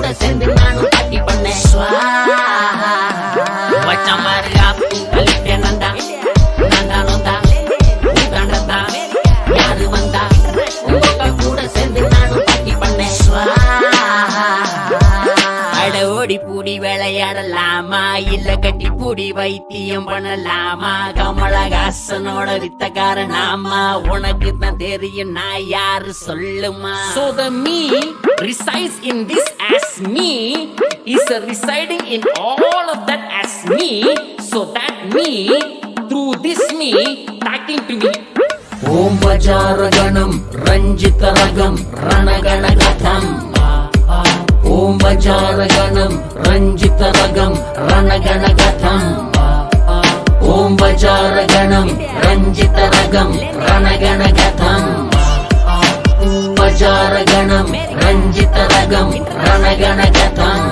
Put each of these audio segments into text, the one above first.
கூட சேர்ந்து நானும் பாட்டி பண்ணேன் வச்ச மாதிரி ஆப்பும் கழிட்டேன் நந்தா நந்தா நந்தா உட்காண்டதா யாரு வந்தா உங்க கூட சேர்ந்து நானும் பாட்டி பண்ணேன் அட ஓடி பூடி விளையாடலாமா இல்ல கட்டி பூடி வைத்தியம் பண்ணலாமா கமலஹாசனோட வித்தக்காரனாமா உனக்கு தான் தெரியும் நான் யாரு சொல்லுமா So the me resides in this as me is a residing in all of that as me. So that me through this me talking to me. Om பஜாரகணம் ரஞ்சிதரகம் ரணகணகதம் Om பஜாரகணம் ரஞ்சிதரகம் ரணகணகதம் Om பஜாரகணம் ரஞ்சிதரகம் ரணகணகதம் பஜாரகணம் ரஞ்சிதரகம் ரணகணகதம்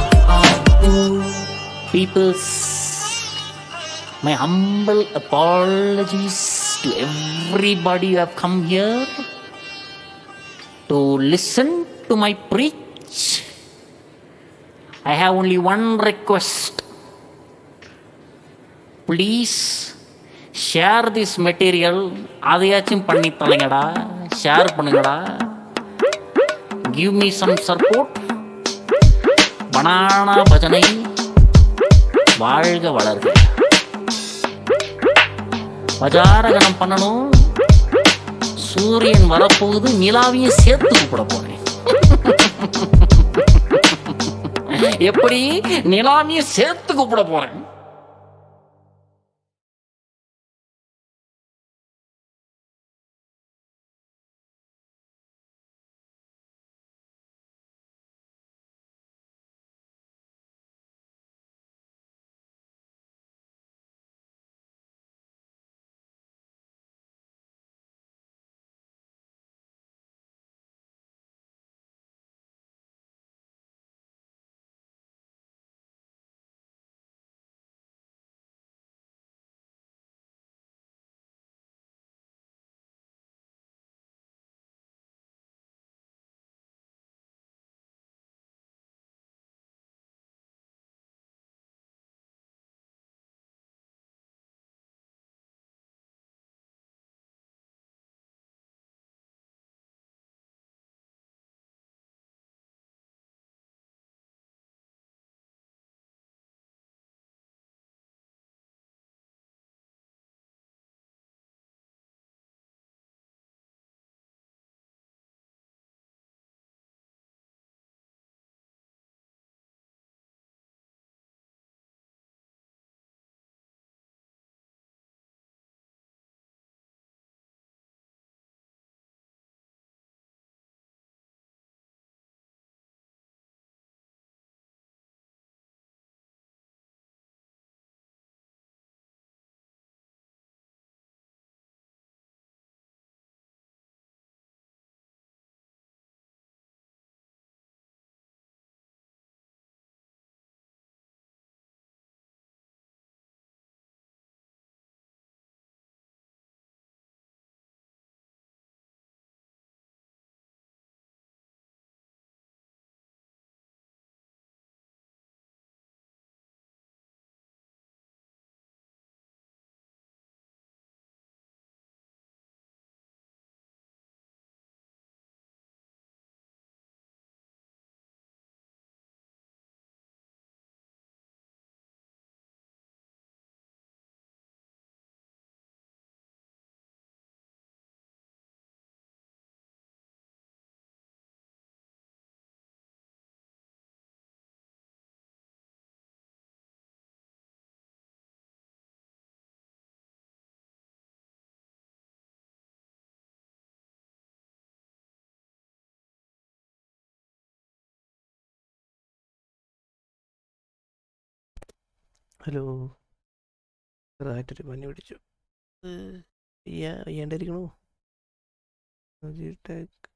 Peoples, my humble apologies to everybody who have come here to listen to my preach. I have only one request. Please share this material. அதையாச்சும் பண்ணி தொலைங்கடா share பண்ணுங்கடா give me some support banana பஜனை வாழ்க வளர்க பஜாரகணம் பண்ணணும் சூரியன் வரப்போகுது நிலாவையும் சேர்த்து கூப்பிட போறேன் எப்படி நிலாவையும் சேர்த்து கூப்பிட போறேன் ഹലോ ചെറുതായിട്ടൊരു പനി പിടിച്ചു വയ്യ വയ്യാണ്ടിരിക്കണു ടാക്ക്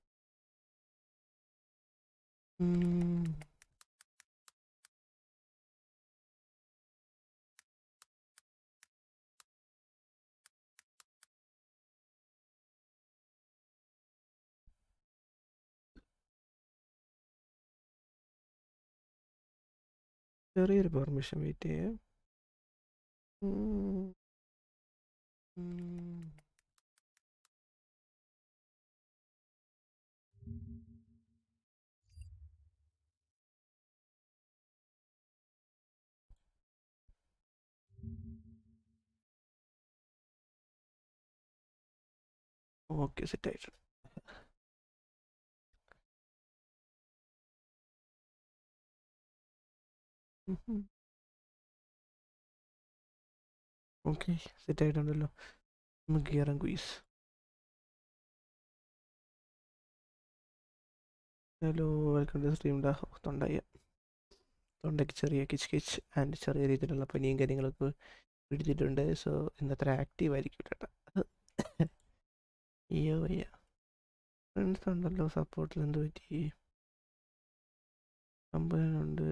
ചെറിയൊരു പെർമിഷൻ വെയിറ്റ് ചെയ്യാം ഉം. ഉം. ഓക്കെ സെറ്റ് ആയിട്ടുണ്ട് ഓക്കെ സെറ്റ് ആയിട്ടുണ്ടല്ലോ നമുക്ക് കയറാം quiz hello welcome to stream ഡാ തൊണ്ടയ്യ തൊണ്ടയ്ക്ക് ചെറിയ കിച്ച് കിച്ച് ആൻഡ് ചെറിയ രീതിയിലുള്ള പനിയും കാര്യങ്ങളൊക്കെ പിടിച്ചിട്ടുണ്ട് സോ ഇന്നത്ര ആക്റ്റീവ് ആയിരിക്കും കേട്ടോ അയ്യോ അയ്യ ഫ്രണ്ട്സ് ഉണ്ടല്ലോ സപ്പോർട്ടിൽ എന്ത് പറ്റി അമ്പലമുണ്ട്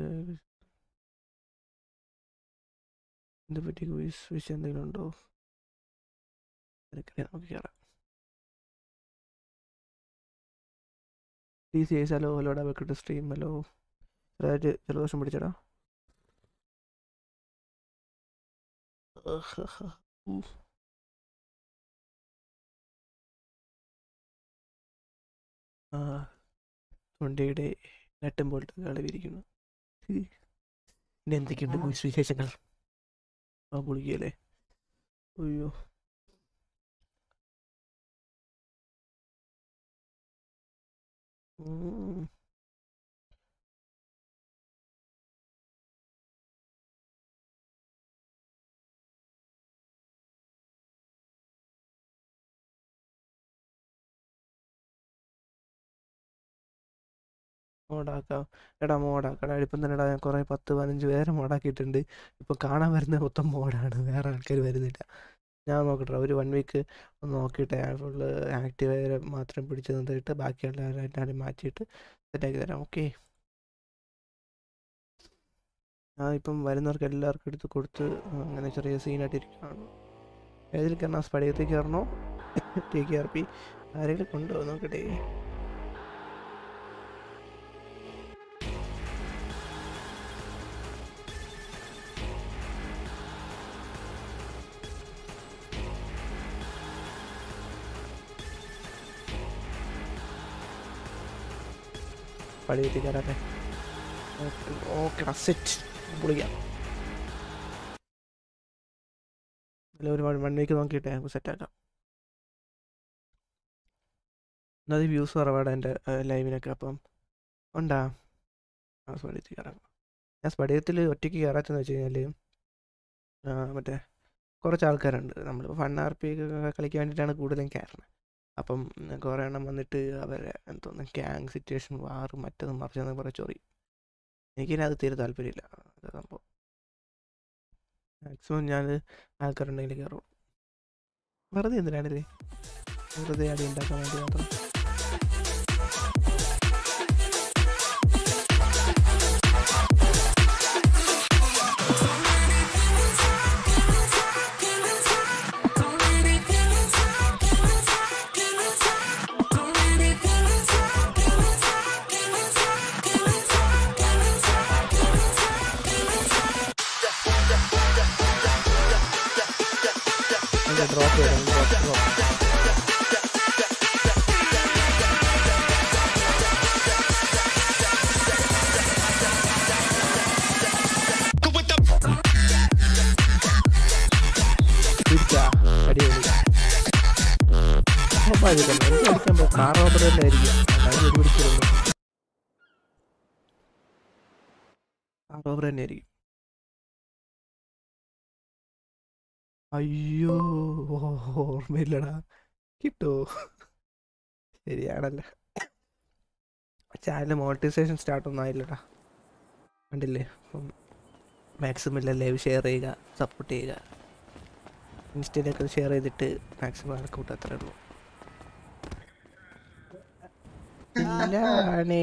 എന്ത് പറ്റി ക്വിസ് വിഷയം എന്തെങ്കിലും ഉണ്ടോ തിരക്കറിയാം നമുക്ക് കയറാം ഡി സി ഐസ് ഹലോ ഹലോടാ വെക്കട്ടെ സ്ട്രീം ഹലോ ചെറുതായിട്ട് ജലദോഷം പിടിച്ചടാ ആ തൊണ്ടയുടെ നട്ടും പോലത്തെ കളിവിരിക്കുന്നു പിന്നെ എന്തൊക്കെയുണ്ട് ക്വിസ് വിശേഷങ്ങൾ ആ ഗുളികയല്ലേ അയ്യോ ഉം. മോഡാക്കാം എടാ മോഡാക്കടാ ഇപ്പം തന്നെ എടാ ഞാൻ കുറേ പത്ത് പതിനഞ്ച് പേരെ മോഡാക്കിയിട്ടുണ്ട് ഇപ്പം കാണാൻ വരുന്ന മൊത്തം മോഡാണ് വേറെ ആൾക്കാർ വരുന്നില്ല ഞാൻ നോക്കട്ടെ ഒരു വൺ വീക്ക് ഒന്ന് നോക്കിയിട്ട് ഞാൻ ഫുള്ള് ആക്റ്റീവ് ആയ മാത്രം പിടിച്ച് നിന്നിട്ട് ബാക്കിയുള്ള എല്ലാവരും മാറ്റിയിട്ട് സെറ്റാക്കി തരാം ഓക്കെ ഞാൻ ഇപ്പം വരുന്നവർക്ക് എല്ലാവർക്കും എടുത്ത് കൊടുത്ത് അങ്ങനെ ചെറിയ സീനായിട്ട് ഇരിക്കുകയാണ് ഏതിൽ കയറണം സ്പടികത്തിൽ കയറണോ ടി കെ ആർ പി ആരെങ്കിലും കൊണ്ടുപോകും നോക്കട്ടെ പടിയെത്തി കയറാട്ടെ ഓക്കെ ഓക്കെ സെറ്റ് വിളിക്കാം അല്ല ഒരു വൺ വീക്ക് നോക്കിയിട്ടേ നമുക്ക് സെറ്റാക്കാം എന്നത് വ്യൂസ് കുറവാണ് എൻ്റെ ലൈവിനൊക്കെ അപ്പം ഉണ്ടാ ആ സ്പടിയത്തിൽ കയറാം ഞാൻ സ്പടിയത്തിൽ ഒറ്റയ്ക്ക് കയറാത്തെന്ന് വെച്ച് കഴിഞ്ഞാൽ മറ്റേ കുറച്ച് ആൾക്കാരുണ്ട് നമ്മളിപ്പോൾ ഫൺ ആർ പി ഒക്കെ കളിക്കാൻ വേണ്ടിയിട്ടാണ് കൂടുതലും കയറുന്നത് അപ്പം കുറേ എണ്ണം വന്നിട്ട് അവരെ എന്തോന്ന് ഗ്യാങ് സിറ്റുവേഷൻ വാറ് മറ്റതും മറിച്ചതെന്ന് കുറേ ചൊറി എനിക്കിതിനകത്ത് തീരെ താല്പര്യമില്ല അത് സംഭവം മാക്സിമം ഞാൻ ആൾക്കാരുണ്ടെങ്കിൽ കയറും വെറുതെ എന്തിനാണില്ലേ വെറുതെ അടി ഉണ്ടാക്കാൻ വേണ്ടി മാത്രം ഡ്രോപ്പ് ചെയ്യണം ഡ്രോപ്പ് ഡ്രോപ്പ് തിരിച്ചാ അടിപൊളി ഉറപ്പായിരിക്കണം എനിക്ക് അടിക്കാൻ കാർ ഓർഡർ തന്നെ ആയിരിക്കും അതായത് ഒരു പിടിച്ചിരുന്നു കാർ ഓർഡർ തന്നെ ആയിരിക്കും അയ്യോ ഓർമ്മയില്ലടാ കിട്ടോ ശരിയാണല്ലോ ചാനൽ മോണിറ്റൈസേഷൻ സ്റ്റാർട്ട് ഒന്നും ആയില്ലടാ കണ്ടില്ലേ അപ്പം മാക്സിമം ലൈവ് ഷെയർ ചെയ്യുക സപ്പോർട്ട് ചെയ്യുക ഇൻസ്റ്റയിലൊക്കെ ഷെയർ ചെയ്തിട്ട് മാക്സിമം ആൾക്കൂട്ട് അത്രേ ഉള്ളൂ ഇല്ലാണേ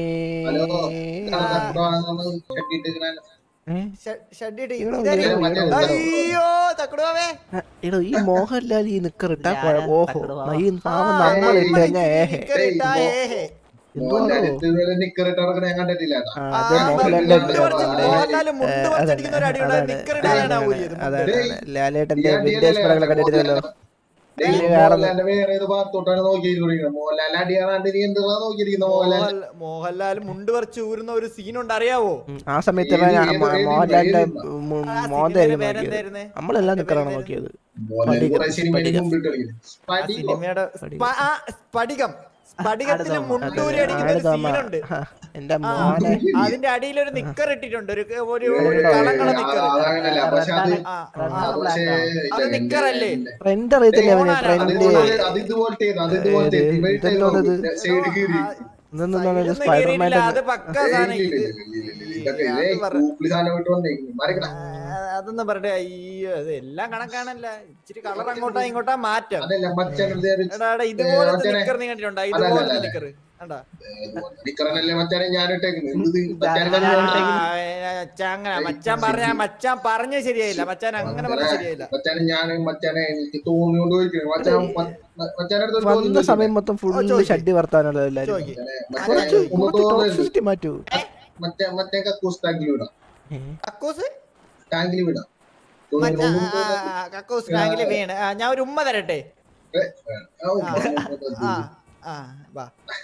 ഏ? ഷഡിട്ട് ഇടോ, ഇതാര്? ഇടോ, ഇടോ, ഇടോ. അയ്യോ തക്കടുവാവേ ആ, എടോ ഈ മോഹൻലാൽ ഈ നിക്കറിട്ടാ ഞാനാ ഓഹോ തക്കടുവാ. ഈ പാവം നമ്മളിട്ട് കഴിഞ്ഞാ ഏഹേ നിക്കറിട്ടാ ഏഹേ. മോഹൻലാൽ ഇതുവരെ നിക്കറിട്ട് നടക്കണ ഞാൻ കണ്ടിട്ടില്ല കേട്ടോ. ആ, ആ, അത് ആ, മോഹൻലാലിന്റെ മുണ്ട് ആ, പറിച്ച് നമ്മുടെ, മോഹൻലാല് മുണ്ട് ഏ, പറിച്ചടിക്കുന്ന ഒരു അടിയുണ്ട്. അതാണ്, നിക്കറിടാനാണ് അതാണ്, ഊരിയത്. അതാണ്, ഡേയ്, അതാണ്. ലാലേട്ടന്റെ ഈ വിന്റേജ് അടിയല്ലേ പടങ്ങളൊക്കെ കണ്ടിരുന്നല്ലോ ഡേയ്, ഇനി വേറെ മോഹൻലാലിന്റെ വേറെ ഏത് ഭാഗത്തോട്ടാണ് നോക്കിയിരിക്കുന്നത് മോഹൻലാൽ അടിയാറാണ്ട് നീ എന്താ നോക്കിയിരിക്കുന്നത് മോഹൻലാൽ മോഹൻലാൽ മോഹൻലാൽ മുണ്ട് പറിച്ച് ഊരുന്ന ഒരു സീനുണ്ട് അറിയാവോ ഉം, ആ സമയത്ത് ഏത്, അവൻ ഏത്, മോ- ഏത് മോഹൻലാലിന്റെ ഏത് മു- ആ മോന്തായിരിക്കും സിനിമയുടെ നോക്കിയത് പേരെന്തായിരുന്നേ? നമ്മളെല്ലാം അതിന്റെ നിക്കറാണ് പേരെന്തായിരുന്നു? നോക്കിയത് മോഹൻലാൽ സ്ഫടികം, കുറെ സിനിമയിൽ സ്ഫടികം. മുമ്പിട്ട് കളിക്കുന്നത് ആ സ്ഫടികം. സിനിമയുടെ സ്പ- ആ, സ്ഫടികം സ്ഫടികത്തില് അതെ, മുണ്ടൂരി അടിക്കുന്ന ആട് ഒരു തോമ. സീനുണ്ട് ആ, എന്റെ ആ, മോനെ അതിന്റെ അടിയിൽ ഒരു നിക്കർ ഇട്ടിട്ടുണ്ട് ഒരു ഒരു ഒരു ഏയ്, കളങ്ങള അത് നിക്കർ അതങ്ങനല്ല പക്ഷെ അത് ആ, ആ, ആ, പക്ഷേ അത് ഇല്ല, നിക്കറല്ലേ? ഇല്ല. ട്രെൻഡ് അറിയത്തില്ല അവന് ഓണാണ്. ട്രെൻഡ് അതിതുപോലെ- അത് ഇതുപോലത്തെ അത് ഇതുപോലത്തെ ഏത്, ഇവരുടെ ഇതെന്തോ ഇത്? സൈഡ് കീറി ഇതൊന്നും സൈഡിലൊന്നും സ്പൈഡർമാൻ്റെ കേറിയിട്ടില്ല, അത് പക്ക ഏയ്, സാധനം ഇല്ല, ഇത്. ഇല്ല, ഇല്ല, ഇല്ല, ഇല്ല. ഇതൊക്കെ അത് ഏയ്, പറ. കൂപ്പിളി സാധനം വിട്ട് വന്നേക്കുന്നു മറിക്കടാ ആ, അതൊന്നും പറയട്ടെ അയ്യോ അത് എല്ലാം കണക്കാണല്ല ഇച്ചിരി കളർ അങ്ങോട്ടാ ഇങ്ങോട്ടാ മാറ്റം അതല്ല മച്ചാനെ എടാ എടാ ഇതുപോലത്തെ മച്ചാനെ. നിക്കർ നീ കണ്ടിട്ടുണ്ടോ അല്ല, ഇതുപോലത്തെ അല്ല. നിക്കർ കണ്ടാ നിക്കറനല്ലേ മച്ചാനെ ഞാൻ ഇട്ടേക്കുന്നത് എന്ത് ഇത് മച്ചാനെ ആ, തന്നെ ഞാൻ ഇട്ടേക്കുന്നത്? മച്ചാൻ അങ്ങനെ മച്ചാൻ പറഞ്ഞ മച്ചാൻ പറഞ്ഞ ശരിയായില്ല മച്ചാൻ അങ്ങനെ പറഞ്ഞ ശരിയായില്ല മച്ചാനെ ഞാൻ മച്ചാനെ എനിക്ക് തോന്നിയോണ്ട് പോയിരിക്കുന്നു മച്ചാൻ മച്ചാനെ അടുത്ത് ഒരു ചോദ്യം വന്ന ചോദിച്ചു. സമയം മൊത്തം ഓ, ഫുള്ള് ചോദിക്ക്. ഷഡ്ഡി വർത്താനുള്ള എല്ലാരും ചോദിക്ക്. മച്ചാനെ കുറച്ച് ഒന്ന് കുറച്ച് തോന്നരുത് ടോക്സിസിറ്റി മാറ്റൂ മറ്റേ മറ്റേ കക്കൂസ് ടാങ്കിൽ വിടാം കക്കൂസ് ടാങ്കിൽ വിടാം മച്ചാ തോന്നുന്നു. ആ, ആ, ആ, കക്കൂസ് ടാങ്കില് വീണ് ആ, ഞാൻ ഒരു ഉമ്മ തരട്ടെ ഏ, ഔ, ആ ആ വാ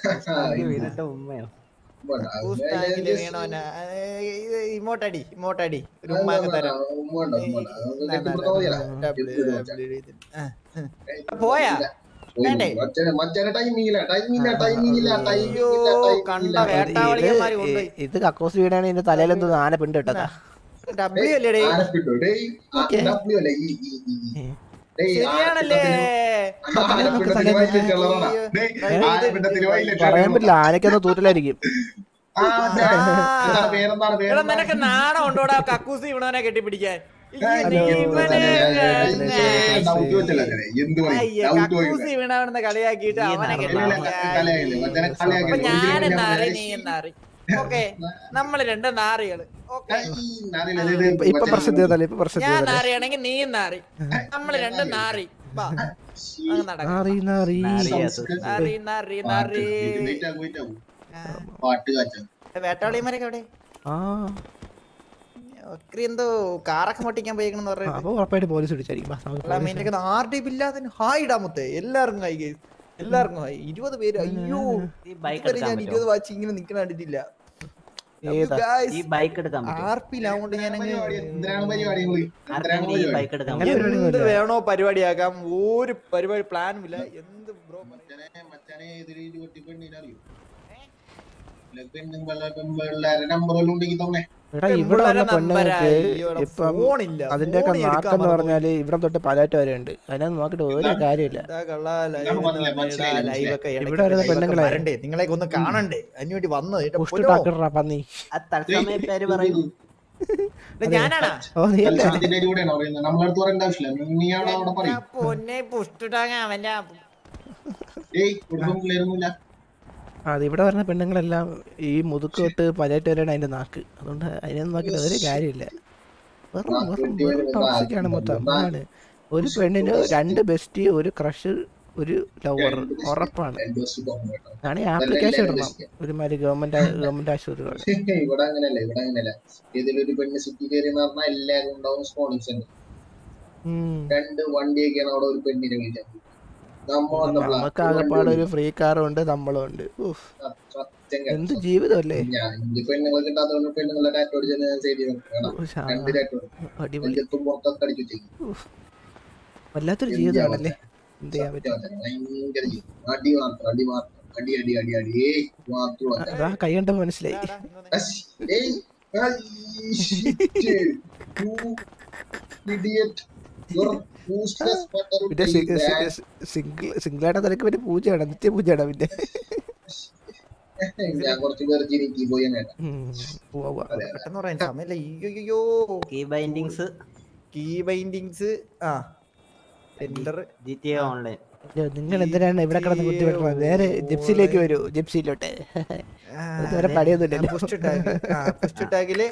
വേണ്ട, കക്കൂസ് അത് ടാങ്കില് just- വീണോന ഇത് ഇങ്ങോട്ടടി ഇങ്ങോട്ടടി ഒരു ഉമ്മ അങ്ങ് തരാം വേണ്ട, വേണ്ട. അത് ന, ന, കെട്ടിപ്പിടുത്ത ന, മതിയല്ലോ. ന, ഡബ്ല്യു, എപ്പോഴും ഡബ്ല്യു ഇത്. ആ, ആ. പോയാ വേണ്ടേ? മച്ചാനെ മച്ചാനെ ടൈമിങ്ങില്ല ടൈമിങ്ങില്ല ടൈമിങ്ങില്ല അയ്യോ ടൈമിങ്ങില്ല കണ്ട ടൈമിങ്ങില്ല വേട്ടാവളിയന്മാര് ഇത് കൊണ്ടുപോയി ഇത് കക്കോസ് വീടാണ് ഇതിന്റെ തലയിലെന്തോ ആന പിണ്ട് ഇട്ടതാ ഡബ്ല്യു അല്ലേടേ ആരപ്പിട്ടോ ഡേയ് ഓക്കേ. ഡബ്ല്യു അല്ല ഈ ഈ ഈ ഈ. ഡേയ് ശരിയാണല്ലേ ആരപ്പിണ്ടത്തിന് വയലറ്റ് കളറാണ് ഡേയ് അയ്യോ. ആരപ്പിണ്ടത്തിന് വയലറ്റ് പറയാൻ പറ്റില്ല ആനയ്ക്കൊന്ന് തൂറ്റലായിരിക്കും ആ, മച്ചാ. എന്താണ് പേരെന്താണ് എടാ പേരെന്താണ് നിനക്ക് നാണം ഉണ്ടോടാ കക്കൂസ് ഇവണവനെ കെട്ടിപ്പിടിക്കാൻ ഈ ഹലോ. ഇവനെ ഡൗട്ട് വെച്ചല്ല അങ്ങനെ. എന്ത് പറയും? അയ്യ ഡൗട്ട് കക്കൂസ് ചോദിക്കുന്നത്. ഇവണവനെ കളിയാക്കിയിട്ട് അവനെ കളിയാകില്ലേ? മച്ചാനെ അപ്പൊ കളിയാകില്ലേ? ഞാൻ ഒരിക്കലും നാറി ഞാൻ നീ നാറി ഓക്കെ നമ്മള് രണ്ട് നാറികള് ഓക്കെ ഈ നാരില്ല, ഇത് ഇത് ഇപ്പൊ- ഇപ്പൊ മച്ചാനെ പ്രസിദ്ധി വന്നല്ലേ ഇപ്പൊ പ്രസിദ്ധി ഞാൻ വന്നല്ലേ നാറിയാണെങ്കിൽ നീയും നാറി നമ്മള് രണ്ട് നാറി വാ അങ്ങ് നടക്കാം നാറി നാറി നാറി നാറി നാറി വെയിറ്റ് ആകും, വെയിറ്റ് ആകും. പാട്ട് കാച്ചാൻ വേട്ടാളിമാരൊക്കെ എവിടെ ആ ഒക്കറി എന്തോ കാറൊക്കെ പൊട്ടിക്കാൻ പോയേക്കണെന്ന് ആ, പറഞ്ഞിട്ട് അപ്പൊ ഉറപ്പായിട്ട് പോലീസ് പിടിച്ചായിരിക്കും ബാ, നമുക്ക് പോലീസ് മീനൊക്കെ ആർ ഡി ഇല്ലാതെ ഹായ് ഇടാമത്തെ എല്ലാവർക്കും ഹായ് guys. എല്ലാവർക്കും ഹായ് ഇരുപത് പേര് അയ്യോ ഈ ബൈക്ക് ഇതുവരെ എടുക്കാൻ ഞാൻ പറ്റുമോ ഇരുപത് വാച്ച് ഇങ്ങനെ നിക്കണ കണ്ടിട്ടില്ല ഏതാ? ഈ ബൈക്ക് എടുക്കാൻ പറ്റുമോ ആർ പിയിലാവുകൊണ്ട് ഞാൻ അങ്ങ് പരിപാടി, എന്തിനാണ് പരിപാടി നിങ്ങള്? എന്തിനാണ് ആർക്കെങ്കിലും ഈ പരിപാടി? ബൈക്ക് എടുക്കാൻ അങ്ങനെ പറ്റുമോ പരിപാടി എന്ത് ഒന്നുമില്ല. വേണോ പരിപാടിയാക്കാം ഒരു പരിപാടി പ്ലാനും ഇല്ല എന്ത് ബ്രോ മച്ചാനെ, മച്ചാനെ ഇതില് ഇരുപത്തി പെണ്ണിനെ അറിയോ? ഇല്ല, പെണ്ണും പിള്ള- പെൺപിള്ളേരെ number വല്ലതും ഉണ്ടെങ്കി തന്നെ. എടാ ഇവിടെ വന്ന പെണ്ണുങ്ങൾക്ക് ഇപ്പം ഫോണില്ല അതിന്റെയൊക്കെ നാക്കെന്ന് പറഞ്ഞാല് ഇവിടെ തൊട്ട് പലാറ്റ് വരെ ഉണ്ട് അതിനൊന്നും നോക്കിട്ട് ഒരു കാര്യമില്ല ഇവിടെ വരുന്ന പെണ്ണുങ്ങളെ- വരണ്ടേ നിങ്ങളെ ഒന്ന് കാണണ്ടേ അതിനുവേണ്ടി വന്നത് എന്റെ പുഷ്ടി പൊന്നോ. ടാക്കിടാ പന്നി ആ തത്സമയ പേര് പറയൂ ഇത് ഞാനാണാ ഓ നീ അല്ലേ തൽക്കാലത്തിന്റെ കൂടെയാണോ പറയുന്നത്? നമ്മളടുത്ത് പറയേണ്ട ആവശ്യമില്ല. നീ അവിടെ അവിടെ പറയും. ആ പൊന്നെ പുഷ്ടിട്ടാങ്ങ അവന്റെ ഏയ്, കുടുംബം പിള്ളേരൊന്നുമില്ല. അത് ഇവിടെ വരുന്ന പെണ്ണുങ്ങളെല്ലാം ഈ മുതുക്ക് തൊട്ട് പലാറ്റ് വരെയാണ് അതിന്റെ നാക്ക് അതുകൊണ്ട് അതിനൊന്നും നോക്കിട്ട് ഒരു കാര്യമില്ല വെറും വെറും വെറും ടോക്സിക് ആണ് മൊത്തം ആണ് ഒരു പെണ്ണിന് രണ്ട് ബെസ്റ്റ് ഒരു ക്രഷ് ഒരു ലവർ ഉറപ്പാണ് രണ്ട് ദിവസം പോകും കേട്ടോ. ആണെങ്കിൽ ആപ്ലിക്കേഷൻ ഇടണം ഒരുമാതിരി ഗവൺമെന്റ് ഗവൺമെന്റ് ആശുപത്രികൾ ഇവിടെ അങ്ങനെയല്ല ഇവിടെ അങ്ങനെയല്ല ഇതിലൊരു പെണ്ണ് സിറ്റി കയറി എന്ന് പറഞ്ഞാൽ എല്ലാവരും ഉണ്ടാവും സ്പോണിങ്സ് ഉണ്ട് രണ്ട് വണ്ടിയൊക്കെയാണ് അവിടെ ഒരു പെണ്ണിനെ വിളിക്കാൻ നമ്മൾ വന്നപ്പോഴാ നമുക്ക് ഒരു ആകെപ്പാട് വണ്ടി ഒരു ഫ്രീ കാറും ഉണ്ട് നമ്മളും ഉണ്ട് ഉഫ്, സത്യം കേട്ടോ. എന്ത് ജീവിതമല്ലേ ഞാൻ ഈ പെണ്ണുങ്ങളെ കിട്ടാത്തവരുടെ പെണ്ണുങ്ങളെ ടാറ്റോ അടിച്ച് സൈഡിൽ വേണം ഓ, ശാ- രണ്ട് ടാറ്റോ അടിപൊളി നെഞ്ചത്തും പുറത്തൊക്കെ അടിച്ചു വെച്ചേക്കും വല്ലാത്തൊരു ജീവിതമാണല്ലേ എന്ത് ചെയ്യാൻ പറ്റും ഭയങ്കര ജീവിതം. അടി മാത്രം അടി മാത്രം അടി അടി അടി അടി ഏയ് മാത്രം അതാ കൈ കണ്ടപ്പോ മനസ്സിലായി അശ്, ഏയ്, ഐ, shit. You idiot. You're useless butter പിന്നെ bag. സിംഗിൾ സിംഗിളായിട്ട് നിനക്ക് പിന്നെ പൂജയാണ് നിത്യ പൂജയാണ് പിന്നെ ഞാൻ കുറച്ച് പേർ ചിരിക്കി പോയി അങ്ങനെ ഉം, ഉവ്വ ഉവ്വ. അതെ അതെ പെട്ടെന്ന് പറയാൻ സമയമില്ല അയ്യോ കീ ബൈൻഡിങ്സ് കീ ബൈൻഡിങ്സ് ആ tender G T A online അയ്യോ, നിങ്ങൾ എന്തിനാണ് ഇവിടെ കിടന്ന് കുത്തി വെട്ടണത് നേരെ ജിപ്സിയിലേക്ക് വരൂ ജിപ്സിയിലോട്ട് ഇതുവരെ പണിയൊന്നുമില്ലല്ലോ പുസ്റ്റ് ടാഗ് ആ പുസ്റ്റ് ടാഗില്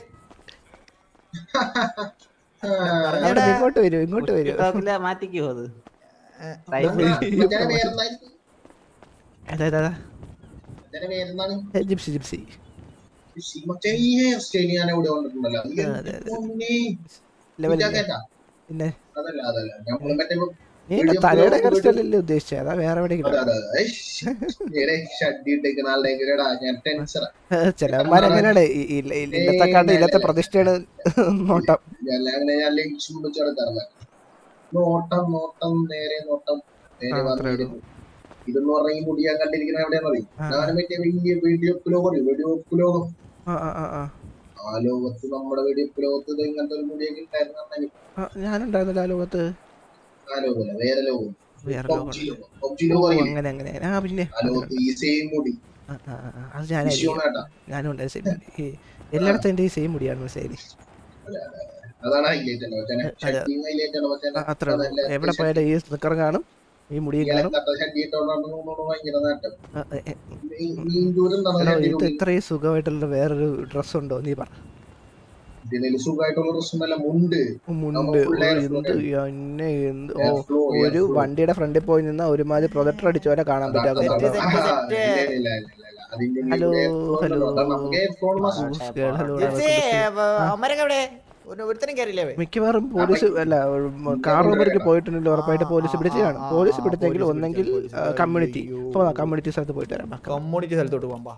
അവിടെ ഇങ്ങോട്ട് വരൂ ഇങ്ങോട്ട് വരൂ ടിക്ടോക്കില് മാറ്റിക്കോ അത് ഏ, Type മച്ചാനെ വേറെന്താ? അതാ അതാ ഇതിന്റെ പേരെന്താണ് ജിപ്സി ജിപ്സി ഈ മറ്റേ ഈ ഹെയർ സ്റ്റൈൽ ഞാൻ ഇവിടെ കണ്ടിട്ടുണ്ടല്ലോ അതെ, അതെ, അതെ. പൊന്നേ. ലെവലില്ല ഇതാക്കേട്ടാ. പിന്നെ അതല്ല അതല്ല നമ്മള് മറ്റേ നീ എന്റെ തലയുടെ കറസ്റ്റല്ലേ ഉദ്ദേശിച്ചത് അതാ വേറെ അതെ എവിടെയെങ്കിലും അതെ അതെ ഏയ്, നേരെ ഷഡ്ഡി ഇട്ടേക്കുന്ന ആളുടെ എങ്ങനെയാടാ ഞാൻ ടെൻഷനാ ചിലവന്മാരങ്ങനെയാണ് ഇല്ലത്തെ കാട്ട് ഇല്ലത്തെ പ്രതിഷ്ഠയാണ് നോട്ടം അങ്ങനെ ഞാൻ ലക്ഷ്യം വെച്ചെടുക്കാറില്ല നോട്ടം നോട്ടം നേരെ നോട്ടം നേരെ ആ, അത്രേ വന്നിട്ട് ഇതെന്ന് പറഞ്ഞ ഈ മുടി ഞാൻ കണ്ടിരിക്കുന്ന എവിടെയാന്ന് അറിയും ആ. ഞാൻ മറ്റേ വലിയ വെടിവെപ്പ് ലോകം അറിയും വെടിവെപ്പ് ലോകം ആ ആ ആ, ആ ആ ലോകത്ത് നമ്മുടെ വെടിവെപ്പ് ലോകത്ത് ഇത് ഇങ്ങനത്തെ ഒരു മുടിയൊക്കെ ഉണ്ടായിരുന്നെങ്കിൽ ആ, ഞാനുണ്ടായിരുന്നില്ല ആ ലോകത്ത് ആ ലോകമല്ല വേറെ ലോകം വേറെ പബ്ജി ലോകം ലോകം പബ്ജി ഓ, ലോകം അറിയില്ലേ അങ്ങനെ അങ്ങനെ ആ പിന്നെ ആ ലോകത്ത് ഈ സെയിം മുടി ആ, ആ, ആ, അത് ഞാനായിരിക്കും വിഷയമായിട്ടാ ഞാനും ഉണ്ട് സെയിം ഈ എല്ലായിടത്തും എൻ്റെ ഈ സെയിം മുടിയാണ് മനസ്സിലായി അതാണ് ഹൈലൈറ്റ് അല്ലേ മച്ചാനെ അതെ. ഷഡ്ഡിങ് ഹൈലൈറ്റ് ആണ് മച്ചാനെ അത്ര ഉള്ളൂ അതല്ല, എവിടെ പോയാലും ഈ സ്നിക്കർ കാണും ഈ മുടിയും ഇങ്ങനെ കാണും കട്ട ഷഡ്ഡി ഇട്ടോണ്ടാണ് ഭയങ്കര നേട്ടം ആ, എ, എ, ഈ- ഈ ദൂരം എടോ, ഇത് നടന്നു ഇത്രയും സുഖമായിട്ടുള്ള വേറൊരു ഡ്രസ് ഉണ്ടോ നീ പറ ഇതിന് സുഖമായിട്ടുള്ള പ്രശ്നമല്ല മുണ്ട് മുണ്ട് നമ്മൾ full ഓ, air എന്ത് flow എന്നെ എന്ത് ഓ Air flow, air ഒരു flow. വണ്ടിയുടെ ഫ്രണ്ടിൽ പോയി നിന്നാ ഒരുമാതിരി പ്രൊജക്ടർ അടിച്ച പോലെ കാണാൻ അതാ- പറ്റും അതാ- അകത്ത്. set, അതാ- set, ഇല്ല, set. ഇല്ല, ഇല്ല, ഇല്ല, ഇല്ല. അതിന്റെ ഹലോ, air flow ഹലോ. ഉണ്ടല്ലോ. അതാണ് നമുക്ക് air flow must. Use girl, hello, Gypsy, hello. അമ്മരൊക്കെ എവിടെ ഒരു- ഒരുത്തനും കയറിയില്ലേ അവൻ? മിക്കവാറും പോലീസ് അല്ല കാർ റോബർക്ക് പോയിട്ടുണ്ടല്ലോ ഉറപ്പായിട്ട് പോലീസ് പിടിച്ച് കാണും ആ, പോലീസ് ആ, പിടിച്ചെങ്കിൽ പോലീസ് ഒന്നെങ്കിൽ പിടിച്ചു, പോലീസ് കമ്മ്യൂണിറ്റി അയ്യോ. പോകാം കമ്മ്യൂണിറ്റി സ്ഥലത്ത് പോയിട്ട് വരാം ബാ. കമ്മ്യൂണിറ്റി സ്ഥലത്തോട്ട് പോകാം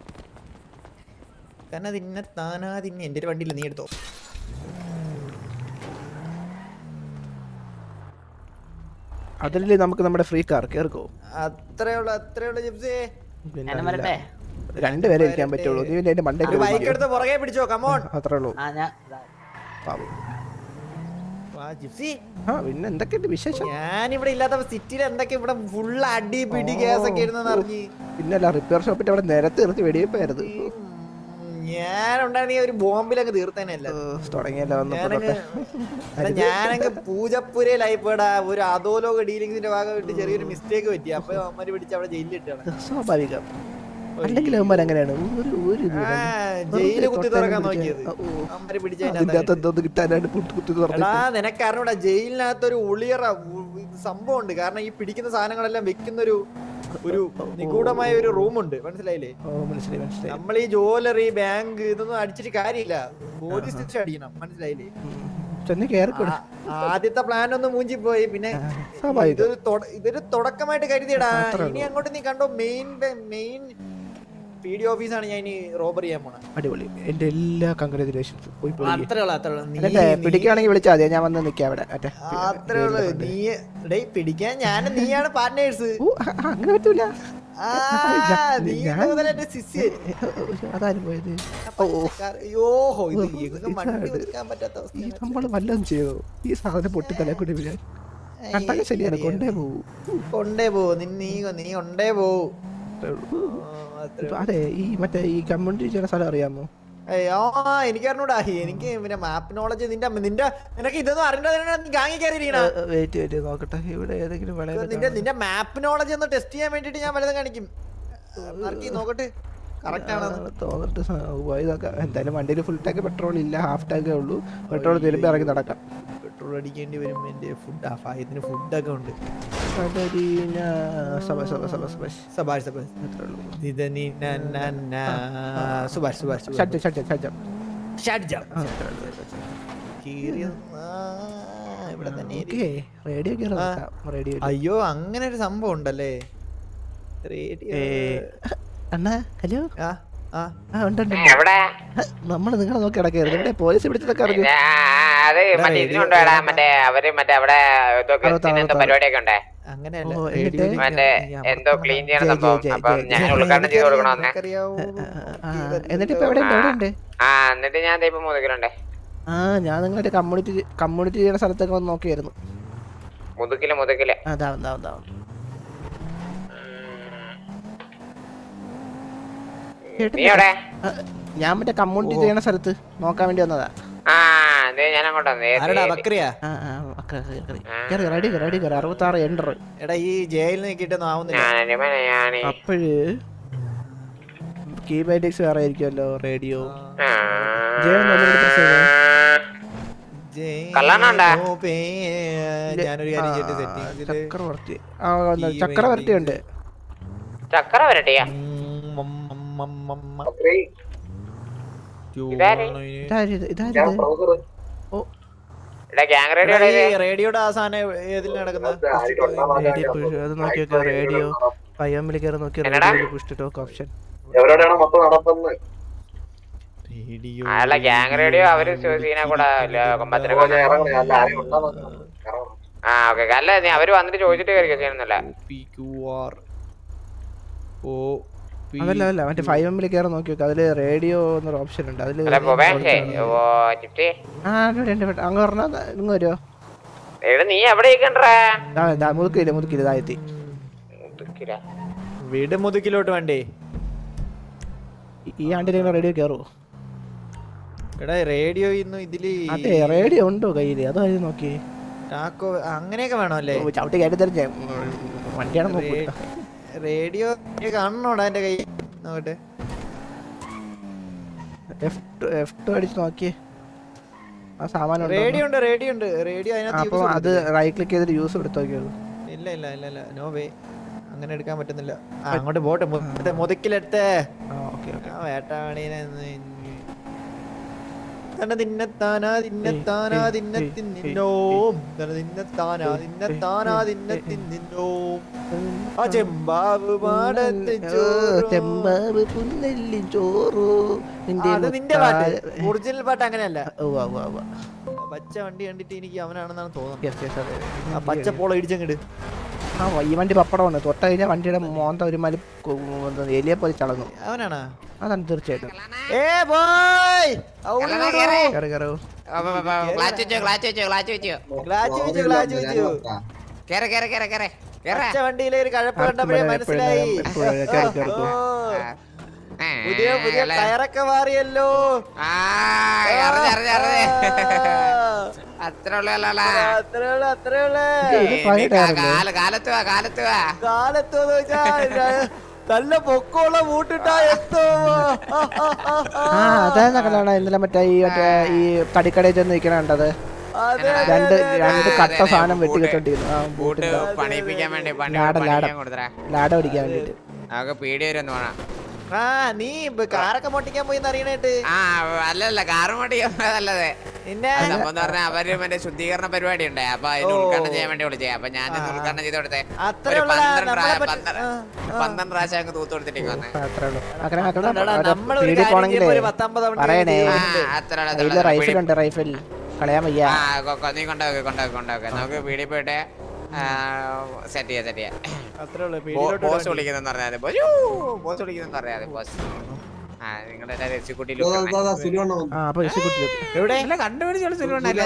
കാരണം തിന്നെ താനാ തിന്നെ എന്റെ ഒരു വണ്ടിയില്ല നീ എടുത്തോ അതിലല്ലേ നമുക്ക് നമ്മുടെ ഫ്രീ കാർ കേറിക്കോ അത്രേ ഉള്ളു അത്രേ ഉള്ളു ജിപ്സി പിന്നെ ഞാൻ അല്ല. വരട്ടെ രണ്ടുപേരെ ഇരിക്കാൻ പറ്റുള്ളൂ നീ പിന്നെ അതിന്റെ ഒരു മണ്ടയ്ക്ക് ബൈക്ക് എടുത്ത് പുറകെ പിടിച്ചോ കമോൺ അത്രേ ഉള്ളൂ ആ ഞാൻ ദാ. പാവം. വാ ജിപ്സി ആ പിന്നെ എന്തൊക്കെയുണ്ട് വിശേഷം ഞാൻ ഇവിടെ ഇല്ലാത്ത സിറ്റിയിൽ എന്തൊക്കെ ഇവിടെ ഫുൾ അടി പിടി കേസൊക്കെ ഇരുന്നെന്ന് അറിഞ്ഞ് പിന്നല്ല റിപ്പയർ ഷോപ്പിന്റെ അവിടെ നിരത്തി നിർത്തി വെടിവെപ്പായിരുന്നു ഞാൻ ഉണ്ടായിരുന്നെങ്കിൽ ഒരു ബോംബിലങ്ങ് തീർത്തേനല്ല തുടങ്ങിയല്ലോ ഞാനങ്ങ് വന്നപ്പോ എടാ, ഞാനങ്ങ് പൂജപ്പുരയിലായി പോടാ ഒരു അധോലോക ഡീലിംഗ്സിന്റെ ഭാഗമായിട്ട് ചെറിയൊരു മിസ്റ്റേക്ക് പറ്റി അപ്പൊ അമ്മര് പിടിച്ച് അവിടെ ജയിലിൽ ഇട്ടാണ് സ്വാഭാവികം അല്ലെങ്കിൽ അവന്മാർ അങ്ങനെയാണ് ഒരു ഒരു ഇതും ആ, ഇല്ല. ജയില് കുത്തി തൊട്ടാലും തുറക്കാൻ പിടിച്ച് നോക്കിയത് ഓ, ഓ. അമ്മര് പിടിച്ച അതിന്റെ അകത്ത് എന്തോന്ന് കിട്ടാനായിട്ട് കുത്തി കുത്തി എടാ തുറന്നിട്ട് നിനക്ക് അറിഞ്ഞൂടാ ജയിലിനകത്ത് ഒരു ഉളിയറ ഉ- ഇത് സംഭവം ഉണ്ട് കാരണം ഈ പിടിക്കുന്ന സാധനങ്ങളെല്ലാം വെക്കുന്ന ഒരു ഒരു നിഗൂഢമായ ഒരു റൂമുണ്ട് മനസ്സിലായില്ലേ ഓ മനസ്സിലായി മനസ്സിലായി നമ്മൾ ഈ ജ്വല്ലറി ബാങ്ക് ഇതൊന്നും അടിച്ചിട്ട് കാര്യമില്ല പോലീസ് സ്റ്റേഷൻ അടിക്കണം മനസ്സിലായില്ലേ ഉം. ചെന്ന് കേറിക്കൂടെ ആ- ആദ്യത്തെ പ്ലാൻ ഒന്ന് മൂഞ്ചി പോയി പിന്നെ സ്വാഭാവികം ഇതൊരു തൊട- ഇതൊരു തുടക്കമായിട്ട് കരുതിയടാ അത്രേ ഇനി അങ്ങോട്ട് നീ കണ്ടോ മെയിൻ മെയിൻ പി ഡി ഓഫീസാണ് ഞാൻ ഇനി റോബർ ചെയ്യാൻ പോണത് അടിപൊളി എന്റെ എല്ലാ കൺഗ്രാജുലേഷൻസ് പോയി പോയി അത്രേ ഉള്ളു അത്രേ ഉള്ളു നീ എന്നിട്ട് നീ- പിടിക്കുകയാണെങ്കിൽ വിളിച്ചാൽ മതി ഞാൻ വന്ന് നിൽക്കാം അവിടെ മറ്റേ അത്രേ ഉള്ളു നീ ഡേ പിടിക്കാൻ ഞാൻ നീയാണ് പാർട്ട്നേഴ്സ് ഓ അ- അ- അങ്ങനെ പറ്റൂല ആ ഞാൻ- നീ ഞാൻ- മുതൽ എന്റെ സിസ് അതാരും പോയത് ഓ യോഹോ ഇത് ഓ, എങ്ങും വണ്ടി ഇതാണ്. ഒതുക്കാൻ പറ്റാത്ത ഈ അവസ്ഥയാണ് നമ്മൾ വല്ലതും ചെയ്തോ ഈ സാധനം പൊട്ടി തല കൂടി വീഴാൻ കണ്ടാൽ ശരിയാണ് കൊണ്ടേ പോകൂ കൊണ്ടേ പോ നീ നീ നീ കൊണ്ടേ പോ അത്രേ ഉള്ളൂ. ആ, അത്രേ ഇപ്പൊ അതെ ഈ മറ്റേ ഈ കമ്മ്യൂണിറ്റി ചെയ്യുന്ന സ്ഥലം അറിയാമോ ഏയ്, ആ എനിക്ക് അറിഞ്ഞൂടാ എനിക്ക് പിന്നെ മാപ്പ് നോളജ് നിന്റെ നിന്റെ നിനക്ക് ഇതൊന്നും അറിയണ്ടതിനാണ് നീ ഗാങ്ങി കയറിയിരിക്കണ വെയിറ്റ് വെയിറ്റ് നോക്കട്ടെ ഇവിടെ ഏതെങ്കിലും വളരെ നിന്റെ നിന്റെ മാപ്പ് നോളജ് ഒന്ന് ടെസ്റ്റ് ചെയ്യാൻ വേണ്ടിട്ട് ഞാൻ വലുതും കാണിക്കും മാർക്ക് നോക്കട്ടെ കറക്റ്റ് ആണ് തോന്നിട്ട് സ- പോയി നോക്കാം എന്തായാലും വണ്ടിയിൽ ഫുൾ ടാങ്ക് പെട്രോൾ ഇല്ല ഹാഫ് ടാങ്കേ ഉള്ളൂ പെട്രോൾ തിരുമ്പി ഇറങ്ങി നടക്കാം പെട്രോൾ അടിക്കേണ്ടി വരും എന്റെ ഫുഡ് ആ ഫായത്തിന് ഫുഡൊക്കെ ഉണ്ട് കടരീന സബ സബ സബ സബ സബാഷ് സബാഷ് അത്രേ ഉള്ളൂ ഇത് നീ ന ന ന സുഭാഷ് സുഭാഷ് ഷഡ്ജ ഷഡ്ജ ഷഡ്ജ ഷാർജ ആ, അത്രേ ഉള്ളൂ. കീറിയ ആ, ഇവിടെ തന്നെ ഇരി. ഓക്കേ റേഡിയോ കയറി ആ. നോക്കാം റേഡിയോ അയ്യോ അങ്ങനെ ഒരു സംഭവം ഉണ്ടല്ലേ റേഡിയോ അണ്ണാ ഹലോ ആ ആ ആ ഉണ്ട് ഉണ്ട് എവിടെ നമ്മൾ നിങ്ങളെ നോക്കി കിടക്കരുത് ഇവിടെ പോലീസ് പിടിച്ചതൊക്കെ അറിഞ്ഞു ആ, അത് മറ്റേ ഇതിനുണ്ടോടാ മറ്റേ അവര് മറ്റേ അവിടെ എന്തോ അറുപത്താറ്, ഗസ്റ്റിന് എന്തോ അറുപത്താറ്. പരിപാടിയൊക്കെ ഉണ്ടേ അങ്ങനെയല്ല ഓ, റേഡിയോ എന്നിട്ട്? മറ്റേ എന്തോ ക്ലീൻ ചെയ്യണ ജയ്, സംഭവം ജയ്, അപ്പം ജയ്, ഞാൻ ജയ്. ഉദ്ഘാടനം ചെയ്ത് കൊടുക്കണമെന്നേ നിനക്കറിയാവോ? ആ എന്നിട്ട് ഇപ്പൊ എവിടെ ഉണ്ട് എവിടെ ഉണ്ട് ആ എന്നിട്ട് ഞാൻ ദേ ഇപ്പൊ മുതുകിലുണ്ടേ ആ ഞാൻ നിങ്ങളുടെ കമ്മ്യൂണിറ്റി കമ്മ്യൂണിറ്റി ചെയ്യുന്ന സ്ഥലത്തൊക്കെ വന്ന് നോക്കിയായിരുന്നു മുതുകില് മുതുകില് അതാ അതാ അതാ നീ എവിടെ ആ, ഞാൻ മറ്റേ കമ്മ്യൂണിറ്റി ചെയ്യുന്ന സ്ഥലത്ത് നോക്കാൻ വേണ്ടി വന്നതാ ആ ദേ ഞാൻ അങ്ങോട്ടാ ദേ, ആരെടാ ദേ, ബക്രിയാ ആ ആ ഒക്കെ കേറി, കേറി. കേറി റെഡി റെഡി കയറി അറുപത്താറ് എൻഡർ എടാ ഈ ജയിലിൽ നിൽക്കിട്ടൊന്നും ആവുന്നില്ല ഞാനൊരു മനയാണി. അപ്പോഴ് കീബൈഡിക്സ് വേറെ ആയിരിക്കുമല്ലോ റേഡിയോ ആ. ജയൻ നല്ലൊരു പ്രസ് ചെയ്തേ. കള്ളനുണ്ടാ? ഓ, പേ, ഞാനൊരു കാര്യം ചെയ്തിട്ട് സെറ്റിംഗ്സില് ചക്രവർത്തി ആ വന്നു. ചക്രവർത്തി ഉണ്ട് ചക്കര വരട്ടിയാ ഉം, ഇതാര്? ഇതാരിത് ഇതാരിത് എടാ ഗ്യാങ് റേഡിയോ റേഡിയോയുടെ ആ സാധനം ഏതിൽ നടക്കുന്ന റേഡിയോ പുഷ് അത് നോക്കി നോക്കുക റേഡിയോ പയ്യമ്പിളി കയറി നോക്കി എന്നടാ? റേഡിയോ പുഷ് ടോക്ക് ഓപ്ഷൻ എവിടെയാണ് മൊത്തം നടത്തുന്നത് റേഡിയോ അയാളെ ഗ്യാങ് റേഡിയോ അവര് സീന കൂടെ കൊമ്പത്തിനെ ഞാൻ ഇറങ്ങണേ അല്ല ആരെയും ഉണ്ടാ നോക്കണം ഇറങ്ങണം ആ ഓക്കെ അല്ല നീ അവര് വന്നിട്ട് ചോദിച്ചിട്ട് കയറി ചെയ്യണമെന്നല്ല P Q R O P അതല്ല അതല്ല മറ്റേ ഫൈവ് എമ്പിൽ കയറി നോക്കി നോക്കുക അതില് റേഡിയോ എന്നൊരു ഓപ്ഷൻ ഉണ്ട് അതില് അല്ല ബൊബേഷേ ഓ ചിപ്റ്റി ആ ഇവിടെ ഉണ്ട് ഇവിടെ. അങ്ങ് പറഞ്ഞാ ഇങ്ങ് വരുമോ എടാ നീ എവിടെ ഇരിക്കണ്ടാ മുതുക്കില്ല മുതുക്കില്ല ഇതായെത്തി വീട് മുതുക്കിലോട്ട് വേണ്ടേ ഈ ആണ്ടിൽ റേഡിയോ കയറുമോ എടാ റേഡിയോ ഇന്ന് ഇതില് അതെ റേഡിയോ ഉണ്ടോ കയ്യില് അത് കാര്യം നോക്കി ടാക്കോ അങ്ങനെയൊക്കെ വേണോ അല്ലേ ഓ, ചവിട്ടി കയറ്റി തെറിഞ്ഞ വണ്ടിയാണ് നോക്കുക റേഡിയോ കാണണോടാ എന്റെ കൈ നോക്കട്ടെ എഫ് ടു എഫ് ടു അടിച്ച് നോക്കി ആ സാമാനം ഉണ്ടോ റേഡിയോ എന്ന്. ഉണ്ട് റേഡിയോ ഉണ്ട് റേഡിയോ ആ, അതിനകത്ത് അപ്പൊ use അത് കൊടുത്തില്ലേ? റൈറ്റ് ക്ലിക്ക് ചെയ്തിട്ട് യൂസ് എടുത്ത് നോക്കിയത് ഇല്ല ഇല്ല ഇല്ല ഇല്ല നോ വേ അങ്ങനെ എടുക്കാൻ പറ്റുന്നില്ല ആ, അങ്ങോട്ട് പോട്ടെ മു- മുതുക്കിലെടുത്തേ ആ ഓക്കെ ഓക്കെ ആ വേട്ടാവണീനെ ഒന്ന് ഇഞ്ഞ്. തന തിന്നത്താനാ തിന്നത്താനാ ഏയ്, ഏയ്, തിന്നത്തിൻ ഏയ്, നിന്നോം തന തിന്നത്താനാ ഏയ്, തിന്നത്താനാ ഏയ്, തിന്നത്തിൻ നിന്നോം ആ ചെമ്പാവ് പാടത്ത് ഓ, ചോറോ. ചെമ്പാവ് പുന്നെല്ലി ചോറു ആ, അത് നിന്റെ പാട്ട് ഒറിജിനൽ പാട്ട് അങ്ങനെയല്ല പച്ച വണ്ടി കണ്ടിട്ട് എനിക്ക് അവനാണെന്നാണ് തോന്നുന്നത് ആ പച്ച പോള ഇടിച്ചങ്ങട് ആ ഈ വണ്ടി പപ്പടമാണ് തൊട്ട കഴിഞ്ഞാൽ വണ്ടിയുടെ മോന്ത ഒരു മലി എലിയെ പോലെ ചളങ്ങും അവനാണാ അതാണ് തീർച്ചയായിട്ടും ഏ ബോയ് കയറി കയറൂ ക്ലാച്ച് വെച്ചോ ക്ലാച്ച് വെച്ചോ ക്ലാച്ച് വെച്ചോ ഗ്ലാച്ച് വെച്ചു ഗ്ലാച്ച് വെച്ചു കേറെ കേറെ കേറെ കേറെ കേറെ പച്ച വണ്ടിയിലെ ഒരു കഴപ്പ് ആ, കണ്ടപ്പോഴേ എപ്പോഴും മനസ്സിലായി എപ്പോഴും കേറി, കേറി, ഓ, ആ, പുതിയ പുതിയ അല്ലേ? ടയറൊക്കെ മാറിയല്ലോ ആ അറിഞ്ഞ അറിഞ്ഞ അറിഞ്ഞ ആ, അത്ര ഉള്ളല്ലോ അത്രേ ഉള്ളു അത്രേ ഉള്ളു ഇത് പഴയ ടയറല്ലേ? കാല കാലത്ത് വാ കാലത്ത് വാ കാലത്തോന്ന് വെച്ചാ ര- നല്ല പൊക്കമുള്ള മൂട്ടിട്ടാ എത്തും ആ അതായത് കണ്ടാണ് ഇന്നലെ മറ്റേ ഈ മറ്റേ ഈ തടിക്കടയിൽ ചെന്ന് നിൽക്കണ കണ്ടത് അതെ അതെ, രണ്ട് അതെ, അതെ. രണ്ട് ആ, കട്ട അതെ, സാധനം ബൂട്ട്. വെട്ടി കെട്ടോണ്ടിരുന്നു ആ ബൂട്ട് ബൂട്ടിന്റെ പണിയിപ്പിക്കാൻ വേണ്ടി പണി ലാട, ലാട. പണിയാൻ കൊടുത്തരാ ലാഡ പിടിക്കാൻ വേണ്ടിട്ട് നമുക്ക് പീടി വരും വേണം ആ നീ ഇപ്പൊ കാറൊക്കെ പൊട്ടിക്കാൻ പോയി അറിയണേട്ട് ആ അല്ലല്ല കാറ് മടി നല്ലത് നിന്നെ സംഭവം എന്ന് പറഞ്ഞാൽ അവര് മറ്റേ ശുദ്ധീകരണ പരിപാടി ഉണ്ട് അപ്പൊ അതിന് ഓ. ഉദ്ഘാടനം ചെയ്യാൻ വേണ്ടി വിളിച്ചേ അപ്പൊ ഞാൻ ആ. ഉദ്ഘാടനം ചെയ്ത് കൊടുത്തേ അത്രേ ഒരു ഉള്ളടാ, പന്ത്രണ്ട് നമ്മളെ പ്രായ- പറ്റി- പന്ത്രണ്ട് ആ, ആ. പന്ത്രണ്ട് പ്രാവശ്യം അങ്ങ് തൂത്ത് കൊടുത്തിട്ടേക്ക് വന്നേ അത്രേ ഉള്ളൂ അങ്ങനെ ആക്കണ്ട, എടാ, ഒരു നമ്മളൊരു പീടി കാര്യം പോണെങ്കിലേ ചെയ്യുമ്പോ ഒരു പത്തമ്പത് വണ്ടി പറയണേ. വീതിയിൽ ആ ഉണ്ട്. അത്ര അതില് റൈഫിൽ ഉണ്ട് റൈഫിൽ കളയാൻ വയ്യ ആ കൊ- കൊ- നീ കൊണ്ടുപോക്കെ കൊണ്ടുപോക്കെ കൊണ്ടുപോക്കെ നമുക്ക് പീടി പോയിട്ട് സെറ്റ് ചെയ്യാം സെറ്റ് ചെയ്യാം അത്രേ ഉള്ളു ബോ- പീടിയിലോട്ട് ബോസ് വണ്ടി. വിളിക്കുന്നെന്ന് പറഞ്ഞാൽ മതി ബോസ് യ്യോ, ബോസ് വിളിക്കുന്നെന്ന് പറഞ്ഞാൽ മതി ബോസ് ആ നിങ്ങളുടെ എല്ലാവരും എക്സിക്യൂട്ടീവ് ആ അപ്പൊ എസ് കുട്ടി എവിടെ കണ്ടുപിടിച്ചോളൂ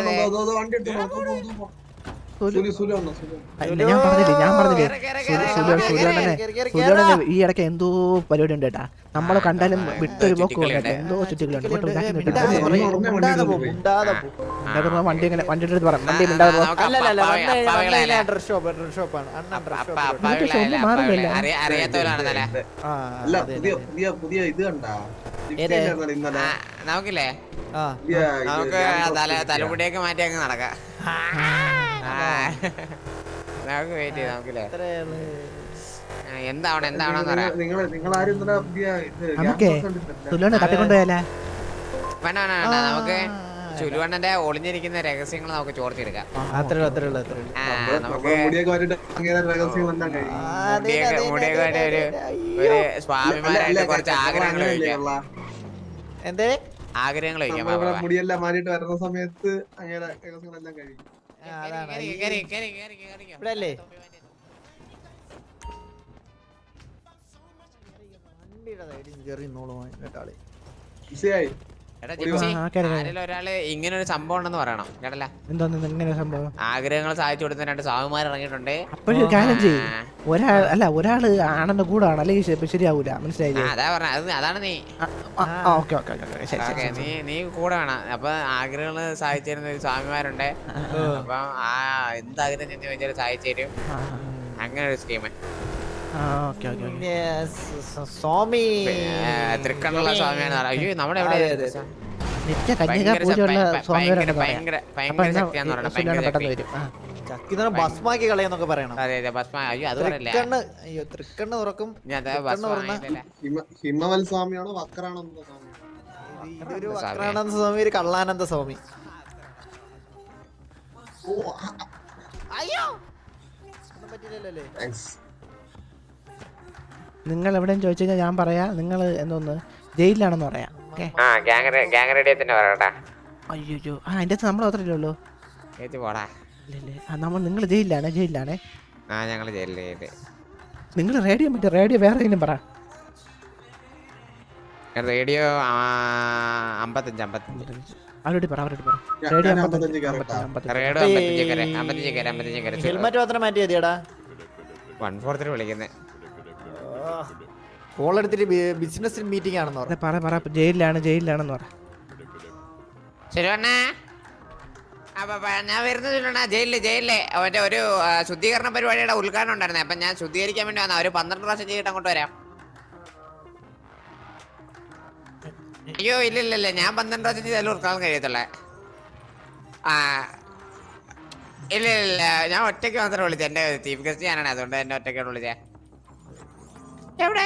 അല്ല ഞാൻ പറഞ്ഞില്ലേ ഞാൻ പറഞ്ഞില്ലേ കേറ്, കേറ്, കേറ്, സുലു- കേറ്, സുലുവണ്ണനെ കേറ്, കേറ്, സുലുവണ്ണനെ ഈ ഇടയ്ക്ക് എന്തോ പരിപാടി ഉണ്ട് കേട്ടാ നമ്മളെ കണ്ടാലും ആ, വിട്ടൊരു പോക്ക് ചുറ്റിക്കളിയുണ്ട്. കേട്ടോ എന്തോ ചുറ്റികളുണ്ട് ചുറ്റിക്കളിയുണ്ട്. ഇങ്ങോട്ട് ഏ, ഉണ്ടാക്കി മിണ്ടാതെ നിൽക്കണം. പറയ്, മിണ്ടാതെ പോ, മിണ്ടാതെ പോ. ഉണ്ടാക്കി പോ, വണ്ടി ഇങ്ങനെ വണ്ടിയുടെ അടുത്ത് പറയാം വണ്ടി മിണ്ടാതെ പോ അല്ല അല്ല അല്ല വന്ന് കഴിഞ്ഞാ- വന്ന് കഴിഞ്ഞാ ഡ്രസ് ഷോപ്പ് ഡ്രസ് ഷോപ്പാണ് അണ്ണൻ ഡ്രസ് ഷോപ്പ് അറിയാത്തവരാണെന്നല്ലേ ആ അല്ല അതെ, പുതിയ അതെ. പുതിയ പുതിയ ഇത് കണ്ടാ ഏത്? ഇന്നലെ നമുക്കില്ലേ ആ പുതിയ ഇത് നമുക്ക് ഞാൻ തല കുറച്ച് തലമുടിയൊക്കെ മാറ്റി അങ്ങ് നടക്കാം ആ. നമുക്ക് വെയിറ്റ് ചെയ്യാം നമുക്കില്ലേ അത്രേ ഉള്ളു. ആ, എന്താവണം എന്താവണമെന്ന് പറയാം നിങ്ങൾ നിങ്ങൾ ആരും ഇന്നലെ പുതിയ ഇത് നമുക്കേ ഗ്യാസ് കണ്ടിട്ടില്ല? സുലുവണ്ണ തട്ടിക്കൊണ്ടുപോയാലേ വേണ്ട വേണ്ട വേണ്ട നമുക്ക് ചുലുവണ്ണന്റെ ഒളിഞ്ഞിരിക്കുന്ന രഹസ്യങ്ങൾ നമുക്ക് ചോർത്തിയെടുക്കാം അത്രേ ഉള്ളു അത്രേ ഉള്ളു അത്രേ ഉള്ളു ആ, നമ്മള് നമുക്ക് നമ്മള് മുടിയൊക്കെ മാറ്റിട്ട് അങ്ങനെ രഹസ്യങ്ങളെല്ലാം കഴിയും ആ, അതെ, മുടിയൊക്കെ അതെ, മുടിയൊക്കെ അതെ, ആയിട്ട് ഒരു അതെ, ഒരു അയ്യോ. സ്വാഭിമാനായിട്ട് കുറച്ച് ആഗ്രഹങ്ങൾ വയ്ക്കാം എന്തേ ആഗ്രഹങ്ങൾ വയ്ക്കാം വാ, നമ്മളിവിടെ വാ, വാ. മുടിയെല്ലാം മാറിയിട്ട് വരുന്ന സമയത്ത് അങ്ങനെ രഹസ്യങ്ങളെല്ലാം കഴിയും ആ, അതാണ് കേറി, ഈ- കേറി, കേറി, കേറി, കേറി. ഇവിടെ അല്ലേ? വണ്ടിയുടെ സൈഡിൽ നിന്ന് ചെറിയ നോളുമായി കേട്ടാളി ഈസിയായി എടാ ആ, ജിപ്സി ആ, കേറി, കേറി. ആരെങ്കിലും ഒരാള് ഇങ്ങനെ ഒരു സംഭവം ഉണ്ടെന്ന് പറയണം കേട്ടല്ല എന്തോന്ന് ഇങ്ങനെ സംഭവം ആഗ്രഹങ്ങൾ സാധിച്ചു കൊടുത്ത രണ്ട് സ്വാമിമാർ ഇറങ്ങിയിട്ടുണ്ട് അപ്പോഴും കാര്യം ചെയ്യും ആ, ഒരാൾ അല്ല ഒരാള് ആണെന്ന് കൂടാണ് അല്ലെങ്കിൽ ശരി- ശരിയാവൂല ആ, മനസ്സിലായില്ലേ അതാ പറഞ്ഞ അത് അതാണ് നീ ഓക്കെ ഓക്കെ ഓക്കെ ശരി ശരി ഓക്കെ ശരി നീ നീ കൂടെ വേണം അപ്പൊ ആഗ്രഹങ്ങൾ സാധിച്ചു തരുന്ന ഒരു സ്വാമിമാരുണ്ട് അപ്പൊ ആ എന്താഗ്രഹം ചെന്ന് ചോദിച്ചാൽ സാധിച്ചു തരും ആ, അങ്ങനെ ഒരു സ്കീം ആ ഓക്കെ ഓക്കെ ഓക്കെ പിന്നെ സ- സ- സ്വാമി തൃക്കണ്ണുള്ള സ്വാമിയാണ് അയ്യോ നമ്മുടെ അതെ, എവിടെ അതെ, നിത്യ കന്യക ഭയങ്കര പൂജയുള്ള ശ- ഭയ- ഭയ- സ്വാമികളുണ്ടെന്ന് പറയാം ഭയങ്കര അപ്പൊ ഭയങ്കര എന്നാ ശക്തിയാന്ന് പറയണം സുലുവണ്ണ ഭയങ്കര പെട്ടെന്ന് ശക്തി വരും ആ ചക്കിന്ന് ഭസ്മാക്കി കളയെന്നൊക്കെ പറയണം അതെ അതെ ഭസ്മ അയ്യോ അത് പറയല്ലേ തൃക്കണ്ണ് അയ്യോ തൃക്കണ്ണ് തുറക്കും ഞാൻ ദേ തൃക്കണ്ണ് ഭസ്മ തുറന്ന വാങ്ങിയില്ലല്ലേ. ഹിമ ഹിമവൽ സ്വാമിയാണോ വക്രാനന്ദ സ്വാമി ഇത് ഇതൊരു സ്വാമി. വക്രാനന്ദ സ്വാമി ഒരു കള്ളാനന്ദ സ്വാമി ഒന്നും പറ്റിയില്ലല്ലേ താങ്ക്സ് നിങ്ങൾ എവിടെയും ചോദിച്ചു കഴിഞ്ഞാൽ ഞാൻ പറയാം നിങ്ങൾ എന്തോന്ന് ജയിലിലാണെന്ന് പറയാം ഓക്കെ ആ ഗ്യാങ് ഗ്യാങ് റെഡി തന്നെ പറയട്ടാ അയ്യോ ആ അതിൻ്റെ അകത്ത് നമ്മൾ മാത്രമല്ലേ ഉള്ളൂ ഏറ്റ് പോടാ ഇല്ലല്ലേ ആ നമ്മൾ നിങ്ങൾ ജയിലിലാണ് ജയിലിലാണേ ആ ഞങ്ങള് ജയിലിൽ ജയിലില് നിങ്ങൾ റേഡിയോ മറ്റേ റേഡിയോ വേറെ ഏതെങ്കിലും പറ റേഡിയോ അമ്പത്തഞ്ച് അമ്പത്തഞ്ച് അവരോട് പറ അവരോട് പറ ഞാൻ- റേഡിയോ ഞാൻ അമ്പത്തഞ്ച് അമ്പത്തഞ്ച് അമ്പത്തഞ്ച് കയറട്ടാ. അമ്പത്തഞ്ച് റേഡിയോ അമ്പത്തഞ്ച് കര അമ്പത്തഞ്ച് കര അമ്പത്തഞ്ച് കര ഹെൽമെറ്റ് മാത്രം മാറ്റി മതിയടാ വൺ ഫോർ ത്രീ വിളിക്കുന്നത് കോൾ എടുത്തിട്ട് ബിസിനസ് മീറ്റിംഗ് ആണെന്ന് അതെ, പറഞ്ഞു പറ പറ ജയിലിലാണ് ജയിലിലാണെന്ന് പറ ശരിവണ്ണ അപ്പൊ പ- ഞാൻ വരുന്നത് ശരിവണ്ണ ജയിലില് ജയിലില് മറ്റേ ഒരു ആ, ശുദ്ധീകരണ പരിപാടിയുടെ ഉദ്ഘാടനം ഉണ്ടായിരുന്നേ അപ്പൊ ഞാൻ ശുദ്ധീകരിക്കാൻ വേണ്ടി വന്ന ഒരു പന്ത്രണ്ട് പ്രാവശ്യം ചെയ്തിട്ട് അങ്ങോട്ട് വരാം അയ്യോ ഇല്ല ഇല്ല ഇല്ല ഞാൻ പന്ത്രണ്ട് പ്രാവശ്യം ചെയ്താലും ഉദ്ഘാടനം കഴിയത്തുള്ളേ ആ ഇല്ല ഇല്ല ഇല്ല ഞാൻ ഒറ്റയ്ക്ക് മാത്രമേ വിളിച്ചത് എന്റെ ചീഫ് ഗസ്റ്റ് ഞാനാണ് അതുകൊണ്ട് എന്നെ ഒറ്റയ്ക്കാണ് വിളിച്ചേ എവിടെ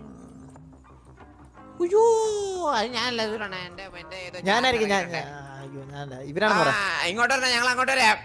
അയ്യോ അത് ഞാനല്ല ദൂരാണ് എന്റെ എന്റെ ഏതോ ഞാനായിരിക്കും ഞാൻ ചാനൽ ആ, അയ്യോ ഞാനല്ല ഇവരാണെന്ന് പറ ആ, ഇങ്ങോട്ട് വരണം ഞങ്ങൾ അങ്ങോട്ട് വരാം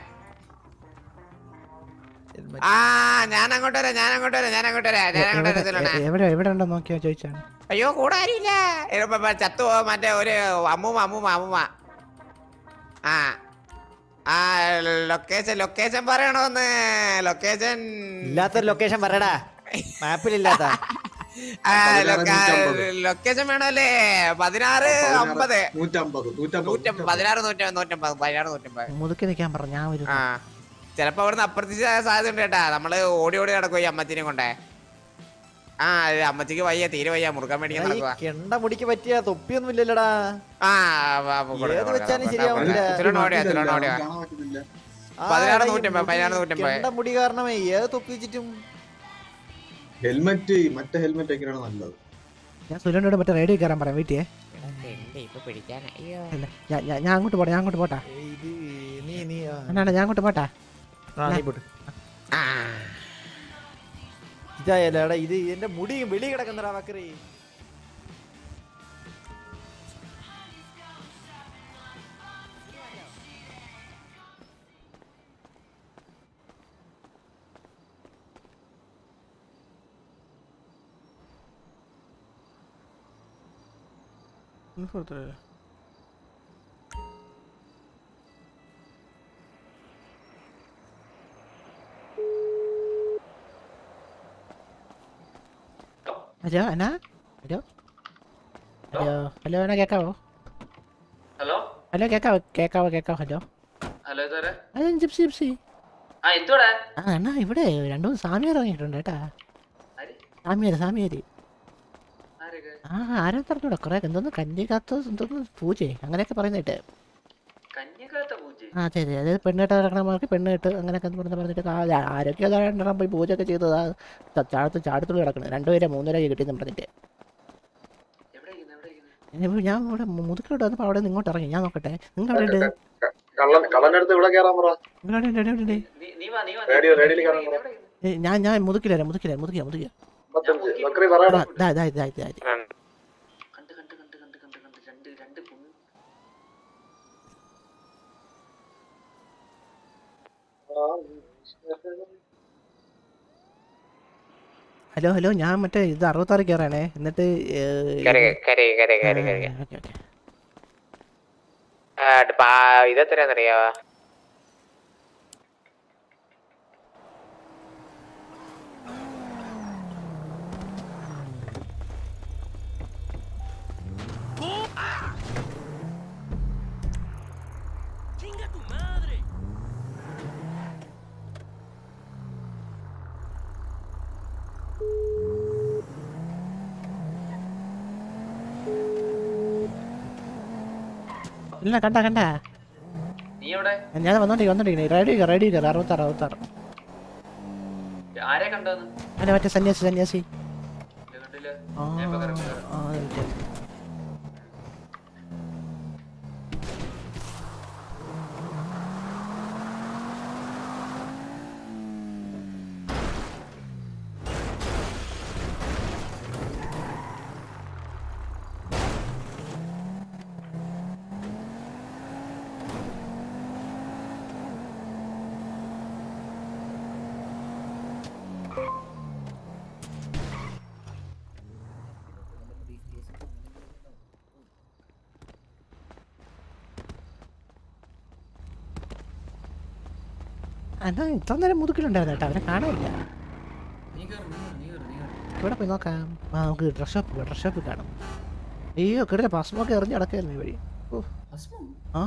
ഹെൽമെറ്റ്. ആ ഞാൻ അങ്ങോട്ട് വരാം ഞാൻ അങ്ങോട്ട് വരാം ഞാൻ അങ്ങോട്ട് വരാം ഞാൻ അങ്ങോട്ട് എവിടെ വരത്തില്ലണേ എ- എവിടെ എവിടെ ഉണ്ടോ നോക്കിയാ ചോദിച്ചാണ് അയ്യോ കൂടെ ആരുമില്ല ഏ, പ- പ- ചത്തു പോവാൻ മറ്റേ ഒരു അമ്മൂമ്മ അമ്മൂമ്മ അമ്മൂമ്മ ആ ആ ലൊക്കേഷൻ ലൊക്കേഷൻ പറയണോന്ന് ലൊക്കേഷൻ ഇല്ലാത്തൊരു ലൊക്കേഷൻ പറയടാ മാപ്പിലില്ലാത്ത ആ, പതിനാറ് ലൊക്ക- നൂറ്റമ്പത്. ലൊക്കേഷൻ വേണമല്ലേ പതിനാറ് അമ്പത് നൂറ്റമ്പത് നൂറ്റമ്പത് നൂറ്റമ്പത് പതിനാറ് നൂറ്റമ്പത് നൂറ്റമ്പത് പതിനാറ് നൂറ്റമ്പത് മുതുക്കി നിൽക്കാൻ പറഞ്ഞു ഞാൻ ഒരു ആ ചിലപ്പോ അവിടുന്ന് അപ്രതീക്ഷിത സാധ്യത ഉണ്ട് കേട്ടാ നമ്മള് ഓടി ഓടി നടക്കും ഈ അമ്മച്ചിനെ കൊണ്ടേ ആ ഇത് അമ്മച്ചിക്ക് വയ്യ തീരെ വയ്യ മുറുക്കാൻ മേടിക്കാൻ ഈ നടക്കുക കെണ്ട മുടിക്ക് പറ്റിയ തൊപ്പിയൊന്നും ഇല്ലല്ലോടാ ആ വാ, വാ, കൊടുക്കാം, ഏത് കൊടുക്കാം, വെച്ചാലും കൊടുക്കാം, ശരിയാവില്ല. കൊടുക്കാം. ഇച്ചിരി ഓടിയാ ഇച്ചിരി ഓടിയാ കാണാൻ പറ്റുന്നില്ല ആ, പതിനാറ് എടാ, ഈ നൂറ്റമ്പത്, മുടി- പതിനാറ് നൂറ്റമ്പത്. കെണ്ട മുടി കാരണമേ ഏത് തൊപ്പി വെച്ചിട്ടും ഹെൽമെറ്റ് മറ്റേ ഹെൽമെറ്റ് ഒക്കെയാണ് നല്ലത് ഞാൻ സുരനോട് മറ്റേ റേഡിയോ കയറാൻ പറയാം വീട്ടിയെ എന്റെ ഇപ്പൊ പിടിക്കാൻ അയ്യോ ഇല്ല ഞാൻ ഞാൻ- ഞാൻ അങ്ങോട്ട് പോട്ടെ ഞാൻ അങ്ങോട്ട് പോട്ടാ ഏയ്, ഇത് നീ നീ ആ. എന്നാണ് ഞാൻ അങ്ങോട്ട് പോട്ടാ ആ, നീ പോട്ട്. ആ ഇതായാലും എടാ ഇത് എന്റെ മുടി വെളി കിടക്കുന്നടാ വക്കറി ഒന്ന് പുറത്ത് വരൂ. ഹലോ എന്നാ ഹലോ ഹലോ ഹലോ എന്നാ കേക്കാവോ ഹലോ ഹലോ കേക്കാവോ കേക്കാവോ കേക്കാവോ ഹലോ ഹലോ ഇതുവരെ അത് ജിപ്സി ജിപ്സി ആ എന്തുവാടാ ആ അണ്ണാ ഇവിടെ രണ്ടു മൂന്ന് സാമിയാർ ഇറങ്ങിയിട്ടുണ്ട് കേട്ടാ ആര്? സാമിയാര് സാമിയാര് ആരൊക്കെ ആ ആരും പറഞ്ഞൂടാ കുറെ എന്തോന്ന് കന്യകാത്ത എന്തോന്ന് പൂജ അങ്ങനെയൊക്കെ പറയുന്നിട്ട് കന്യകാത്ത പൂജ ആ അതെ അതെ അതായത് പെണ്ണിട്ട് ഇറങ്ങണമാർക്ക് പെണ്ണ് ഇട്ട് അങ്ങനെയൊക്കെ പറഞ്ഞ് പറഞ്ഞിട്ട് കാ- ആരൊക്കെ അതാണ് പോയി പൂജയൊക്കെ ചെയ്തതാ ചാടത്ത് ചാടത്തുള്ളി കിടക്കണം രണ്ടുപേരെ മൂന്നുപേരെ കിട്ടിയെന്ന് പറഞ്ഞിട്ട് എവിടെ ഇരിക്കുന്നെ? എവിടെ ഇരിക്കുന്നെ? ഇനി ഞാൻ ഇവിടെ മുതുക്കിലോട്ട് വന്നപ്പോൾ അവിടെ നിന്ന് ഇങ്ങോട്ട് ഇറങ്ങി ഞാൻ നോക്കട്ടെ നിങ്ങൾ അവിടെ ഉണ്ട് കള്ളൻ കള്ളനടുത്ത് ഇവിടെ കയറാൻ പറ നിങ്ങൾ അവിടെ ഉണ്ട് എവിടെ ഉണ്ട് നീ- നീ വാ, നീ വാ, റേഡിയോ, നീ- റേഡിയോയിൽ നീ- കാണാൻ നീ- എവിടെ ഇരിക്കുന്നെ? ഏ, ഞാൻ ഞാൻ മുതുക്കിലാ മുതുക്കിലാ മുതുക്കിയാ മുതുക്കിയാ അമ്പത്തഞ്ച് ബക്രി പറയടാ ആ, ദാ ദാ ദാ ദാ ദാ. കണ്ട് കണ്ട് കണ്ട് കണ്ട് കണ്ട് കണ്ട് രണ്ട് രണ്ട് കുഞ്ഞ് ഹലോ ഹലോ ഞാൻ മറ്റേ ഇത് അറുപത്താറ് കയറാണേ എന്നിട്ട് ഏ, കറി കറി കറി കറി കറി ആ, ഓക്കേ, ഓക്കേ. ഇതെത്രയാന്നറിയാവോ ഇല്ല കണ്ട കണ്ട നീ എവിടെ ഞാൻ വന്നോണ്ടിരിക്കും വന്നോണ്ടിരിക്കണേ റേഡിയോ കയറി റേഡിയോ കയറി അറുപത്താറ് അറുപത്താറ് ആരെ കണ്ടെന്ന് അല്ല മറ്റേ സന്യാസി സന്യാസി കണ്ടില്ല ആ ഞാൻ ഇപ്പൊ കയറാം, ഇപ്പൊ ആ, അതെ, ഓക്കേ. എന്നാ ഇത്ര നേരം മുതുക്കിലുണ്ടായിരുന്നു കേട്ടോ അവനെ കാണാനില്ല നീ കേറ്, നീ കേറ്, നീ കേറ്, നീ കേറ്. ഇവിടെ പോയി നോക്കാം ആ നമുക്ക് ഡ്രസ് ഷോപ്പ് പോകാം ഡ്രസ് ഷോപ്പിൽ കാണാം അയ്യോ കിടല പാസ്മൊക്കെ എറിഞ്ഞ് നടക്കായിരുന്നു ഈ വഴി ഓ ഭസ്മം? ആ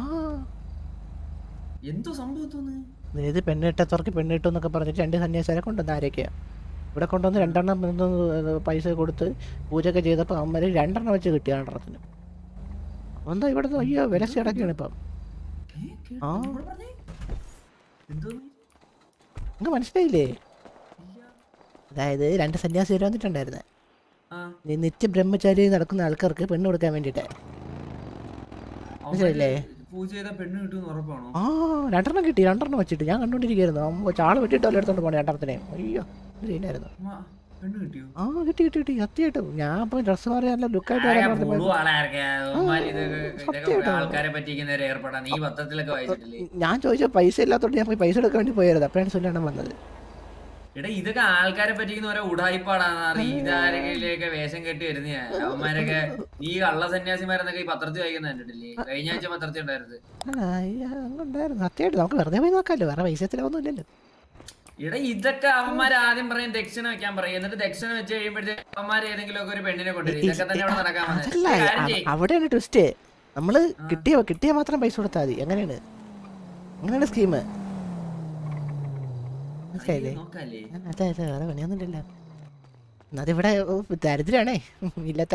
എന്തോ സംഭവത്തോന്ന് ഏത് പെണ്ണിട്ടത്തവർക്ക് പെണ്ണിട്ടു എന്നൊക്കെ പറഞ്ഞിട്ട് രണ്ട് സന്യാസിമാരെ കൊണ്ടുവന്ന് ആരൊക്കെയാ ഇവിടെ കൊണ്ടുവന്ന് രണ്ടെണ്ണം കൊണ്ടുവന്ന് പൈസ കൊടുത്ത് പൂജയൊക്കെ ചെയ്തപ്പോൾ അമ്മര് രണ്ടെണ്ണം വെച്ച് കിട്ടി രണ്ടെണ്ണത്തിന് എന്താ ഇവിടെ അയ്യോ വിലസി കിടക്കുകയാണ് ഇപ്പം ആ എന്തോന്ന് അങ്ങ് മനസ്സിലായില്ലേ അതായത് രണ്ട് സന്യാസിമാർ വന്നിട്ടുണ്ടായിരുന്നെ ആ ഈ നിത്യ ബ്രഹ്മചാരി നടക്കുന്ന ആൾക്കാർക്ക് പെണ്ണ് കൊടുക്കാൻ വേണ്ടിയിട്ട് മനസ്സിലായില്ലേ? അവന്മാര് പൂജ ചെയ്ത പെണ്ണ് കിട്ടുമെന്ന് ഉറപ്പാണോ ആ രണ്ടെണ്ണം കിട്ടി രണ്ടെണ്ണം വെച്ചിട്ട് ഞാൻ കണ്ടോണ്ടിരിക്കുകയായിരുന്നു അമ്മ ചാള് വെട്ടിയിട്ടല്ലോ എടുത്തോണ്ട് പോണേ രണ്ടെണ്ണത്തിനെ അയ്യോ ഇത് ചെയ്യുന്നായിരുന്നു അമ്മ, പെണ്ണ് കിട്ടിയോ ആ കിട്ടി കിട്ടി കിട്ടി സത്യമായിട്ടും ഞാൻ ഇപ്പൊ ഡ്രസ്സ് മാറി നല്ല ലുക്കായിട്ട് ആകെ വരാൻ പുഴു പറഞ്ഞപ്പോ ആളായിരിക്കാ. അവന്മാര് ഇതൊക്കെ ഇതൊക്കെ സത്യമായിട്ടും. ആൾക്കാരെ പറ്റിക്കുന്നവരെ ഏർപ്പെടാൻ നീ പത്രത്തിലൊക്കെ വായിച്ചിട്ടില്ലേ ഞാൻ ചോദിച്ച പൈസ ഇല്ലാത്തോണ്ട് ഞാൻ പോയി പൈസ എടുക്കാൻ വേണ്ടി പോയായിരുന്നു അപ്പോഴാണ് സുല്ലാണ് വന്നത് എടാ ഇതൊക്കെ ആൾക്കാരെ പറ്റിക്കുന്ന ഓരോ ഉടായിപ്പാടാന്ന് അറിയ ഇതാരെങ്കിലൊക്കെ വേഷം കെട്ടി വരുന്ന അവന്മാരൊക്കെ ഈ കള്ള സന്യാസിമാരെന്നൊക്കെ ഈ പത്രത്തിൽ വായിക്കുന്ന കണ്ടിട്ടില്ലേ കഴിഞ്ഞ ആഴ്ച പത്രത്തിൽ ഉണ്ടായിരുന്നത് ആ, അയ്യ, അങ്ങുണ്ടായിരുന്നു സത്യമായിട്ട് നമുക്ക് വെറുതെ പോയി നോക്കാമല്ലോ വേറെ പൈസ ചിലവൊന്നും ഇല്ലല്ലോ എടാ ഇതൊക്കെ അവന്മാർ ആദ്യം പറയും ദക്ഷിണ വെക്കാൻ പറയും എന്നിട്ട് ദക്ഷിണ വെച്ച് കഴിയുമ്പോഴത്തേക്ക് അവന്മാർ ഏതെങ്കിലും ഒക്കെ ഒരു പെണ്ണിനെ കൊണ്ടുവരും ഇതൊക്കെ തന്നെ അവിടെ നടക്കാൻ വന്നത് അതല്ല ഒരു കാര്യം ചെയ്യ്. അവ- അവിടെയാണ് ട്വിസ്റ്റ് നമ്മള് കിട്ടിയ കിട്ടിയ മാത്രം പൈസ കൊടുത്താൽ മതി അങ്ങനെയാണ് അങ്ങനെയാണ് സ്കീം മനസ്സിലായില്ലേ നോക്കാല്ലേ ആ, അതെ അതെ വേറെ പണിയൊന്നുമില്ലല്ലോ അതിവിടെ ഓ, ദരിദ്രാണേ ഇല്ലത്തെ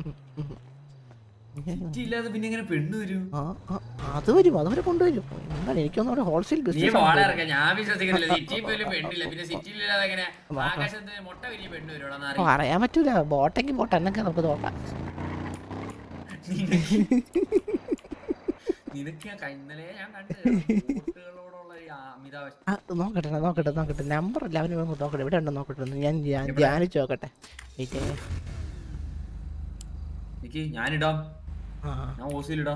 സിറ്റി ഇല്ലാതെ പിന്നെ ഇങ്ങനെ പെണ്ണ് വരും ആ ആ, അത് വരും അതവരെ കൊണ്ടുവരും എന്താണ് എനിക്കൊന്നും അവിടെ ഹോൾസെയിൽ നീ ബിസിനസ് മോളെ ഇറക്കാം ഞാൻ വിശ്വസിക്കുന്നില്ല സിറ്റിയിൽ പോലും പെണ്ണില്ല പിന്നെ സിറ്റിയിൽ ഇല്ലാതെ എങ്ങനെ ആകാശത്ത് മുട്ട വിരിയ പെണ്ണ് വരുവാണെന്ന് അറിയാം പറയാൻ പറ്റൂല ബോട്ടെങ്കിൽ ബോട്ട് എന്നൊക്കെ നമുക്ക് നോക്കാം നിനക്ക് ഞാൻ ഇന്നലെ ഞാൻ കണ്ടു ബോട്ടുകളോടുള്ള ഈ അമിതാവശ്യം ആ, നോക്കട്ടെ നോക്കട്ടെ നോക്കട്ടെ നമ്പർ അല്ല അവന് വേഗം നോക്കട്ടെ ഇവിടെ ഉണ്ടോ നോക്കട്ടെ ഒന്ന് ഞാൻ ഞാൻ ധ്യാനിച്ച് നോക്കട്ടെ വെയിറ്റ് ചെയ്യ്. എനിക്ക് ഞാനിടാം ആ ഞാൻ ഓസിലിടാം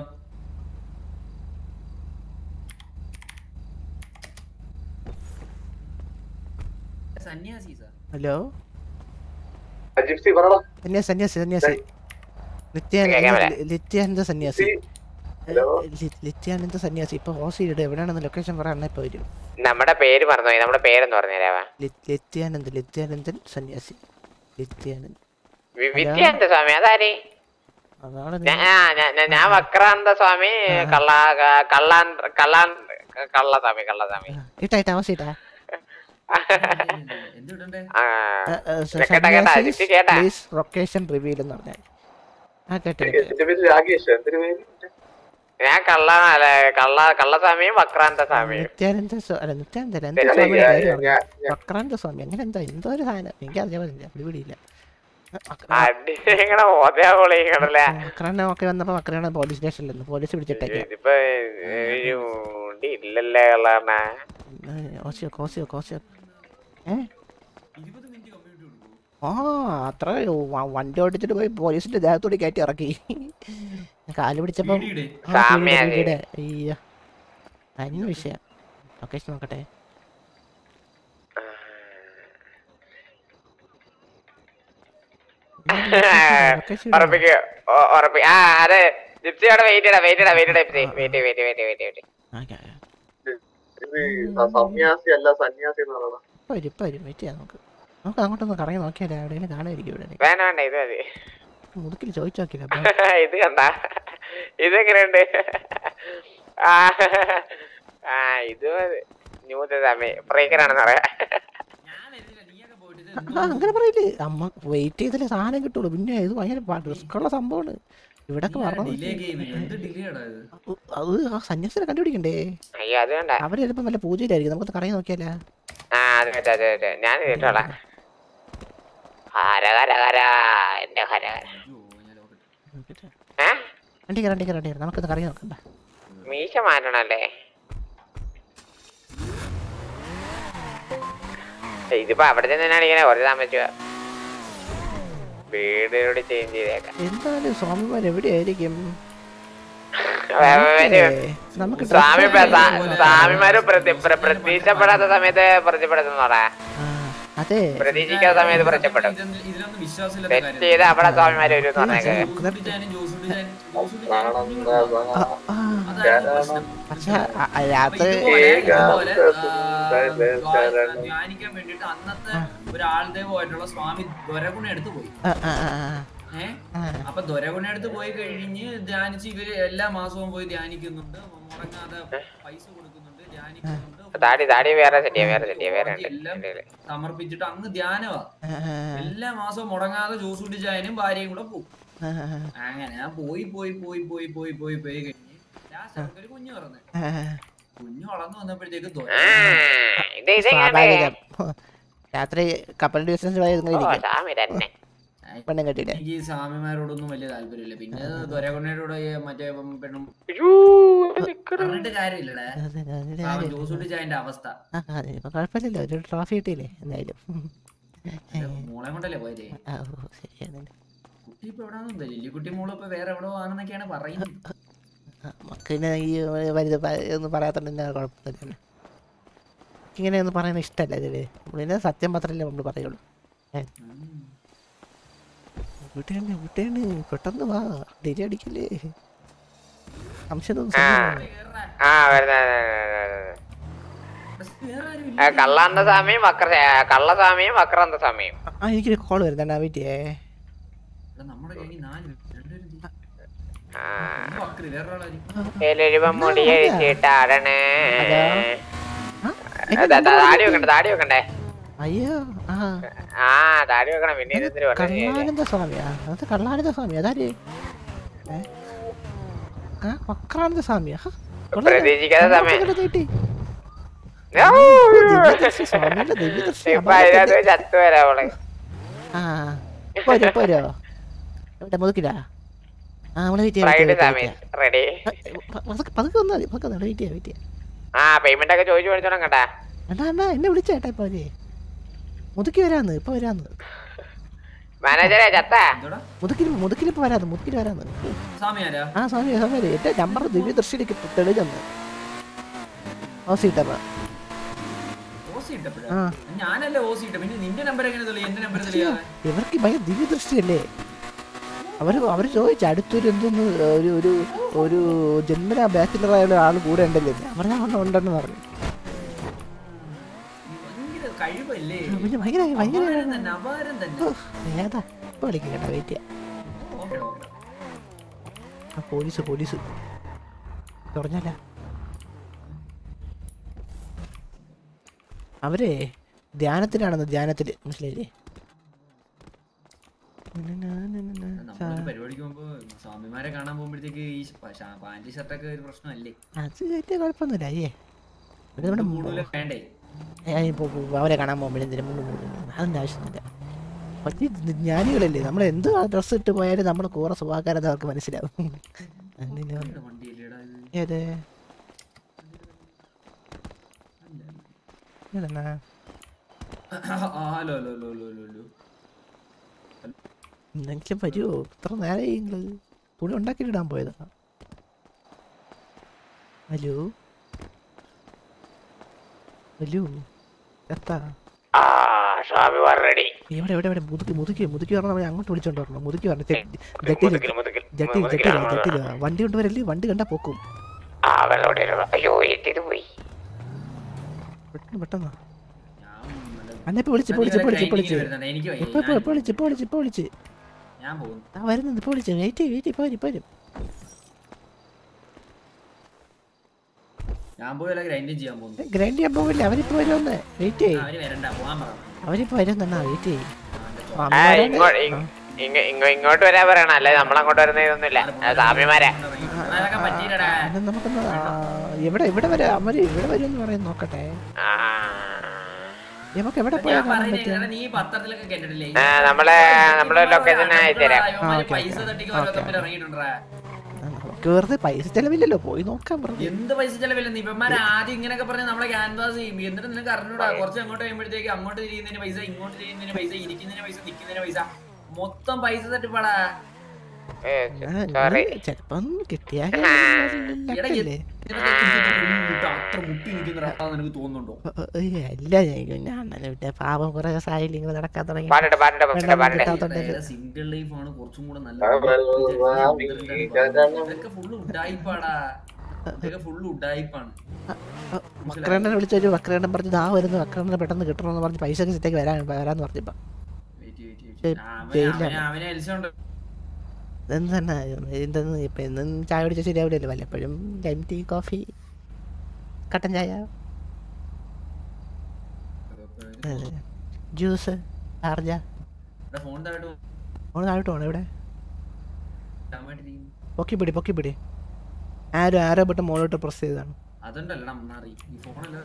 സന്യാസി സാർ ഹലോ ജിപ്സി പറടാ സന്യാസി സന്യാസി സന്യാസി കേൾക്കാൻ നിത്യാനന്ദ നിത്യാനന്ദ സന്യാസി ലി- നിത്യാനന്ദ സന്യാസി ഇപ്പൊ ഹോസ്റ്റലിടെ എവിടെയാണെന്ന് ലൊക്കേഷൻ പറയാൻ ഇപ്പൊ വരും നമ്മുടെ പേര് മറന്നുപോയി നമ്മുടെ പേരെന്ന് പറഞ്ഞുതരാവാ ലി- നിത്യാനന്ദൻ നിത്യാനന്ദൻ സന്യാസി നിത്യാനന്ദ് വി- വിദ്യാനന്ദ സ്വാമി അതാരേ അതാണ് ഞാ- ആ, ഞാ- ഞാ- ഞാൻ വക്രാനന്ദ സ്വാമി കള്ള ക- കള്ളാൻ കള്ളാൻ കള്ളസ്വാമി കള്ളസ്വാമി ഇട്ടാ ഇട്ടാ അവസ്ഥ ഇട്ടാ എന്തിടണ്ടേ ആ കേട്ടാ കേട്ടാ ജിപ്സി കേട്ടാ പ്ലീസ് ലൊക്കേഷൻ റിവീൽ എന്ന് പറഞ്ഞാൽ ആ കേട്ടോ കേട്ടോ. എന്റെ പേര് രാകേഷ് എന്തൊരു പേര് ഞാൻ കള്ള അല്ല, കള്ള കള്ളസ്വാമിയും വക്രാനന്ദ സ്വാമിയും നിത്യാനന്ദ സ്വാ- അല്ല നിത്യാനന്ദ അല്ല, എന്താ അല്ല, സ്വാമിയുടെ ഞാൻ- പേര് പറഞ്ഞത്? ഞാൻ- ഞാൻ- വക്രാനന്ദ സ്വാമി അങ്ങനെ എന്താ എന്തോ ഒരു സാധനം എനിക്ക് അറിയാൻ പിടിപിടിയില്ല അടി ഇങ്ങനെ ഓതയാ പൊളിക്കണല്ലേ വക്രാന ഒക്കെ വന്നപ്പോ വക്രാന പോലീസ് സ്റ്റേഷനിൽ നിന്ന് പോലീസ് പിടിച്ചിട്ടേക്ക് ഇതിപ്പോ ഒരു മുടി ഇല്ലല്ലേ കള്ളാണ കോസിയോ കോസിയോ കോസിയോ ഏ ഇരുപത് മിനിറ്റ് കമ്പ്യൂട്ടർ കൊടുക്കും ആ അത്ര വ- വണ്ടി ഓടിച്ചിട്ട് പോയി പോലീസിന്റെ ദേഹത്തോടെ കയറ്റി ഇറക്കി കാല് പിടിച്ചപ്പോ പീടിയുടെ? ആ, സാമ്യാ പീടിയുടെ, അത്. പീടിയുടെ. അയ്യോ അതിന് വിഷയം ലൊക്കേഷൻ നോക്കട്ടെ ലൊക്കേഷൻ ഇടുമോ? ഉറപ്പിക്കോ ഉറപ്പി ആ അതെ ജിപ്സി അവിടെ വെയിറ്റ് ചെയ്യടാ വെയിറ്റ് ചെയ്യടാ വെയിറ്റ് ചെയ്യടാ Gypsy wait wait wait wait wait ആ, ആ, ആ. ഇത് സ- സന്യാസി അല്ല സന്യാസി എന്ന് പറയണം ഇപ്പൊ വരും ഇപ്പൊ വരും വെയിറ്റ് ചെയ്യാം നമുക്ക് നമുക്ക് അങ്ങോട്ടൊന്ന് കറങ്ങി നോക്കിയാലേ എവിടെയെങ്കിലും കാണാതിരിക്കും ഇവിടെ വേണ്ട വേണ്ട ഇത് മതി മുതുക്കിൽ ചോദിച്ചു നോക്കില്ല അപ്പൊ ഇത് കണ്ട ഇതെങ്ങനെയുണ്ട് ആ ആ ഇത് മതി ന്യൂത സമയം ബ്രേക്കറാണെന്ന് പറയാ ഞാൻ വരുന്നില്ല നീയൊക്കെ പോയിട്ട് ഇത് ആ, അങ്ങനെ പറയില്ലേ അമ്മ വെയിറ്റ് ചെയ്താലേ സാധനം കിട്ടുള്ളൂ പിന്നെ ഇത് ഭയങ്കര റിസ്ക് ഉള്ള സംഭവമാണ് ഇവിടൊക്കെ പറഞ്ഞു ഡിലേ ഗെയിം എന്ത് ഡിലേ ആടാ ഇത് അത് ആ സന്യാസിനെ കണ്ടുപിടിക്കണ്ടേ അയ്യോ അത് വേണ്ട അവര് ചിലപ്പോ വല്ല പൂജയിലായിരിക്കും നമുക്ക് കറങ്ങി നോക്കിയാലേ ആ അത് പറ്റാ അത് പറ്റാ ഞാൻ കേട്ടോളാം ഹര ഹര ഹര എന്റെ ഹര ഹര അയ്യോ ഞാൻ നോക്കട്ടെ ഏ വണ്ടി കയറി വണ്ടി കയറി വണ്ടി കയറി നമുക്കൊന്ന് കറങ്ങി നോക്കണ്ട മീശ മാറ്റണല്ലേ ഇതിപ്പോ അവിടെ ചെന്നാണ് ഇങ്ങനെ കുറച്ച് താമസിച്ചു വീടിനോട് ചേഞ്ച് ചെയ്തേക്കാം എന്തായാലും സ്വാമിമാർ എവിടെയായിരിക്കും വരും. ഏ, നമുക്ക് സ്വാമി dress ഇപ്പൊ സാ- സ്വാമിമാര് പ്രതി- പ്ര- പ്രത്യക്ഷപ്പെടാത്ത സമയത്ത് പ്രതിപ്പെടുത്തുന്നോടാ ആ, അതെ പ്രതീക്ഷിക്കാത്ത സമയത്ത് പ്രത്യക്ഷപ്പെടും ഇതിലൊന്നും- ഇതിലൊന്നും വിശ്വാസമില്ലാത്ത തെറ്റ് കാര്യം ചെയ്ത് അവിടെ സ്വാമിമാര് വരും എന്ന് പറഞ്ഞേക്ക് ജോസൂട്ടിച്ചാനും ജോസൂട്ടിച്ചാനും ജോസൂട്ടിച്ചാനും കുഞ്ഞുങ്ങളാ. ആ, ആ, അതായിരുന്നു പ്രശ്നം. പക്ഷെ ആ- ആ അപ്പൊ രാത്രി ഇതുപോലെ ഇതുപോലെ ഏകാന്തസുന്ദര ധ്യാ- ചരണം. ധ്യാനിക്കാൻ വേണ്ടിട്ട് അന്നത്തെ ഒരാൾദേവമായിട്ടുള്ള സ്വാമി ദ്വരഗുണ എടുത്ത് പോയി ആ, ആ, ആ, ആ. ഏഹ് ആ. അപ്പൊ ദ്വരഗുണ എടുത്ത് പോയി കഴിഞ്ഞ് ധ്യാനിച്ച് ഇവര് എല്ലാ മാസവും പോയി ധ്യാനിക്കുന്നുണ്ട് മുടങ്ങാതെ പൈസ കൊടുക്കുന്നുണ്ട് ധ്യാനിക്കുന്നുണ്ട് താടി താടി വേറെ സെറ്റിയാ വേറെ സെറ്റിയാ വേറെ ഉണ്ട് എല്ലാം എൻ്റെ കയ്യില്. സമർപ്പിച്ചിട്ട് അങ്ങ് ധ്യാനമാ ആ, ആ, എല്ലാ മാസവും മുടങ്ങാതെ ജോസൂട്ടി ചായനും ഭാര്യയും കൂടെ പോകും ആ, ആ, അങ്ങനെ ഞാൻ പോയി പോയി പോയി പോയി പോയി പോയി പോയി കഴിഞ്ഞ് ലാസ്റ്റ് അവർക്കൊരു കുഞ്ഞു പറഞ്ഞു ആ. കുഞ്ഞു വളർന്നു വന്നപ്പോഴത്തേക്ക് ആ, ഇത് ഇത് ഇങ്ങനെ. സ്വാഭാവികം രാത്രി കപ്പൽ ബിസിനസ് ഓ, ഇരിക്കും സ്വാമി തന്നെ പെണ്ണും കെട്ടിട്ട് എനിക്ക് ഈ സ്വാമിമാരോടൊന്നും വലിയ താല്പര്യമില്ല പിന്നെ ദൊരകൊണ്ണയുടെ മറ്റേ പെണ്ണും പറഞ്ഞിട്ട് കാര്യമില്ലടാ പാവം ജോസൂട്ടി ചായന്റെ അവസ്ഥ ഇപ്പൊ കുഴപ്പമില്ലല്ലോ ഒരു ട്രോഫി കിട്ടിയില്ലേ എന്തായാലും എന്റെ മോളെ കൊണ്ടല്ലേ പോയത് ആ, ഓ ശരിയാണ് കുട്ടി ഇപ്പൊ എവിടാന്ന് ലില്ലിക്കുട്ടി മോള് ഇപ്പൊ വേറെ എവിടെ ആണെന്നൊക്കെയാണ് പറയുന്നത് മക്കിനെ ഈ വലുത് പ- ഒന്നും പറയാത്തോണ്ട് തന്നെ കുഴപ്പമില്ല ഇങ്ങനെ ഒന്നും പറയുന്നത് ഇഷ്ടമല്ല ഇതില് നമ്മളിനെ സത്യം മാത്രമല്ലേ നമ്മൾ പറയുള്ളൂ ഏ. വീട്ടിലാണ് വീട്ടിലാണ് പെട്ടെന്ന് വാ ഡിരി അടിക്കല്ലേ സംശയം ആ വരുന്ന വേറെ ആരും ഇല്ല കള്ളാന്ത സ്വാമിയും വക്ര കള്ളസ്വാമിയും വക്രാന്ത സ്വാമിയും ആ എനിക്കൊരു കോൾ വരുന്നുണ്ട് വീട്ടിയേ എടാ, നമ്മുടെ കയ്യിൽ നാല് പേര്. രണ്ടുപേരും ചെയ്യും. ആ ഒന്ന് വക്രി വേറെ ആളാരും എലൊരുവം മുടി അഴിച്ചിട്ടാടണേ ആ? അതാ, അതാ, താടി വെക്കണ്ടേ താടി വെക്കണ്ടേ അയ്യോ ആ ആ താടി വെക്കണം പിന്നെ ഇരുന്നിട്ട് പറഞ്ഞു കള്ളാനന്ദ സ്വാമിയാ അത് കള്ളാനന്ദ സ്വാമി അതാര് ഏ? ആ വക്രാനന്ദ സ്വാമിയാ ഹ, കൊള്ളാലോ. പ്രതീക്ഷിക്കാത്ത സമയം അങ്ങോട്ട് നീട്ടി. ഔ! ദിവ്യദർശി സ്വാമിയുടെ ദിവ്യദർശി ഇപ്പൊ അതിനകത്ത് ചത്തു വരാ അവള് ആ ഇപ്പൊ വരോ ഇപ്പൊ വരോ എവിടെ മുതുക്കില്ല ആ നമ്മള് വെയിറ്റ് ഫ്രൈഡ് ചെയ്യാം സ്വാമി റെഡി പതുക്കെ വന്നാൽ മതി പതുക്കെ വന്നാൽ വെയിറ്റ് ചെയ്യാം വെയിറ്റ് ചെയ്യാം ആ പേയ്മെന്റ് ഒക്കെ ചോദിച്ചു മേടിച്ചോണം കേട്ടാ എന്നാ എന്നാ എന്നെ വിളിച്ചേട്ടാ ഇപ്പൊ അവര് മുതുക്കി വരാന്ന് ഇപ്പൊ വരാന്ന് മാനേജറെ ചത്താ എന്തോടാ മുതുക്കിൽ മുതുക്കിൽ ഇപ്പൊ വരാന്ന് മുതുക്കിൽ വരാന്ന് സ്വാമി ആരാ ആ സ്വാമി സ്വാമി എന്റെ നമ്പർ ദിവ്യദർശിയിലേക്ക് തെളിഞ്ഞന്ന് ഓസി ഇട്ടപ്പ ഓസി ഇട്ടപ്പോഴാ ആ ഞാനല്ലേ ഓസി ഇട്ട പിന്നെ നിന്റെ നമ്പർ എങ്ങനെ തെളിയാ എന്റെ നമ്പർ തെളിയാ ഇവർക്ക് ഭയങ്കര ദിവ്യദൃഷ്ടിയല്ലേ അവര് അവര് ചോദിച്ചു അടുത്തൊരു എന്തൊന്ന് ഒരു ഒരു ഒരു ജന്മന ബാച്ചിലറായ ആൾ കൂടെ ഉണ്ടല്ലേ ഞാൻ പറഞ്ഞ അവിടെ ഉണ്ടെന്ന് പറഞ്ഞു ഭയങ്കര കഴിവല്ലേ ആ, പിന്നെ ഭയങ്കര ഭയങ്കര അപാരം തന്നെ അപാരം തന്നെ ഓ, ഏതാ ഇപ്പൊ വിളിക്കും കേട്ടോ വെയിറ്റ് ചെയ്യാം ഓക്കെ ഓക്കെ ആ, പോലീസ് പോലീസ് പറഞ്ഞല്ല അവരെ ധ്യാനത്തിലാണെന്ന് ധ്യാനത്തില് മനസ്സിലായില്ലേ നമ്മളൊരു പരിപാടിക്ക് പോകുമ്പോ സ്വാമിമാരെ കാണാൻ പോകുമ്പോഴത്തേക്ക് ഈ പാന്റ് ഷർട്ടൊക്കെ ഒരു പ്രശ്നമല്ലേ അത് വലിയ കുഴപ്പമൊന്നുമില്ല അയ്യേ ഇവിടെ നമ്മുടെ കൂടുതൽ വേണ്ടേ ഏ, ഇപ്പൊ അവരെ കാണാൻ പോകുമ്പോഴെന്തിനും അതിൻ്റെ ആവശ്യമൊന്നുമില്ല പക്ഷേ ജ്ഞാനികളല്ലേ നമ്മൾ എന്ത് ഡ്രസ്സ് ഇട്ട് പോയാലും നമ്മുടെ കൂറ സ്വഭാവക്കാരത് അവർക്ക് മനസ്സിലാവും അതിന് ഇവിടെ വണ്ടിയല്ലേടാ ഇത് ഏത് ഏതെന്നാ? ആ, hello hello hello hello hello hello എന്തെങ്കിലും വരുമോ ഇത്ര നേരമായി നിങ്ങള് തുണി ഉണ്ടാക്കിയിടാൻ പോയതാ ഹലോ ഹലോ എത്താ ആ സ്വാമി റെഡി എവിടെ എവിടെ എവിടെ മുതുക്കി മുതുക്കി മുതുക്കി പറഞ്ഞാൽ നമ്മൾ അങ്ങോട്ട് വിളിച്ചോണ്ട് വരണം മുതുക്കി പറഞ്ഞു മുതുക്കിൽ മുതുക്കിൽ ജട്ടി ജട്ടില ജട്ടില വണ്ടി കൊണ്ടുവരല്ലേ വണ്ടി കണ്ടാ പോക്കും ആ വെള്ളോടെ അയ്യോ ഇത് പോയി പെട്ടെന്ന് പെട്ടെന്ന് ഞാൻ നല്ല- അന്നെ ഇപ്പൊ വിളിച്ച് ഇപ്പൊ വിളിച്ച് ഇപ്പൊ വിളിച്ച് ഇപ്പൊ വിളിച്ച് വരുന്നുണ്ട്. എനിക്ക് വയ്യ. ഇപ്പൊ ഇപ്പൊ ഇപ്പൊ വിളിച്ച് ഇപ്പൊ വിളിച്ച് ഇപ്പൊ വിളിച്ച് ഞാൻ പോകുന്നു ആ വരുന്നത് ഇപ്പൊ വിളിച്ച് വെയിറ്റ് വെയിറ്റ് ഇപ്പൊ വരും ഇപ്പൊ വരും ഞാൻ പോയല്ല ഗ്രൈൻഡിങ് ചെയ്യാൻ പോകുന്നു ഗ്രൈൻഡ് ചെയ്യാൻ പോവില്ല അവരിപ്പോ വരുമെന്ന് വെയിറ്റ് ചെയ്യ് അവര് വരണ്ട പോവാൻ പറ അവരിപ്പോ വരുന്നെണ്ണ വെയിറ്റ് ചെയ്യ് ആ ഇങ്ങോട്ട് ഇങ്ങ- ഇങ്ങ- ഇങ്ങോട്ട് വരാൻ പറയണം അല്ലെ നമ്മളങ്ങോട്ട് വരുന്ന ഇതൊന്നുമില്ല ആ, സ്വാമിമാരെ അതൊക്കെ പറ്റിയില്ലടാ എന്നാ നമുക്കൊന്ന് ആ, എവിടെ ഇവിടെ വരെ അവര് ഇവിടെ വരുമെന്ന് പറയുന്നു നോക്കട്ടെ ആ നമുക്ക് എവിടെ ഞാൻ പോയാൽ കാണാൻ പറയുന്നത് പറ്റും നീ പത്രത്തിലൊക്കെ കേട്ടിട്ടില്ലേ ആ, നമ്മളെ നമ്മളെ ലൊക്കേഷൻ അയച്ചുതരാം ഇവന്മാര് ഓക്കേ, പൈസ ഓക്കേ. തട്ടിക്ക് ഓരോ ഓക്കേ. തമ്മിൽ ഇറങ്ങിയിട്ടുണ്ടാ ആ, നമുക്ക് വെറുതെ പൈസ ചെലവില്ലല്ലോ പോയി നോക്കാൻ പറഞ്ഞു എന്ത് പൈസ ചെലവില്ല ഇവന്മാര് ആദ്യം ഇങ്ങനെയൊക്കെ പറഞ്ഞ് നമ്മളെ ക്യാൻവാസ് ചെയ്യും എന്നിട്ട് നിനക്ക് അറിഞ്ഞൂടാ കുറച്ച് അങ്ങോട്ട് കഴിയുമ്പോഴത്തേക്ക് അങ്ങോട്ട് തിരിയുന്നതിന് പൈസ ഇങ്ങോട്ട് തിരിയുന്നതിന് പൈസ ഇരിക്കുന്നതിന് പൈസ നിൽക്കുന്നതിന് പൈസ മൊത്തം പൈസ തട്ടിപ്പാടാ സോറി ചെലപ്പം കിട്ടിയാൽ എടാ, ലക്കല്ലേ നിനക്ക് ഇതിന്റെ മുന്നിട്ട് അത്ര മുട്ടി നിൽക്കുന്ന ഒരാളാന്ന് നിനക്ക് തോന്നുന്നുണ്ടോ അല്ല ഞാൻ പിന്നെ പാവം കുറെ സാഹചര്യം ഇങ്ങനെ നടക്കാൻ തുടങ്ങി പാടട്ടെ പാടട്ടെ വെള്ളം പാടട്ടെ കിട്ടാത്തോണ്ട് സിംഗിൾ ലൈഫ് ആണ് കുറച്ചും കൂടെ ആ, നല്ലത് വെള്ളം ഇതൊക്കെ ഫുള്ള് ഉഡായിപ്പാടാ ഇതൊക്കെ ഫുള്ള് ഉഡായിപ്പാണ് വക്രേണ്ടനെ വിളിച്ചൊരു വക്രേണ്ടൻ പറഞ്ഞു ദാ വരുന്നു വക്രേണ്ടനെ പെട്ടെന്ന് കിട്ടണമെന്ന് പറഞ്ഞ് പൈസ സെറ്റേക്ക് വരാൻ വരാന്ന് പറഞ്ഞപ്പോ വെയിറ്റ് വെയിറ്റ് ശരി, അവനെ ജയിലിലാണ്. അവനെ എൽസുണ്ട് ഇതെന്ത് തന്നെ എന്തെന്ന് ഇപ്പൊ എന്നും ചായ കുടിച്ചാൽ ശരിയാവില്ലല്ലോ വല്ലപ്പോഴും ലൈം ടീ കോഫി കട്ടൻ ചായ ജ്യൂസ് ചാർജ ഫോൺ താഴോട്ട് ഓണ് താഴോട്ട് പോകണം എവിടെ പോകാമായിട്ടിരിക്കുന്നു പൊക്കി പിടി പൊക്കി പിടി ആരോ ആരോ പെട്ട് മുകളിലോട്ട് പ്രസ് ചെയ്തതാണ് അതുണ്ടല്ലടാ മാറി ഈ ഫോണല്ല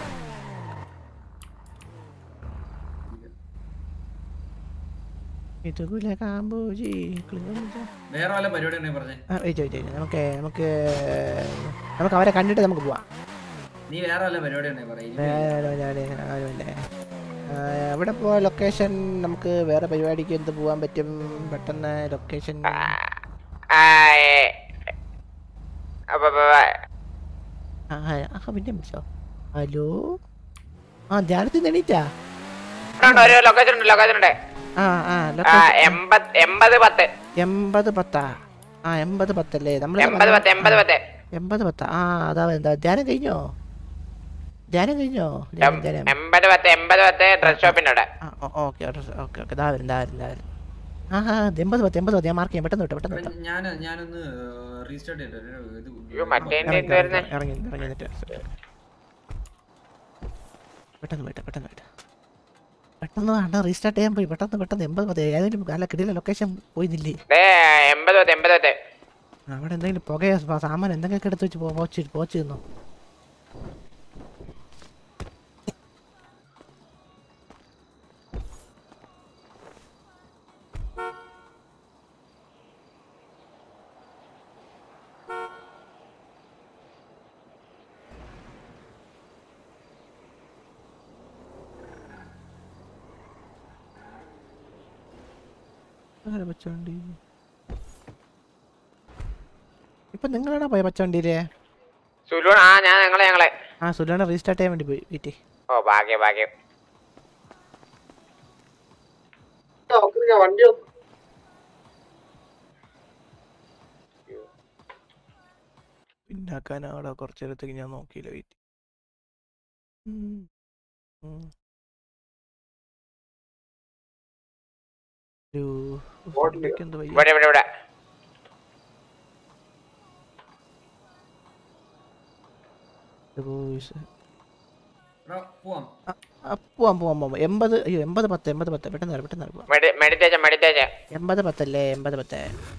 ഇതുപോലെ കാമ്പോജി ക്ലിയർ വേറെ വല്ല പരിപാടി ഉണ്ടെങ്കിൽ പറഞ്ഞേ ആ വെയിറ്റ് വെയിറ്റ് വെയിറ്റ് നമുക്ക് നമുക്ക് നമുക്ക് അവരെ കണ്ടിട്ട് നമുക്ക് പോവാം നീ വേറെ വല്ല പരിപാടി ഉണ്ടെങ്കിൽ പറയും വേറെ ഞാൻ ആരുമില്ലേ ആ, എവിടെ പോവാ ലൊക്കേഷൻ നമുക്ക് വേറെ പരിപാടിക്ക് എന്ത് പോവാൻ പറ്റും പെട്ടെന്ന് ലൊക്കേഷൻ ആ, ഏ. അപ്പൊ, അപ്പൊ, അപ്പൊ. ആ ആ, പിന്നെ വിളിച്ചോ ഹലോ ആ ധ്യാനത്തിൽ എണീറ്റാ ഇവിടെ ഉണ്ട്, ഒരു ലൊക്കേഷൻ ഉണ്ട് ലൊക്കേഷൻ ഉണ്ട് ആ ആ ആ ലൊക്കേഷൻ എൺപത് എൺപത് പത്ത് എൺപത് പത്താ ആ എൺപത് പത്തല്ലേ നമ്മൾ എൺപത് പത്ത് എൺപത് പത്ത് എൺപത് പത്താ ആ അതാ എന്താ ധ്യാനം കഴിഞ്ഞോ ധ്യാനം കഴിഞ്ഞോ ധ്യാനം ധ്യാനം എൺപത് പത്ത് എൺപത് പത്ത് ഡ്രസ് ഷോപ്പിന്റെ അവിടെ ആ ഓക്കെ ഓക്കെ ഓക്കെ ദാ വരും ദാ വരും ദാ വരും ആ ആ എൺപത് പത്ത് എൺപത് പത്ത് ഞാൻ മാർക്ക് ചെയ്യാം പെട്ടെന്ന് വിട്ടോ പെട്ടെന്ന് വിട്ടോ ഞാൻ ഞാനൊന്ന് റീസ്റ്റാർട്ട് ചെയ്തിട്ട് ഇത് അയ്യോ, മറ്റേ ഇറങ്ങി, എന്ത് വരുന്നേ ഇറങ്ങി ഇറങ്ങി എന്നിട്ട് പെട്ടെന്ന് വിട്ടോ പെട്ടെന്ന് വിട്ടോ പെട്ടെന്ന് വേണ്ട റീസ്റ്റാർട്ട് ചെയ്യാൻ പോയി പെട്ടെന്ന് പെട്ടെന്ന് എൺപത് പത്ത് ഏതെങ്കിലും നല്ല കിടില ലൊക്കേഷൻ പോയിന്നില്ലേ ദേ, എൺപത് പത്ത് എൺപത് പത്ത് അവിടെ എന്തെങ്കിലും പുകയോ സ- സാമാൻ എന്തെങ്കിലുമൊക്കെ എടുത്ത് വെച്ച് പോ- പോച്ച് പോച്ച് തിന്നോ ആരാ പച്ചവണ്ടി ഇപ്പൊ നിങ്ങളാണോ പോയ പച്ചവണ്ടിയിലെ സുലു ആ ഞാൻ ഞങ്ങളെ ഞങ്ങളെ ആ സുലാന റീസ്റ്റാർട്ട് ചെയ്യാൻ വേണ്ടി പോയി വീട്ടിൽ ഓ ഭാഗ്യം ഭാഗ്യം നമുക്ക് ഞാൻ വണ്ടി ഒന്ന് പിന്നാക്കാൻ അവിടെ കുറച്ച് നേരത്തേക്ക് ഞാൻ നോക്കിയില്ല വെയിറ്റ് ഒരു വണ്ടിക്ക് എന്ത് വയ്യ ഇവിടെ ഇവിടെ ഇവിടെ ഒരു voice. എടാ, പോവാം ആ, ആ, പോവാം പോവാം പോവാം എൺപത് അയ്യോ എൺപത് പത്ത് എൺപത് പത്ത് പെട്ടെന്ന് വരാം, പെട്ടെന്ന് വരാം, പോവാം മെഡി- മെഡിറ്റേഷൻ മെഡിറ്റേഷൻ എൺപത് പത്തല്ലേ എൺപത് പത്ത്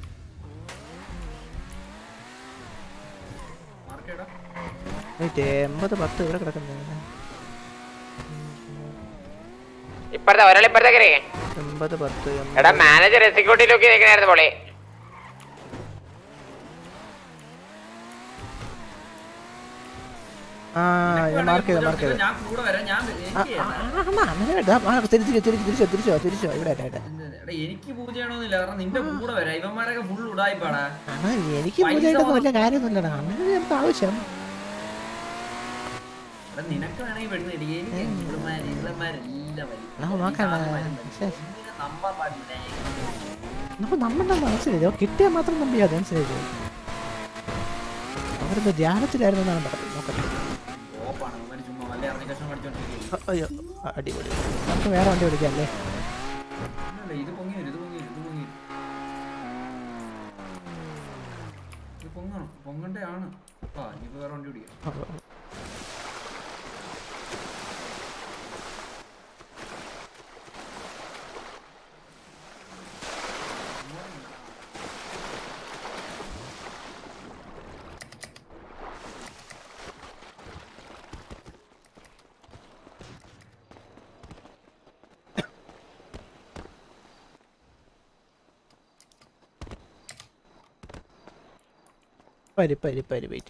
മാർക്ക് ചെയ്യടാ വെയിറ്റ് എൺപത് പത്ത് ഇവിടെ കിടക്കുന്നത് ഇപ്പഴത്തെ ഒരാൾ ഇപ്പഴത്തേക്ക് ഇറങ്ങി. എൺപത് പത്ത് എൺപത് എടാ മാനേജർ എക്സിക്യൂട്ടീവ് നോക്കി നിൽക്കണായിരുന്നു പോളി ആ ഞാൻ മാർക്ക് ചെയ്ത മാർക്ക് ചെയ്ത ഞാൻ കൂടെ വരാം ഞാൻ എനിക്ക് തിരിച്ചു തിരിച്ചു തിരിച്ചോ തിരിച്ചോ തിരിച്ചോ ഇവിടെ ഇവിടെ, ഇവിടെ. എടാ, എനിക്ക് പൂജ ചെയ്യണമെന്നില്ല കാരണം നിന്റെ കൂടെ വരാം ഇവന്മാരൊക്കെ ഫുൾ ഉടായിപ്പാടാ അണ്ണാ എനിക്ക് പൂജയായിട്ടൊന്നും വലിയ കാര്യമൊന്നുമില്ലടാ അണ്ണന് നമുക്ക് ആവശ്യം എടാ നിനക്ക് വേണമെങ്കിൽ പെടുന്ന എനിക്ക് ഇവളുമാര് ഇവളന്മാരെല്ലാം വരും നമുക്ക് നോക്കണ്ട ശ്ശേ. നമ്പാൻ പാടില്ല നമുക്ക് നമ്മുടെ മനസ്സിലായി കിട്ടിയാൽ മാത്രം നമ്പിയാ അത് മനസ്സിലായി അവരുടെ ധ്യാനത്തിലായിരുന്നു എന്നാണ് പറഞ്ഞത് നോക്കട്ടെ ഓപ്പാണ് അവന്മാര് ചുമ്മാ വല്ല ഇറങ്ങി കഷ്ണം പഠിച്ചോണ്ടിരിക്കും അ- അയ്യോ അ- അടിപൊളി നമുക്ക് വേറെ വണ്ടി വിളിക്കാം അല്ലേ ഇത് പൊങ്ങി വരും ഇത് പൊങ്ങി വരും ഇത് പൊങ്ങി വരും ഇത് പൊങ്ങണം പൊങ്ങണ്ടേ ആണ് ആ ഇനിയിപ്പോ വേറെ വണ്ടി പിടിക്കാം പരി പരി പരി വെയിറ്റ്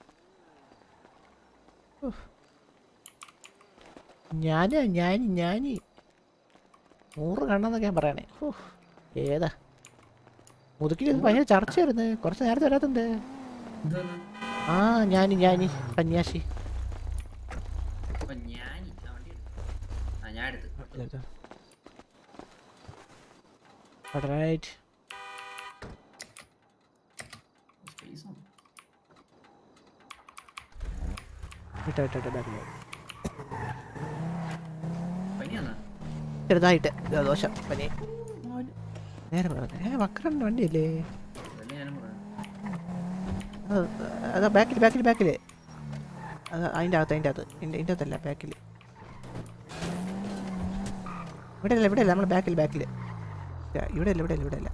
ഞാന് ഞാൻ ഞാൻ നൂറ് കണ്ണെന്നൊക്കെ ഞാൻ പറയണേ ഹോ, ഏതാ മുതുക്കിൽ ഭയങ്കര ചർച്ചയായിരുന്നു കുറച്ച് നേരത്തെ വരാത്തുണ്ട് ആ ഞാനി ഞാനി സന്യാസി അപ്പൊ ഞാൻ ആ വണ്ടി എടുത്തു. ആ ഞാൻ എടുത്തു റൈറ്റ് സ്പേസ് ആണ് ഇട്ടോ ഇട്ടോ ഇട്ടോ ബാക്കിൽ പനിയാന്നാ ചെറുതായിട്ട് ദോശ പനി നേരെ പറഞ്ഞു ഏ മക്കളുണ്ട് വണ്ടിയല്ലേ അതല്ലേ ഞാനും പറഞ്ഞു അത് അതാ ബാക്കിൽ ബാക്കിൽ ബാക്കിൽ അത് അതിൻ്റെ അകത്ത് അതിൻ്റെ അകത്ത് ഇതിൻ്റെ ഇതിൻ്റെ അകത്തല്ല ബാക്കിൽ ഇവിടെ അല്ല ഇവിടെ അല്ല നമ്മൾ ബാക്കിൽ ബാക്കിൽ ഇവിടെ അല്ല ഇവിടെ അല്ല ഇവിടെ അല്ല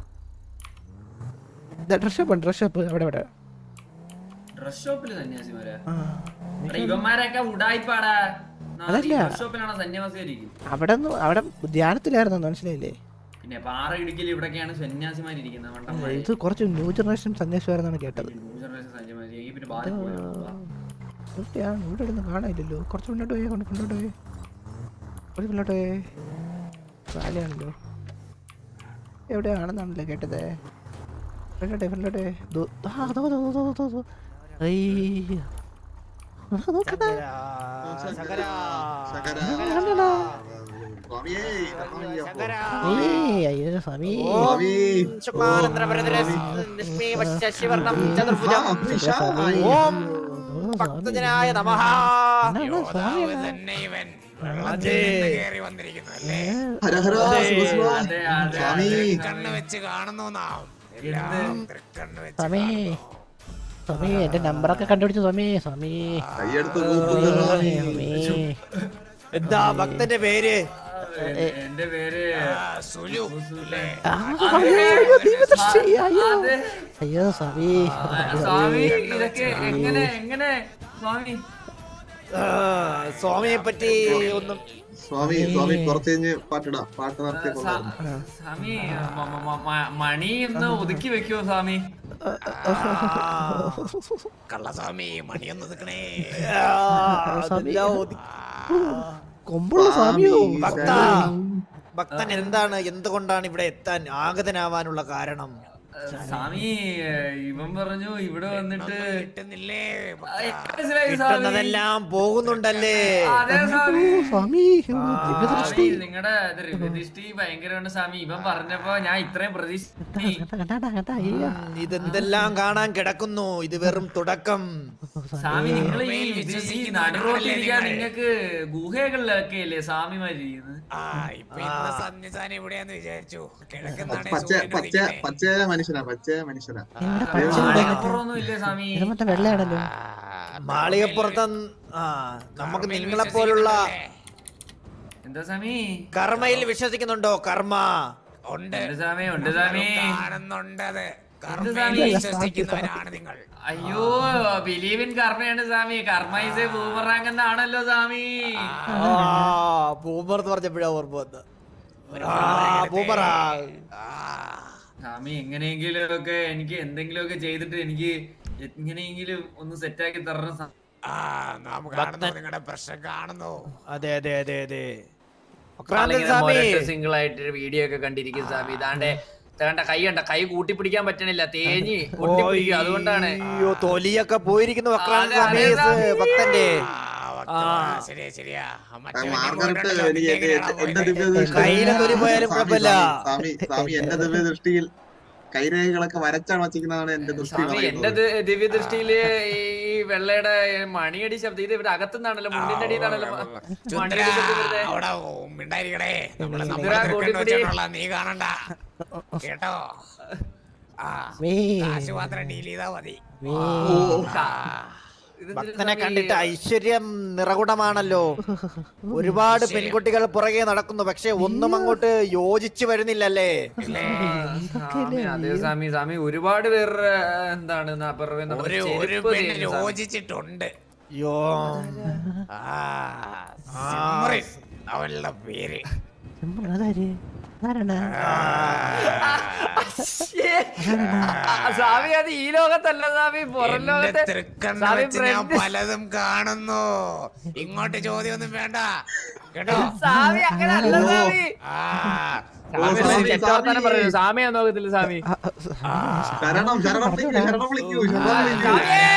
ഡ്രസ് ഷോപ്പ് ഡ്രസ് ഷോപ്പ് അവിടെ അവിടെ ഡ്രസ് ഷോപ്പിൽ സന്യാസിമാരാ ആ എടാ, ഇവന്മാരൊക്കെ ഉടായിപ്പാടാ അതല്ല. ഡ്രസ് ഷോപ്പിലാണോ സന്യാസിമാരിക്കും അവിടെ നിന്ന് അവിടെ ധ്യാനത്തിലായിരുന്നു മനസ്സിലായില്ലേ പിന്നെ പാറ ഇടുക്കിൽ ഇവിടൊക്കെയാണ് സന്യാസിമാരിക്കുന്നത് മണ്ടന്മാര് ഇത് കുറച്ച് ന്യൂ ജനറേഷൻ സന്യാസിമാരെന്നാണ് കേട്ടത് ന്യൂജനറേഷൻ സന്യാസിമാര് ഈ പിന്നെ ബാധ സത്യമാണ് ഇവിടെ ഇരുന്ന് കാണാനില്ലല്ലോ കുറച്ച് മുന്നോട്ട് പോയേ കൊണ്ട് മുന്നോട്ട് പോയേ കുറച്ച് മുന്നോട്ട് പോയേ കാലിയാണല്ലോ എവിടെയാണെന്നാണല്ലോ കേട്ടത് ഫ്രണ്ടോട്ടെ ഫ്രണ്ടോട്ടെ ദോ- ദാ, ദോ, ദോ, ദോ, ദോ, ദോ, ദോ. അയ്യ. ആ, നോക്കടാ. ശകര. കണ്ടടാ. സ്വാമിയേ, സ്വാമിയേ, ഏയ്, അയ്യോ സ്വാമി സ്വാമി. ചതുർഭുജം വിശാലായി. ഓം ഓ, സ്വാമി. ഭക്തജനായ നമഃ എന്നാണ് സ്വാമിയാണ്? തന്നെ ഇവൻ വെള്ളത്തിൽ നിന്ന് കയറി വന്നിരിക്കുന്നു അല്ലേ ഹര ഹര ശിവശിവ. അതെ അതെ സ്വാമി. കണ്ണ് വെച്ച് കാണുന്നു നാം എല്ലാം തൃക്കണ്ണ് വെച്ച് സ്വാമി സ്വാമി എന്റെ നമ്പറൊക്കെ കണ്ടുപിടിച്ചു സ്വാമി സ്വാമി കൈയെടുത്ത് കൂപ്പുന്നു. സ്വാമി എന്താ ഭക്തന്റെ പേര് എ- എന്റെ പേര് സുലു അല്ലേ ആ, അയ്യോ, ദൈവദൃഷ്ടി, അയ്യോ. അതെ. അയ്യോ സ്വാമി സ്വാമി ഇതൊക്കെ എങ്ങനെ എങ്ങനെ സ്വാമി ആ, സ്വാമിയെ പറ്റി ഒന്നും സ്വാമി സ്വാമി കുറച്ച് കഴിഞ്ഞ് പാട്ടിടാം പാട്ട് നിർത്തി സ- സ്വാമി മ- മ- മ- മ- മണി ഒന്ന് ഒതുക്കി വെക്കുവോ സ്വാമി കള്ളസ്വാമി മണിയൊന്ന് നിൽക്കണേ ആ, സ്വാമി. അതെല്ലാം ഒതുക്കി- കൊമ്പുള്ള സ്വാമിയോ ഭക്ത ഭക്തൻ എന്താണ് എന്തുകൊണ്ടാണ് ഇവിടെ എത്താൻ ആഗതനാവാനുള്ള കാരണം സ്വാമി ഇവൻ പറഞ്ഞു ഇവിടെ വന്നിട്ട് കിട്ടുന്നില്ലേ ആ, മനസ്സിലായി സ്വാമി കിട്ടുന്നതെല്ലാം പോകുന്നുണ്ടല്ലേ അതെ സ്വാമി സ്വാമി ഓ, ദിവ്യദൃഷ്ടി സ്വാമി നിങ്ങളുടെ ദൃഷ്ടി ഭയങ്കരമാണ് സ്വാമി ഇവൻ പറഞ്ഞപ്പോ ഞാൻ ഇത്രയും പ്രതീക്ഷ കണ്ടാ കണ്ടാ കണ്ടാ അയ്യോ ഇതെന്തെല്ലാം കാണാൻ കിടക്കുന്നു ഇത് വെറും തുടക്കം സ്വാമി നിങ്ങൾ ഈ ഉമ്മയിൽ ഇത് ഈ വിശ്വസിക്കുന്ന നടുറോട്ടിരിക്കാൻ നിങ്ങൾ. നിങ്ങൾക്ക് ഗുഹകളിലൊക്കെ അല്ലേ സ്വാമിമാരിക്കുന്നത് ആ ഇപ്പൊ ഇന്ന് സന്നിധാനം ഇവിടെയാന്ന് വിചാരിച്ചു കിഴക്കുന്നാണേ പച്ച സൂര്യൻ പച്ച ഉദിക്കണേ. പച്ച മനുഷ്യനാ പച്ച മനുഷ്യനാ ഇവിടെ പച്ച മാളികപ്പുറമൊന്നും ഇല്ലേ സ്വാമി ഇത് മൊത്തം വെള്ളയാണല്ലോ മാളികപ്പുറത്ത് ആ നമുക്ക് നിങ്ങളെ പോലുള്ള എന്താ സ്വാമി കർമ്മയിൽ വിശ്വസിക്കുന്നുണ്ടോ കർമ്മ ഉണ്ട് ഉണ്ട് സ്വാമി ഉണ്ട് സ്വാമി കാണുന്നുണ്ടത് സ്വാമി? കർമ്മയിൽ വിശ്വസിക്കുന്നവരാണ് നിങ്ങൾ അയ്യോ ബിലീവ് ഇൻ കർമ്മയാണ് സ്വാമി കർമ്മ ഇസ് എ ബൂമറാങ് എന്നാണല്ലോ സ്വാമി ആ ബൂമർ എന്ന് പറഞ്ഞപ്പോഴാ ഓർമ്മ വന്നത് ആ ബൂമറാ സ്വാമി എങ്ങനെയെങ്കിലും ഒക്കെ എനിക്ക് എന്തെങ്കിലും ഒക്കെ ചെയ്തിട്ട് എനിക്ക് എങ്ങനെയെങ്കിലും ഒന്ന് സെറ്റാക്കി തരണം സ്വാമി. ആ നാം കാണുന്നു നിങ്ങളുടെ പ്രശ്നം കാണുന്നു അതെ അതെ അതെ അതെ ആളിങ്ങനെ സ്വാമി മുരട്ട് സിംഗിൾ ആയിട്ട് വീഡിയോ ഒക്കെ കണ്ടിരിക്കും സ്വാമി ഇതാണ്ട് തേണ്ട കൈ കണ്ട കൈ കൂട്ടിപ്പിടിക്കാൻ പറ്റണില്ല തേഞ്ഞ് പൊട്ടിപ്പിടിക്കുക അതുകൊണ്ടാണ് അയ്യോ തൊലിയൊക്കെ പോയിരിക്കുന്നു വക്രാനന്ദ അതെ, സ്വാമി അതെ, സ്വാമി. ഭക്തന്റെ ആ, വക്ത- ആ. ശരിയാ ശരിയാ ആ, മറ്റേ മാർഗരറ്റ് വലിയ എനിക്ക് എന്റെ മോഡലുണ്ടല്ലോ, എന്റെ അതിന്റെ ദിവ്യദൃഷ്ടി കയ്യിലെ തൊലി പോയാലും സ്വാമി, കുഴപ്പമില്ല. സ്വാമി സ്വാമി എന്റെ ദിവ്യദൃഷ്ടിയിൽ കൈരേഖകളൊക്കെ വരച്ചാണ് വച്ചിരിക്കുന്നതാണ് എന്റെ ദൃഷ്ടി സ്വാമി എന്റെ പറയുന്നത് ദ- ദിവ്യദൃഷ്ടിയില് ഈ വെള്ളയുടെ മണിയടി ശബ്ദം ഇത് ഇവിടെ അകത്തുനിന്നാണല്ലോ മുണ്ടിന്റെ അടിയിലാണല്ലോ ചുന്ദ്ര, മണിയടി ശബ്ദം വരുന്നത് അവിടെ മിണ്ടായിരിക്കണേ നമ്മള് ചുന്ദ്ര, നമ്മുടെ തൃക്കണ്ണ് കൂട്ടിപ്പിടി. വെച്ചിട്ടുള്ള നീ കാണണ്ട കേട്ടോ ആ മേ കാശ് മാത്രം ഡീൽ ചെയ്താ മതി മേ ആ. ഭക്തനെ കണ്ടിട്ട് ഐശ്വര്യം നിറകുടമാണല്ലോ ഒരുപാട് പെൺകുട്ടികൾ പുറകെ നടക്കുന്നു പക്ഷെ ഒന്നും അങ്ങോട്ട് യോജിച്ചു വരുന്നില്ലല്ലേ സ്വാമി, അതെ സ്വാമി സ്വാമി ഒരുപാട് പേരുടെ എന്താണ് ന- പിറകെ നടന്ന് ഒരു ഒരു ചെരുപ്പ് പെണ്ണ് തേഞ്ഞു സ്വാമി. യോജിച്ചിട്ടുണ്ട് യോ ആ സിമ്രൻ അവളുടെ പേര് സിമ്പിൾ അതാര് ആരാണ് സ്വാമി അത് ഈ ലോകത്തല്ല സ്വാമി പുറം എന്റെ ലോകത്തെ തൃക്കണ്ണ സ്വാമി വെച്ച് ഞാൻ ഫ്രണ്ട് പലതും കാണുന്നു ഇങ്ങോട്ട് ചോദ്യമൊന്നും വേണ്ട കേട്ടോ സ്വാമി അങ്ങനെ അല്ല സ്വാമി ആ സ്വാമി സ്വാമി, ചെറ്റവർത്താനം സ്വാമി. പറയുന്നു സ്വാമിയാ നോക്കത്തില്ല സ്വാമി ശരണം ശരണം വിളിക്കൂ ശരണം വിളിക്കൂ ശരണം വിളിക്കൂ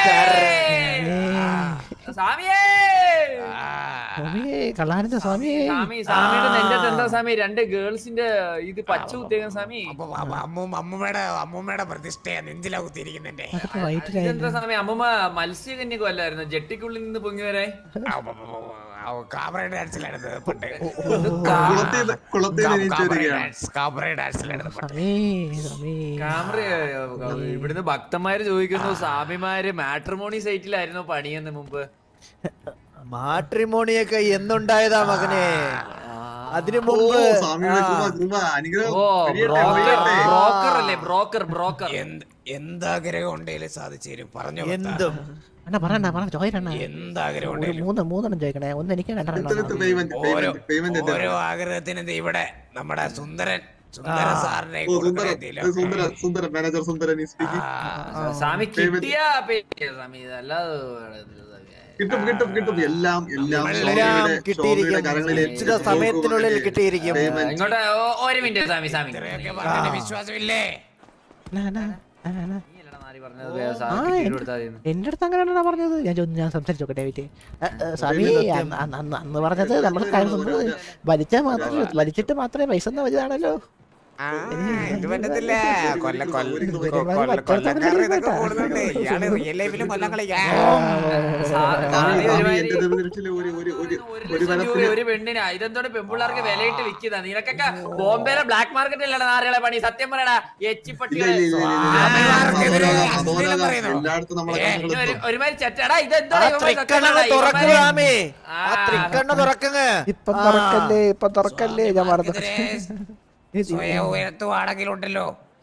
സ്വാമിയേ സ്വാമിയേ കള്ളാനന്ദ സ്വാമിയേ സ്വാമി സ്വാമിയുടെ നെഞ്ചത്ത് എന്താ സ്വാമി രണ്ട് ഗേൾസിന്റെ ഇത് പച്ച കുത്തിയേക്കുന്ന സ്വാമി അപ്പൊ അമ്മ- അമ്മൂമ്മ അമ്മൂമ്മയുടെ അമ്മൂമ്മയുടെ പ്രതിഷ്ഠയാ നെഞ്ചിലാ കുത്തിയിരിക്കുന്നുണ്ട് അതൊക്കെ ഇതെന്താ വയറ്റിലായിരുന്നു സ്വാമി അമ്മമ്മ മത്സ്യകന്യക അല്ലായിരുന്നു ജെട്ടിക്കുള്ളിൽ നിന്ന് പൊങ്ങി വരെ കാബറ ഡാൻസിലായിരുന്നു പണ്ട് കുളത്തിൽ കുളത്തിൽ എണീറ്റ് കാബറ വരികയാണ് ഡാൻസ് കാബറ ഡാൻസിലായിരുന്നു പണ്ട് സ്വാമി സ്വാമി ക്യാമറ ഇവിടുന്ന് ഭക്തന്മാര് ചോദിക്കുന്നു സ്വാമിമാര് മാട്രിമോണി സൈറ്റിലായിരുന്നു പണിയെന്ന് മുമ്പ് മാട്രിമോണിയൊക്കെ എന്നുണ്ടായതാ മകനെ അതിനു ഓ മുമ്പ് സ്വാമിയുടെ കൃപ കൃപ അനുഗ്രഹം ഓ കഴിയട്ടെ, ബ്രോക്കർ കഴിയട്ടെ. ബ്രോക്കർ അല്ലേ ബ്രോക്കർ ബ്രോക്കർ എന്ത് എന്താഗ്രഹം ഉണ്ടെങ്കിലും സാധിച്ചു തരും പറഞ്ഞു എന്തും അണ്ണാ പറയണ്ട പറ ചോദിക്കണ്ണ എന്താഗ്രഹം ഒരു ഉണ്ടെങ്കിലും മൂന്ന് മൂന്നെണ്ണം ചോദിക്കണേ ഒന്ന് എനിക്ക് എടുത്ത് രണ്ടെണ്ണം എടുത്ത് payment, ഓരോ payment, payment ഓരോ എടുത്ത്. ആഗ്രഹത്തിനും ദേ ഇവിടെ നമ്മുടെ സുന്ദരൻ സുന്ദര സാറിനെ ഓ, കൊടുക്കുന്ന സുന്ദരൻ, രീതിയിലൊക്കെ. സുന്ദര സുന്ദര മാനേജർ സുന്ദരൻ is speaking. ആ, സ്വാമി Payment. കിട്ടിയാ പേ- സ്വാമി ഇതല്ലാതെ കിട്ടും കിട്ടും കിട്ടും എല്ലാം എല്ലാം എല്ലാം സ്വാമിയുടെ കിട്ടിയിരിക്കും. സ്വാമിയുടെ കരങ്ങളിൽ നിശ്ചിത സമയത്തിനുള്ളിൽ കിട്ടിയിരിക്കും. Payment. ഇങ്ങോട്ട് ഓ- ഒരു മിനിറ്റ് സ്വാമി സ്വാമി ഇത്രയൊക്കെ പറഞ്ഞിട്ട് വിശ്വാസമില്ലേ അണ്ണാ, അണ്ണാ, അണ്ണാ, അണ്ണാ. നീയല്ലടാ നാരി പറഞ്ഞത് ആ, സ്വാമി കിട്ടിയിട്ട് എൻ- കൊടുത്താൽ മതിയെന്ന്. എന്റെ അടുത്ത് അങ്ങനെയാണോ പറഞ്ഞത് ഞാൻ ചോദിച്ചു ഞാൻ സംസാരിച്ചോട്ടെ വീട്ടിൽ സ്വാമി അന്ന് അന്ന് അന്ന് അന്ന് പറഞ്ഞത് നമ്മൾ വലിച്ചാൽ മാത്രം വലിച്ചിട്ട് മാത്രമേ പൈസ ഒന്നും വലുതാണല്ലോ ആ, ഇത് പറ്റത്തില്ല കൊല്ല കൊല്ല ഇവര് കൊ- കൊല്ല മറ്റേ കൊല്ലക്കാരുടെ ഇതൊക്കെ കേട്ടാ. കൂടുന്നുണ്ട് ഇയാള് റിയൽ ലൈഫിലും കൊല്ലം കളിക്കാ സാ- സ്വാമി സ്വാമി സ്വാമി ഒരുമാതിരി എന്റെ ദൃഷ്ടിയിൽ ഒരു ഒരു ഒരു ഒരു ഒരു ലക്ഷം രൂപ വനത്തിന് ഒരു പെണ്ണിനാ ഇതെന്തോടെ പെമ്പിള്ളാർക്ക് വിലയിട്ട് വിൽക്കുന്ന നിനക്കൊക്കെ ബോംബെയിലെ ബ്ലാക്ക് മാർക്കറ്റ് അല്ലടാ നാറികളെ പണി സത്യം പറയടാ ഇല്ല എച്ചിപ്പട്ടികളെ ഇല്ല ഇല്ല ഇല്ല സ്വാമിമാർക്കെതിരെ ഇല്ല അശ്ലീലം പറയുന്നു. എല്ലായിടത്തും നമ്മളെ ഏ, പിന്നെ കണ്ണുകൾ ഒരു- ഒരുമാതിരി ചെറ്റടാ ഇതെന്തോ ആ തൃക്കണ്ണങ്ങ് തുറക്കുക സ്വാമി ആ തൃക്കണ്ണ തുറക്കങ്ങ് ഇപ്പൊ തുറക്കല്ലേ ഇപ്പൊ തുറക്കല്ലേ ഞാൻ മറന്നു സ്വാമിമാർക്കെതിരെ സ്വയം ഉയർത്തുവാണെങ്കിലുണ്ടല്ലോ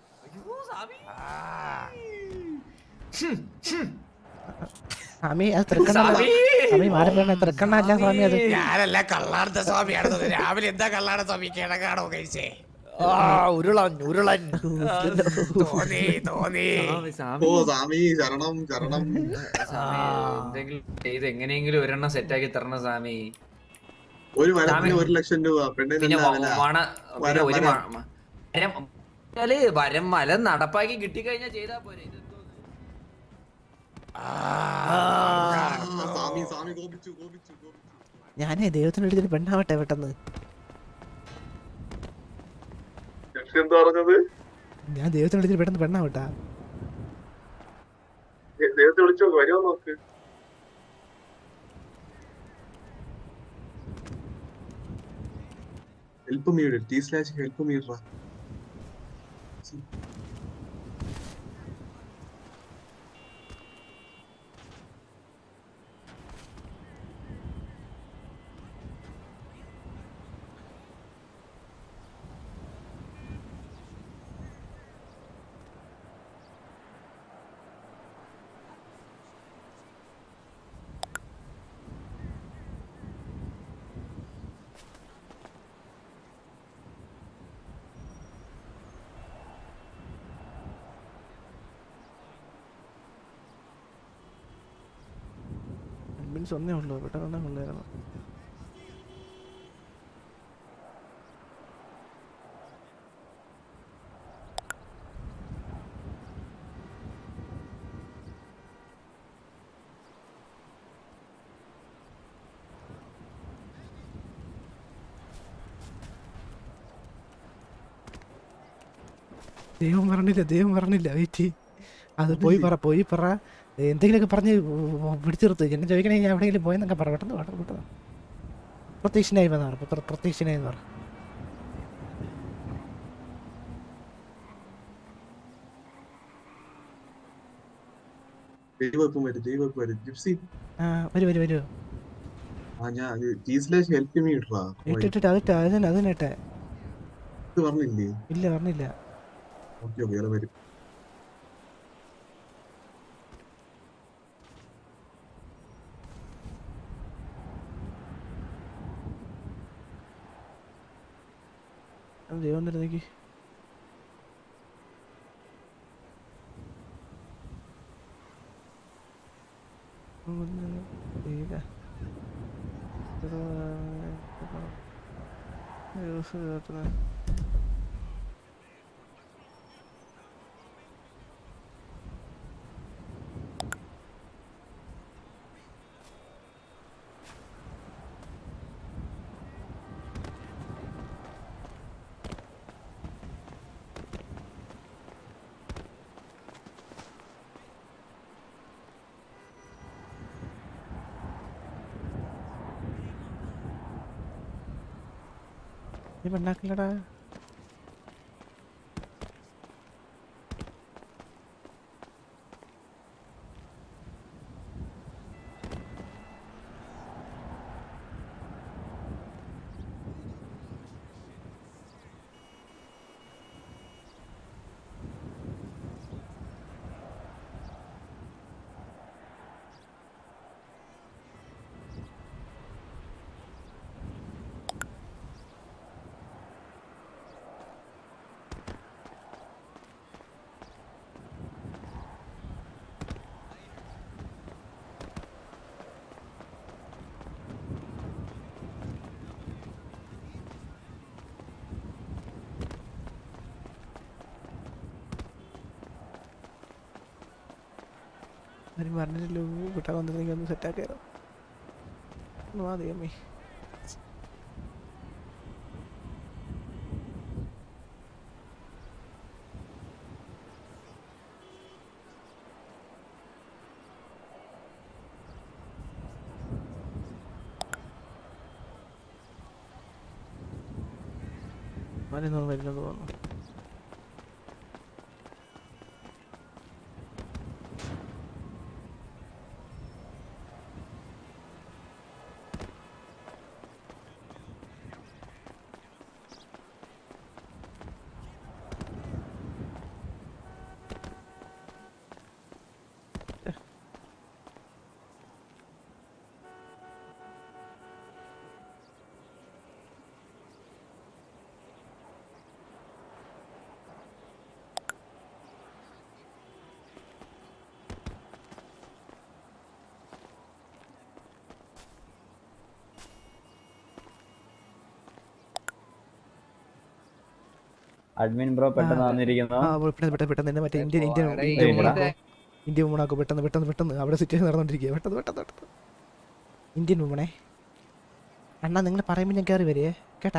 സ്വാമി അത് തൃക്കണ്ണ സ്വാമി മാറിപ്പോണ തൃക്കണ്ണ അല്ല സ്വാമി അത് ഞാനല്ല കള്ളാടത്തെ സ്വാമിയാണ് തോന്നുന്നത് രാവിലെ എന്താ കള്ളാട സ്വാമി കിടക്കാണോ കഴിച്ചേ ആ ഉരുളൻ ഉരുളൻ തോന്നി തോന്നി ഓ സ്വാമി ശരണം ശരണം എന്തെങ്കിലും ചെയ്ത് എങ്ങനെയെങ്കിലും ഒരെണ്ണം സെറ്റാക്കി തരണം സ്വാമി ഒരു വരത്തിന് ഒരു ലക്ഷം രൂപ പെണ്ണിന് പിന്നെ എന്താ വ- വില വണ പിന്നെ വരം, ഒരു വരം. വ- വരം എന്നാല് വരം മലം നടപ്പാക്കി കിട്ടിക്കഴിഞ്ഞാൽ ചെയ്താ പോരെ ഇതെന്തോ ആ, സ്വാമി സ്വാമി കോപിച്ചു കോപിച്ചു കോപിച്ചു ഞാനേ ദൈവത്തിന് എഴുതിയൊരു പെണ്ണാവട്ടെ പെട്ടെന്ന് ലക്ഷ്യം എന്താ പറഞ്ഞത് ഞാൻ ദൈവത്തിന് എഴുതിയൊരു പെട്ടെന്ന് പെണ്ണാവട്ടാ ദേ- ദൈവത്തെ വിളിച്ചോ വരുമോ നോക്ക് ഹെൽപ്പ് മീഡ് ടി സ്ലാഷ് ഹെൽപ്പ് മീഡറാ മീൻസ് ഒന്നേ ഉള്ളൂ പെട്ടെന്ന് ഉള്ളായിരുന്നു ദൈവം പറഞ്ഞില്ല ദൈവം പറഞ്ഞില്ല വെയിറ്റ് അത് പോയി പറ പോയി പറ എന്തെങ്കിലുമൊക്കെ പറഞ്ഞ് പിടിച്ചു നിർത്ത് എന്നെ ചോദിക്കണേ ഞാൻ എവിടെയെങ്കിലും പോയെന്നൊക്കെ പറ പെട്ടെന്ന് പെട്ടെന്ന് പെട്ടെന്ന് പ്രത്യക്ഷനായി വന്ന പറ പ്ര- പ്രത്യക്ഷനായി എന്ന് പറ ദൈവം ഇപ്പം വരും ദൈവം ഇപ്പം വരും ജിപ്സി ആ വരൂ വരൂ വരൂ ആ ഞാൻ ടി സ്ലാഷ് ഹെൽപ്പ് മീഡറാ ഇട്ടിട്ട് അതിട്ട് അതിന് അതിനിട്ടെ ഇത് പറഞ്ഞില്ലേ ഇല്ല പറഞ്ഞില്ല ഓക്കെ ഓക്കെ അത് വരും ദൈവം തരുന്നെങ്കിൽ നീ പെണ്ണാക്കില്ലടാ ആരും പറഞ്ഞില്ലല്ലോ വിട്ടാ വന്നിട്ടുണ്ടെങ്കിൽ ഒന്ന് സെറ്റാക്കിയാലോ ഒന്ന് വാ ദൈവമേ അവനൊന്നും വരുന്നത് തോന്നുന്നു അഡ്മിൻ ബ്രോ പെട്ടെന്ന് ആ, വന്നിരിക്കുന്നു ആ പെട്ടെന്ന് പെട്ടെന്ന് പെട്ടെന്ന് തന്നെ മറ്റേ ഇന്ത്യൻ ഇന്ത്യൻ എടാ, ഇന്ത്യൻ ഇതെടാ. വുമണാക്കോ ഇന്ത്യൻ വുമണാക്കോ പെട്ടെന്ന് പെട്ടെന്ന് പെട്ടെന്ന് അവിടെ സിറ്റുവേഷൻ നടന്നുകൊണ്ടിരിക്കുക പെട്ടെന്ന് പെട്ടെന്ന് പെട്ടെന്ന് ഇന്ത്യൻ വുമണേ അണ്ണാ നിങ്ങൾ പറയുമ്പോൾ ഞാൻ കയറി വരികയെ കേട്ടാ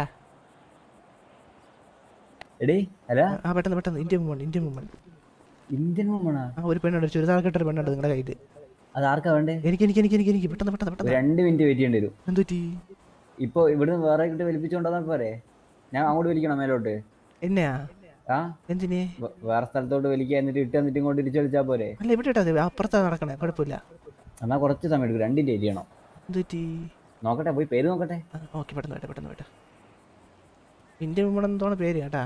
എടി അല്ല ആ പെട്ടെന്ന് പെട്ടെന്ന് Indian woman Indian woman Indian വുമണാ ആ ഒരു പെണ്ണുണ്ട് ചുരിദാർ കെട്ട ഒരു പെണ്ണുണ്ട് നിങ്ങളുടെ കയ്യിൽ അത് ആർക്കാ വേണ്ടേ എനിക്ക് എനിക്ക് എനിക്ക് എനിക്ക് എനിക്ക് പെട്ടെന്ന് പെട്ടെന്ന് ഒരു പെട്ടെന്ന് രണ്ട് മിനിറ്റ് വെയിറ്റ് ചെയ്യേണ്ടി വരും എന്ത് പറ്റി ഇപ്പൊ ഇവിടുന്ന് വേറെ കിട്ടി വലിപ്പിച്ചോണ്ടാ പോരെ ഞാൻ അങ്ങോട്ട് വലിക്കണം മേലോട്ട് എന്നെയാ ആ എന്തിനെ വേ- വേറെ സ്ഥലത്തോട്ട് വലിക്കുക എന്നിട്ട് ഇട്ട് എന്നിട്ട് ഇങ്ങോട്ട് തിരിച്ചു വലിച്ചാ പോരെ അല്ല ഇവിടെ ഇട്ടാ മതി അപ്പുറത്താ നടക്കണേ കുഴപ്പമില്ല എന്നാ കുറച്ച് സമയം എടുക്കും രണ്ടിന്റെ ഏരി ചെയ്യണം എന്ത് പറ്റി നോക്കട്ടെ പോയി പേര് നോക്കട്ടെ ഓക്കെ പെട്ടെന്ന് വേട്ടെ പെട്ടെന്ന് വേട്ടെ ഇന്ത്യൻ വുമൺ എന്തോണ് പേര് കേട്ടാ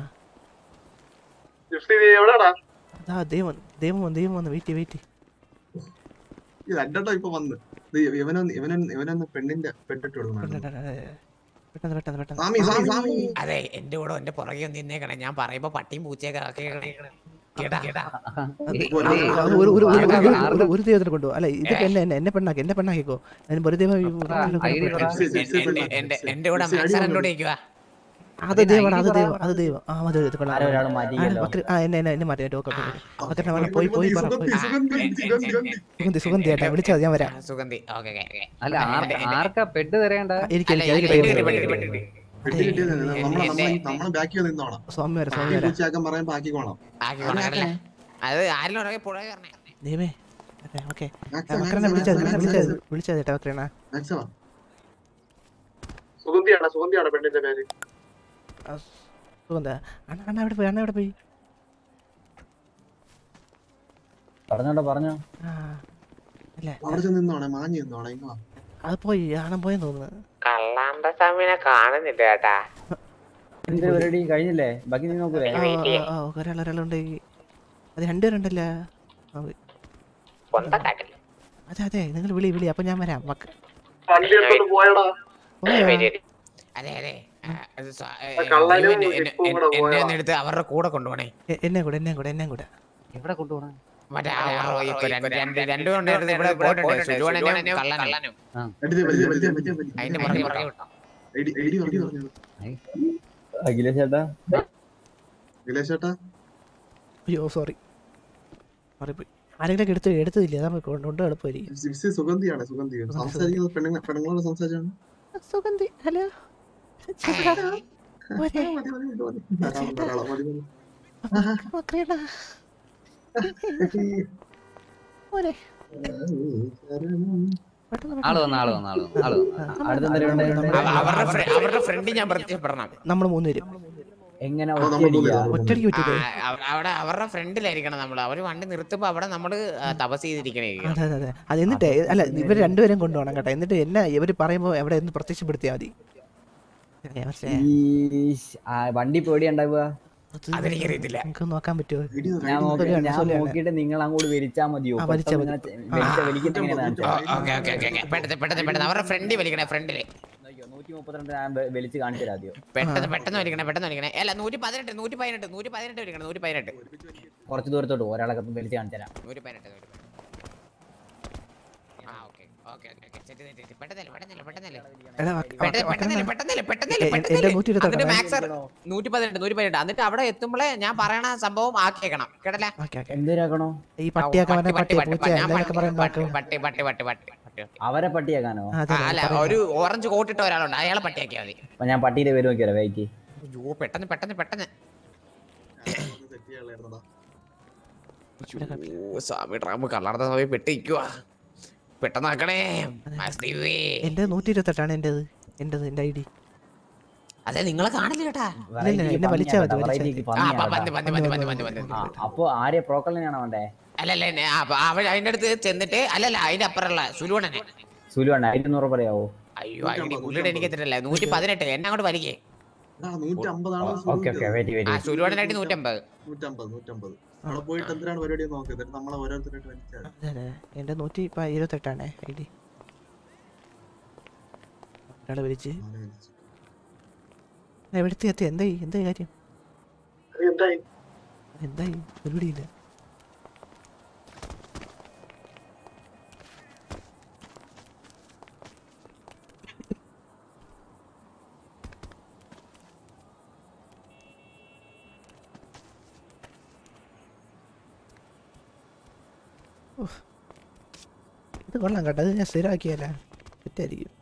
അതാ ദൈവം ദൈവം വന്ന് ദൈവം വന്ന് വെയിറ്റ് വെയിറ്റ് ഇത് രണ്ടോ ഇപ്പൊ വന്ന് ഇത് ഇവനൊന്ന് ഇവനൊന്ന് ഇവനൊന്ന് പെണ്ണിന്റെ പെട്ടിട്ട് കൊടുക്കണം പെട്ടെന്ന് പെട്ടെന്ന് പെട്ടെന്ന് സ്വാമി സ്വാമി സ്വാമി അതെ എന്റെ കൂടെ എന്റെ പുറകെ ഒന്ന് നിന്നേക്കണേ ഞാൻ പറയുമ്പോ പട്ടിയും പൂച്ചയൊക്കെ ആക്കിയേക്കണേ. കേട്ടാ കേട്ടാ അത് ഒരു ഒരു ഒരു- ഒരു- ഒരു- ഒരു ദൈവത്തിനെ കൊണ്ടുപോ അല്ല ഇത് എന്നെ എന്നെ എന്നെ പെണ്ണാക്കി എന്നെ പെണ്ണാക്കിക്കോ അതിന് വെറുതെ പോയി എന്റെ- എന്റെ എന്റെ കൂടെ മാക്സാർ എന്നോട് ഇരിക്കുക അത് ദൈവമാണ് അത് ദൈവം അത് ദൈവം ആ മതി ഇത് കൊള്ളാം ആരോ ഒരാള് മാറ്റിക്കല്ലോ. ആ, ബക്രി- ആ എന്നെ എന്നെ എന്നെ മാറ്റി ടോക്കെ ബക്കറിനെ വേണം പോയി പോയി പറ പോയി സുഗന്ധി സുഗന്ധി ഏട്ടാ വിളിച്ചാൽ മതി, ഞാൻ വരാം സുഗന്ധി ഓക്കെ ഓക്കെ അല്ല ആർ- ആർക്കാ പെട്ട് തരേണ്ട എനിക്ക് അല്ല, എനിക്ക് എനിക്ക് എനിക്ക് പെട്ടി, ടൈം പെട്ടി, പെട്ടി, പെട്ടി. പെട്ടി കിട്ടിയത് നമ്മളെ നമ്മളെ നമ്മളെ ബാക്കി നിന്നോണം സ്വാമി വരാം സ്വാമി ഈ വരാം പൂച്ചയാക്കാൻ പറയുമ്പോ ആക്കിക്കോണം ആക്കി കൊണ്ടല്ലേ അത് ആരിലും പുഴ കയറണേ ദൈവമേ ഓക്കെ ഓക്കെ മാക്സ്, ബക്രനെ മാക്സ്, വിളിച്ചത് മാക്സ്, വിളിച്ചത് വിളിച്ചത് ഏട്ടാ ബക്രേണ മാക്സോ സുഗന്ധിയാണ് സുഗന്ധിയാണ് പെണ്ണിന്റെ പേര് സുഗന്ധ അണ്ണ അണ്ണ എവിടെ പോയി അണ്ണ എവിടെ പോയി പറഞ്ഞോട്ടോ പറഞ്ഞോ ആ അല്ല അവിടെ ചെന്ന് നിന്നോണേ മാഞ്ഞ് നിന്നോണേ ഇങ്ങോ അത് പോയി അണ്ണൻ പോയെന്ന് തോന്നുന്നു കള്ളാണ്ട സ്വാമിനെ കാണുന്നില്ല കേട്ടാ എന്ത് പരിപാടി കഴിഞ്ഞില്ലേ ബാക്കി നീ നോക്കൂലേ ആ, ആ, ആ, ഒരാൾ ഒരാളുണ്ട് അത് രണ്ടുപേരുണ്ടല്ലോ ആ, വി- പൊന്തക്കാട്ടില്ല അതെ അതെ നിങ്ങൾ വിളി വിളി അപ്പൊ ഞാൻ വരാം മക്ക വണ്ടി എടുത്തോണ്ട് പോയടാ പോയോ? അതെ അതെ അത് സ- ഏ, ആ കള്ളനും എന്നെ- എന്നെ- ഇപ്പും കൂടെ എന്നെ പോയതാ. ഒന്ന് എടുത്ത് അവരുടെ കൂടെ കൊണ്ടുപോണേ എ- എന്നെ കൂടെ എന്നെ കൂടെ എന്നെ കൂടെ എവിടെ കൊണ്ടുപോകണം മറ്റേ ആ ഓ, ഇപ്പൊ രണ്ട് രണ്ട് രണ്ടു കൊണ്ടായിരുന്നു ഇവിടെ പോയിട്ടുണ്ട് സുലുവണ്ണനും കള്ളനും അടിച്ചേ, പറ്റിച്ചേ, പറ്റിച്ചേ, പറ്റിച്ചേ, പറ്റിച്ചേ. അതിന്റെ പുറകെ പുറകെ വിട്ടോ ഐഡി ഐഡി പറഞ്ഞു പറഞ്ഞു അഖിലേഷ് ചേട്ടാ അഖിലേഷ് ചേട്ടാ അയ്യോ സോറി മാറിപ്പോയി ആരെങ്കിലും എടുത്ത് എടുത്തതില്ല അതാ കൊണ്ട് കൊണ്ട് എളുപ്പമായിരിക്കും സിക്സ് സുഗന്ധിയാണ് സുഗന്ധി സംസാരിക്കുന്നത് പെണ്ണുങ്ങൾ പെണ്ണുങ്ങളോട് സംസാരിച്ചാണ് സുഗന്ധി ഹലോ മതി, മതി, മതി, മതി. ധാരാളം, ധാരാളം, മതി, മതി. മക്കളേടാ പോരെ ആള് വന്ന ആള് വന്ന ആള് വന്ന ആള് വന്ന അടുത്ത അവ- അവരുടെ ഫ്ര- അവരുടെ ഫ്രണ്ട് ഞാൻ പരിചയപ്പെടണം നമ്മൾ മൂന്നുപേരും എങ്ങനെ ഓ, നമ്മൾ മൂന്ന് പേര്. ഒറ്റടിക്ക് ആ, പറ്റൂലേ അവ- അവിടെ അവരുടെ ഫ്രണ്ടിലായിരിക്കണം നമ്മൾ അവര് വണ്ടി നിർത്തുമ്പോ അവിടെ നമ്മള് ആ, തപസ് ചെയ്തിരിക്കണേ അതെ അതെ അതെ അത് എന്നിട്ട് അല്ല ഇവർ രണ്ടുപേരും കൊണ്ടുപോകണം കേട്ടോ എന്നിട്ട് എന്നെ ഇവർ പറയുമ്പോൾ എവിടെ ഒന്ന് പ്രത്യക്ഷപ്പെടുത്തിയാൽ മതി ഏ, മനസ്സിലായോ? ഈ ആ, വണ്ടി പേടിയുണ്ടാവുക അത് അതെനിക്കറിയത്തില്ല നിങ്ങൾക്ക് നോക്കാൻ പറ്റുമോ ഐഡി ഒന്ന് ഞാൻ നോക്കി ശരിയാണ്, ഞാൻ ശരിയാണ്. നോക്കിയിട്ട് നിങ്ങൾ അങ്ങോട്ട് വലിച്ചാ മതിയോ ആ, വലിച്ചാ പെട്ടെന്ന് മതി. ഇങ്ങനെ വലിച്ച വലിക്കുന്ന എങ്ങനെയാണെന്ന് ഓ, കാണിച്ചാ ഓക്കെ ഓക്കെ ഓക്കെ ഓക്കെ. പെട്ടെന്ന് പെട്ടെന്ന് പെട്ടെന്ന് അവരുടെ ഫ്രണ്ടിൽ വലിക്കണേ ഫ്രണ്ടില് നൂറ്റി മുപ്പത്തിരണ്ട് ഞാൻ വെ- വലിച്ച് കാണിച്ചു തരാം ആദ്യം പെട്ടെന്ന് പെട്ടെന്ന് വലിക്കണേ പെട്ടെന്ന് വലിക്കണേ അല്ല നൂറ്റി പതിനെട്ട് നൂറ്റി പതിനെട്ട് നൂറ്റി പതിനെട്ട് വലിക്കണം നൂറ്റി പതിനെട്ട് കുറച്ച് ദൂരത്തോട്ട് ഒരാളൊക്കെ വലിച്ച് കാണിച്ചു തരാം നൂറ്റി പതിനെട്ട് നൂറ്റി പതിനെട്ട് ആ okay okay okay okay set set set പെട്ടെന്നല്ലേ പെട്ടെന്നല്ലേ പെട്ടെന്നല്ലേ എടാ വ- പെട്ടെന്ന് വ- പെട്ടെന്നല്ലേ വ- പെട്ടെന്നല്ലേ എ- പെട്ടെന്നല്ലേ എ- എന്റെ പെട്ടെന്നല്ലേ നൂറ്റി ഇരുപത്തെട്ട് എന്നിട്ട് ആണ്. മാക്സ് നൂറ്റി പതിനെട്ട് നൂറ്റി പതിനെട്ട് എന്നിട്ട് അവിടെ എത്തുമ്പോഴേ ഞാൻ പറയണ സംഭവം ആക്കിയേക്കണം കേട്ടല്ലേ ഓക്കെ ഓക്കെ എന്തിനാക്കണോ ഈ പട്ടിയൊക്കെ പട്ടി, അവനെ പട്ടി, പട്ടി പട്ടി, പൂച്ച ഞാൻ എന്തൊക്കെ പട്ടി, പറയുമ്പോൾ പട്ടി, പട്ടി, പട്ടി, പട്ടി, പട്ടി, പട്ടി. അവരെ പട്ടിയാക്കാനോ ആ, അതെ, ആ, അതെ, അല്ല പറയുന്നത്. ഒരു ഓറഞ്ച് കോട്ടിട്ട ഒരാളുണ്ട് അയാളെ പട്ടിയാക്കിയാൽ മതി അപ്പൊ ഞാൻ പട്ടിയുടെ പേര് നോക്കിയാലോ വൈക്ക് അയ്യോ പെട്ടെന്ന് പെട്ടെന്ന് പെട്ടെന്ന് സെറ്റ് ചെയ്യാനുള്ളതാ അയ്യോ, സ്വാമി ട്രാമ്പ് കള്ളർന്ന സമയം പെട്ടിരിക്കുവാ പെട്ടെന്ന് ആക്കണേ മാസ്തീവേ. എൻ്റെ നൂറ്റി ഇരുപത്തെട്ടാണ് എൻ്റെത് എൻ്റെത് എൻ്റെ ഐ ഡി അതെ നിങ്ങളെ കാണില്ല കേട്ടാ ഇല്ല, എന്നെ വലിച്ചാ മതി, വലിച്ചാ മതി. ആ, പ- വന്ന്, വന്ന്, വന്ന്, വന്ന്, വന്ന്, വന്ന്. അപ്പൊ ആരെ പ്രോക്കലിനാണോ വേണ്ടേ അല്ലല്ല എന്നെ- ആ, അപ്പൊ അവൻ അതിന്റെ അടുത്ത് ചെന്നിട്ട് അല്ലല്ല അതിന്റെ അപ്പുറമുള്ള സുലുവണ്ണനെ സുലു വേണ്ട ആയിരത്തി നൂറ് പറയാവോ അയ്യോ അതിന്റെ പുള്ളിയുടെ എനിക്ക് എത്തിട്ടില്ല നൂറ്റി പതിനെട്ട് എന്നെ അങ്ങോട്ട് വലിക്കേ എടാ, നൂറ്റി അമ്പതാണ് ഓക്കെ ഓക്കെ വെയിറ്റ് ആ വെയിറ്റ് സുലുവണ്ണനായിട്ട് നൂറ്റമ്പത് നൂറ്റമ്പത് നൂറ്റമ്പത് അവിടെ പോയിട്ട് എന്തിനാണ് പരിപാടി എന്ന് നോക്ക് എന്നിട്ട് നമ്മളെ ഓരോരുത്തരായിട്ട് വലിച്ചാൽ അതെ അതെ എൻ്റെ നൂറ്റി ഇപ്പം ഇരുപത്തെട്ടാണ് ഐ ഡി ഒരാളെ വിളിച്ച് എവിടുത്തെ എത്തി എന്തായി എന്തായി കാര്യം എന്തായി എന്തായി പരിപാടിയില്ല ഉഫ്. ഇത് കൊള്ളാം കേട്ടോ അത് ഞാൻ സ്ഥിരമാക്കിയല്ല തെറ്റായിരിക്കും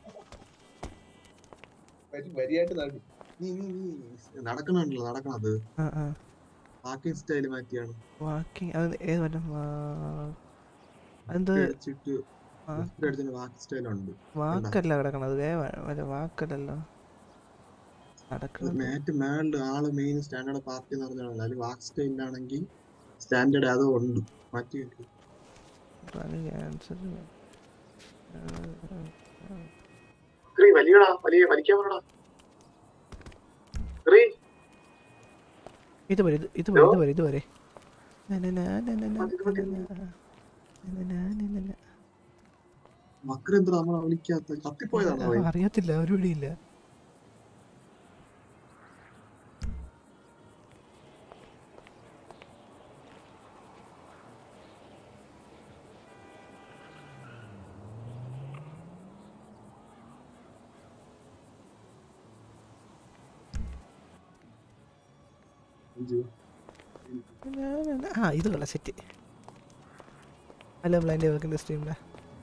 വരിയായിട്ട് നടു നീ നീ നീ നടക്കണല്ലോ നടക്കണത് ആ ആ ബാക്കി സ്റ്റൈല് മാറ്റിയാണ് വാക്കിങ് അത് ഏത് വല്ലം അതെന്ത് അടിച്ചിട്ട് ആ. അടിച്ചിട്ട് ബാക്കി സ്റ്റൈലുണ്ട് വാക്കല്ല കിടക്കണത് വേ വല്ല വാക്കല്ലല്ലോ നടക്കുന്നത് മാറ്റ് മേളില് ആള് മെയിൻ സ്റ്റാൻഡേർഡ് പാർട്ടി എന്ന് പറഞ്ഞാൽ അതിൽ വാക്ക് സ്റ്റൈലിലാണെങ്കിൽ സ്റ്റാൻഡേർഡ് അതോ ഉണ്ട് മാറ്റി വെക്ക്. ക്യാൻസർ ക്രീ, വലിയടാ വലിയ വലിക്കാൻ പറടാ ക്രീ, ഇത് വരെ ഇത് വരെ ഇത് വരെ ഇത് വരെ മക്ര എന്താ നമ്മളെ വിളിക്കാത്ത കത്തിപ്പോയതാണോ അവൻ? അറിയത്തില്ല ഒരു പിടിയില്ല ആ ഇത് കൊള്ളാം സെറ്റ് അല്ല ബ്ലൈൻഡ് വെക്കുന്ന സ്ട്രീമിലെ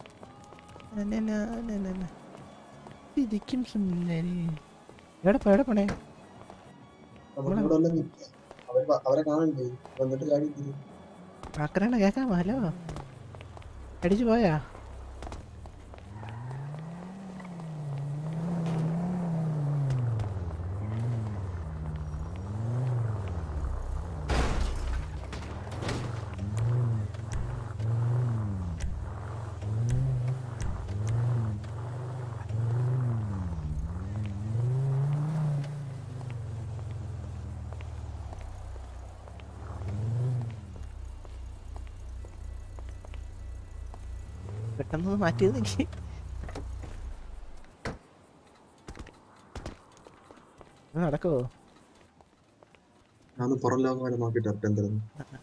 ഇരിക്കും സുന്ദരി എവിടെ പോ എവിടെ പോണേ നമുക്ക് ഇവിടെ വല്ലതും നിൽക്കാം. അവര് വ- അവരെ കാണണ്ടേ വന്നിട്ട് കാര്യം ആക്രമണ കേക്കാമോ ഹലോ അടിച്ചു പോയാ പെട്ടെന്ന് മാറ്റിയത് എനിക്ക് ഇത് നടക്കുവോ ഞാൻ പുറം ലോകം വരെ നോക്കിട്ട് വരട്ടെ എന്തായിരുന്നു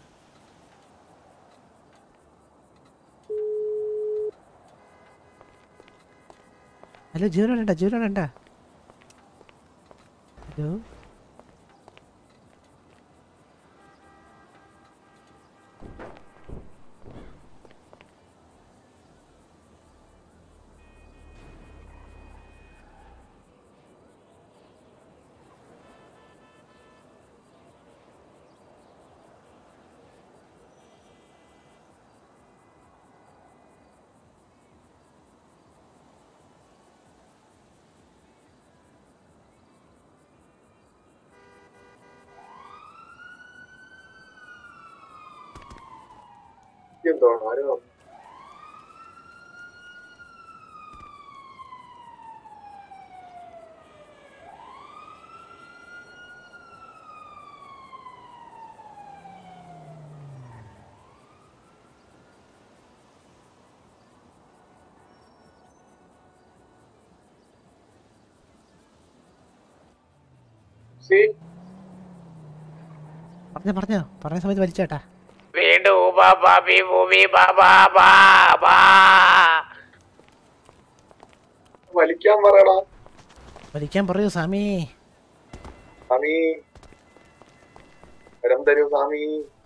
ഹലോ ജീവനോടെ ഉണ്ടാ ജീവനോടെ ഉണ്ടാ ഹലോ എന്തോണം ആരോ പറഞ്ഞോ പറഞ്ഞോ പറഞ്ഞ സമയത്ത് വലിച്ചേട്ടാ വീണ്ടും ഊബാ ബാബി ഭൂമി ബാബാ ബാ ബാ വലിക്കാൻ പറയടാ വലിക്കാൻ പറയൂ സ്വാമി സ്വാമി വരം തരൂ സ്വാമി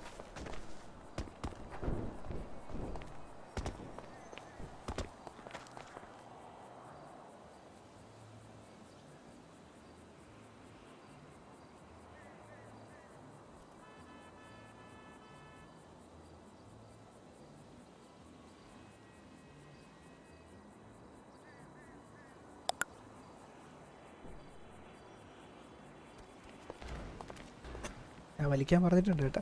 ഞാൻ വലിക്കാൻ പറഞ്ഞിട്ടുണ്ട് കേട്ടോ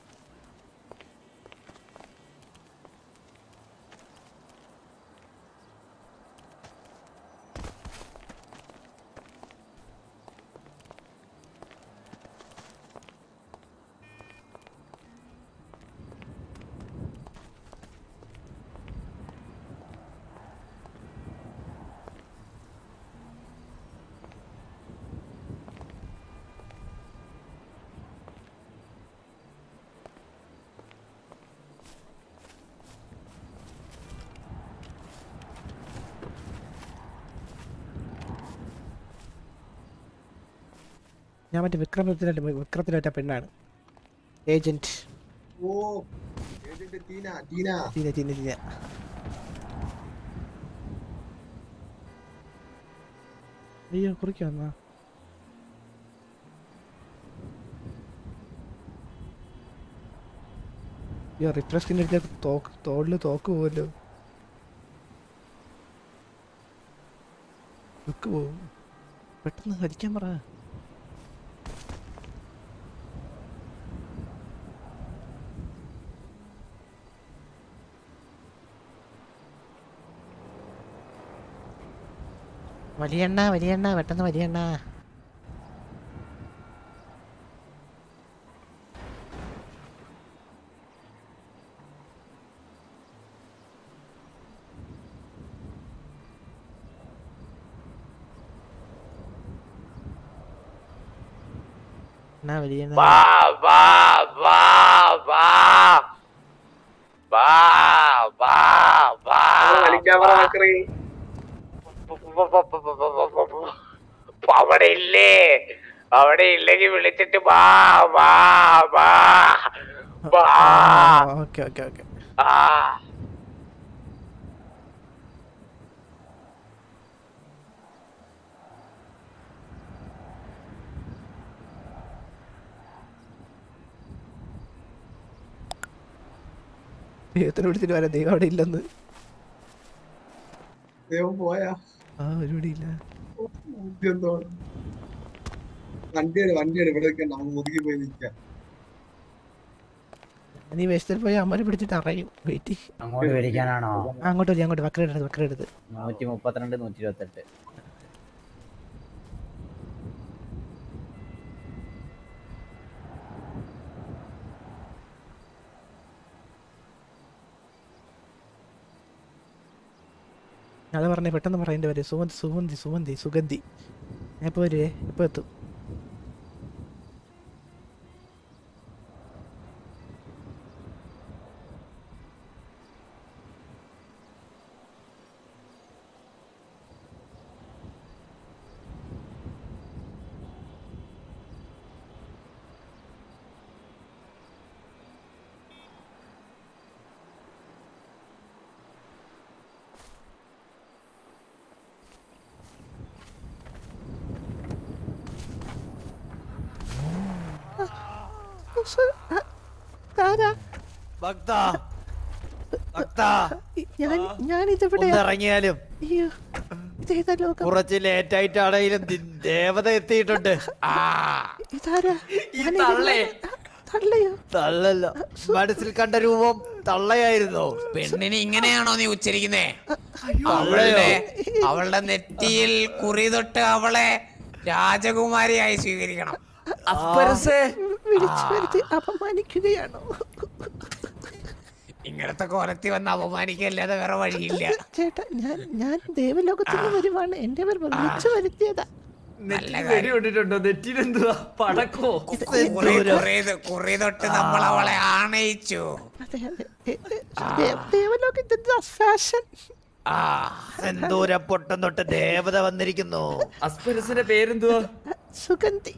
ഞാൻ മറ്റേ വിക്രമത്തിലെ വിക്രത്തിലേറ്റ പെണ്ണാണ് ഏജന്റ് ഓ agent Tina Tina Tina Tina Tina അയ്യോ കുറിക്ക് വന്നാ അയ്യോ റിഫ്രഷ്കിൻ്റെ അടുത്ത് തോക്ക് തോളിൽ തോക്ക് പോവല്ലോ തോക്ക് പോവും പെട്ടെന്ന് ഹരിക്കാൻ പറ വലിയണ്ണ വലിയണ്ണ പെട്ടെന്ന് വലിയണ്ണ എന്നാ വലിയണ്ണ ബാ ബാ ബാ ബാ ബാ ബാ ബാ വലിക്കാൻ പറ മക്കളെ അവിടെ ഇല്ലേ അവിടെ ഇല്ലെങ്കിൽ വിളിച്ചിട്ട് ബാ ബാ ബാ ബാ ഓക്കെ ഓക്കെ ഓക്കെ ആ ദൈവത്തിനെ വിളിച്ചിട്ട് വരാം ദൈവം അവിടെ ഇല്ലെന്ന് ദൈവം പോയാ ആ ഒരുപടി ഇല്ല എന്തോണം വണ്ടിയാണ് വണ്ടിയാണ് ഇവിടെ നിൽക്കണ്ട നമുക്ക് മുതുകി പോയി നിൽക്കാം നീ വേസ്റ്റിൽ പോയി അമ്മനെ പിടിച്ചിട്ട് അറിയും വെയിറ്റ് അങ്ങോട്ട് വലിക്കാനാണോ അങ്ങോട്ട് വലിയ അങ്ങോട്ട് വക്കരെടുത്ത് വക്കരെടുത്ത് നൂറ്റി മുപ്പത്തിരണ്ട് നൂറ്റി ഇരുപത്തെട്ട് അത് പറഞ്ഞേ പെട്ടെന്ന് പറയേണ്ടി വരും സുഗന്ധി സുഗന്ധി സുഗന്ധി സുഗന്ധി ഞാൻ ഇപ്പോൾ വരുവേ ഇപ്പോൾ എത്തും സു- ആ, ആരാ ഭക്ത ഭക്ത ഞാൻ ഞാനിതെവിടെ ഒന്ന് ഇറങ്ങിയാലും അയ്യോ ഇതേതാ ലോകം കുറച്ച് ലേറ്റ് ആയിട്ടാണെങ്കിലും ദി- ദേവത എത്തിയിട്ടുണ്ട് ഇതാരാ ഈ ഞാൻ തള്ളേ തള്ളയോ തള്ളല്ല മനസ്സിൽ കണ്ട രൂപം തള്ളയായിരുന്നു പെണ്ണിനെ ഇങ്ങനെയാണോ നീ ഉച്ചരിക്കുന്നേ തള്ളയോ അവളുടെ അവളുടെ നെറ്റിയിൽ കുറി തൊട്ട് അവളെ രാജകുമാരിയായി സ്വീകരിക്കണം അപ്പരസേ വിളിച്ചു വരുത്തി അപമാനിക്കുകയാണോ ഇങ്ങനത്തെ കോലത്തി വന്ന് അപമാനിക്കല്ലാതെ വേറെ വഴിയില്ല ചേട്ടാ ഞാൻ ഞാൻ ദേവലോകത്തിൽ നിന്ന് വരുവാണ് എന്റെ പേര് വിളിച്ചു വരുത്തിയതാ നെറ്റി വെടി കൊണ്ടിട്ടുണ്ടോ നെറ്റിനെന്തുവാ പടക്കോ കുറി കുറി കുറി തൊട്ട് നമ്മൾ അവളെ ആണയിച്ചു അതെ അതെ ഏ, ഏ, ദേ- ദേവലോകത്തിന്റെ ഫാഷൻ ആ എന്തോര പൊട്ടം തൊട്ട് ദേവത വന്നിരിക്കുന്നു അസ്പരസിന്റെ പേരെന്തുവാ സുഗന്ധി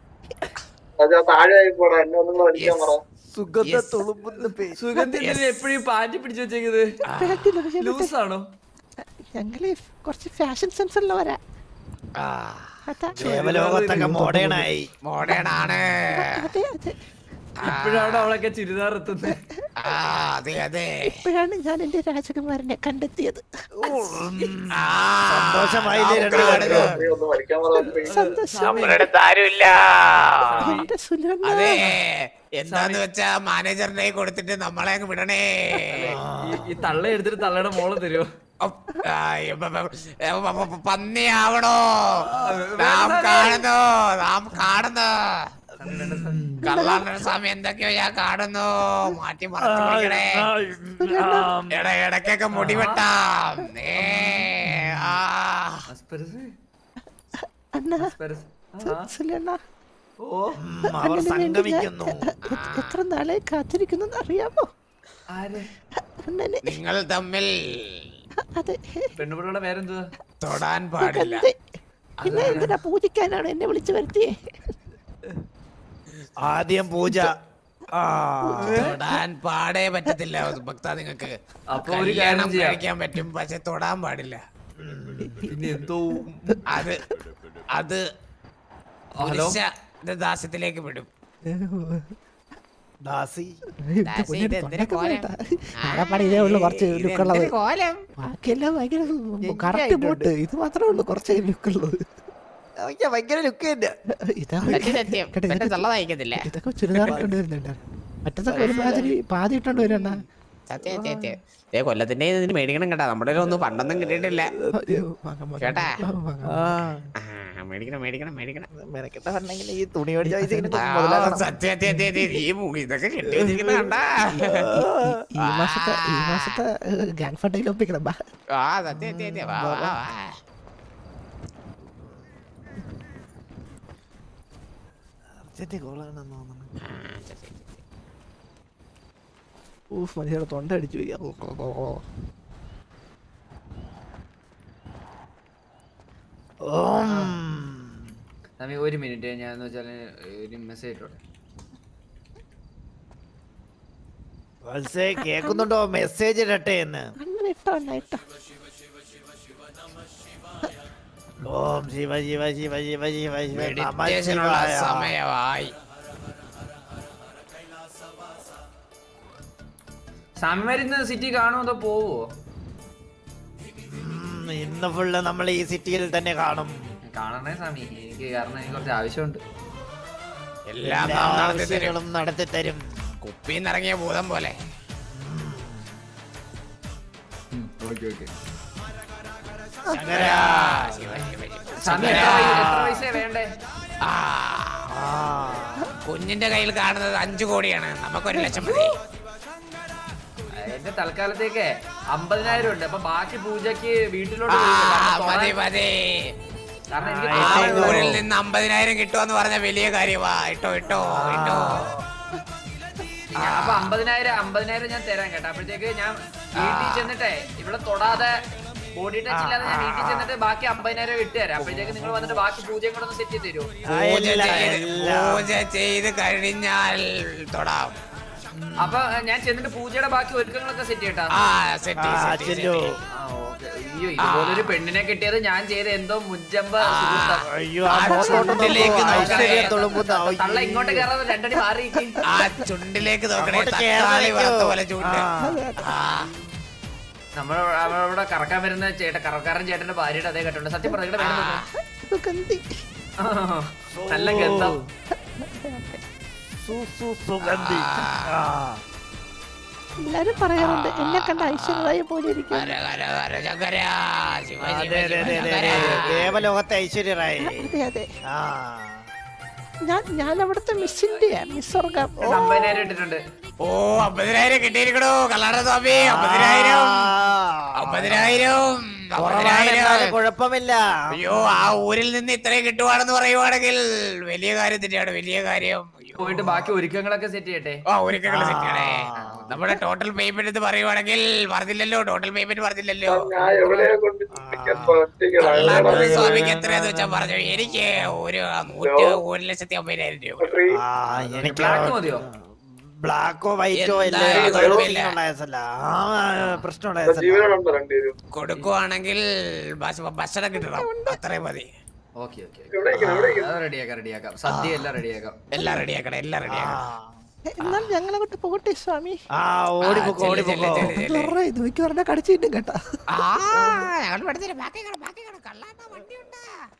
താഴെ പോടാ എന്നെ ഒന്നും വലിക്കാൻ പറ സുഗന്ധ തുളുമ്പുന്ന പേര് സുഗന്ധി എപ്പോഴും പാൻറ് പിടിച്ചു വെച്ചേക്കുന്നത് ലൂസ് ആണോ ഞങ്ങള് കുറച്ച് ഫാഷൻ സെൻസ് ഉള്ളവരാ ആ അതാ ദേവലോകത്തൊക്കെ മോഡേണായി മോഡേൺ ആണ് അതെ അതെ ഇപ്പോഴാണ് അവളൊക്കെ ചുരിദാർ എത്തുന്നത് ആ അതെ അതെ ഇപ്പോഴാണ് ഞാൻ എന്റെ രാജകുമാരനെ കണ്ടെത്തിയത് ആ, സന്തോഷമായില്ലേ നാം രണ്ടുപേർക്കും? കാണുന്നു. ഒന്ന് വലിക്കാൻ പറ സന്തോഷം നമ്മുടെ അടുത്ത് ആരുമില്ല എന്റെ സുലഭ അതെ എന്താന്ന് വെച്ചാ മാനേജറിന്റെ കയ്യിൽ കൊടുത്തിട്ട് നമ്മളെ അങ്ങ് വിടണേ ഈ- ഈ തള്ള എടുത്തിട്ട് തള്ളയുടെ മോളെ തരുമോ ഒപ്പ്, ആ, ഇപ്പ- ഇപ്പ- ഇപ്പ- ഇപ്പ- ഇപ്പ- പന്നിയാവണോ നാം കാണുന്നു നാം കാണുന്നു കള്ളാണ്ടൻ സ്വാമി എന്തൊക്കെയോ ഞാൻ കാണുന്നു മാറ്റി മറച്ചു പിടിക്കണേ എടാ ഇടയ്ക്കൊക്കെ മുടി വെട്ടാം ഏ, ആ. അസ്പരസ് അണ്ണാ അസ്പരസ് സുലണ്ണ ഓ അവർ സംഗമിക്കുന്നു എത്ര നാളെ കാത്തിരിക്കുന്നു അറിയാമോ ആര് അണ്ണനെ നിങ്ങൾ തമ്മിൽ അതെ പെണ്ണുപിള്ളയുടെ പേരെന്തുവാ തൊടാൻ പാടില്ല സുഗന്ധി പിന്നെ എന്തിനാ പൂജിക്കാനാണ് എന്നെ വിളിച്ചു വരുത്തിയേ ആദ്യം പൂജ ആ തൊടാൻ പാടേ പറ്റത്തില്ല ഭക്ത നിങ്ങൾക്ക് അപ്പൊ ഒരു കാര്യം കല്യാണം ചെയ്യാം. കഴിക്കാൻ പറ്റും പക്ഷെ തൊടാൻ പാടില്ല പിന്നെ എന്തോ അത് അത് ഹലോ പുരുഷ ദാസ്യത്തിലേക്ക് വിടും ദാസി ദാസി, ഇത് എന്തിനാ കോലം? ആകപ്പാടെ ഇതേ ഉള്ളു കുറച്ച് ഇത് ലുക്കുള്ളത് എന്തൊരു കോലം ബാക്കിയെല്ലാം ഭയങ്കര കറക്റ്റ് പോട്ട് ഇത് മാത്രമേ ഉള്ളൂ കുറച്ച് ലുക്കുള്ളത് അയ്യ, ഭയങ്കര ലുക്ക് തന്നെ ഇതാ സത്യം സത്യം കേട്ടോ, പെട്ടെന്ന് ഇതൊക്കെ- തള്ളതായിക്കത്തില്ല ഇതൊക്കെ ചുരിദാർ ഇട്ടോണ്ട് വരുന്നുണ്ട് മറ്റത്തൊക്കെ ഒരുമാതിരി പാതി ഇട്ടോണ്ട് വരുന്ന സത്യം സത്യം സത്യം ഏ കൊല്ലത്തിന്റെ ഇതിന് മേടിക്കണം കേട്ടാ നമ്മുടെ കയ്യിൽ ഒന്നും പണ്ടൊന്നും കിട്ടിയിട്ടില്ല കേട്ടാ ആ ആ, മേടിക്കണം മേടിക്കണം മേടിക്കണം മെനക്കെട്ട പറഞ്ഞെങ്കിൽ ഈ തുണി മേടിച്ച പൈസ ഇങ്ങനെ ആ, മുതലാക്കണം. സത്യം സത്യം സത്യം സത്യം. ഈ മു- ഇതൊക്കെ കെട്ടി വെച്ചിരിക്കുന്ന കണ്ടാ ഈ മാസത്തെ ഈ മാസത്തെ ഗാങ് ഫണ്ടിൽ ഒപ്പിക്കണം ബാ ആ സത്യം സത്യം സത്യം വാ വാ വാ അർജന്റ് കോളാണെന്ന് തോന്നുന്നു ആ, സത്യം, സത്യം. ഊഫ് മനുഷ്യരുടെ തൊണ്ട അടിച്ചു പോയി ഓം നമ്മി ഒരു മിനിറ്റ് ഞാൻ എന്ന് വെച്ചാല് ഒരു മെസ്സേജ് ഇട്ടോട്ടെ വത്സേ കേൾക്കുന്നുണ്ടോ മെസ്സേജ് ഇടട്ടെ എന്ന് അങ്ങനെ ഇട്ടോ അണ്ണ ഇട്ടോ ഓം ശിവ ശിവ ശിവ ശിവ ശിവ ശിവ നമ മെഡിറ്റേഷനുള്ള ശിവായ. സമയമായി സമയമായിരുന്നു സിറ്റി കാണുമോ അതോ പോവോ ഉം, ഇന്ന് ഫുള്ള് നമ്മൾ ഈ സിറ്റിയിൽ തന്നെ കാണും കാണണേ സ്വാമി എനിക്ക് കാരണം എനിക്ക് കുറച്ച് ആവശ്യമുണ്ട് എല്ലാം എല്ലാ നാം നടത്തി തരും ആവശ്യങ്ങളും നടത്തി തരും കുപ്പിന്ന് ഇറങ്ങിയ ഭൂതം പോലെ ഓക്കെ ഓക്കെ ശങ്കര. ശിവ, ശിവ, ശിവ. സ്വാമി എത്ര പൈസ- എത്ര പൈസ വേണ്ടേ ആ, ആ കുഞ്ഞിന്റെ കയ്യിൽ കാണുന്നത് അഞ്ചു കോടിയാണ് നമുക്കൊരു ലക്ഷം മതി എന്റെ തൽക്കാലത്തേക്ക് അമ്പതിനായിരം ഉണ്ട് അപ്പൊ ബാക്കി പൂജക്ക് വീട്ടിലോട്ട് ആ, വിളിക്കാം. കാരണം മതി തൊഴാൻ- മതി കാരണം എനിക്ക് ആ, ആ തൊഴാൻ ഊരിൽ നിന്ന് അമ്പതിനായിരം കിട്ടുമെന്ന് പറഞ്ഞ വലിയ കാര്യമാ ഇട്ടോ ഇട്ടോ ഇട്ടോ ആ, അപ്പൊ അമ്പതിനായിരം അമ്പതിനായിരം ഞാൻ തരാം കേട്ടോ അപ്പോഴത്തേക്ക് ഞാൻ വീട്ടിൽ ചെന്നിട്ടേ ഇവിടെ തൊടാതെ ബോഡി ടച്ച് ഇല്ലാതെ ഞാൻ വീട്ടിൽ ചെന്നിട്ട് ബാക്കി അമ്പതിനായിരം ഇട്ട് തരാം അപ്പോഴത്തേക്ക് നിങ്ങൾ വന്നിട്ട് ബാക്കി പൂജയും കൂടെ ഒന്ന് സെറ്റ് ചെയ്ത് തരുമോ പൂജ ഇല്ല, ചെയ്ത് ഇല്ല. പൂജ ചെയ്ത് കഴിഞ്ഞാൽ തൊടാം അപ്പൊ ഞാൻ ചെന്നിട്ട് പൂജയുടെ ബാക്കി ഒരുക്കങ്ങളൊക്കെ സെറ്റ് ചെയ്യട്ടാ ആ സെറ്റ് ആ, സെറ്റ് ചെല്ലു. ആ ഓക്കെ അയ്യോ ഇതുപോലൊരു പെണ്ണിനെ കിട്ടിയത് ഞാൻ ചെയ്ത എന്തോ മുഞ്ചമ്പ സുഹൃത്താ. അയ്യോ ആ മുഖത്തോട്ട് ചുണ്ടിലേക്ക് നോക്കൂ, നോക്കണേ. ഐശ്വര്യ തുളുമ്പുന്ന അയ്യോ. തള്ള ഇങ്ങോട്ട് കയറാതെ രണ്ടടി മാറി ആ ചുണ്ടിലേക്ക് നോക്കണേ അങ്ങോട്ട് തക്കാളി കേറാൻ വറുത്ത വെക്കോ. പോലെ ചുണ്ട് ആ. നമ്മൾ അവിടെ കറക്കാൻ വരുന്ന ചേട്ടൻ കറക്കാരൻ ചേട്ടന്റെ ഭാര്യയുടെ അതേ കെട്ടുണ്ട് സത്യം പറഞ്ഞ സുഗന്ധി നല്ല ഗന്ധം സു, സു, സുഗന്ധി ആ. എല്ലാരും പറയാറുണ്ട് എന്നെ കണ്ട ഐശ്വര്യറായ പോലെ ഇരിക്കും ഹര, ഹര, ഹര, ശങ്കര, ശിവ, ശിവ, അതെ അതെ ശിവ, അതെ അതെ ശങ്കര. അതെ. ദേവലോകത്തെ ഐശ്വര്യറായി അതെ അതെ ആ ഞാൻ ഞാൻ അവിടുത്തെ മിസ് ഇന്ത്യ മിസ് സ്വർഗം ഓ, അമ്പതിനായിരം ഇട്ടിട്ടുണ്ട് ഓ അമ്പതിനായിരം കിട്ടിയിരിക്കണോ കല്ലാട സ്വാമി അമ്പതിനായിരം അമ്പതിനായിരം കുറവാണെന്നാലും അമ്പതിനായിരം കുഴപ്പമില്ല അയ്യോ ആ ഊരിൽ നിന്ന് ഇത്രയും കിട്ടുവാണെന്ന് പറയുവാണെങ്കിൽ വലിയ കാര്യം തന്നെയാണ് വലിയ കാര്യം അയ്യോ. പോയിട്ട് ബാക്കി ഒരുക്കങ്ങളൊക്കെ സെറ്റ് ചെയ്യട്ടെ ആ ഒരുക്കങ്ങൾ സെറ്റാണേ നമ്മുടെ ടോട്ടൽ പേയ്മെന്റ് എന്ന് പറയുവാണെങ്കിൽ പറഞ്ഞില്ലല്ലോ ടോട്ടൽ പേയ്മെന്റ് പറഞ്ഞില്ലല്ലോ കല്ലാട സ്വാമിക്ക് എത്രയാന്ന് വെച്ചാ പറഞ്ഞു എനിക്ക് ഒരു നൂറ്റി ഒരു ലക്ഷത്തി അമ്പതിനായിരം രൂപ ആ എനിക്ക് ബ്ലാക്ക് മതിയോ ബ്ലാക്കോ വൈറ്റോ എന്തായാലും ഇല്ലേ കുഴപ്പമില്ല. ഉണ്ടായതല്ല ആ പ്രശ്നം ഉണ്ടായതല്ല കൊടുക്കുവാണെങ്കിൽ ഭക്ഷ- ഭക്ഷണം കിട്ടണം അത്രയും മതി ഓക്കെ ഓക്കെ റെഡിയാക്കാം റെഡിയാക്കാം സദ്യ എല്ലാം റെഡിയാക്കാം എല്ലാം റെഡിയാക്കണം എല്ലാം റെഡിയാക്കണം എന്നാൽ ഞങ്ങൾ അങ്ങോട്ട് പോകട്ടെ സ്വാമി ആ ഓടിപ്പോക്കോ ചെല്ല്, ചെല്ല്, ഓടിപ്പോക്കോ ചെല്ല്, ചെല്ല്. തുറ ഇത് മിക്ക പറഞ്ഞ കടിച്ചിട്ടും കേട്ടാ ആ ഞങ്ങൾ പഠിച്ചില്ല ബാക്കി കാണാം ബാക്കി കാണാം കള്ളാട്ട വണ്ടിയുണ്ടാ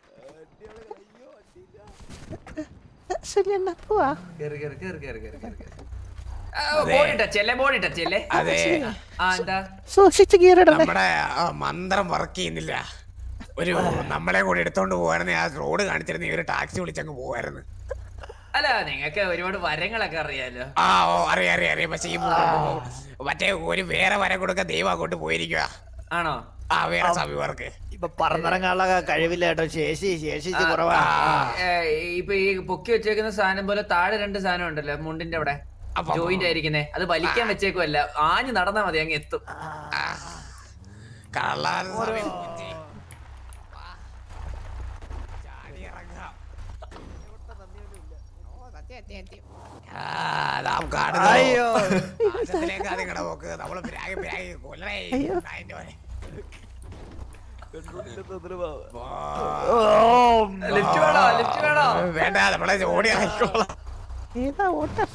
ശരി എന്നാ പോവാ കേറി കേറി കേറി കേറി കേറി കേറി കേറി. ആ, ബോഡി ടച്ച് അല്ലേ ബോഡി ടച്ച് അല്ലേ അതെ ആ എന്താ സൂക്ഷിച്ച് ഗിയറിടണേ നമ്മുടെ ആ മന്ത്രം വർക്ക് ചെയ്യുന്നില്ല ഒരു നമ്മളെ കൂടി എടുത്തോണ്ട് പോവായിരുന്നു ആ റോഡ് കാണിച്ചിരുന്ന ഈ ഒരു ടാക്സി വിളിച്ചങ്ങ് പോവായിരുന്നു അല്ല നിങ്ങൾക്ക് ഒരുപാട് വരങ്ങളൊക്കെ അറിയാലോ ആ ഓ അറിയാം അറിയാം അറിയാം പക്ഷേ ഈ മറ്റേ ഒരു വേറെ വര കൊടുക്കാൻ ദൈവം അങ്ങോട്ട് പോയിരിക്കുക ആണോ ആ വേറെ സമീപർക്ക് ഇപ്പൊ പറന്നിറങ്ങാനുള്ള കഴിവില്ല കേട്ടോ ശേഷി ശേഷിച്ച് കുറവാ ഏ, ഇപ്പൊ ഈ പൊക്കി വെച്ചേക്കുന്ന സാധനം പോലെ താഴെ രണ്ട് സാധനം ഉണ്ടല്ലോ മുണ്ടിന്റെ അവിടെ അപ്പൊ- ജോയിന്റ് ആയിരിക്കുന്നേ അത് വലിക്കാൻ വെച്ചേക്കുമല്ല ആഞ്ഞു നടന്നാ മതി അങ്ങ് എത്തും കള്ളാൻ സമയം കുത്തി. വാ. ചാടി ഇറങ്ങാം. ഓ, സത്യം, സത്യം, സത്യം. ആ, നാം കാണുന്നു. അയ്യോ. നാശത്തിലേക്ക് ആദ്യം കിട പോക്ക്. നമ്മള് പിരാഗി പിരാഗി കൊല്ലണേ. അയ്യോ. അതിന്റെ പോലെ. ഓ, ലിഫ്റ്റ് വേണോ ലിഫ്റ്റ് വേണോ വേണ്ട നമ്മളെ ഓടി ഇറങ്ങിക്കോളാം ഏതാ ഓട്ടം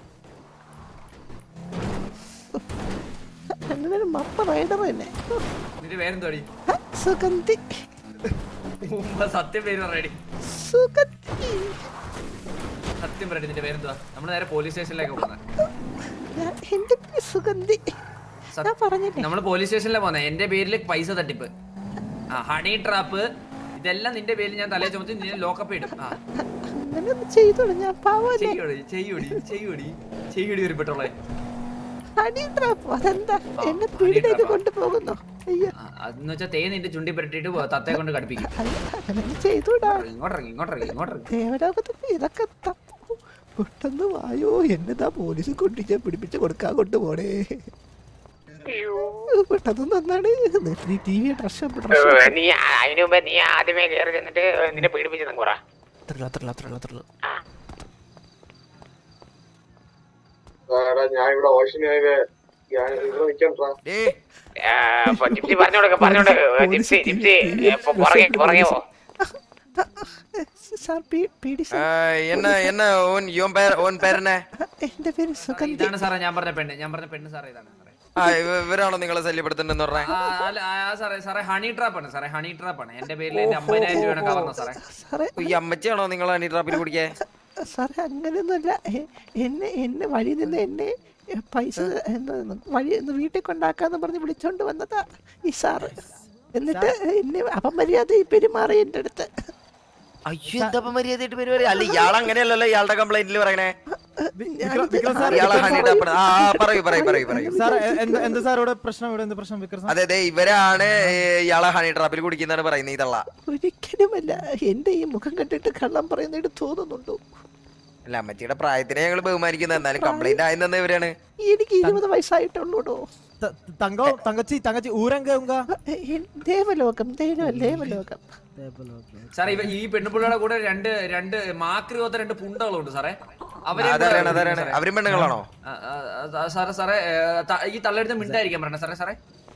എന്നൊരു മപ്പ റൈഡർ തന്നെ നിന്റെ പേരെന്തോടി സുഗന്ധി ഉമ്മ സത്യം പേര് പറയടി സുഗന്ധി സത്യം പറയടി നിന്റെ പേരെന്തുവാ നമ്മൾ നേരെ പോലീസ് സ്റ്റേഷനിലേക്ക് പോകുന്നത് ഞാൻ എന്റെ പേര് സുഗന്ധി ഞാൻ പറഞ്ഞില്ലേ നമ്മൾ പോലീസ് സ്റ്റേഷനിലാണ് പോകുന്നത് എന്റെ പേരിൽ പൈസ തട്ടിപ്പ് ആ ഹണി ട്രാപ്പ് ഇതെല്ലാം നിന്റെ പേരിൽ ഞാൻ തലേ ചുമത്തി നിന്നെ ലോക്കപ്പ് ഇടും ആ അങ്ങനെ ഒന്ന് ചെയ്തോളൂ ഞാൻ പാവല്ലേ ചെയ്യോടി ചെയ്യോടി ചെയ്യോടി ചെയ്യോടി ഒരു പെട്ടോളെ ഹണി ട്രാപ്പ് അതെന്താ ആ, എന്നെ honey പീടിയിലേക്ക് trap ആ. കൊണ്ടുപോകുന്നു അയ്യോ അതെന്ന് വെച്ചാൽ തേ നിന്റെ ചുണ്ടി പെരട്ടിട്ട് തത്തയെ കൊണ്ട് കടുപ്പിക്കും അല്ല അങ്ങനെ ചെയ്തൂടാ ഇങ്ങോട്ടിറങ്ങി ഇങ്ങോട്ടിറങ്ങി ഇങ്ങോട്ടിറങ്ങി ദേവലോകത്ത് ഇതൊക്കെ തപ്പു പെട്ടെന്ന് വായോ എന്നതാ പോലീസ് കൊണ്ടിച്ച് പിടിപ്പിച്ച് കൊടുക്കാൻ കൊണ്ടുപോണേ പെട്ടെന്ന് നന്നാണ് നീ ടി വി ഡ്രസ് നീ അതിനു മുമ്പ് നീ ആദ്യമേ കയറി ചെന്നിട്ട് നിന്നെ പീഡിപ്പിച്ച് നിങ്ങൂറ അത്രയുള്ളൂ അത്രയുള്ളൂ അത്രയുള്ളൂ അത്രയുള്ളൂ ഞാൻ ഇവിടെ ഓഷനായ ഞാൻ ഇവിടെ നിൽക്കണ്ടാ ജിപ്സി പറഞ്ഞോടൊക്കെ പറഞ്ഞോണ്ട് ജിപ്സി ജിപ്സി ഇപ്പൊ പുറകെ പുറകെ പോ സാർ പീഡി ஆ, என்ன என்ன உன் இவன் பேர் உன் பேர் என்ன എന്റെ പേര് സുഗന്ധി ഇതാണ് സാറേ ഞാൻ പറഞ്ഞ പെണ്ണ് ഞാൻ പറഞ്ഞ പെണ്ണ് സാറേ ഇതാണ് സാറേ ആ ഇവ- ഇവരാണോ നിങ്ങളെ ശല്യപ്പെടുത്തുന്നെന്ന് പറഞ്ഞേ ആ, അല്ല, ആ, സാറേ സാറേ ഹണി ട്രാപ്പ് ആണ് സാറേ ഹണി ട്രാപ്പ് ആണ് എന്റെ പേരിൽ എന്റെ അമ്പതിനായിരം രൂപയാണ് കവർന്ന സാറേ സാറേ ഈ അമ്മച്ചിയാണോ നിങ്ങൾ ഹണി ട്രാപ്പിൽ കുടിക്കേ സാറേ അങ്ങനെയൊന്നുമല്ല എ- എന്നെ എന്നെ വഴി നിന്ന് എന്നെ എ, പൈസ എന്താ വഴി നിന്ന് വീട്ടിൽ കൊണ്ടാക്കാന്ന് പറഞ്ഞ് വിളിച്ചോണ്ട് വന്നതാ ഈ സാറ് എന്നിട്ട് എന്നെ അപമര്യാദ പെരുമാറി എൻ്റെ അടുത്ത് അയ്യോ എന്താ മര്യാദയായിട്ട് പരിപാടി അല്ല ഇയാൾ അങ്ങനെയല്ലല്ലോ ഇയാളുടെ കംപ്ലൈന്റിൽ പറയണേ വിക്രം സാർ, ഇയാളെ വിക്രം ഹണി സാർ, ട്രാപ്പ് ആ ആ, പറയൂ പറയൂ പറയൂ പറയൂ സാർ എ- എന്ത് എന്ത് സാർ ഇവിടെ പ്രശ്നം ഇവിടെ എന്ത് പ്രശ്നം വിക്രം സാർ അതെ അതെ ഇവരാണ് ഏ, ഇയാളെ ഹണി ട്രാപ്പിൽ കുടിക്കുന്നതാണ് പറയുന്നത് ഈ തള്ള ഒരിക്കലുമല്ല എൻ്റെ ഈ മുഖം കണ്ടിട്ട് കള്ളം പറയുന്നതായിട്ട് തോന്നുന്നുണ്ടോ അല്ല അമ്മച്ചിയുടെ പ്രായത്തിനെ ഞങ്ങൾ ബഹുമാനിക്കുന്നത് എന്നാലും കംപ്ലൈന്റ് ആയി തന്നെ ഇവരാണ് എനിക്ക് ഇരുപത് വയസ്സായിട്ടുള്ളൂടോ ത- തങ്കോ തങ്കച്ചി തങ്കച്ചി ഊരങ്ക ഉങ്ക ദേവലോകം ദേവ ദേവലോകം സാറേ ഇവ ഈ പെണ്ണുപിള്ളയുടെ കൂടെ രണ്ട് രണ്ട് മാക്രി പോത്ത രണ്ട് പുണ്ടകളുണ്ട് സാറേ അവരെ അതറിയണം അതറിയണം അവരും പെണ്ണുങ്ങളാണോ ആ, ആ, ആ, സാറേ സാറേ ഏ, ത- ഈ തള്ളെടുത്ത് മിണ്ടായിരിക്കാൻ പറഞ്ഞ സാറേ സാറേ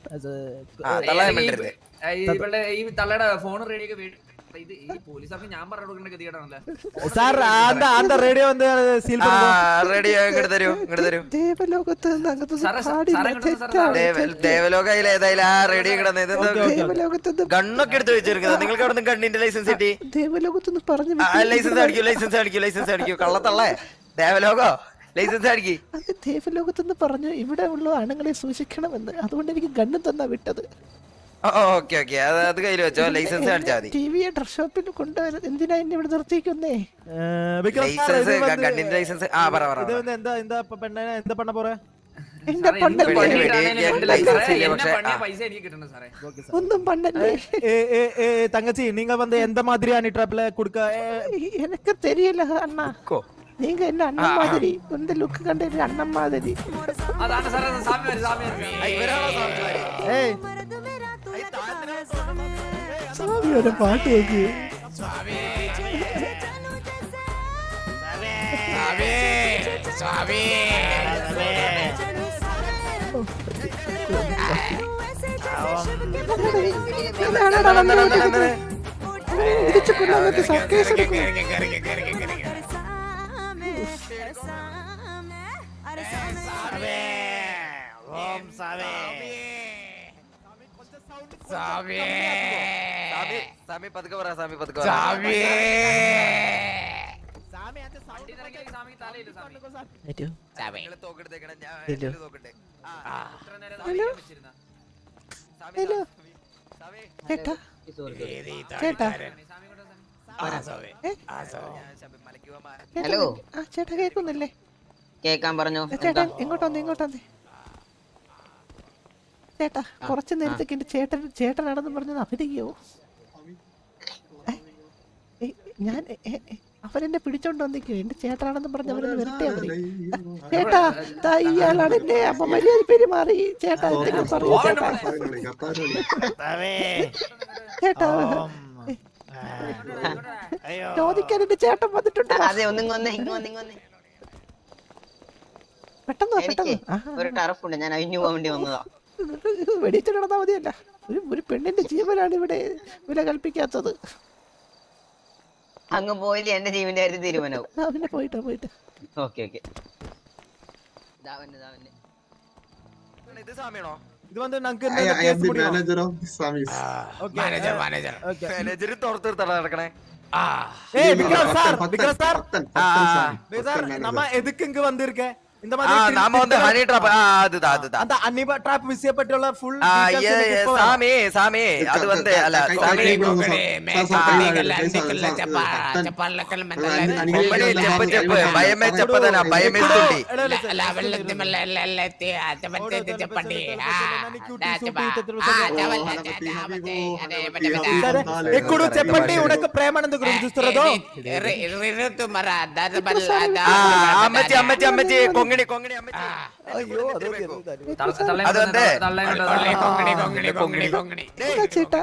ആ, തള്ളാൻ വേണ്ടരുത്. ഇവളുടെ ഈ തള്ളയുടെ ഫോൺ റേഡിയോ ഒക്കെ വീട് ഇത് ഈ പോലീസൊക്കെ ഞാൻ പറഞ്ഞു കൊടുക്കേണ്ട ഗതികേടാണല്ലോ സാർ அந்த அந்த ரேடியோ வந்து சீல் ആ பண்ணுங்க റെഡി ഇങ്ങോട്ട് തരൂ ഇങ്ങോട്ട് തരൂ ദേവലോകത്ത് നിന്ന് അങ്ങനത്തെ സാറേ, സാറേ, പാടില്ല ഇങ്ങോട്ട് വന്നോ, തെറ്റാണ് ദേവ- ദേവലോകയിൽ ഏതായാലും ആ റെഡി കിടന്ന് ദേവലോകത്ത് നിന്ന് ഗണ്ണൊക്കെ എടുത്ത് വെച്ചിരിക്കുന്നത് നിങ്ങൾക്ക് അവിടെ നിന്ന് ഗണ്ണിന്റെ ലൈസൻസ് കിട്ടി ദേവലോകത്ത് നിന്ന് പറഞ്ഞു ലൈസൻസ് അടിക്കൂ ലൈസൻസ് അടിക്കൂ ലൈസൻസ് അടിക്കൂ കള്ളത്തള്ളേ ദേവലോകോ ലൈസൻസ് അടിക്കി അത് ദേവലോകത്ത് നിന്ന് പറഞ്ഞു ഇവിടെ ഉള്ള ആണുങ്ങളെ സൂക്ഷിക്കണമെന്ന് അതുകൊണ്ട് എനിക്ക് ഗണ്ണും തന്നാ വിട്ടത് ഓക്കെ ഓക്കെ അത് അത് കയ്യിൽ വെച്ചോ ലൈസൻസ് കാണിച്ചാൽ മതി ടി വി ഡ്രസ് ഷോപ്പിൽ കൊണ്ടുവരാൻ എന്തിനാ എന്നെ ഇവിടെ നിർത്തിക്കുന്നേ விக்ரம் சார் இது ലൈസൻസ് வந்து ഗണ്ണിന്റെ ലൈസൻസ് ആ പറ പറ இது வந்து எந்த இந்த இப்ப பண்ண எந்த பண்ண போற എന്റെ സാറേ, എന്ത് പണ്ടല്ലേ പണിയിട്ടാണേലും വെടി- വേണ്ടില്ല ലൈസൻസ് സാറേ. ഇല്ല, എന്നെ പക്ഷേ, പണിയ ആ. പൈസ എനിക്ക് കിട്ടണം സാറേ ഒന്നും പണ്ടല്ലേ ஏ ஏ ஏ தங்கச்சி நீங்க வந்து எந்த மாதிரியான ட்ராப்ல கொடுக்க ஏ, எனக்கு தெரியல அண்ணா நீங்க என்ன அண்ணன் மாதிரி இந்த லுக் கண்டு எனக்கு அண்ணன் மாதிரி അതാണ് സാറേ അത് സ്വാമി വരും സ്വാമി വരും ஏய் സ്വാമിയുടെ പാട്ട് നോക്കി ഇടിച്ചു കൊണ്ടുവന്നിട്ട് സർക്കേസ് സാമി സാമി പതുക്കെ പറ സാമി പതുക്കെ പറ. നിങ്ങള് തോക്കെടുത്തേക്കണം, ഞാൻ ഹലോ. എന്റെ തോക്കുണ്ട്. ആ. ഹലോ ഹലോ ചേട്ടാ ചേട്ടാ ഏ? ഹലോ. ആ ചേട്ടാ കേൾക്കുന്നില്ലേ കേക്കാൻ പറഞ്ഞോ ചേട്ടാ ഇങ്ങോട്ട് വന്നേ ഇങ്ങോട്ട് വന്നേ ചേട്ടാ കുറച്ച് നേരത്തേക്ക് എന്റെ ചേട്ടൻ ചേട്ടനാണെന്ന് പറഞ്ഞത് അഭിനയോ ഞാൻ എ- എ- എ- അവരെന്നെ പിടിച്ചോണ്ട് വന്നിക്കോ എന്റെ ചേട്ടനാണെന്ന് പറഞ്ഞ് അവരൊന്ന് വരട്ടെ അവര് ചേട്ടാ ദാ ഇയാളാണ് എന്നെ അപ്പൊ മര്യാദ പെരുമാറി ചേട്ടാ എന്തെങ്കിലും പറയൂ ചേട്ടാ ചേട്ടാ ചോദിക്കാൻ എന്റെ ചേട്ടൻ വന്നിട്ടുണ്ട് അതെ ഒന്നിങ്ങ് വന്നേ ഇങ്ങ് വന്നേ ഇങ്ങ് വന്നേ പെട്ടെന്ന് വാ, എനിക്ക് പെട്ടെന്ന് ആ, ഒരു ടറഫുണ്ട് ഞാൻ അഴിഞ്ഞു പോകാൻ വേണ്ടി വന്നതാ ഇത് വെടിയിട്ട് കിടന്നാ മതിയല്ല ഒരു ഒരു പെണ്ണിന്റെ ജീവനാണ് ഇവിടെ വില കൽപ്പിക്കാത്തത് അങ്ങ് പോയില്ല എന്റെ ജീവന്റെ കാര്യത്തിൽ തീരുമാനവും ആ, പിന്നെ പോയിട്ടാ പോയിട്ട് ഓക്കെ ഓക്കെ ദാവന്നെ ദാവന്നെ ഇത് സാമിയാണോ இது வந்து நாங்க I, I am the manager of the Swamis. Okay. Manager manager Okay. Manager തോർത്തെടുത്താണ് നടക്കണേ ஏய் விக்ரம் சார் பத்தன், விக்ரம் சார் பத்தன், ஆ, பத்தன் ஆ. Swami, சார் பத்தன் நம்ம manager. எதுக்கு இங்க வந்திருக்க இந்த ആ மாதிரி നാമ വന്ന് ഹണി ട്രാപ്പ് ആ അതുതാ അതുതാ அந்த அன்னிபா ட்ராப் விஷயப்பட்டுள்ள ஃபுல் ആ ഏ, ഏ, സാമി സാമി അത് വന്ന് അല്ല കൈ- സാമി കൈ- കൈ- സാർ, സാർ, സാർ, കൈ താഴെ, കൈ സാർ, സാർ, പത്തൻ. കൊമ്പടി അനികേഷ് ചെപ്പ് ചെപ്പ് ഭയമേ ചെപ്പതന ഭയമേ തുണ്ടി ఎక్కుడు చెప్పండి ఉనకు ప్రేమానంద గురించి చూస్తున్నదో ആ അമ്മച്ചി അമ്മച്ചി അമ്മച്ചി കൊങ്ങണി കൊങ്ങണി അമ്മച്ചി അയ്യോ അത് വന്നേ എന്താ ചേട്ടാ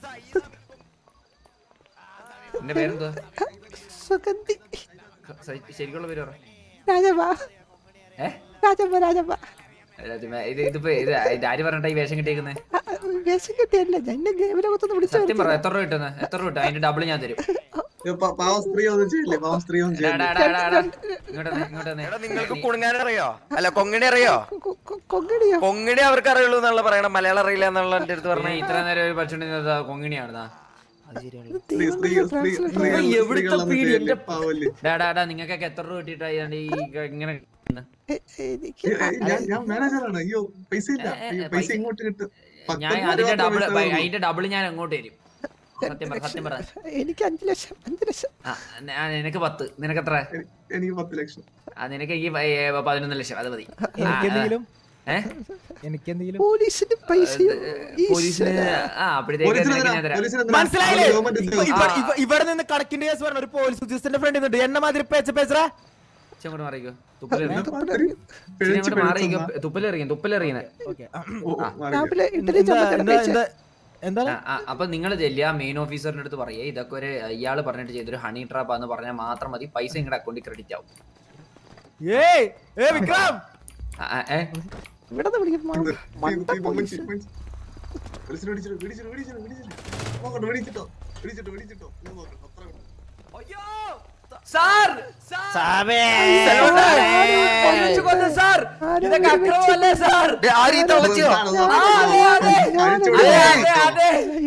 എന്റെ പേരെന്തുവാ സുഗന്ധി സ- ശരിക്കുള്ള പേര് പറ രാജമ്മ ഏ രാജമ്മ രാജമ്മ രാജമ്മ, ഇത് ഇതിപ്പോ ഇത് ഇത് ആര് പറഞ്ഞിട്ടാ ഈ വേഷം കിട്ടിയേക്കുന്നത് ആ, വേഷം കിട്ടിയല്ല എന്നെ ദേവലോകത്തുനിന്ന് വിളിച്ചു സത്യം പറ എത്ര രൂപ കിട്ടുന്നത് എത്ര രൂപ കിട്ടും അതിന്റെ ഡബിൾ ഞാൻ തരും ഇത് പ- പാവം സ്ത്രീ ഒന്നും ചെയ്യില്ലേ പാവം സ്ത്രീ ഒന്നും എടാ, എടാ, ചെയ്യില്ലേ എടാ, എടാ, എടാ. ഇങ്ങോട്ട് വന്നേ, ഇങ്ങോട്ട് വന്നേ. എടാ നിങ്ങൾക്ക് കുണുങ്ങാൻ അറിയോ അല്ല കൊങ്ങണി അറിയോ കൊങ്ങണിയോ കൊങ്ങണി അവർക്ക് അറിയുള്ളൂ എന്നുള്ള പറയണം മലയാളം അറിയില്ല എന്നുള്ള എന്റെ അടുത്ത് പിന്നെ പറഞ്ഞ ഇത്ര നേരം ഒരു പഠിച്ചോണ്ടിരുന്നത് കൊങ്ങിണിയാണ് ദാ. സ്ത്രീ സ്ത്രീ സ്ത്രീ സ്ത്രീ എവിടുത്തെ സ്ത്രീകളൊന്നും പീടി ചെയ്യില്ലേ എന്റെ പാവല്ലേ ഡാ, ഡാ, ഡാ, നിങ്ങൾക്കൊക്കെ എത്ര രൂപ കിട്ടിയിട്ടാണ് ഈ ഇങ്ങനെ എനിക്ക് ഏ, ഏ, ഞാൻ ഞാൻ മാനേജറാണ് അയ്യോ പൈസ ഇല്ല ഏ, ഏ, അയ്യോ, പൈസ പൈസ- ഇങ്ങോട്ട് കിട്ടും ഞാൻ പത്തൊൻപത് അതിന്റെ രൂപ ഡബിൾ പൈസ ഉള്ളൂ. അതിന്റെ ഡബിൾ ഞാൻ അങ്ങോട്ട് തരും സത്യം പറ സത്യം പറ എനിക്ക് അഞ്ചു ലക്ഷം അഞ്ചു ലക്ഷം ആ, ന- നിനക്ക് പത്ത് നിനക്ക് എത്ര എനിക്ക് പത്ത് ലക്ഷം ആ നിനക്ക് ഈ ഏ, പതിനൊന്ന് ലക്ഷം അത് മതി ആ, എനിക്കെന്തെങ്കിലും ഏ? എനിക്കെന്തെങ്കിലും പോലീസിന് പൈസയോ പോലീസിന് ആ അപ്പോഴത്തേക്ക് പോലീസിന് നിനക്ക് ഞാൻ എന്തിനാ? തരാം പോലീസിന് എന്തിനാ? മനസ്സിലായില്ലേ ഗവൺമെന്റ് ഇവ- ഉദ്യോഗസ്ഥ. ഇവ- ഇവ- ഇവിടെ നിന്ന് കണക്കിന്റെ കേസ് പറഞ്ഞ ഒരു പോലീസ് ഉദ്യോഗസ്ഥന്റെ ഫ്രണ്ട് നിന്നിട്ട് എന്നെ മാതിരി പേച്ച പേசுற ഇച്ചിരി അങ്ങോട്ട് മാറിക്കോ തുപ്പലെറിയും പേടിച്ച് അങ്ങോട്ട് മാറിക്കോ പേടിച്ചൊന്നാ. തുപ്പലെറിയും തുപ്പലെറിയുന്നത് ഓ, ഓ, മാറി. രാവിലെ ഇഡലി എന്താ ചമ്മന്തി എന്താ കഴിച്ച എന്താ എന്താണ് അപ്പൊ നിങ്ങൾ ചെല്ലുക മെയിൻ ഓഫീസറിന്റെ അടുത്ത് പറയേ ഇതൊക്കെ ഒരു ഇയാള് പറഞ്ഞിട്ട് ചെയ്തൊരു ഹണി ട്രാപ്പ് എന്ന് പറഞ്ഞാൽ മാത്രം മതി പൈസ നിങ്ങളുടെ അക്കൗണ്ടിൽ ക്രെഡിറ്റ് ആവും ഏയ് ഏ വിക്രം ആ, ആ, ഏ? ഇവിടെ നിന്ന് വിളിക്കും ഇത്, ഇത്, ഇത്, മമ്മച്ചി, മമ്മച്ചി. പോലീസിനെ പിടിച്ചിട്ട് പിടിച്ചിട്ട് പിടിച്ചിട്ട് പിടിച്ചിട്ട് നോക്കട്ടെ പിടിച്ചിട്ടോ പിടിച്ചിട്ടോ പിടിച്ചിട്ടോ ഞാൻ നോക്കട്ടെ അത്ര കണ്ടു സാർ സാബേ കൊല്ലിച്ചു കൊന്നു സാർ ഇതൊക്കെ അക്രമമല്ലേ സാർ ആരെയും തുളച്ചോ ആ, അതെ, അതെ. അതെ, അതെ, അതെ.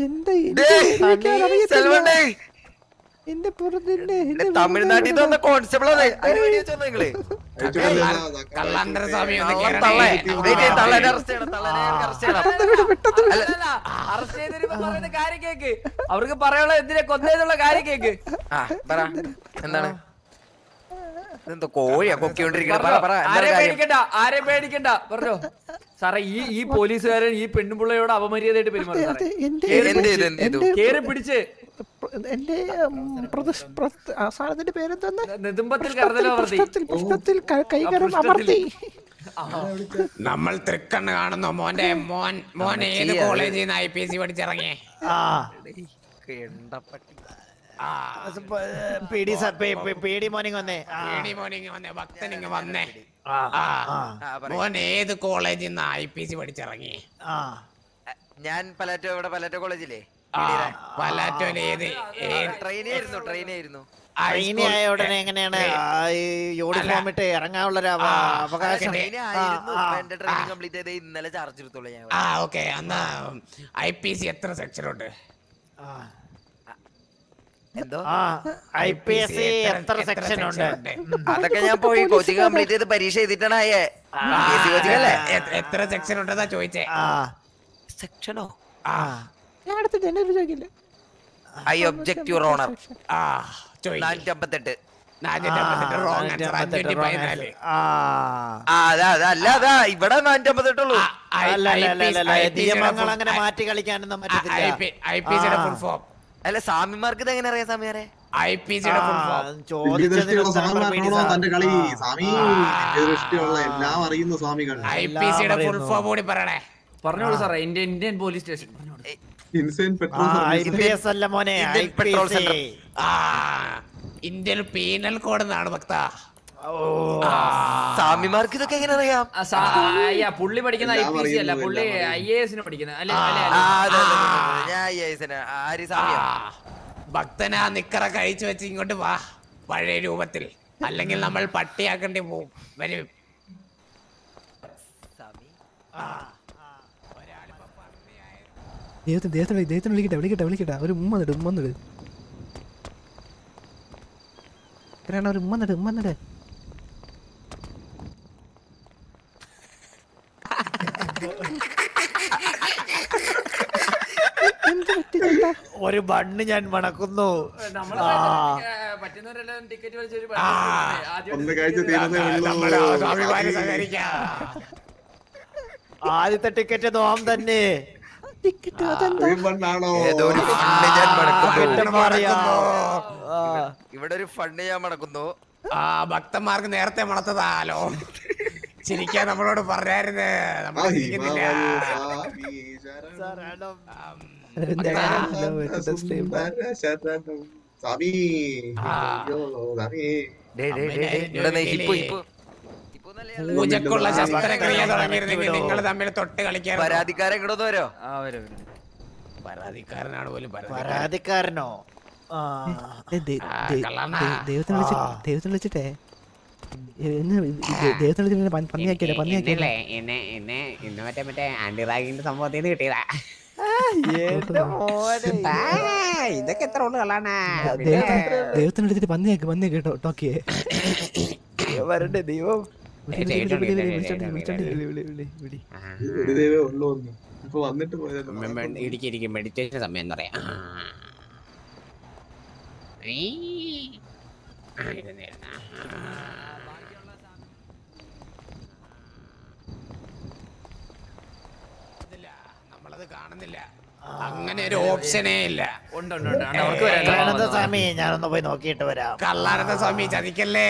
സെൽവണ്ടേ എന്റെ പുറത്തിന്റെ തമിഴ്നാട്ടിൽ നിന്ന് വന്ന കോൺസ്റ്റബിൾ ആണ് അതിന് വേണ്ടി വെച്ചോ നിങ്ങള് കള്ളാണ്ടര സ്വാമി ഒന്ന് കള്ളൻ കേറണേ. തള്ളേ. വെയിറ്റ് ചെയ്യ്, തള്ളേനെ arrest ചെയ്യണം, തള്ളേനെ arrest ചെയ്യണം. അല്ലല്ല, അറസ്റ്റ് ചെയ്തിട്ട് പറയുന്ന കാര്യം കേക്ക് അവർക്ക് പറയാനുള്ള എന്തിനാ കൊന്നേന്നുള്ള കാര്യം കേക്ക് ആ പറ എന്താണ് ഇതെന്തോ കോഴിയാ കൊക്കിക്കൊണ്ടിരിക്കണ പറ പറ എന്താണ് ആരെയും കാര്യം പേടിക്കണ്ട ആരെയും പേടിക്കണ്ട പറഞ്ഞോ സാറേ ഈ ഈ പോലീസുകാരൻ ഈ പെണ്ണുപിള്ളയോട് അപമര്യാദയായിട്ട് പെരുമാറി സാറേ. എന്റെ- കേറി എന്ത് ചെയ്തു, പിടിച്ച്, എന്ത് ചെയ്തു? കേറി പിടിച്ച് എന്റെ സാധനത്തിന്റെ പേരെന്താന്ന് നെതുമ്പത്തിൽ കറുതലോ അമർത്തി പുസ്തകത്തിൽ കൈകരം ആ, അമർത്തി നമ്മൾ തൃക്കണ്ണ് കാണുന്നു മോന്റെ മോൻ മോൻ ഏത് ചെയ്യാ, കോളേജിൽ നിന്ന് ഐ പി എസ് സി പഠിച്ചിറങ്ങി ആ എണ്ടപ്പട്ടി ആ പേടി സ- പേ- പേ- പേടി മോർണിംഗ് വന്നേ ആ. പേടി മോനിങ് വന്നേ ഭക്തനിങ് വന്നേ ആ. ആ ആ, പറയ്. മോൻ ഏത് കോളേജിൽ നിന്ന് ഐ പി എസ് സി പഠിച്ചിറങ്ങി ആ ഞാൻ പലാറ്റോ ഇവിടെ പലാറ്റോ കോളേജില്ലേ ആ പലാറ്റോയിൽ ഏത് ഏത് ട്രെയിനായിരുന്നു ട്രെയിനായിരുന്നു ട്രെയിനി ആയ ഉടനെ എങ്ങനെയാണ് ആ, ഈ യൂണിഫോം ഇട്ട് ഇറങ്ങാനുള്ളൊരു അവ- അവകാശം ട്രെയിൻ ആ, ആയിരുന്നു ആ. ഇപ്പൊ എന്റെ ട്രെയിനിങ് കംപ്ലീറ്റ് ചെയ്ത് ഇന്നലെ ചാർജ് എടുത്തോളൂ ഞാൻ ആ ഓക്കെ എന്നാ ഐ പി സി എത്ര സെക്ഷൻ ഉണ്ട് എന്തോ ആ ഐ പി എസ് സി എത്ര സെക്ഷൻ ഉണ്ട് അതൊക്കെ ഞാൻ പോയി കോച്ചിങ് കംപ്ലീറ്റ് ചെയ്ത് പരീക്ഷ എഴുതിയിട്ടാണ് ആയേ കോച്ചിങ് അല്ലേ എ- എത്ര സെക്ഷൻ ഉണ്ടെന്നാ ചോദിച്ചേ ആ സെക്ഷനോ ആ ഞാൻ എടുത്തിട്ട് എന്നെ ചോദിക്കില്ല ഐ ഒബ്ജക്ട് യുവർ ഓണർ ആ ചോദിക്കും നാനൂറ്റി അമ്പത്തെട്ട് നാനൂറ്റമ്പത്തെട്ട് റോങ് ആൻസർ അഞ്ഞൂറ്റി പതിനാല് ആ ആ അതാ അതാ അല്ല അതാ ഇവിടെ നാനൂറ്റി അമ്പത്തെട്ടുള്ളൂ അല്ല അല്ല അല്ല അല്ല, അല്ല നിയമങ്ങൾ അങ്ങനെ മാറ്റി കളിക്കാനൊന്നും പറ്റത്തില്ല ഐ പി സിയുടെ ആ. ഫുൾ ഫോം അല്ല സ്വാമിമാർക്ക് ഇത് എങ്ങനെ അറിയാം സ്വാമിയാരെ ഐ പി സിയുടെ ഫുൾ ആ, ഫോം ചോദിച്ചതിന് ഉത്തരം പറ, പേടി സ്വാമിമാരാണോ സാർ. തന്റെ കളി സ്വാമി ദൃഷ്ടിയുള്ള എല്ലാം അറിയുന്ന സ്വാമികൾ ഐ പി സിയുടെ ഫുൾ ഫോം കൂടി പറയണേ പറഞ്ഞോളൂ സാറേ ഇന്ത്യൻ ഇന്ത്യൻ പോലീസ് സ്റ്റേഷൻ ഇൻസൈൻ ആ petrol I service P S അല്ല മോനെ I Indian P petrol S centre. ആ ഇന്ത്യൻ പീനൽ കോഡ് എന്നാണ് ഭക്ത സ്വാമിമാർക്ക് ഇതൊക്കെ എങ്ങനെ അറിയാം ആ, സാ- അയ്യ, പുള്ളി പഠിക്കുന്ന ഐ എല്ലാം പി സി അല്ല അറിയുന്നു, പുള്ളി എല്ലാം ഐ എ എസിന് പഠിക്കുന്നത് അല്ലെ ആ, അതെ, അതെ, അതെ, അതെ. ഞാൻ ഈ ഐസന ആര് സ്വാമിയാ ഭക്തനാ നിക്കറ കഴിച്ചു വെച്ച് ഇങ്ങോട്ട് വാ പഴയ രൂപത്തിൽ അല്ലെങ്കിൽ നമ്മൾ പട്ടിയാക്കേണ്ടി പോവും വരും സ്വാമി ദൈവത്തിന് ദൈവത്തിന് വിളി- ദൈവത്തിന് വിളിക്കട്ടെ വിളിക്കട്ടെ വിളിക്കട്ടെ ഒരു ഉമ്മ നിട് ഉമ്മ നിട് എത്രയാണ് ഒരു ഉമ്മ നിട് ഉമ്മ നിട് എന്ത് പറ്റി ചേട്ടാ? ഒരു ബണ്ണ് ഞാൻ മണക്കുന്നു നമ്മള് ആ. പറ്റുന്നവരെല്ലാം ടിക്കറ്റ് വലിച്ചൊരു ഒന്ന് കഴിച്ച് തീരുന്നേ ഉള്ളൂ നമ്മുടെ സ്വാമിമാരെ സഹകരിക്കാം ആദ്യത്തെ ടിക്കറ്റ് നോം തന്നെ ടിക്കറ്റ് അതെന്താ ഈ മണ്ണാണോ ഏതോ ഒരു ഫണ്ട് ഞാൻ മടക്കുന്നു കുറ്റം പറയാ. ആ. ഇവിടെ ഒരു ഫണ്ട് ഞാൻ മടക്കുന്നു ആ ഭക്തന്മാർക്ക് നേരത്തെ മണത്തതാലോ ചിരിക്കാൻ നമ്മളോട് പറഞ്ഞായിരുന്നു നമ്മൾ ചിരിക്കുന്നില്ല ശരണം. എന്തായാലും വെച്ചിട്ട് stream. സ്വാമി ആ. അയ്യോ, സ്വാമി ഡേ, ഡേ, ഡേ, ഡേ, ഇവിടെ ദേ ഹിപ്പു ഹിപ്പു ഹിപ്പു നല്ല പൂജക്കുള്ള ശസ്ത്രക്രിയ തുടങ്ങിയിരുന്നെങ്കിൽ നിങ്ങൾ തമ്മിൽ തൊട്ട് കളിക്കാൻ പരാതിക്കാരൻ ഇങ്ങോട്ട് വരോ ആ വരും വരും പരാതിക്കാരനാണ് പോലും പരാതി പരാതിക്കാരനോ ആ ഏ, ദേ- ആ, ദേ- കള്ളാണാ. ദേ- ദൈവത്തിന് വിളിച്ചിട്ട് ദൈവത്തിന് വിളിച്ചിട്ടേ ഏ, ഇന്ന് ഇത് ദേ- ദൈവത്തിന് വിളിച്ചിട്ട് പന്നി- പന്നിയാക്കിയല്ലേ പന്നിയാക്കിയല്ലേ എന്നെ എന്നെ ഇന്ന് മറ്റേ മറ്റേ ആന്റി റാഗിന്റെ സംഭവത്തിൽ നിന്ന് കിട്ടിയതാ എന്റെ മോനെ ആ, ഇതൊക്കെ എത്ര ഉള്ളു കള്ളാണാ ദൈവത്തിന് ദൈവത്തിന് വിളിച്ചിട്ട് പന്നിയാക്കി പന്നിയാക്കി കേട്ടോ ടോക്കിയേ വരണ്ടേ ദൈവം വിളി, വിളി, വിളി, വിളി, വിളി, വിളിച്ചോണ്ട് വിളിച്ചോണ്ട് വിളി, വിളി, വിളി, വിളി. ഒരു ദൈവമേ ഉള്ളൂ ഒന്ന് ഇപ്പൊ വന്നിട്ട് പോയത് ഇടിക്ക് ഇടിക്ക് മെഡിറ്റേഷൻ സമയം എന്ന് പറയാം ഈ. ആ, ഇരുന്ന് ഇരുന്ന്. ആ. ഇതില്ല, നമ്മളത് കാണുന്നില്ല അങ്ങനെ ഒരു ഓപ്ഷനേ ഇല്ല ഉണ്ട് ഉണ്ട് ഉണ്ട് ഉണ്ട്. അവർക്ക് വരാം കള്ളാനന്ദ സ്വാമി ഞാനൊന്ന് പോയി നോക്കിയിട്ട് വരാം കള്ളാനന്ദ സ്വാമി ചതിക്കല്ലേ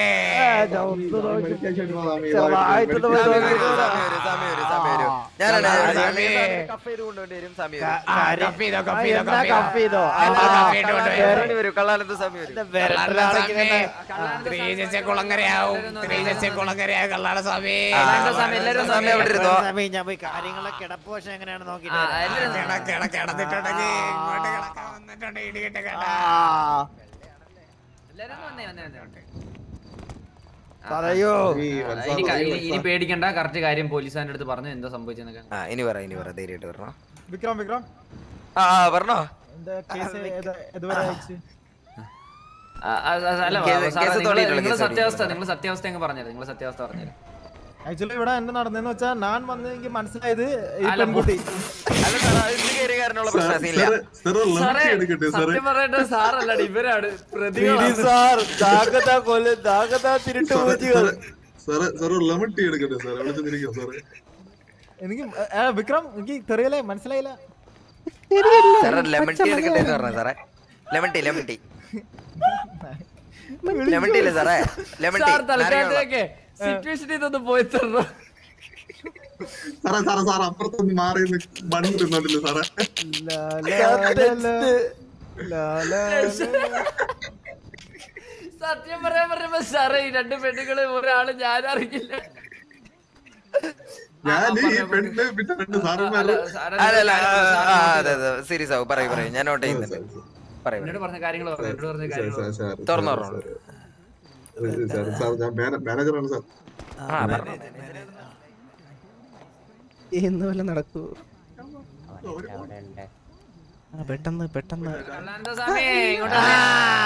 ചെറുതായിട്ടൊന്ന് പോയി നോക്കിയിട്ട് വരാം. ഞാനാണ് സ്വാമി. കഫ് ചെയ്ത് കൊണ്ടുവരും സ്വാമി ക- വരും. കാര്യം- കഫ് ചെയ്തോ, കഫ് ചെയ്തോ, എന്നാ കഫ് ചെയ്തോ. കഫ് ചെയ്തോ? എന്നാ ആ, കഫ് ചെയ്തോ, കൊണ്ടുവരും. കള്ളാനന്ദ വരും കള്ളാനന്ദ സ്വാമി വരും വിരട്ടിലാണെങ്കിൽ തന്നെ ത്രീജച്ച കുളങ്ങരയാവും ത്രീജച്ച കുളങ്ങരയാവും കള്ളാട സ്വാമി കള്ളാനന്ദ സ്വാമി എല്ലാവരും ഒന്ന് സ്വാമി അവിടെ ഇരുന്നോ സ്വാമി ഞാൻ പോയി കാര്യങ്ങളെ കിടപ്പ് പക്ഷെ എങ്ങനെയാണ് നോക്കിയിട്ട് ആ, വരാം. എല്ലാവരും ഒന്ന് കിട കിട കിടന്നിട്ടുണ്ടെങ്കിൽ ഇങ്ങോട്ട് കിടക്കാൻ വന്നിട്ടുണ്ട് ഇടികിട്ട് കേട്ട ആ, എല്ലാവരും ഒന്ന് വന്നേ വന്നേ വന്നേ വന്നേ. പറയൂ ഈ ആ, വത്സ ഇനി ക- പറയൂ, ഇനി- ഇനി വത്സ. പേടിക്കണ്ട കറക്റ്റ് കാര്യം പോലീസുകാരുടെ അടുത്ത് പറഞ്ഞു എന്താ സംഭവിച്ചെന്നൊക്കെ ആ ഇനി പറ ഇനി പറ ധൈര്യമായിട്ട് പറഞ്ഞോ വിക്രം വിക്രം ആ ആ പറഞ്ഞോ ആ, ആ, ആ, അല്ല കേസ് സാറേ കേസ് നിങ്ങൾ തുടങ്ങിയിട്ടുള്ള നിങ്ങൾ കേസ് സത്യാവസ്ഥ തുടങ്ങിയിട്ടുള്ള. നിങ്ങൾ സത്യാവസ്ഥ അങ്ങ് പറഞ്ഞത് നിങ്ങൾ സത്യാവസ്ഥ പറഞ്ഞത് ആക്ച്വലി ഇവിടെ എന്ത് നടന്നെന്ന് വെച്ചാൽ ഞാൻ വന്ന് എനിക്ക് മനസ്സിലായത് ഈ അല്ല, പെൺകുട്ടി അല്ല സാർ ഇത് കയറിയ കാരണമുള്ള പ്രശ്നമില്ല സാറേ സാറേ സാറേ ലിമിറ്റ് എടുക്കട്ടെ സാറേ സത്യം പറയട്ടെ സാറല്ല ഇവരാണ് പിടി സാർ ദാഗത കൊല ദാഗത തിരുട്ട് പൂച്ചികൾ സാറേ സാറേ ലിമിറ്റ് എടുക്കട്ടെ സാറേ വിളിച്ചു തിരിക്കോ സാറേ എനിക്ക് ആ, വിക്രം എനിക്ക് തെറിയല്ലേ മനസ്സിലായില്ല സാറേ ലെമൺ ടീ എടുക്കട്ടെ എന്ന് പറഞ്ഞു സാറേ lemon tea lemon tea lemon tea അല്ലേ സാറേ ലെമൺ ടീ സാർ തലക്കാട്ടേക്ക് സിറ്റുവേഷൻ ഇതൊന്ന് പോയി തരണം സാറേ സാറേ സാറേ അപ്പുറത്തൊന്ന് മാറി മണ്ണ് തിന്നോണ്ടില്ല സാറേ ലാ, ലാ, ലാ, ലാ. ലാ, ലാ, ലാ. സത്യം പറയാൻ പറഞ്ഞപ്പോ സാറേ ഈ രണ്ട് പെണ്ണുങ്ങള് ഒരാള് ഞാൻ അറിയില്ല ഞാൻ ഈ പെണ്ണ് പിന്നെ രണ്ട് സാറന്മാര് അല്ല അല്ല ആ, ആ, അതെ അതെ സീരിയസ് ആവും പറയൂ പറയൂ ഞാൻ നോട്ട് ചെയ്യുന്നുണ്ട് പറയൂ എന്നോട് പറഞ്ഞ കാര്യങ്ങൾ പറഞ്ഞു എന്നോട് പറഞ്ഞ സാർ, കാര്യങ്ങൾ സാർ, സാർ, തുറന്നു സാർ, പറഞ്ഞോളൂ. സാർ, സാർ ഞാൻ മാനേ- മാനേജറാണ് സാർ ആ പറഞ്ഞോ ഇന്ന് വല്ല നടക്കൂ ആ പെട്ടെന്ന് പെട്ടെന്ന് കള്ളാനന്ദ സ്വാമി ഇങ്ങോട്ട് വന്നേ.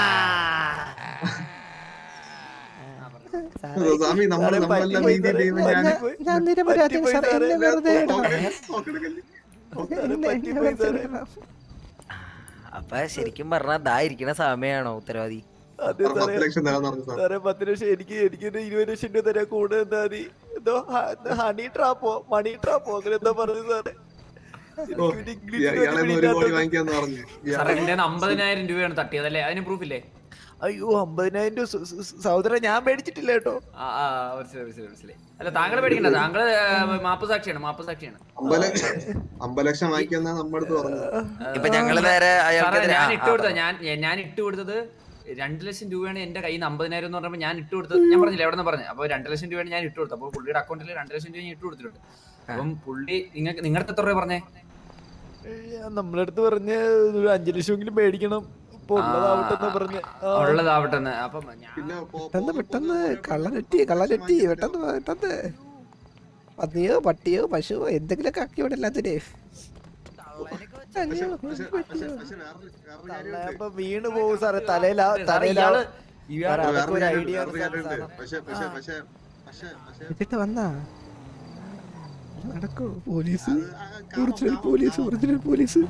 സ്വാമി നമ്മൾ സാറേ, നമ്മളെല്ലാം പറ്റിപ്പോയി നീതി ചെയ്യുന്ന സാറേ, ഞാൻ പറ്റിപ്പോയി. ഞാൻ നിരപരാധിയാണ് സാർ പറ്റിപ്പോയി എന്നെ വെറുതെ ഇടണം. സാറേ, എന്നെ പറ്റിപ്പോയി വെറുതെ സാറേ. ഇടണം. അപ്പൊ ശരിക്കും പറഞ്ഞാ ദാ ഇരിക്കണ സമയാണോ ഉത്തരവാദി അതെ സാർ, സാറേ പത്ത് ലക്ഷം തരാന്ന് പറഞ്ഞു സാർ സാറേ പത്ത് ലക്ഷം എനിക്ക് എനിക്ക് ഒരു ഇരുപത് ലക്ഷം രൂപ തരാൻ കൂടെ എന്താ മതി എന്തോ ഹ- എന്താ ഹണി ട്രാപ്പോ മണി ട്രാപ്പോ അങ്ങനെ എന്താ പറഞ്ഞു സാറേ ഓ, എനിക്ക് ഒരു ഇംഗ്ലീഷ് ഇയാ- ഇയാളെന്ന് ഒരു കോടി വാങ്ങിക്കാന്ന് പറഞ്ഞു സാറേ എന്റെ അമ്പതിനായിരം രൂപയാണ് തട്ടിയത് അല്ലേ അതിന് പ്രൂഫ് ഇല്ലേ അയ്യോ അമ്പതിനായിരം രൂപ സ- സ- സഹോദരൻ ഞാൻ മേടിച്ചിട്ടില്ല കേട്ടോ ആ ആ മനസ്സിലായി മനസ്സിലായി മനസ്സിലായി അല്ല താങ്കൾ പേടിക്കണ്ട താങ്കൾ മാപ്പ് സാക്ഷിയാണ് മാപ്പ് സാക്ഷിയാണ് അമ്പത് ലക്ഷം അമ്പത് ലക്ഷം വാങ്ങിക്കാന്നാ നമ്മുടെ അടുത്ത് പറഞ്ഞത് ഇപ്പൊ ഞങ്ങള് നേരെ സാറേ അയാൾക്കെതിരെ ഞാൻ ആ, ഇട്ട് ആ, കൊടുത്തത് ഞാൻ ഞാൻ ഇട്ട് കൊടുത്തത് രണ്ട് ലക്ഷം രൂപയാണ് എന്റെ കയ്യിൽ നിന്ന് അമ്പതിനായിരം എന്ന് പറഞ്ഞപ്പോൾ ഞാൻ ഇട്ട് കൊടുത്തത് ഞാൻ പറഞ്ഞില്ല എവിടെ നിന്ന് പറഞ്ഞു അപ്പോൾ രണ്ട് ലക്ഷം രൂപയാണ് ഞാൻ ഇട്ട് കൊടുത്തത് അപ്പോൾ പുള്ളിയുടെ അക്കൗണ്ടിൽ രണ്ട് ലക്ഷം രൂപ ഞാൻ ഇട്ട് കൊടുത്തിട്ടുണ്ട് അപ്പം പുള്ളി നിങ്ങൾക്ക് നിങ്ങളുടെ എത്ര രൂപ പറഞ്ഞേ നമ്മുടെ അടുത്ത് പറഞ്ഞ് ഒരു അഞ്ചു ലക്ഷമെങ്കിലും മേടിക്കണം ഇപ്പൊ ഉള്ളതാവട്ടെ എന്ന് പറഞ്ഞ് ആ. ഉള്ളതാവട്ടെ എന്ന് അപ്പം ഞാൻ പിന്നെ പോ- പെട്ടെന്ന് പെട്ടെന്ന് കള്ളനെറ്റി കള്ളനെറ്റി പെട്ടെന്ന് വാ, പെട്ടെന്ന് പന്നിയോ പട്ടിയോ പശുവോ എന്തെങ്കിലുമൊക്കെ ആക്കി ഇവിടെ എല്ലാത്തിനെ പക്ഷെ പക്ഷെ പക്ഷെ പക്ഷെ വേറൊരു വേറൊരു കാര്യമുണ്ട് തള്ളയപ്പോ വീണ് പോകും സാറേ തലയിലാ തലയിലാ ഇയാള് സാറേ, അതൊക്കെ ഒരു വേറൊരു ഐഡിയ കാര്യമുണ്ട് വേറൊരു കാര്യമുണ്ട് പക്ഷെ പക്ഷെ പക്ഷെ പക്ഷെ പക്ഷെ എന്നിട്ട് വന്നാ നടക്കൂ police original police original police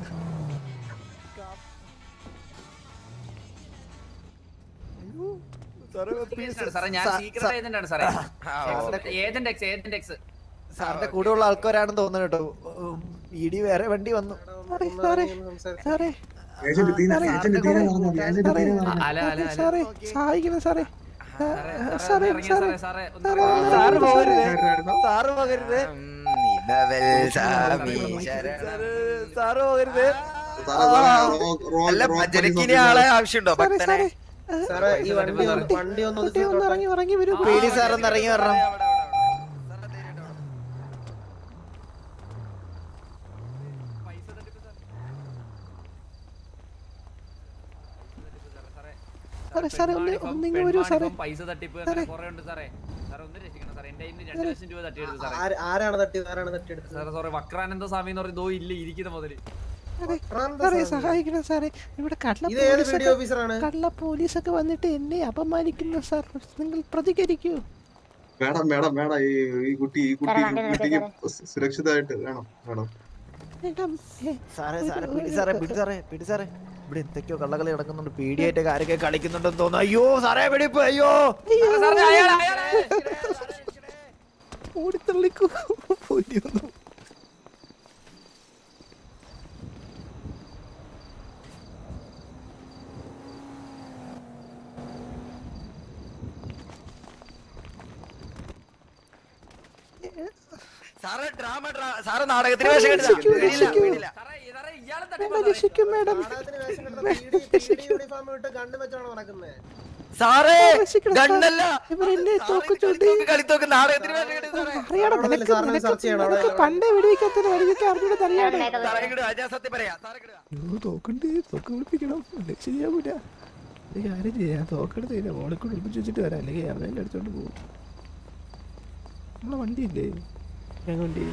സാറേ, please, സാറേ ഞാൻ സാ- സീക്രട്ട് സാ- ഏജന്റ് ആണ് സാറേ ഏജന്റ് എക്സ് ഏജന്റ് എക്സ് സാറിന്റെ കൂടെയുള്ള ആൾക്കാരാണെന്ന് തോന്നുന്നു കേട്ടോ ഇടി വേറെ വണ്ടി വന്നു സാറേ സാറേ ഏജന്റ് തീരെ ഏജന്റ് തീരെ നടന്നു ഏജന്റ് സാറേ തീരെ നടന്നു അല അല അല സാറേ സഹായിക്കണം സാറേ ആ, സാറേ ഇറങ്ങിയ സാറേ സാറേ സാറേ ഒന്ന് സാറേ, ഒന്ന് സാറ് ഇറങ്ങ് പോകരുത് സാറ് പോകരുത് ഉം, ഇതവൽ സ്വാമി ശരണം. സാറ് സാറ് പോകരുത് സാറേ സാറേ റോ- റോ- അല്ല റോ- ഭജനയ്ക്ക് ഇനി പോലീസ് ആളെ ആവശ്യമുണ്ടോ സാറേ ഭക്തനെ സാറേ സാറേ ഈ വണ്ടി ഒന്ന് വണ്ടി ഒന്ന് കുട്ടി ഒന്ന് ഇറങ്ങി ഇറങ്ങി വരൂ പേടി സാറൊന്ന് ഇറങ്ങി വരണം സാറേ സാറേ ഒന്ന് നിങ്ങൾ വരൂ സാറേ പൈസ തട്ടിപ്പ് അങ്ങനെ കുറെ ഉണ്ട് സാറേ സാറേ ഒന്ന് രക്ഷിക്കണം സാറേ എന്റെ കയ്യിൽ നിന്ന് രണ്ട് ലക്ഷം രൂപ തട്ടിയെടുത്തു സാറേ ആര്- ആരാണ് തട്ടിയത് ആരാണ് തട്ടിയെടുത്തത് സാറേ സാറേ വക്രാനന്ദ സ്വാമി എന്ന് പറയുന്നത് ഇല്ല ഇരിക്കുന്ന മുതല് സാറേ, വക്രാനന്ദ സാറേ സ്വാമി. സഹായിക്കണം സാറേ ഇവിടെ കള്ള ഇത് ഏത് പോലീസൊക്കെ- വീഡിയോ ഓഫീസറാണ് കള്ള പോലീസൊക്കെ വന്നിട്ട് എന്നെ അപമാനിക്കുന്നു സാർ നിങ്ങൾ പ്രതികരിക്കൂ വേണം വേണം വേണം ഈ ഈ കുട്ടി ഈ കുട്ടി കുട്ടിക്ക് സുരക്ഷിതമായിട്ട് വേണം വേണം മേഡം ഏ, സാറേ ഒരു- സാറേ പിടി ഒരു- സാറേ പിടി സാറേ പിടി സാറേ ഇവിടെ എന്തൊക്കെയോ കള്ളകളി നടക്കുന്നുണ്ട് പേടിയായിട്ട് ആരൊക്കെ കളിക്കുന്നുണ്ടെന്ന് തോന്നുന്നു അയ്യോ സാറേ പിടിപ്പ് അയ്യോ ഓടിത്തള്ളിക്കൂ പൊന്നിയൊന്നും സാറേ ഡ്രാമ സാറ് നാടകത്തിന് വേഷം കെട്ടിയതാ. രക്ഷിക്കൂ, വീടില്ല, രക്ഷിക്കൂ. വീടില്ല. എന്നെ രക്ഷിക്കും മാഡം യൂണിഫോം ഇട്ട് കണ്ണു വെച്ചാണോ നടക്കുന്നത് സാറേ ഗണ്ണല്ല ഇവരെന്നെ തോക്ക് ചൂണ്ടി കളിത്തോക്ക് നാടകത്തിന് വേഷം കെട്ടിയത് സാറേ. അറിയാടാ നിനക്ക് നിനക്ക് നിനക്ക് പണ്ടേ വെടിവെക്കാത്തതിന് വെടിവെക്കാൻ അറിഞ്ഞൂടെ അറിയാടാ സാറേ ഇങ്ങട് വാ, ഞാൻ സത്യം പറയാം സാറേ ഇങ്ങട് വാ. അയ്യോ തോക്കുണ്ട് തോക്ക് വിളിപ്പിക്കണം അല്ലെങ്കിൽ ശരിയാവൂല ഒരു കാര്യം ചെയ്യാം തോക്കെടുത്ത് കഴിഞ്ഞാൽ മോളിൽ കൂടെ വിളിപ്പിച്ച് വെച്ചിട്ട് വരാം അല്ലെങ്കിൽ അവനെ അടിച്ചോണ്ട് പോകും നമ്മളെ വണ്ടിയില്ലേ ഞാൻ വണ്ടി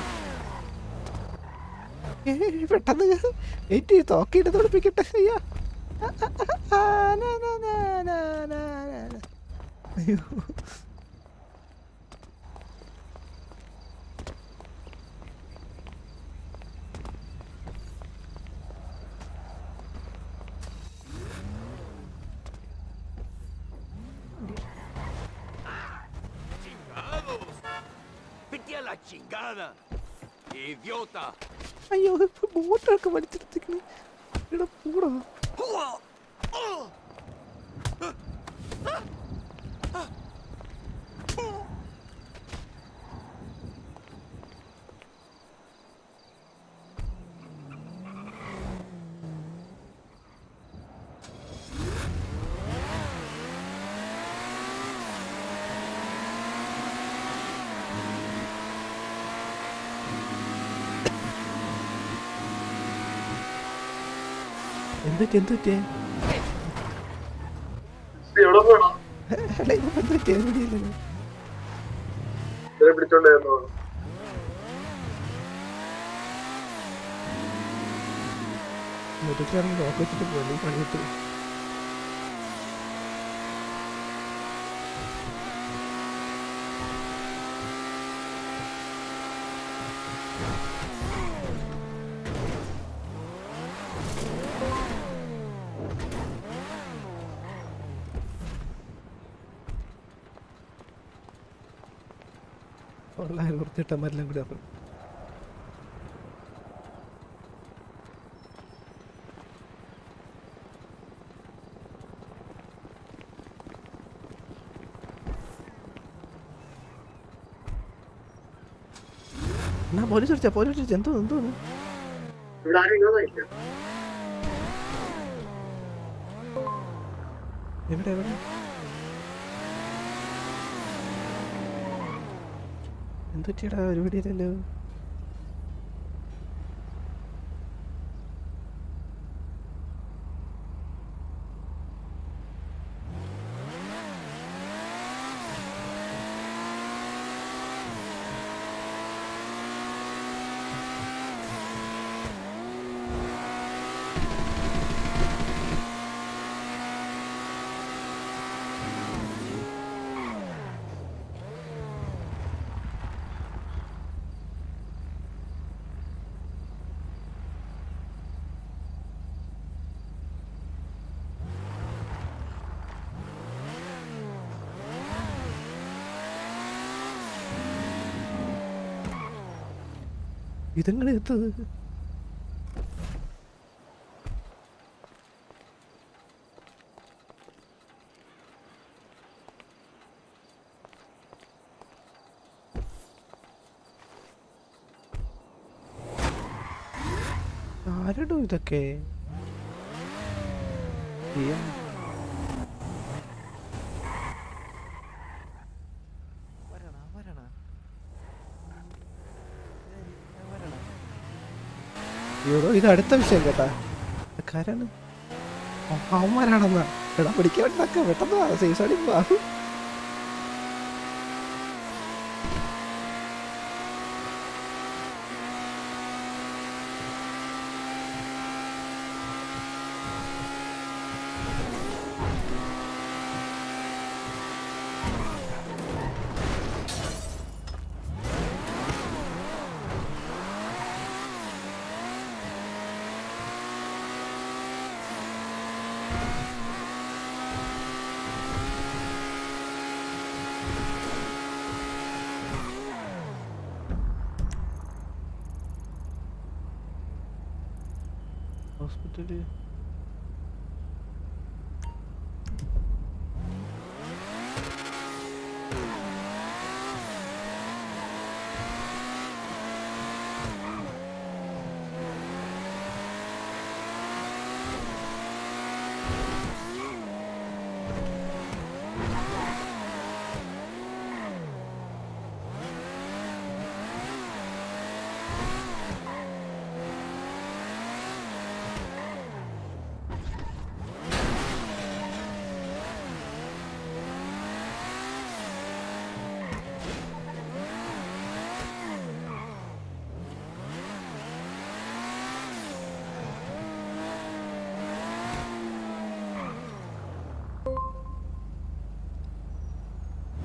ഏ, പെട്ടെന്ന് വെയിറ്റ് ചെയ്ത് തോക്കിട്ട് തുളിപ്പിക്കട്ടെ അയ്യാ ആ, ആ, ആ, ആ, നാ, നാ, നാ, നാ, നാ, നാ, നാ. അയ്യോ Vete a la chingada, idiota. അയ്യോ ബോട്ടൊക്കെ വലിച്ചെടുത്തിരിക്കുന്നു ഇവിടെ പൂടാ എന്തുറ്റി എന്തുറ്റിയേ എവിടെ പോകണം അല്ല ഇത് എന്തുറ്റിയേ എവിടെയില്ലല്ലോ ഇതിനെ പിടിച്ചോണ്ടായിരുന്നു മുതലാണെങ്കിൽ നോക്കി വെച്ചിട്ട് പോലെ പണിയിട്ട് ഉള്ള വൃത്തിയിട്ടന്മാരെല്ലാം കൂടി അറിയും എന്നാ പോലീസ് വിളിച്ചാ പോലീസ് വിളിച്ചാ എന്തോ എന്തോന്ന് ഇവിടെ ആരും ഇങ്ങോട്ടില്ല എവിടെ എവിടെ എന്തൊക്കെയാടാ ഒരു പിടിയില്ലല്ലോ ഇതെങ്ങനെ എത്തത് ആരടോ ഇതൊക്കെ ചെയ്യാൻ അയ്യോ ഇത് അടുത്ത വിഷയം കേട്ടാ ആരാണ് അവന്മാരാണെന്നാ എടാ പിടിക്കാൻ വേണ്ടി പെട്ടെന്ന് സീസണി വാ ഹോസ്പിറ്റല്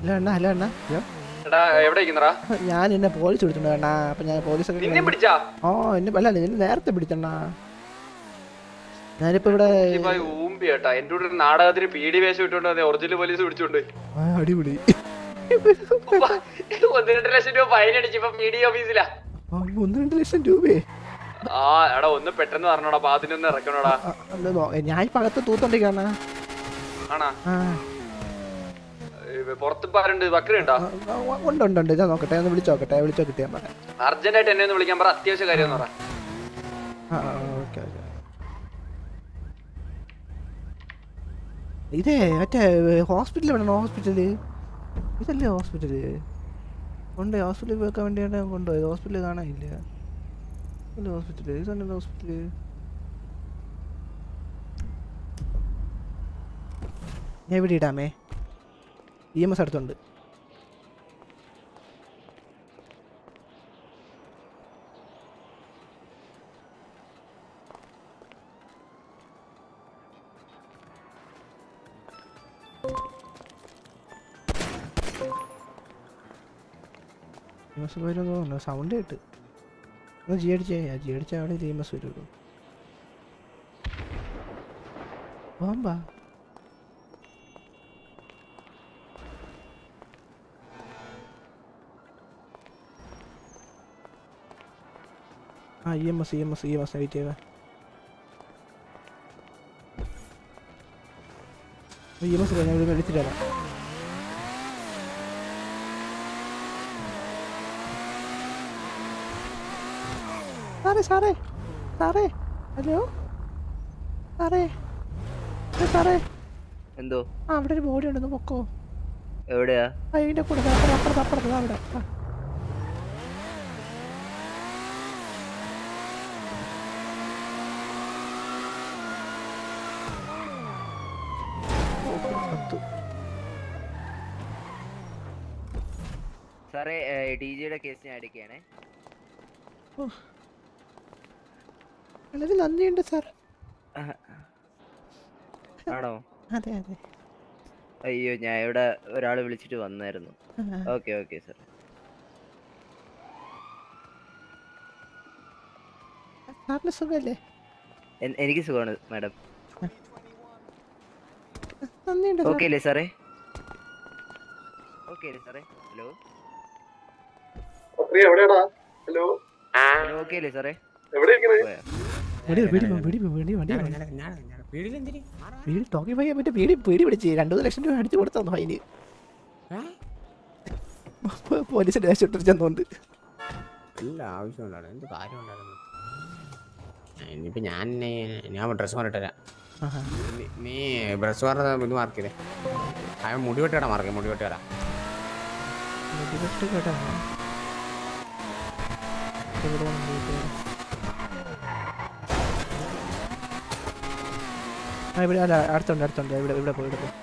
ഹലോ അണ്ണാ ഹലോ അണ്ണാ ഹലോ എടാ എവിടെ ഇരിക്കുന്നടാ ഞാൻ എന്നെ പോലീസ് വിളിച്ചിട്ടുണ്ട് അണ്ണാ അപ്പൊ ഞാൻ പോലീസ് നിന്നെ പിടിച്ചാ ഓ എന്നെ അല്ല നിന്നെ നേരത്തെ പിടിച്ചണ്ണാ ഞാനിപ്പോ ഇവിടെ ഇപ്പൊ ഊമ്പി കേട്ടാ എന്റെ കൂടെ ഒരു നാടകത്തിന് പീഡി വേഷം ഇട്ടോണ്ട് വന്നേ ഒറിജിനൽ പോലീസ് പിടിച്ചോണ്ട് ആ, അടിപൊളി ഒന്ന് രണ്ട് ലക്ഷം രൂപ ഫൈൻ അടിച്ച് ഇപ്പൊ പി ഡി ഓഫീസിലാ ആ, ഈ ഒന്ന് രണ്ട് ലക്ഷം രൂപയെ ആ എടാ ഒന്ന് പെട്ടെന്ന് പറഞ്ഞോടാ അപ്പൊ അതിനൊന്ന് ഇറക്കണോടാ അല്ല, നോ- ഞാൻ ഇപ്പൊ അകത്ത് തൂത്തോണ്ടിരിക്കാണ് ആണാ ആ ഏ, പുറത്ത് ഇപ്പൊ ആരുണ്ട് ബക്കറി ഉണ്ടോ ആ, ഉണ്ട് ഉണ്ട് ഉണ്ട് ഞാൻ നോക്കട്ടെ ഒന്ന് വിളിച്ചു നോക്കട്ടെ വിളിച്ചോ കിട്ടിയാൽ പറയാം അർജന്റ് ആയിട്ട് എന്നെ ഒന്ന് വിളിക്കാൻ പറ അത്യാവശ്യ കാര്യം എന്ന് പറ ആ ഓക്കെ ഓക്കെ ഇതേ മറ്റേ ഹോസ്പിറ്റൽ വേണം ഹോസ്പിറ്റല് ഇതല്ലേ ഹോസ്പിറ്റല് ഉണ്ട് ഹോസ്പിറ്റലിൽ വെക്കാൻ വേണ്ടിയാണ് ഞാൻ കൊണ്ടുപോയത് ഹോസ്പിറ്റലിൽ കാണാനില്ല ഇല്ല ഹോസ്പിറ്റല് ഇതന്നെ ഹോസ്പിറ്റല് ഞാൻ ഇവിടെ ഇടാമേ ഇ എം എസ് അടുത്തുണ്ട് ഇ എം എസ് വരുമെന്ന് തോന്നുന്നു സൗണ്ട് കേട്ട് ഒന്ന് ജി അടിച്ചേ ജി അടിച്ചാൽ അവിടെ ഇ എം എസ് വരുള്ളൂ പോകാം ആ E M S E M S E M S wait ചെയ്താ ഇ എം എസ് ഞാൻ ഇവിടെ എടുത്തിട്ട് തരാം സാറേ സാറേ സാറേ ഹലോ സാറേ ഏ, സാറേ എന്തോ ആ അവിടെ ഒരു ബോഡി ഉണ്ടെന്ന് പൊക്കോ എവിടെയാ ആ ഇതിന്റെ കൂടെ ദാ അപ്പുറം അപ്പുറത്ത് അപ്പുറത്ത് ദാ അവിടെ ആ. ചത്തു. സാറേ ടി ജിയുടെ കേസ് ഞാൻ എടുക്കുകയാണേ ഓ. വളരെ നന്ദിയുണ്ട് സാർ ആണോ അതെ അതെ അയ്യോ ഞാൻ ഇവിടെ ഒരാൾ വിളിച്ചിട്ട് വന്നായിരുന്നു ആ. ഓക്കെ ഓക്കെ സാർ സാറിന് സുഖമല്ലേ എനിക്ക് സുഖമാണ് മാഡം നന്ദിയുണ്ട് സാർ. ഓക്കെ അല്ലേ സാറേ ഓക്കെ അല്ലേ സാറേ ഹലോ എവിടെയാടാ ഹലോ ഹലോ ഓക്കെ അല്ലേ സാറേ എവിടെ ഇരിക്കണേ വെടി വെടി വെടി വെടി വണ്ടി വീട് ടോക്കി പയ്യാൻ പറ്റും വീട് പേടി പിടിച്ച് രണ്ടു മൂന്ന് ലക്ഷം രൂപ അടിച്ചു കൊടുത്തു ഫൈന് പോലീസിന്റെ ദേശം ഇട്ടിട്ട് ചെന്നുകൊണ്ട് ഇല്ല ആവശ്യമുണ്ടായിരുന്നു എന്ത് കാര്യം ഉണ്ടായിരുന്നു ഇനിയിപ്പോ ഞാൻ ഞാൻ ഡ്രസ്സ് മാറിട്ട് തരാം ആഹാ. നീ- നീ ഡ്രസ്സ് മാറുന്ന ഇത് മാർക്ക് ചെയ്തേ അയാൾ മുടി വെട്ടിയടാ മാർക്ക് മുടി വെട്ടിയടാ വെടിവെട്ട് കേട്ടാ എവിടെയാണ് വീട്? ആ ഇവിടെ അല്ല അടുത്തുണ്ട് അടുത്തുണ്ട് ഇവിടെ ഇവിടെ പോയി ഇവിടെ പോയി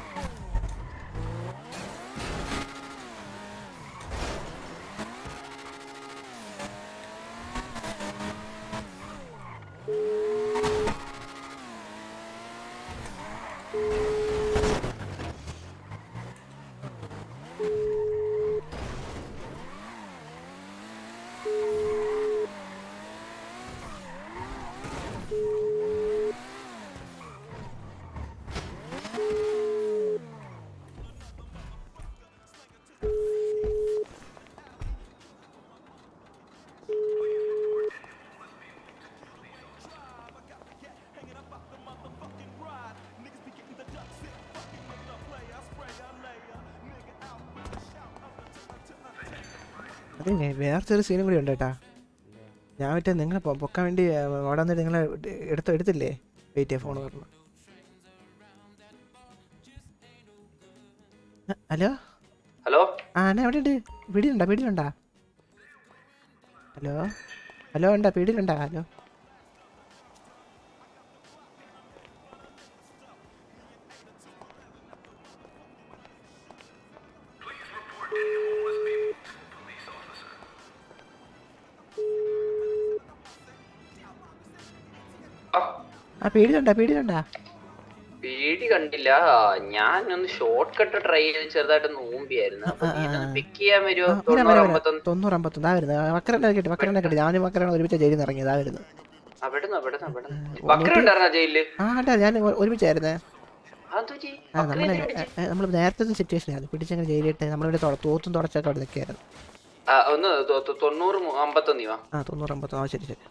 അതെ വേറെ ചെറിയ സീനും കൂടി ഉണ്ട് കേട്ടാ ഞാൻ മറ്റേ നിങ്ങളെ പൊ- പൊക്കാൻ വേണ്ടി ആ, അവിടെ വന്നിട്ട് നിങ്ങളെ എടുത്ത് എടുത്തില്ലേ വെയിറ്റ് ചെയ്യാം ഫോൺ പറഞ്ഞു ഹലോ ഹലോ ആ എന്നാ എവിടെ ഉണ്ട് വീടിലുണ്ടാ വീടിലുണ്ടാ ഹലോ ഹലോ ഉണ്ടാ വീടിലുണ്ടാ ഹലോ ആ പേടിയിലുണ്ടാ പേടിയിലുണ്ടാ പേടി കണ്ടില്ല ഞാൻ ഒന്ന് ഷോർട്ട് കട്ട് ട്രൈ ചെയ്ത് ചെറുതായിട്ട് നോമ്പിയായിരുന്നു അപ്പൊ നീ പിക്ക് ചെയ്യാൻ വരുമോ വരാം, തൊണ്ണൂറ് വരാം, വരാം. അമ്പത്തൊന്ന് തൊണ്ണൂറ് അമ്പത്തൊന്ന് ആ വരുന്നത് വക്കരനെ കേട്ട് വക്കരനെ കേട്ട് ഞാനും വക്കരാണ് ഒരുമിച്ച് ജയിലിൽ നിന്ന് ഇറങ്ങിയത് ആ വരുന്നത് അവിടുന്ന് അവിടുന്ന് അവിടുന്ന് ബക്കര ഉണ്ടായിരുന്ന ജയിലില് ആ അല്ല ഞാൻ ഒ- ഒരുമിച്ചായിരുന്നേ അതെന്തുപറ്റി? ആ നമ്മളെ നമ്മൾ നേരത്തെ സിറ്റുവേഷൻ ആയിരുന്നു പിടിച്ചങ്ങനെ ജയിലിട്ട് നമ്മളിവിടെ തൊ- തോത്തും തുടച്ചൊക്കെ അവിടെ നിൽക്കുകയായിരുന്നു ആ, ഒന്ന് തൊ- തൊ- തൊണ്ണൂറ് മു- അമ്പത്തൊന്ന് വാ ആ തൊണ്ണൂറ് അമ്പത്തൊന്ന് ആ ശരി ശരി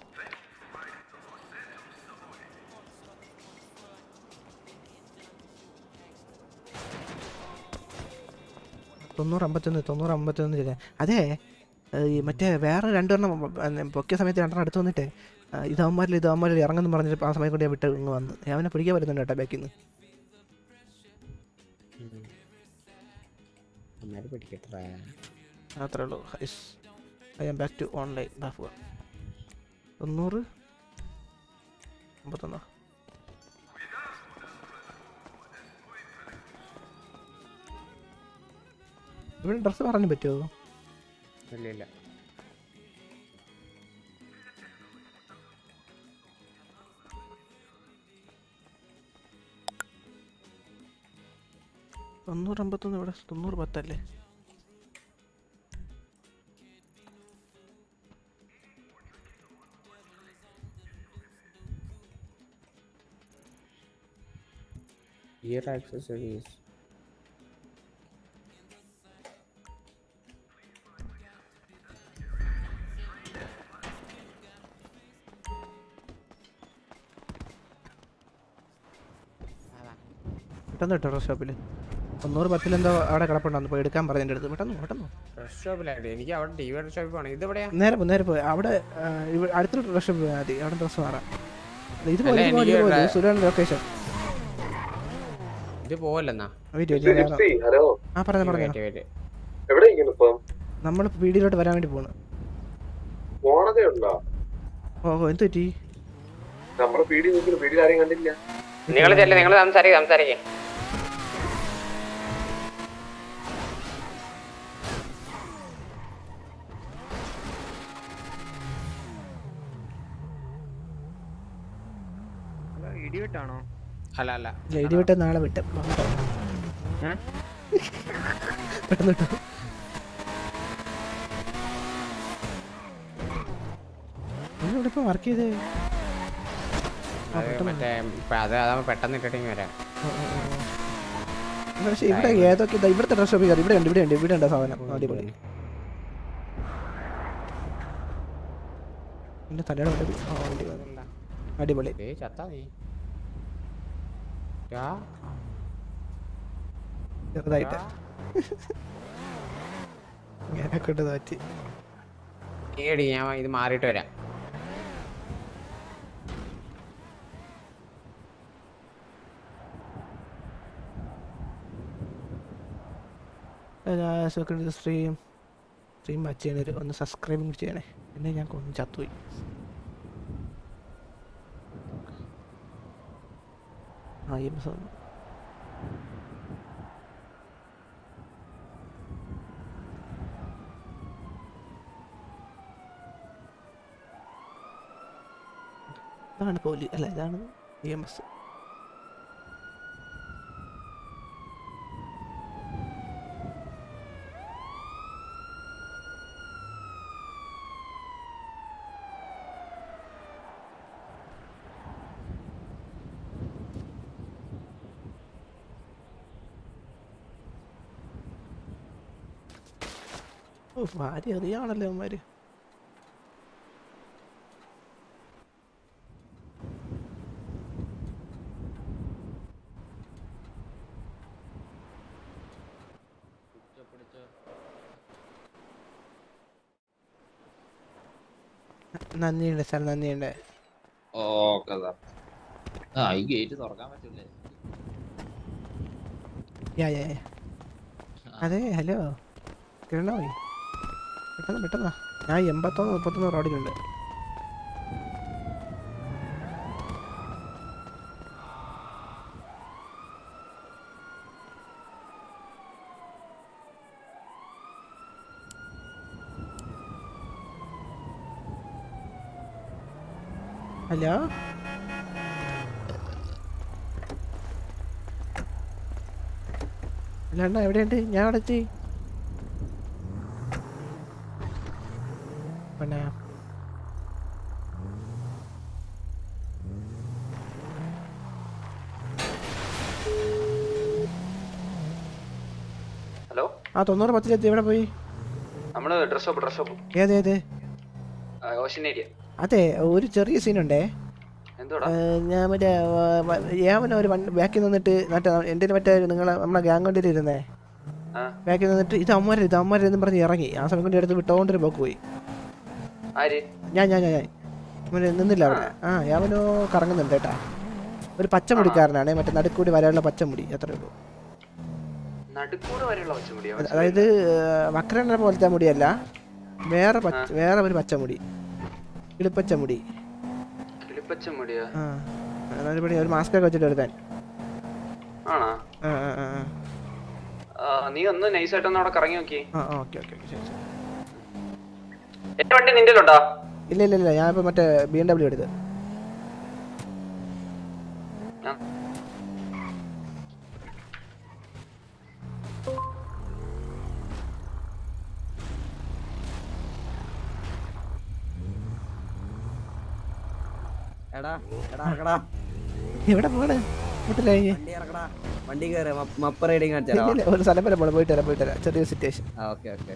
തൊണ്ണൂറ് അമ്പത്തൊന്ന് തൊണ്ണൂറ് അമ്പത്തൊന്ന് ശരി അതെ ഏ, ഈ മറ്റേ വേറെ രണ്ടെണ്ണം ഉം, പൊക്കിയ സമയത്ത് രണ്ടെണ്ണം അടുത്ത് വന്നിട്ട് ആ, ഇത് അവന്മാരിൽ ഇത് അവന്മാരിൽ ഇറങ്ങുന്നു പറഞ്ഞിട്ട് ആ സമയം കൊണ്ട് ഞാൻ വിട്ട് ഇങ്ങ് വന്ന് ഞാൻ അവനെ പിടിക്കാൻ വരുന്നുണ്ട് കേട്ടോ ബാക്കിൽ നിന്ന് അമ്മേരെ പിടിക്കട്ടെ അത്രേ ഉള്ളൂ I am back to online ബാഫുക തൊണ്ണൂറ് അമ്പത്തൊന്നോ ഇവിടെ ഡ്രസ്സ് പറയാൻ പറ്റുമോ ഇല്ല ഇല്ല തൊണ്ണൂറ് അമ്പത്തൊന്ന് ഇവിടെ തൊണ്ണൂറ് പത്തല്ലേ Gear accessories. പെട്ടെന്ന് കിട്ടോ ഡ്രസ് ഷോപ്പിൽ തൊണ്ണൂറ് പത്തിലെന്തോ അവിടെ കിടപ്പുണ്ടായിരുന്നു പോയി എടുക്കാൻ പറഞ്ഞു എൻ്റെ അടുത്ത് പെട്ടെന്ന് പെട്ടെന്ന് ഡ്രസ് ഷോപ്പിലായിട്ട് എനിക്ക് അവിടെ ടി വിയുടെ ഷോപ്പിൽ പോകണം ഇതെവിടെയാ നേരെ പോ നേരെ പോയി അവിടെ ആ, ഇവ- അടുത്തൊരു ഡ്രസ് ഷോപ്പ് പോയാൽ മതി അവിടെ ഡ്രസ്സ് മാറാം ഇത് അല്ല, പോലെ എനിക്ക് ഇവിടെ- സുരാണ് ലൊക്കേഷൻ ഇത് പോവല്ലെന്നാ വെയിറ്റ് വെയിറ്റ് ഹലോ ആ പറഞ്ഞു പറഞ്ഞു വെയിറ്റ് വെയിറ്റ് എവിടെ ഇരിക്കുന്നു ഇപ്പം നമ്മൾ വീഡിയോയിലോട്ട് വരാൻ വേണ്ടി പോണ് പോണതേ ഉണ്ടോ ഓഹോ എന്ത് പറ്റി നമ്മളെ പീടി നോക്കുന്നു പീടിയിൽ ആരെയും കണ്ടില്ല നിങ്ങൾ ചെല്ല് നിങ്ങൾ സംസാരിക്കും സംസാരിക്കും ഇടിവെട്ടാണോ അല്ല അല്ല ഇല്ല, ഇടി വിട്ട് നാളെ വിട്ട് പെട്ടെന്ന് വിട്ടു നിങ്ങൾ ഇവിടെ ഇപ്പൊ വർക്ക് ചെയ്തേ ആ, അത് പെട്ടെന്ന് മറ്റേ ഇപ്പൊ അത് അതാവുമ്പോ പെട്ടെന്ന് ഇട്ടിട്ടെങ്കിൽ വരാം ആ, ആ, ആ. പക്ഷേ ഇവിടെ ഏതൊക്കെ ഇതാ ഇവിടുത്തെ ഡ്രസ് ഷോപ്പിൽ ഇവിടെ ഉണ്ട് ഇവിടെ ഉണ്ട് ഇവിടെ ഉണ്ട് സാധനം അടിപൊളി എന്റെ തലയുടെ വണ്ടി ആ വണ്ടി വന്നു. അടിപൊളി ഏയ് ചത്താ നീ യാ ചെറുതായിട്ട് ഇങ്ങനെ കൊണ്ട് തോറ്റി ഏടി ഞാൻ ഇത് മാറിയിട്ട് വരാം സ്ട്രീം സ്ട്രീം വാച്ച് ചെയ്യണേ ഒന്ന് സബ്സ്ക്രൈബും കൂടി ചെയ്യണേ എന്നെ ഞാൻ കൊന്ന് ചത്തുപോയി ആ ഈ മാസം വന്നു. ഇതാണ് പോലി അല്ല ഇതാണ് ഇ എം എസ് ഓ ഭാര്യ അറിയാണല്ലോ അവന്മാര് നന്ദിയുണ്ട് സാർ നന്ദിയുണ്ട് ഓക്കെ സാർ ആ ഈ ഗേറ്റ് തുറക്കാൻ പറ്റില്ലേ യാ യാ യാ അതെ ഹലോ കിരണോയ് പെട്ടെന്ന് പെട്ടെന്നാ ഞാൻ എൺപത്തൊന്ന് മുപ്പത്തൊന്ന് റോഡിലുണ്ട് ഹലോ അല്ല അണ്ണാ എവിടെയുണ്ട് ഞാൻ അവിടെ എത്തി അണ്ണാ ഹലോ ആ തൊണ്ണൂറ് പത്തിലെത്തി എവിടെ പോയി നമ്മള് ഡ്രസ് ഷോപ്പ് ഡ്രസ് ഷോപ്പ് ഏത് ഏത് ഓഷ്യൻ ഏരിയ അതെ ഒരു ചെറിയ സീനുണ്ടേ എന്തോടാ ഞാൻ മറ്റേ ഏവന ഒരു ബാക്കിൽ നിന്നിട്ട് മറ്റേ എൻ്റെ മറ്റേ നിങ്ങളെ നമ്മളെ ഗ്യാങ് വണ്ടിയിൽ ഇരുന്നേ ആ. ബാക്കിൽ നിന്നിട്ട് ഇത് അമ്മമാരെ ഇത് അമ്മമാരെന്നും പറഞ്ഞ് ഇറങ്ങി ആ സമയം കൊണ്ട് എടുത്ത് വിട്ടോണ്ടൊരു പോക്ക് പോയി ആര് ഞാൻ ഞാൻ ഞാൻ ഞാൻ ഇവന് നിന്നില്ല അവിടെ ആ യാവനോ കറങ്ങുന്നുണ്ട് കേട്ടാ ഒരു പച്ചമുടിക്കാരനാണ് മറ്റേ നടുക്കൂടി വരാനുള്ള പച്ചമുടി അത്രേ ഉള്ളൂ നടുക്കൂടെ വരെയുള്ള പച്ചമുടിയാ അത് അതായത് വക്രനെ പോലത്തെ മുടിയല്ല വേറെ പച്ച വേറെ ഒരു പച്ചമുടി കിളിപ്പച്ചമുടി കിളിപ്പച്ചമുടിയാ ആ അതൊരു പണി ഒരു മാസ്ക് ഒക്കെ വെച്ചിട്ട് എടുക്കാൻ ആണോ ആ ആ ആ ആ. ആ, നീ ഒന്ന് നൈസായിട്ടൊന്ന് അവിടെ കറങ്ങി നോക്കി ആ ഓക്കെ ഓക്കെ ഓക്കെ ശരി ശരി എന്റെ വണ്ടി നിന്റെ ഉണ്ടോ ഇല്ല ഇല്ല ഇല്ല ഞാനിപ്പോൾ മറ്റേ ബി എം ഡബ്ല്യൂ എടുത്ത് എടാ എടാ ഇറക്കടാ എവിടെ പോണ് വീട്ടിലായി വണ്ടി ഇറക്കടാ വണ്ടി കയറി മപ്പ റൈഡിങ് ഇല്ല ഇല്ല ഒരു സ്ഥലം വരെ പോണം പോയിട്ട് വരാം പോയിട്ട് വരാം ചെറിയ സിറ്റുവേഷൻ ഓക്കെ ഓക്കെ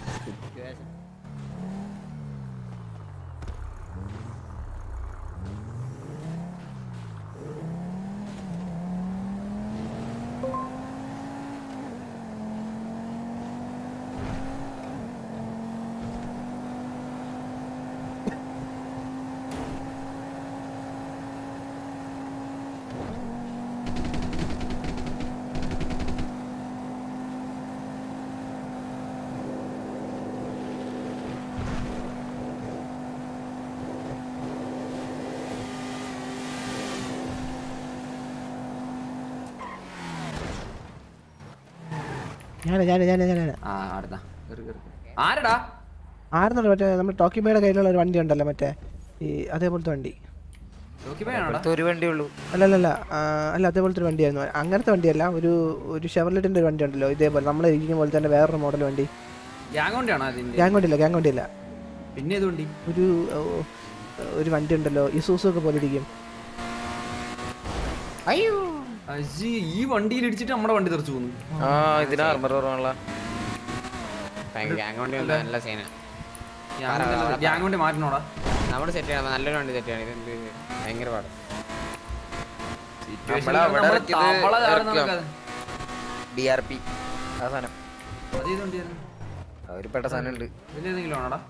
ഞാൻ ഞാൻ ഞാൻ ഞാൻ ആ അടുത്താ കേറി കേറി ആരടാ ആരെന്നുള്ള മറ്റേ നമ്മുടെ ടോക്കിമയുടെ കയ്യിലുള്ള ഒരു വണ്ടി ഉണ്ടല്ലോ മറ്റേ ഈ അതേപോലത്തെ വണ്ടി ടോക്കിമയാണോടാ ഒരു വണ്ടി ഉള്ളൂ അല്ല അല്ല അല്ല ആ, അല്ല അതേപോലത്തെ ഒരു വണ്ടിയായിരുന്നു അങ്ങനത്തെ വണ്ടിയല്ല ഒരു ഒരു ഷെവർലെറ്റിന്റെ ഒരു വണ്ടി ഉണ്ടല്ലോ ഇതേപോലെ നമ്മൾ ഇരിക്കുന്ന പോലെ തന്നെ വേറൊരു മോഡൽ വണ്ടി ഗ്യാങ് വണ്ടിയാണോ അതിന്റെ ഗ്യാങ് വണ്ടിയല്ല ഗ്യാങ് വണ്ടിയല്ല പിന്നെ ഏത് വണ്ടി ഒരു ഓ, ഒരു വണ്ടി ഉണ്ടല്ലോ ഇസൂസു ഒക്കെ പോലെ ഇരിക്കും അയ്യോ അജി ഈ വണ്ടിയിൽ ഇടിച്ചിട്ട് നമ്മുടെ വണ്ടി തെറിച്ചു പോന്നു ആ ഇതിന് ആർമർ കുറവാണല്ലോ ഗ്യാങ് വണ്ടി വന്നാ നല്ല സീന ഗ്യാങ് വണ്ടി മാറ്റണോടാ നമ്മുടെ സെറ്റ് ചെയ്യണം നല്ലൊരു വണ്ടി സെറ്റ് ചെയ്യണം ഇതെന്ത് ഭയങ്കര പാട് നമ്മളെ അവിടെ നമ്മള് ഇറക്കിയത് തവള ചാടുന്ന ഇറക്കാം. ആൾക്കാര്. ഡി ആർ പി ആ സാധനം അത് ഏത് വണ്ടിയായിരുന്നു ആ ഒരു പെട്ട സാധനം ഉണ്ട് ഇതിലേതെങ്കിലും ആണോടാ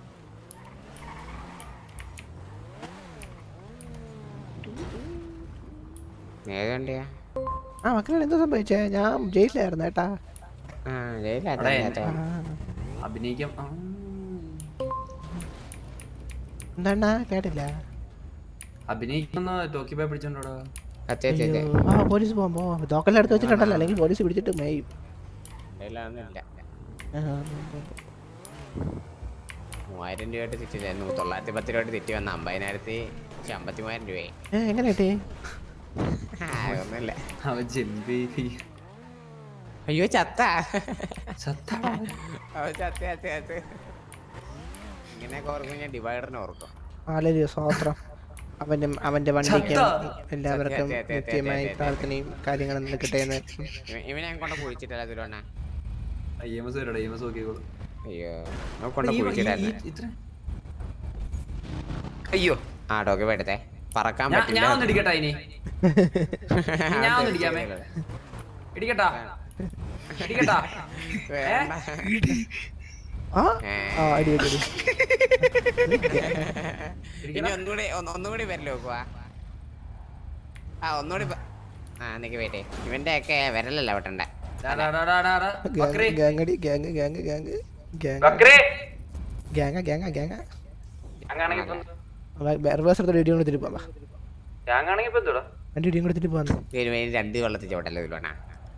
ഏത് വണ്ടിയാ ആ മക്കളെ എന്താ സംഭവിച്ചേ ഞാൻ ജയിലിലായിരുന്നു ഏട്ടാ ആ അവിടെ ജയിലാത്ത അഭിനയിക്കാം ആ. എന്താണ്ടാ കേട്ടില്ല അഭിനയിക്കുന്ന ടോക്കി പോയി പിടിച്ചോണ്ടോടാ അയ്യോ. ആ പോലീസ് പോകാൻ പോവാം തോക്കെല്ലാം എടുത്ത് വെച്ചിട്ടുണ്ടല്ലോ അല്ലെങ്കിൽ പോലീസ് പിടിച്ചിട്ട് മേയും ജയിലൊന്നുമില്ല ആ, മൂവായിരം രൂപയായിട്ട് തെറ്റില്ലായിരുന്നു തൊള്ളായിരത്തി പത്ത് രൂപയായിട്ട് തെറ്റി വന്ന അമ്പതിനായിരത്തി പക്ഷെ അമ്പത്തി മൂവായിരം രൂപയായി ഏ, എങ്ങനെ കിട്ടി ആ, ഒന്നുമില്ല അവൻ ജെമ്പി അയ്യോ ചത്ത ചത്ത അവൻ ചത്ത ചത്ത ചത്ത ഇങ്ങനെയൊക്കെ ഓർക്കും ഞാൻ ഡിവൈഡറിനെ ഓർക്കും ആലൊരു സ്വാത്രം അവന്റെ അവന്റെ വണ്ടിക്കും ചത്ത. എല്ലാവർക്കും ചത്ത, ചത്ത, ചത്ത, നിത്യമായി ചത്ത. പ്രാർത്ഥനയും കാര്യങ്ങളും നിൽക്കട്ടെ എന്ന് ഇവ- ഇവനെ ഞാൻ കൊണ്ട് കുഴിച്ചിട്ടല്ല തിരുവണ്ണ ഐ എം എസ് വരടാ ഐ എം എസ് നോക്കിക്കോളൂ അയ്യോ ഞാൻ കൊണ്ട് ഈ- ഈ- കുഴിച്ചിട്ടായിരുന്നു ഈ- ഇത്ര അയ്യോ ആ ഡോക്കി പോയിട്ടേ പറക്കാൻ ഞാൻ പറ്റില്ല ഞാൻ ഒന്ന് ഇടിക്കട്ടാ ഇനി ഇനി ഞാൻ ഒന്ന് ഇടിക്കാമേ ഇടിക്കട്ടാ ഇടിക്കട്ടാ ഏ? ആ ആ അടി അടി അടി ഇനി ഒന്നുകൂടി ഒന്ന് ഒന്നുകൂടി വരല് നോക്കുവാ ആ ഒന്നുകൂടി പ- ആ നിക്ക് വേറ്റേ ഇവന്റെ ഒക്കെ വിരലല്ല വെട്ടണ്ടേ ഡാ, ഡാ, ഡാ, ഡാ, ഡാ, ഡാ. ബക്രി. Gang gang gang gang gang ബക്രി. ഗ്യാങ് ഗ്യാങ് ഗ്യാങ് അങ്ങാണെങ്കി ഇപ്പൊ എന്ത്? റിവേഴ്സ് എടുത്തിട്ട് ഇടിയും കൊടുത്തിട്ട് പോവാം ഞാനാണെങ്കി ഇപ്പൊ എന്തുവാ രണ്ട് ഇടിയും കൊടുത്തിട്ട് പോവാന്ന് തിരുമേനി രണ്ട് വെള്ളത്തിൽ ചോട്ടല്ലേ തിരുവണ്ണ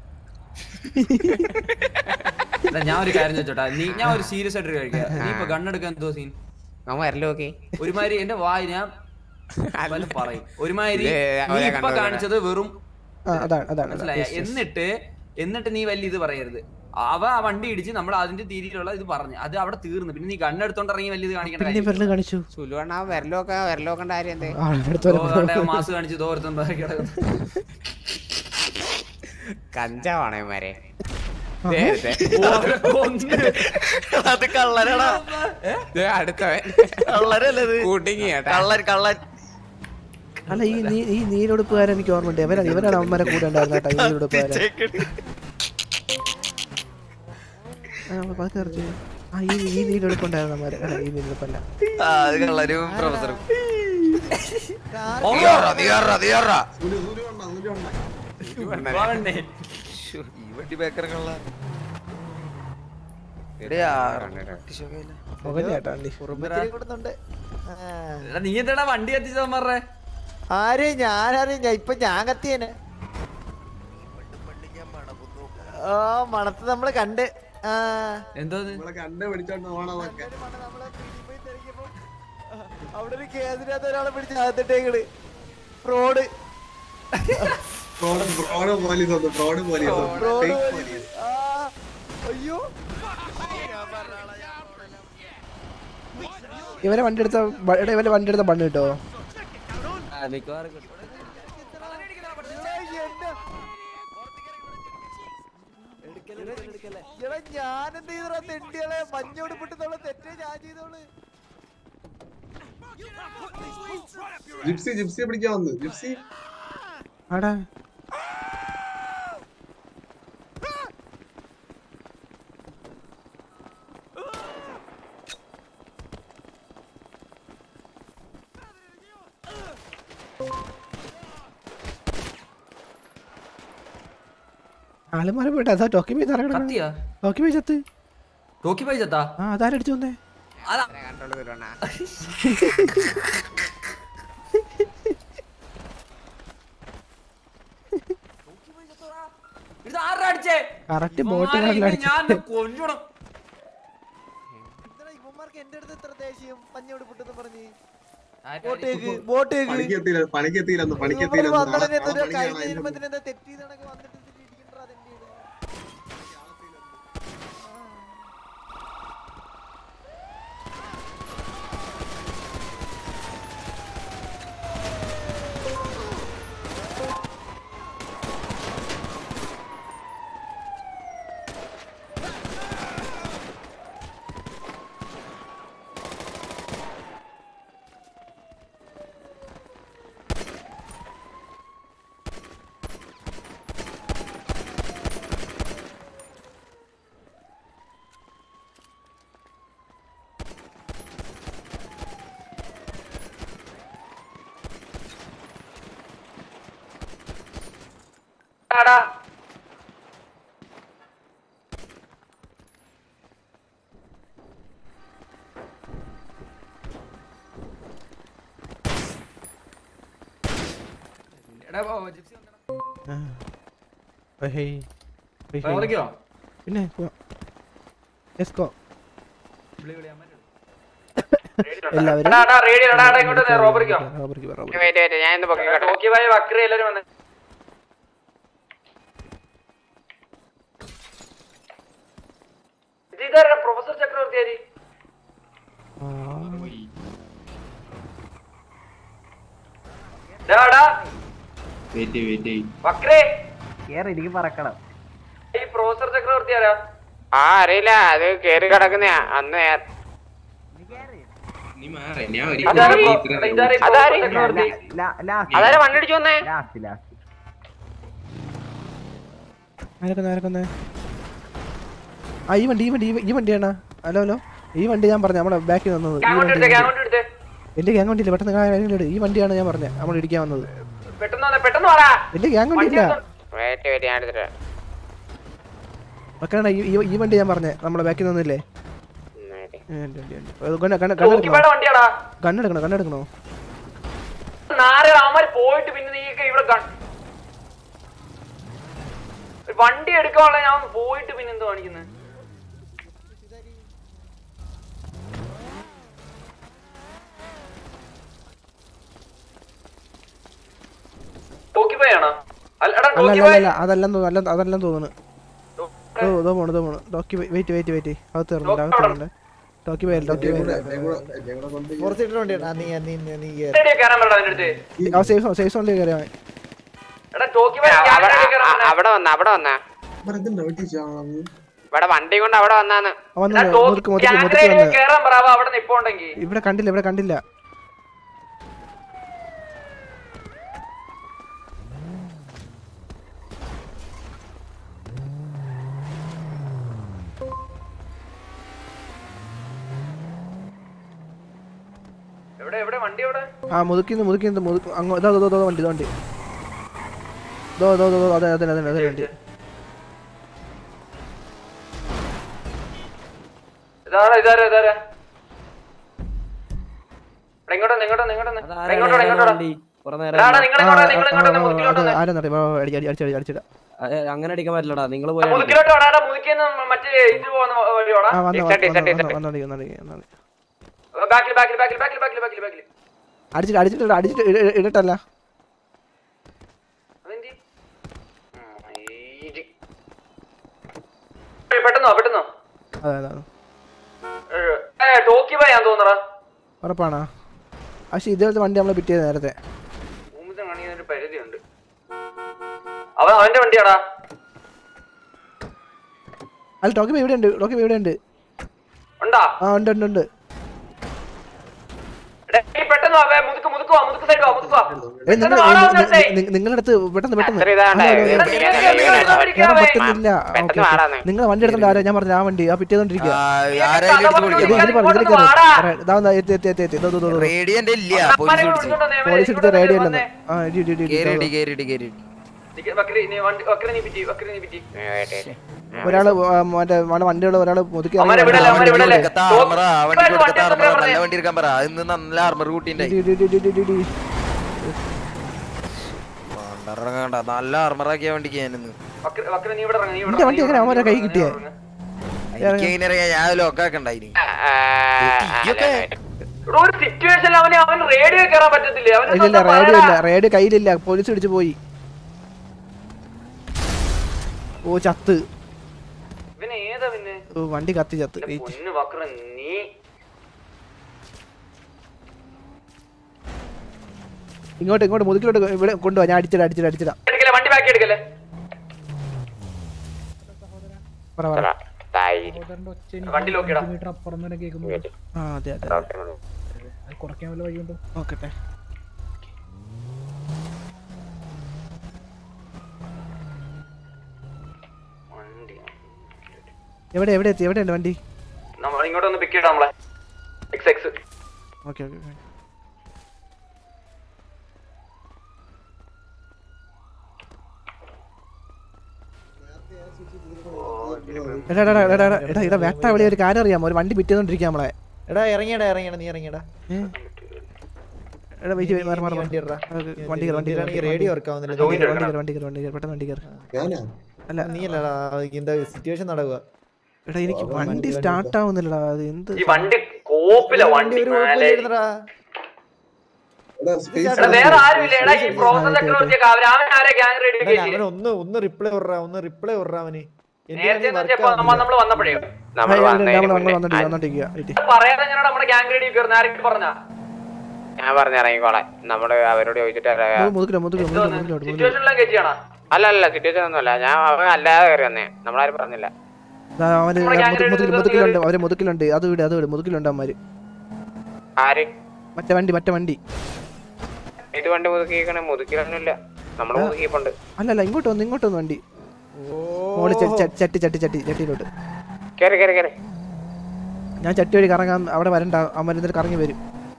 എടാ, ഞാൻ ഒരു കാര്യം ചോദിച്ചോട്ടാ നീ ഞാൻ ഒരു സീരിയസ് ആയിട്ട് കഴിക്കാം നീ ഇപ്പൊ ഗണ്ണെടുക്കാൻ എന്തോ സീൻ അവൻ വരല് നോക്കി ഒരുമാതിരി എന്റെ വായി ഞാൻ വല്ലതും പറയും ഒരുമാതിരി ഇത് നീ അവരെ ഇപ്പൊ കണ്ടോളൂ. കാണിച്ചത് വെറും ആ അതാണ് അതാണ് മനസ്സിലായ yes, yes. എന്നിട്ട് എന്നിട്ട് നീ വലിയ ഇത് പറയരുത് അവ ആ വണ്ടി ഇടിച്ച് നമ്മൾ അതിന്റെ രീതിയിലുള്ള ഇത് പറഞ്ഞു അത് അവിടെ തീർന്നു പിന്നെ നീ ഗണ്ണെടുത്തോണ്ട് ഇറങ്ങി വലിയ ഇത് കാണിക്കണ്ട പിന്നെ വിരല് കാണിച്ചു സുലുവണ്ണ വിരലൊക്കെ വിരലോക്കേണ്ട കാര്യം എന്തേ ആ, അടുത്ത വരെ മാസ് കാണിച്ചു തോർത്തും കിടക്കുന്നു കഞ്ചാവാണേമാരെ അത് കള്ളനാടാ അടുത്തവൻ കള്ളനല്ലത് കൂട്ടിങ് കേട്ടാ കള്ളൻ കള്ളൻ അല്ല ഈ നീ ഈ നീലൊടുപ്പുകാരൻ എനിക്ക് ഓർമ്മയുണ്ട് ഇവരാണ് ഇവരാണ് അവന്മാരെ കൂടെ ഉണ്ടായിരുന്ന കേട്ടോ ഈ നീലൊടുപ്പുകാരൻ ആ, അപ്പൊ പതുക്കെ ഇറച്ചി. ആ ഈ ഈ നീലൊടുപ്പുണ്ടായിരുന്ന അവന്മാര് അല്ല ഈ നീലൊടുപ്പല്ല ആ, അത് കള്ളനും പ്രൊഫസറും ഈ വണ്ടി ബേക്കർ കള്ള മുഖം ചേട്ടാ വണ്ടി കൊടുക്കുന്നുണ്ട് എടാ, നീ എന്താടാ വണ്ടി കത്തിച്ചവന്മാരുടെ ആര് ഞാനറിയാം ഞാൻ ഇപ്പൊ ഞാൻ കത്തിയേനെ ആ മണത്ത് നമ്മള് കണ്ട് ആ എന്തോ കണ്ട് പിടിച്ചോണ്ട് പോണതൊക്കെ അവിടെ ഒരു കേസിനകത്ത് ഒരാളെ പിടിച്ച് അകത്തിട്ടേക്കണ് ഫ്രോഡ് ഫ്രോഡ് ഫ്രോഡ് പോലീസ് വന്നു ഫ്രോഡ് പോലീസ് വന്നു ഫ്രോഡ് Fake പോലീസ്. ആ, അയ്യോ ഇവരെ വണ്ടി എടുത്ത ബ- എടാ, ഇവരെ വണ്ടി എടുത്ത ബണ്ണ് കിട്ടോ എടാ ഞാനെന്ത് ചെയ്തടാ തെണ്ടികളെ മഞ്ഞോട് പൊട്ടുന്നുള്ള തെറ്റേ ഞാൻ ചെയ്തോള് ജിപ്സി ജിപ്സിയെ പിടിക്കാൻ വന്നു ജിപ്സി ആടാ ആളുമാരെ പോയിട്ട് അതാ ടോക്കി പോയി തറ കത്തിയാ? ടോക്കി പോയി ചത്ത് ടോക്കി പോയി ചത്താ ആ അതാരടിച്ചു വന്നേ അതാ കണ്ടോളൂ സുലുവണ്ണ ഇത് ആരാ അടിച്ചേ കറക്റ്റ് ബോട്ട് ഇവന്മാരെ ഇന്ന് അടിച്ചു ഞാൻ കൊല്ലണം ഇവന്മാർക്ക് എന്റെ അടുത്ത് എത്ര ദേഷ്യം മഞ്ഞോട് പൊട്ടെന്ന് പറഞ്ഞ് ആരാ ബോട്ടേക്ക് ബോട്ടേക്ക് പണിക്കെത്തിയില്ല പണിക്കെത്തിയില്ലെന്ന് ഇവന്മാര് പണിക്കെത്തിയില്ലെന്ന് വന്നടനെ നാളെ എന്തൊരു കഴിഞ്ഞ പണിക്കാണ് ജന്മത്തിന് എന്താ തെറ്റ് ചെയ്തണക്ക് വന്നിട്ട് ഇതിന് ഇടിക്കണ്ടാ തെണ്ടി ഇത്. ആടാ എടാ ഓ, ജിപ്സി വന്നെടാ. ആ. ഹേയ്. Hey, hey. റോബറിക്കോ? പിന്നെ പോവാം. Let's go. വിളി, വിളി, അമ്മേനെ വിളി. എല്ലാവരും എടാ, എടാ, റേഡിയോ, എടാ, എടാ, ഇങ്ങോട്ട് വന്നേ, റോബറിക്കോ? റോബറിക്ക് വാ, റോബറിക്ക്. വെയിറ്റ് വെയിറ്റ് ഞാൻ ഇന്ന് പൊക്കി കേട്ടോ ടോക്കി ബായ് വക്രി എല്ലാരും വന്നേ ഇത് ഇതാരാ പ്രൊഫസർ ചക്രവർത്തി ആര് ആ. ഡാ, ഡാ, വെയിറ്റ് വെയിറ്റ് വക്രേ കേറി എനിക്ക് പറക്കണം ഈ പ്രൊഫസർ ചക്രവർത്തി ആരാ ആ അറിയില്ല അത് കേറി കിടക്കുന്നയാ അന്ന് ഞാൻ- നീ മാറി ഞാൻ അതാര് ഒരിക്കലും പ്രൊ- എടാ, ഇതാരാ ഈ അതാര്? പ്രൊഫസർ ചക്രവർത്തി അതാരാ വണ്ടി ഇടിച്ചു വന്നേ ലാസ്റ്റ് ലാസ്റ്റ് ആരൊക്കെ ആരൊക്കെ ആ ഈ വണ്ടി ഈ വണ്ടി ഈ വ- ഈ വണ്ടിയാണ് ഹലോ ഹലോ ഈ വണ്ടി ഞാൻ പറഞ്ഞു നമ്മളെ ബാക്കിൽ വന്നത് ഈ അങ്ങോട്ട് വണ്ടി എടുത്തേ അങ്ങോട്ട് എടുത്തേ എന്റെ ഗ്യാങ് വണ്ടിയില്ല പെട്ടെന്ന് കാര്യങ്ങൾ ഇട് ഈ വണ്ടിയാണ് ഞാൻ പറഞ്ഞത് നമ്മൾ ഇടിക്കാൻ വന്നത് പെട്ടെന്ന് വന്നേ പെട്ടെന്ന് വാടാ എന്റെ ഗ്യാങ് വണ്ടിയില്ല വെയിറ്റ് വെയിറ്റ് ഞാൻ എടുത്തിട്ട് വെക്കണ ഈ ഈ- ഈ വണ്ടി ഞാൻ പറഞ്ഞേ നമ്മളെ ബാക്കിൽ നിന്നില്ലേ ടോക്കിബായുടെ വണ്ടിയാടാ കണ്ണെടുക്കണോ കണ്ണെടുക്കണോ നാരെ അവന്മാര് പോയിട്ട് പിന്നെ നീയൊക്കെ ഇവിടെ കൺ- ഒരു വണ്ടി എടുക്കാനുള്ള ഞാൻ ഒന്ന് പോയിട്ട് പിന്നെ എന്തോ കാണിക്കുന്നത് ടോക്കിബായാണോ അല്ലടാ അല്ല അല്ല ടോക്കിബായ് അല്ല അതല്ലെന്ന് തോന്നുന്നു അല്ല- അതെല്ലാം തോന്നുന്നു ഓ ഇതോ പോണു ഇതോ പോണു ടോക്കി വെയിറ്റ് വെയിറ്റ് വെയിറ്റ് അകത്ത് കയറുന്നുണ്ട് അകത്ത് കയറുന്നുണ്ട് ടോക്കി പോയാൽ ടോക്കി പോയാൽ ഫോർത്ത് സീറ്റർ വണ്ടിയാണ് ആ, നീ നീ നീ- നീ കേറ്. എവിടെയാ കയറാൻ പറ്റാ അതിന്റെ അടുത്ത് ആ സേഫ് സേഫ് സോണിൽ കയറിയാൽ മതി എടാ ടോക്കി പോയി ഞാൻ എവിടെയാ കയറാൻ പറ്റുന്നെ? അവിടെ വന്ന അവിടെ വന്ന ഇവിടെ വണ്ടി കൊണ്ട് അവിടെ വന്നാന്ന് വന്നു എടാ, ടോക്കി- മുതുക്ക് മുതുക്ക് ഗ്യാങ് മുതുക്ക് റേഡിയോ വന്ന് കയറാൻ പറ അവ അവിടെ നിപ്പോണ്ടെങ്കി ഇവിടെ കണ്ടില്ല ഇവിടെ കണ്ടില്ല എവിടെ എവിടെ വണ്ടി എവിടെ ആ മുതുക്കിന്ന് മുതുക്കിന്ന് മുതുക്ക് അങ്ങോ ഇതോ ഇതോ ഇതോ വണ്ടി ഇതോ വണ്ടി ഇതോ ഇതോ ഇതോ അതെ അതെ അതെ അതെ വണ്ടി ഇതാരാ ഇതാരാ ഇതാരാ എടാ, ഇങ്ങോട്ടൊന്ന് ഇങ്ങോട്ടൊന്ന് ഇങ്ങോട്ടൊന്ന് എടാ, ഇങ്ങോട്ടോടാ ഇങ്ങോട്ടോടാ എടാ, എടാ, നിങ്ങൾ ഇങ്ങോട്ടാ നിങ്ങൾ ഇങ്ങോട്ടാ മുതുക്കിലോട്ട് അത് ആരെന്നറിയാം അടി അടി അടിച്ചിട അടിച്ചിട അങ്ങനെ അടിക്കാൻ പറ്റില്ലടാ നിങ്ങൾ പോയി മുതുക്കിലോട്ട് വാടാ എടാ, മുതുക്കിന്ന് മറ്റേ ഇത് പോകുന്ന വഴിയോടാ ആ വന്നു വന്നു വന്നു വന്നു വന്നു ബാക്കിൽ ബാക്കിൽ ബാക്കിൽ ബാക്കിൽ ബാക്കിൽ ബാക്കിൽ ബാക്കിൽ അടിച്ചിട്ട് അടിച്ചിട്ട് അടിച്ചിട്ട് ഇട- ഇട- ഇടട്ടല്ല അതെന്തി പെട്ടെന്നോ പെട്ടെന്നോ അതെ അതെ അതെ. ഏ ടോക്കി പോയാൻ തോന്നറാ ഉറപ്പാണോ പക്ഷെ ഇതേപോലത്തെ വണ്ടി നമ്മളെ പിറ്റിയത് നേരത്തെ ഭൂമിത്തെ കാണിക്കുന്നൊരു പരിധിയുണ്ട് അവൻ അവന്റെ വണ്ടിയാടാ അല്ല ടോക്കി ഇവിടെ ഉണ്ട് ടോക്കി ഇവിടെ ഉണ്ട് ഉണ്ടാ ആ ഉണ്ട് ഉണ്ട് ഉണ്ട് എടാ, ഈ പെട്ടെന്ന് വാ, വേ, മുതുക്ക് മുതുക്ക് വാ മുതുക്ക് സൈഡ് വാ മുതുക്ക് വാ ഏ, നിങ്ങൾ പെട്ടെന്ന് വാടാ വന്നിട്ടേ. നിങ്ങളുടെ അടുത്ത് പെട്ടെന്ന് പെട്ടെന്ന് അത്ര ഇതാണ്ടാ. ഹലോ, ഹലോ, എടാ, ഹലോ. നിങ്ങൾ കേറി, നിങ്ങൾ കേറി, കേറി, കേറാൻ കേറി. പറ്റുന്നില്ല പെട്ടെന്ന് വാടാന്ന്. നിങ്ങൾ വണ്ടി എടുത്തോണ്ട് ആരാ ഞാൻ പറഞ്ഞു ആ വണ്ടി ആ പിറ്റേന്നോണ്ടിരിക്കുക ആരെങ്കിലും എടുത്ത് ഇത് വിളിക്കണം ഇതിൽ പറഞ്ഞു ഇതിൽ ഇങ്ങോട്ട് വാടാ. കയറി ഇതാ വന്നാ, എത്തി എത്തി എത്തി എത്തി ഇതോ, ഇതോ, ഇതോ, ഇതോ. റേഡിയന്റെ ഇല്ല പോലീസ് അമ്മാരെ പിടിച്ച് വിളിച്ചോണ്ട് വന്നേ, പോലീസ് ഇങ്ങോട്ട് എടുത്ത റേഡിയോ വന്നേ. അല്ലെന്ന് ആ ഇടി ഇടി ഇടി, ഇടി കേറിടി ഇതോ. കേറിടി കേറിടി നിക്ക്, ബക്കറി, നീ വണ്ടി ബക്കറി നീ പിറ്റി ബക്കറി നീ പിറ്റി ഒരാള് ആ, മറ്റേ നമ്മുടെ വണ്ടിയുള്ള ഒരാള് മുതുക്കി ഇറങ്ങി അമ്മാരെ വിടല്ലേ, അമ്മാരെ വിടല്ലേ. കൊടുക്കത്ത ആർമറ വണ്ടി കൊടുക്കത്ത ആർമറ നല്ല വണ്ടി എടുക്കാൻ പറ ഇന്ന് നല്ല ആർമർ കൂട്ടിണ്ടായി ഇടി, ഇടി, ഇടി, ഇടി, ഇടി, ഇടി. ഇറങ്ങണ്ട നല്ല ആർമറാക്കിയ വണ്ടിക്ക് ഞാനിന്ന് ബക്കറി ബക്കറി നീ ഇവിടെ ഇറങ്ങ്, നീ ഇവിടെ എന്റെ വണ്ടി ഇറങ്ങ്, എങ്ങനെ നീ അവന്മാരെ ഇവിടെ കൈ ഇറങ്ങ്, കിട്ടിയേ നീ ഇവിടെ ഇറങ്ങ്. എനിക്ക് എങ്ങനെ അറിയാം ഞാൻ ലോക്കാക്കണ്ടായിന് എടോ, ഒരു സിറ്റുവേഷനിൽ അവന് അവൻ റേഡിയോ കയറാൻ പറ്റത്തില്ലേ അവന് ഇല്ലില്ല സ്വന്തം റേഡിയോ പാടാ. ഇല്ല റേഡിയോ കയ്യിലില്ല പോലീസ് പിടിച്ചു പോയി ഓ ചത്ത് ഇവന് ഏതാ പിന്നെ ഓ വണ്ടി കത്തി ചത്ത് എന്റെ വെയിറ്റ് പൊന്ന് ബക്കറ നീ ഇങ്ങോട്ട് ഇങ്ങോട്ട് മുതുക്കിലോട്ട് ഇവിടെ കൊണ്ടുപോവാ ഞാൻ അടിച്ചിടാ അടിച്ചിടാ അടിച്ചിടാ എടുക്കല്ലേ വണ്ടി ബാക്കി എടുക്കല്ലേ പറ പറ വണ്ടി നോക്കിയടാ ആ അതെ അതെ കുറയ്ക്കാൻ വല്ല വഴിയുണ്ടോ നോക്കട്ടെ എവിടെ എവിടെ എത്തി എവിടെയുണ്ട് വണ്ടി നമ്മൾ ഇങ്ങോട്ട് ഒന്ന് പിക്ക് ചെയ്യണം നമ്മളെ എക്സ് എക്സ് ഓക്കെ ഓക്കെ എടാ എടാ എടാ എടാ എടാ എടാ വേട്ട വിളി ഒരു കാര്യം അറിയാമോ ഒരു വണ്ടി പിറ്റേന്നോണ്ടിരിക്കുക നമ്മളെ എടാ ഇറങ്ങിയടാ ഇറങ്ങിയടാ നീ ഇറങ്ങിയടാ എടാ വെയിറ്റ് മാറി മാറി വണ്ടി ഇടടാ. വണ്ടി കയറി വണ്ടി വണ്ടിയിലാണെങ്കിൽ കയറി റേഡിയോ വർക്ക് ആവുന്നില്ല വണ്ടി കയറി വണ്ടി കയറി വണ്ടി കയറി പെട്ടെന്ന് വണ്ടി കയറി അല്ല നീ അല്ലടാ എന്താ സിറ്റുവേഷൻ നടക്കുക എടാ എനിക്ക് വണ്ടി സ്റ്റാർട്ട് ആവുന്നില്ലടാ അത് എന്ത് ഈ വണ്ടി കോപ്പില വണ്ടി ഒരു മേലെ. കുഴപ്പമില്ലായിരുന്നെടാ. എടാ, വേറെ ആരുമില്ല എടാ ഈ പ്രോസസ് ഒക്കെ നോക്കിയേക്കാ അവൻ അവൻ ആരെ ഗ്യാങ് റേഡിയോ എടാ, അവന് ഒന്ന് ഒന്ന് റിപ്ലൈ വിടറാ ഒന്ന് റിപ്ലൈ വിടറാ അവന് നേരത്തെ എന്ന് വെച്ചപ്പോ നമ്മ നമ്മള് വന്നപ്പോഴേ നമ്മൾ നമ്മൾ വന്നതിന് നമ്മൾ മുന്നേ വന്നോണ്ടിരിക്കുക വന്നോണ്ടിരിക്കുക വെയിറ്റ് പറയാതെ എങ്ങനെയാ നമ്മുടെ ഗ്യാങ് റേഡിയോ കയറുന്ന ആരെങ്കിലും പറഞ്ഞാ ഞാൻ പറഞ്ഞിറങ്ങിക്കോളാം നമ്മള് അവരോട് ചോദിച്ചിട്ട് ഇറങ്ങാം. മുതുക്കിലോ മുതുക്കിലോ മുതുക്കിലോ മുതുക്കിലോ മുതുക്കിലോ സിറ്റുവേഷനിലേക്ക് കയറ്റിയാണോ അല്ല അല്ല സിറ്റുവേഷൻ ഒന്നുമല്ല ഞാൻ അവൻ അല്ലാതെ കയറി വന്നേ നമ്മളാരും പറഞ്ഞില്ല ദാ അവര് മുതുക്കിൽ മുതുക്കിൽ മുതുക്കിലുണ്ട് അവര് മുതുക്കിലുണ്ട് അത് വിട് അത് വിട് മുതുക്കിലുണ്ട് അവന്മാര് ആര് മറ്റേ വണ്ടി മറ്റേ വണ്ടി ഇത് വണ്ടി മുതുക്കിക്കണേ മുതുക്കിലൊന്നുമില്ല നമ്മള് മുതുക്കിപ്പുണ്ട് അല്ല അല്ല ഇങ്ങോട്ട് വന്ന് ഇങ്ങോട്ട് വന്ന് വണ്ടി മോള് ചട്ടി ചട്ടി ചട്ടി ചട്ടി ചട്ടിയിലോട്ട് കേറി കേറി കേറി ഞാൻ ചട്ടി വഴി കറങ്ങാൻ അവിടെ വരണ്ട അവന്മാർ എന്നിട്ട് കറങ്ങി വരും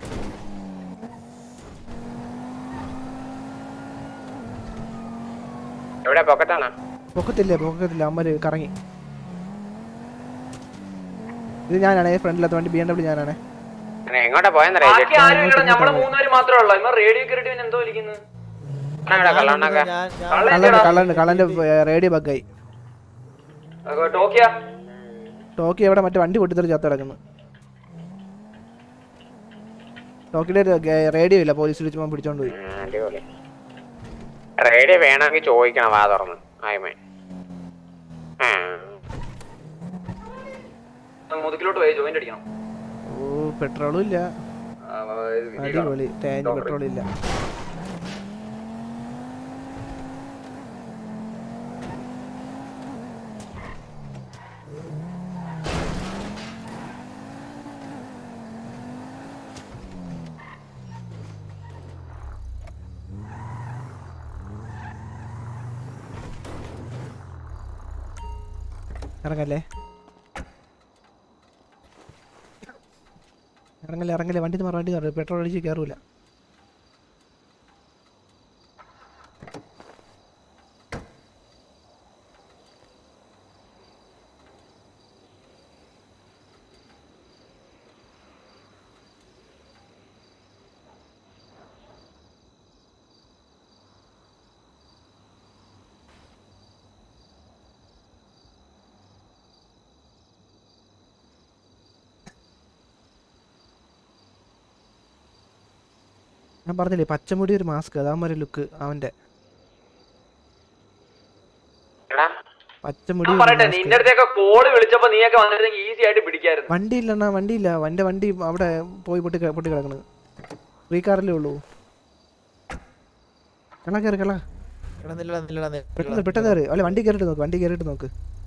എവിടെ പോക്കറ്റാണോ പൊക്കത്തില്ലേ പൊക്കത്തില്ല അവന്മാര് കറങ്ങി ഇത് ഞാനാണേ ഫ്രണ്ടിലത്തെ വണ്ടി ബി എം ഡബ്ല്യൂ ഞാനാണേ എങ്ങോട്ടാ പോയെന്നറിയാം ബാക്കി ആരും ഇല്ല നമ്മള് മൂന്നുപേര് മാത്രമേ ഉള്ളൂ ഇവൻ റേഡിയോ കയറിട്ട് ഇവൻ എന്തോ വിളിക്കുന്നു കള്ളണ്ണൊക്കെ കള്ളണ്ട് കള്ളണ്ട് കള്ളന്റെ റേഡിയോ ബഗ്ഗായി ടോക്കിയ ടോക്കി എവിടെ മറ്റേ വണ്ടി പൊട്ടിത്തെറി ചത്ത് കിടക്കുന്നു ടോക്കിയുടെ റേഡിയോ ഇല്ല പോലീസ് വിളിച്ച് പിടിച്ചോണ്ട് പോയി അടിപൊളി റേഡിയോ വേണമെങ്കിൽ ചോദിക്കണം വാ തുറന്ന് ആയ്മേ ആ മുതുക്കിലോട്ട് പോയി ജോയിന്റ് അടിക്കണം ഓ പെട്രോളും ഇല്ല ആ, ആ, ഇത് ഇതിൽ അടിപൊളി കാണാം. ടാങ്ക് ഡോക്ടറെ. പെട്രോൾ ഇല്ല ഇറങ്ങല്ലേ ഇറങ്ങല്ലേ ഇറങ്ങല്ലേ വണ്ടി മാറി വണ്ടി മാറി പെട്രോൾ അടിച്ച് കയറൂല ഞാൻ പറഞ്ഞില്ലേ പച്ചമുടി ഒരു മാസ്ക് അതാകുമ്പോൾ ലുക്ക് അവന്റെ പച്ചമുടി ഞാൻ ഒരു പറയട്ടെ mask. നിന്റെ അടുത്തൊക്കെ കോള് വിളിച്ചപ്പോ നീയൊക്കെ വന്നിരുന്നെങ്കിൽ ഈസി ആയിട്ട് പിടിക്കായിരുന്നു വണ്ടി ഇല്ലണ്ണാ വണ്ടിയില്ല എൻ്റെ വണ്ടി അവിടെ പോയി പൊട്ടി പൊട്ടി കിടക്കണ് ഫ്രീ കാറിലേ ഉള്ളൂ കള കയറി കള എടാ നില്ലടാ നില്ലടാ പെട്ടെന്ന് പെട്ടെന്ന് കയറി അല്ല വണ്ടി കയറിയിട്ട് നോക്ക് വണ്ടി കയറിയിട്ട് നോക്ക്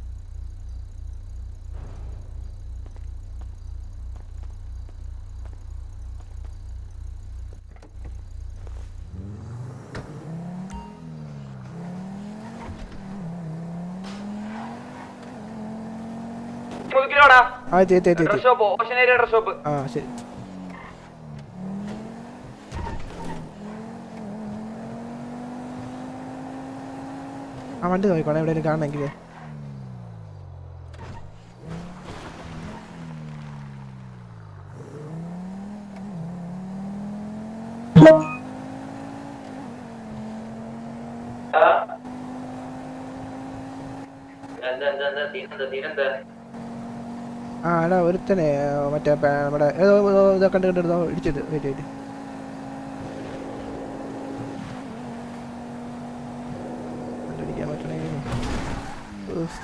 മുതുക്കിലോടാ ആ എത്തി എത്തി എത്തി ഡ്രസ് എത്തി shop ocean area dress shop ആ ശരി ആ വണ്ടി നോക്കിക്കോണേ എവിടെയെങ്കിലും കാണണമെങ്കിൽ എന്താ എന്താ എന്താ തീരെന്താ തീരെന്താ ആ എടാ ഒരുത്തനെ ആ, മറ്റേ പ- നമ്മുടെ ഏതോ ഏതോ ഇതൊക്കെ കണ്ട് കണ്ടിരുന്നോ ഇടിച്ചത് വെയിറ്റ് വെയിറ്റ് കണ്ടുപിടിക്കാൻ പറ്റണേ ഉഫ്.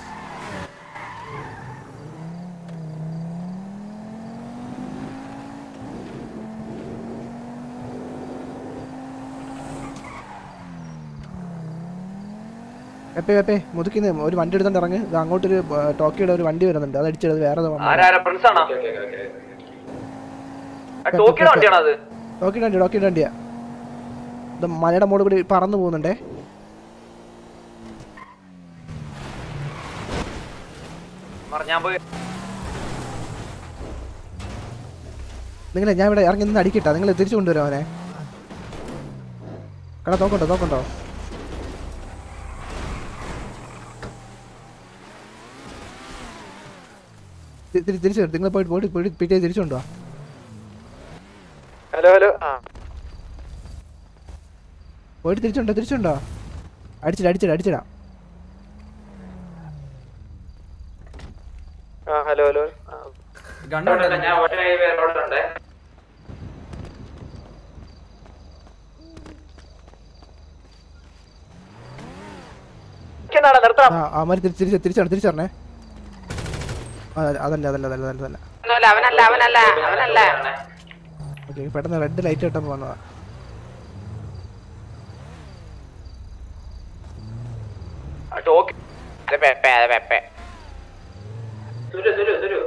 എപ്പേ എപ്പേ മുതുക്കിന്ന് ഒരു വണ്ടി എടുത്തോണ്ട് ഇറങ്ങ് ഇത് അങ്ങോട്ടൊരു ആ, ടോക്കിയുടെ ഒരു വണ്ടി വരുന്നുണ്ട് അത് അടിച്ചത് വേറെ ഏതോ വണ്ടി. ആരാ പ്രിൻസ് ആണോ ടോക്കിയുടെ വണ്ടിയാണോ അത് ടോക്കിയുടെ വണ്ടി ടോക്കിയുടെ വണ്ടിയാ ഇത് മലയുടെ മോളിൽ കൂടി പറന്നു പോകുന്നുണ്ടേ ഞാൻ പോയി നിങ്ങളെ ഞാൻ ഇവിടെ ഇറങ്ങി നിന്ന് അടിക്കട്ടാ നിങ്ങൾ തിരിച്ചു കൊണ്ടുവരും അവനെ കട തോക്കണ്ടോ തോക്കണ്ടോ തി- തിരി- തിരിച്ചു വരും നിങ്ങൾ പോയിട്ട് പോയിട്ട് പോയിട്ട് പിറ്റേ തിരിച്ചു കൊണ്ടുവാ ഹലോ ഹലോ ആ പോയിട്ട് തിരിച്ചുണ്ടോ തിരിച്ചുണ്ടോ അടിച്ചിട അടിച്ചിട അടിച്ചിടാം ആ ഹലോ ഹലോ ആ ഗണ്ണുണ്ടല്ലോ ഞാൻ ഒറ്റ കൈ വേറോട്ടുണ്ടേ നിർത്തണം ആ അവന്മാർ തിരിച്ച് തിരിച്ച് തിരിച്ചാണ് തിരിച്ചറിഞ്ഞേ അതല്ല അതല്ല അതല്ല അതല്ല അതല്ല അതല്ല അവനല്ല അവനല്ല അവനല്ല ഓക്കെ പെട്ടെന്ന് റെഡ് ലൈറ്റ് കിട്ടുമ്പോൾ വന്നതാ ടോക്കി അത് പെപ്പെ അത് പെപ്പെ സുരു സുരു സുരു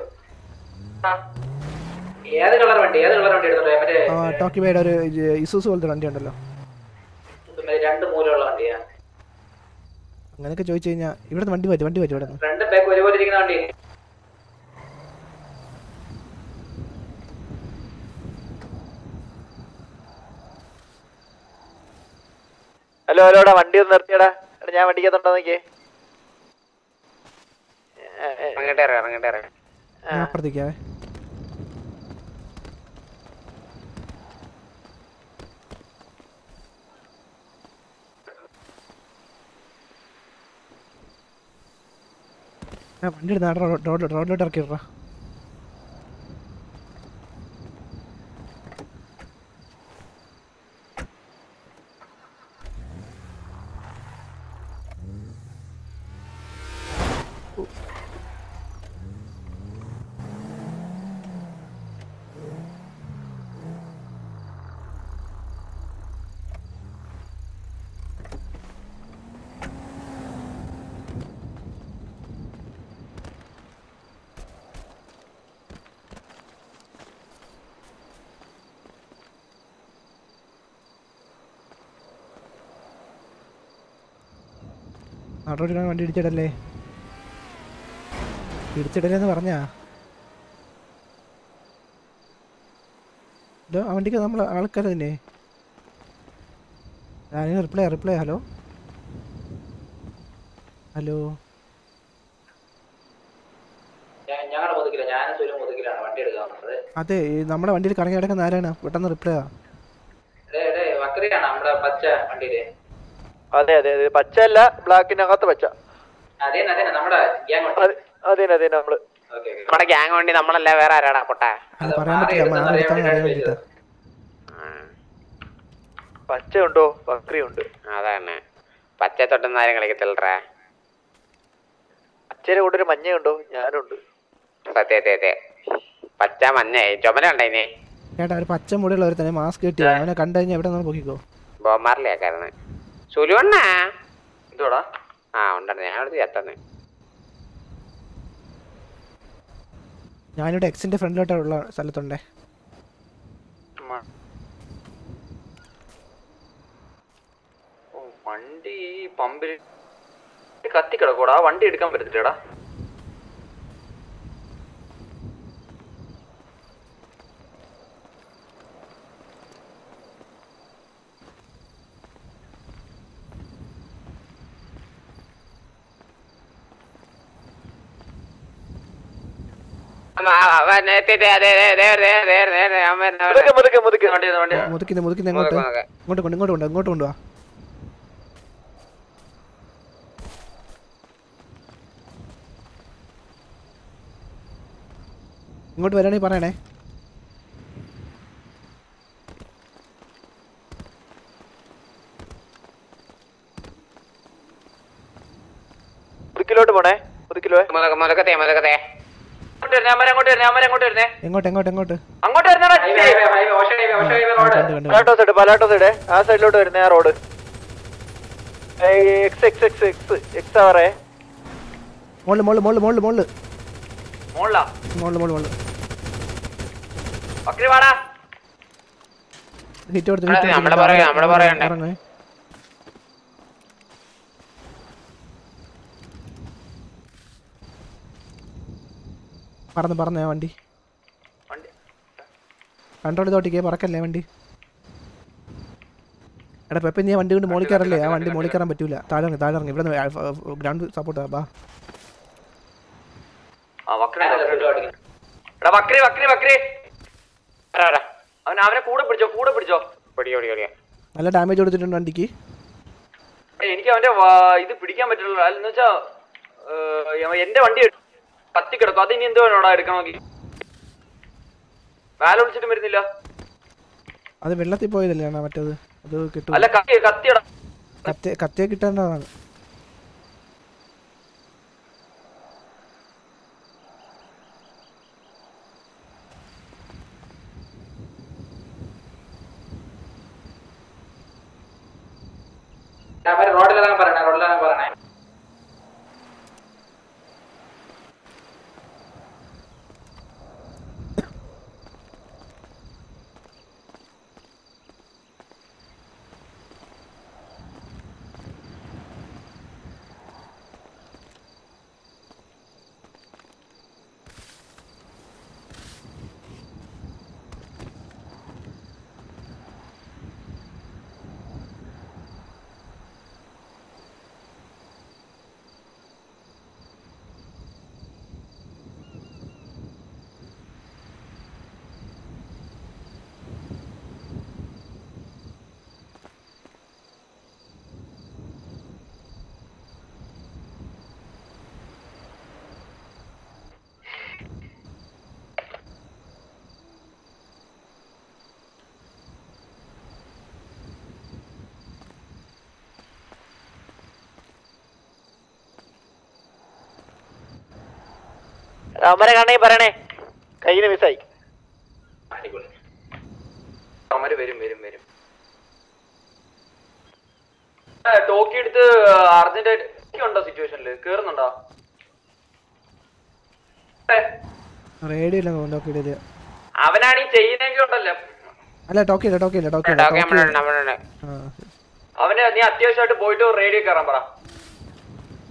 ഏത് കളർ വണ്ടി ഏത് കളർ വണ്ടി എടുത്തോട്ടെ മറ്റേ ആ ടോക്കി ബൈയുടെ ഒരു ഇസൂസ് പോലത്തെ വണ്ടി ഉണ്ടല്ലോ മറ്റേ രണ്ട് മൂലമുള്ള വണ്ടിയാ അങ്ങനെയൊക്കെ ചോദിച്ചു കഴിഞ്ഞാൽ ഇവിടുന്ന് വണ്ടി പറ്റും വണ്ടി പറ്റും ഇവിടെ നിന്ന് രണ്ട് ബാക്ക് ഒരുപോലെ ഇരിക്കുന്ന വണ്ടി ഹലോ ഹലോ എടാ വണ്ടി ഒന്ന് നിർത്തിയടാ എടാ ഞാൻ വണ്ടിക്കകത്തുണ്ടോ നോക്കിയേ ഇറങ്ങട്ടെ ഇറങ്ങ്, ഇറങ്ങട്ടെ ഇറങ്ങ്. ഞാൻ അപ്പുറത്തേക്കാവേ ആ, വണ്ടി എടുത്ത് റോഡ് റോഡ് റോഡിലോട്ട് ഇറക്കി വിടറാ നടപടിക്കാൻ വണ്ടി ഇടിച്ചിടല്ലേ ഇടിച്ചിടലേന്ന് പറഞ്ഞാ ഇതോ ആ വണ്ടിക്ക് നമ്മൾ ആൾക്കാർ തന്നെ ഞാൻ റിപ്ലൈ റിപ്ലൈ ഹലോ ഹലോ ഞങ്ങളുടെ മുതുകില ഞാനും സുലും മുതുകിലാണ് വണ്ടി എടുക്കാൻ വന്നത് അതെ ഈ നമ്മുടെ വണ്ടിയിൽ കറങ്ങി കിടക്കുന്ന ആരാണ് പെട്ടെന്ന് റിപ്ലൈ ആ ഡേ ഡേ വക്രിയാണ് നമ്മുടെ പച്ച വണ്ടിയില് അതെ അതെ അതെ പച്ച അല്ല ബ്ലാക്കിനകത്ത് പച്ച അതേ അതേ നമ്മുടെ ഗ്യാങ് വണ്ടി അതെ അതെ നമ്മള് ഓക്കെ ഓക്കെ നമ്മുടെ ഗ്യാങ് വണ്ടി നമ്മളല്ല വേറെ ആരാടാ പൊട്ടാ അത് പറയാൻ പറ്റില്ല മാറി എടുത്താൽ അറിയാൻ വേണ്ടിട്ടാ പച്ച ഉണ്ടോ ബക്രി ഉണ്ട് അതാണ് പച്ച തൊട്ടൊന്നും ആരും കളിക്കത്തില്ലടാ പച്ചയുടെ കൂടെ ഒരു മഞ്ഞയുണ്ടോ ഞാനുണ്ട് സത്യ സത്യ സത്യ പച്ച മഞ്ഞ ചുമല ഉണ്ടതിന് ചേട്ടാ ഒരു പച്ച മുടിയുള്ള ഒരു തന്നെ മാസ്ക് കിട്ടി അവനെ കണ്ടു കഴിഞ്ഞാൽ എവിടെ നിന്ന് പൊക്കിക്കോ ബോമാറിലേക്കായിരുന്നു സുലുവണ്ണ ഇതോടാ ആ ഉണ്ടെന്ന് ഞാൻ അടുത്ത് ചത്തന്ന് ഞാനിവിടെ എക്സിന്റെ ഫ്രണ്ടിലോട്ടുള്ള സ്ഥലത്തുണ്ടേ വണ്ടി പമ്പിൽ കത്തി കിടക്കൂടാ വണ്ടി എടുക്കാൻ പറ്റത്തില്ലടാ മുതുക്കിന്ന് മുതുക്കിന്ന് എങ്ങോട്ട് ഇങ്ങോട്ട് കൊണ്ട് ഇങ്ങോട്ട് കൊണ്ട് ഇങ്ങോട്ട് കൊണ്ടുവാ ഇങ്ങോട്ട് വരാണെങ്കിൽ പറയണേ മുതുക്കിലോട്ട് പോണേ മുതുക്കിലോ മുതക്കത്തെ മുതക്കത്തെ അങ്ങോട്ട് വരുന്നേ അമ്മ അങ്ങോട്ട് വരുന്നേ അമ്മ അങ്ങോട്ട് വരുന്നേ എങ്ങോട്ട് എങ്ങോട്ട് എങ്ങോട്ട് അങ്ങോട്ട് വരുന്നടാ കണ്ടു കണ്ടു പലാട്ടോ സൈഡ് പലാട്ടോ സൈഡ് ആ സൈഡിലോട്ട് വരുന്നേ ആ road X X X X X ആവറേ മോളില് മോളില് മോളില് മോളില് മോളില് മോളിലാ മോളില് മോളില് മോളില് ബക്രി വാടാ ഹിറ്റ് കൊടുത്ത് അവിടെ ഹിറ്റ് നമ്മളെ പുറകെ, നമ്മളെ പുറകെ ഉണ്ട്. ഇറങ്ങേ പറന്ന് പറന്നേ വണ്ടി കൺട്രോൾ തോട്ടിക്കേ പറക്കല്ലേ വണ്ടി എടാ പെപ്പ നീ ആ വണ്ടി കൊണ്ട് മോളിൽ കയറല്ലേ ആ വണ്ടി മോളിൽ കയറാൻ പറ്റൂല താഴെ ഇറങ്ങി താഴെ ഇറങ്ങി ഇവിടെ ഗ്രൗണ്ട് സപ്പോർട്ട് ബാ ആ വക്രി എടാ വക്രി വക്രി വക്രി അവൻ അവനെ കൂടെ പിടിച്ചോ കൂടെ പിടിച്ചോ പിടിയോ പിടിയോ പിടിയോ നല്ല ഡാമേജ് കൊടുത്തിട്ടുണ്ട് വണ്ടിക്ക് ഏയ്, എനിക്ക് അവന്റെ വാ- ഇത് പിടിക്കാൻ പറ്റില്ല അല്ലെന്ന് വെച്ചാ ഏഹ്, അവൻ എന്റെ വണ്ടി എടു- കത്തി കിടക്കും അത് ഇനി എന്തോ വേണോടാ എടുക്കണമെങ്കിൽ വാല വിളിച്ചിട്ടും വരുന്നില്ല അത് വെള്ളത്തിൽ പോയതല്ലേ അണ്ണാ മറ്റേത് അത് കിട്ടും അല്ല കത്തി കത്തിയടാ കത്തി കത്തിയെ കിട്ടേണ്ടതാണ് റോഡിലിറങ്ങാൻ പറയണേ റോഡിലിറങ്ങാൻ പറയണേ അമര കാണേ പറയണേ കയ്യിന് മിസ്സായി അമര് വരും വരും വരും ടോക്കി എടുത്ത് അർജന്റ് ഉണ്ടോ സിറ്റുവേഷനിൽ കേറുന്നുണ്ടോ റേഡിയോ ഇല്ല ടോക്കി ഇടയില് അവനാണ് ഈ ചെയ്യുന്നെങ്കിൽ ഉണ്ടല്ലോ അല്ല ടോക്കി ഇല്ല ടോക്കി ഇല്ല ടോക്കി ഇല്ല ടോക്കി ടോക്കി നമ്മളുണ്ട് നമ്മളുണ്ട് ആ അവന് നീ അത്യാവശ്യമായിട്ട് പോയിട്ട് റേഡിയോ കയറാൻ പറ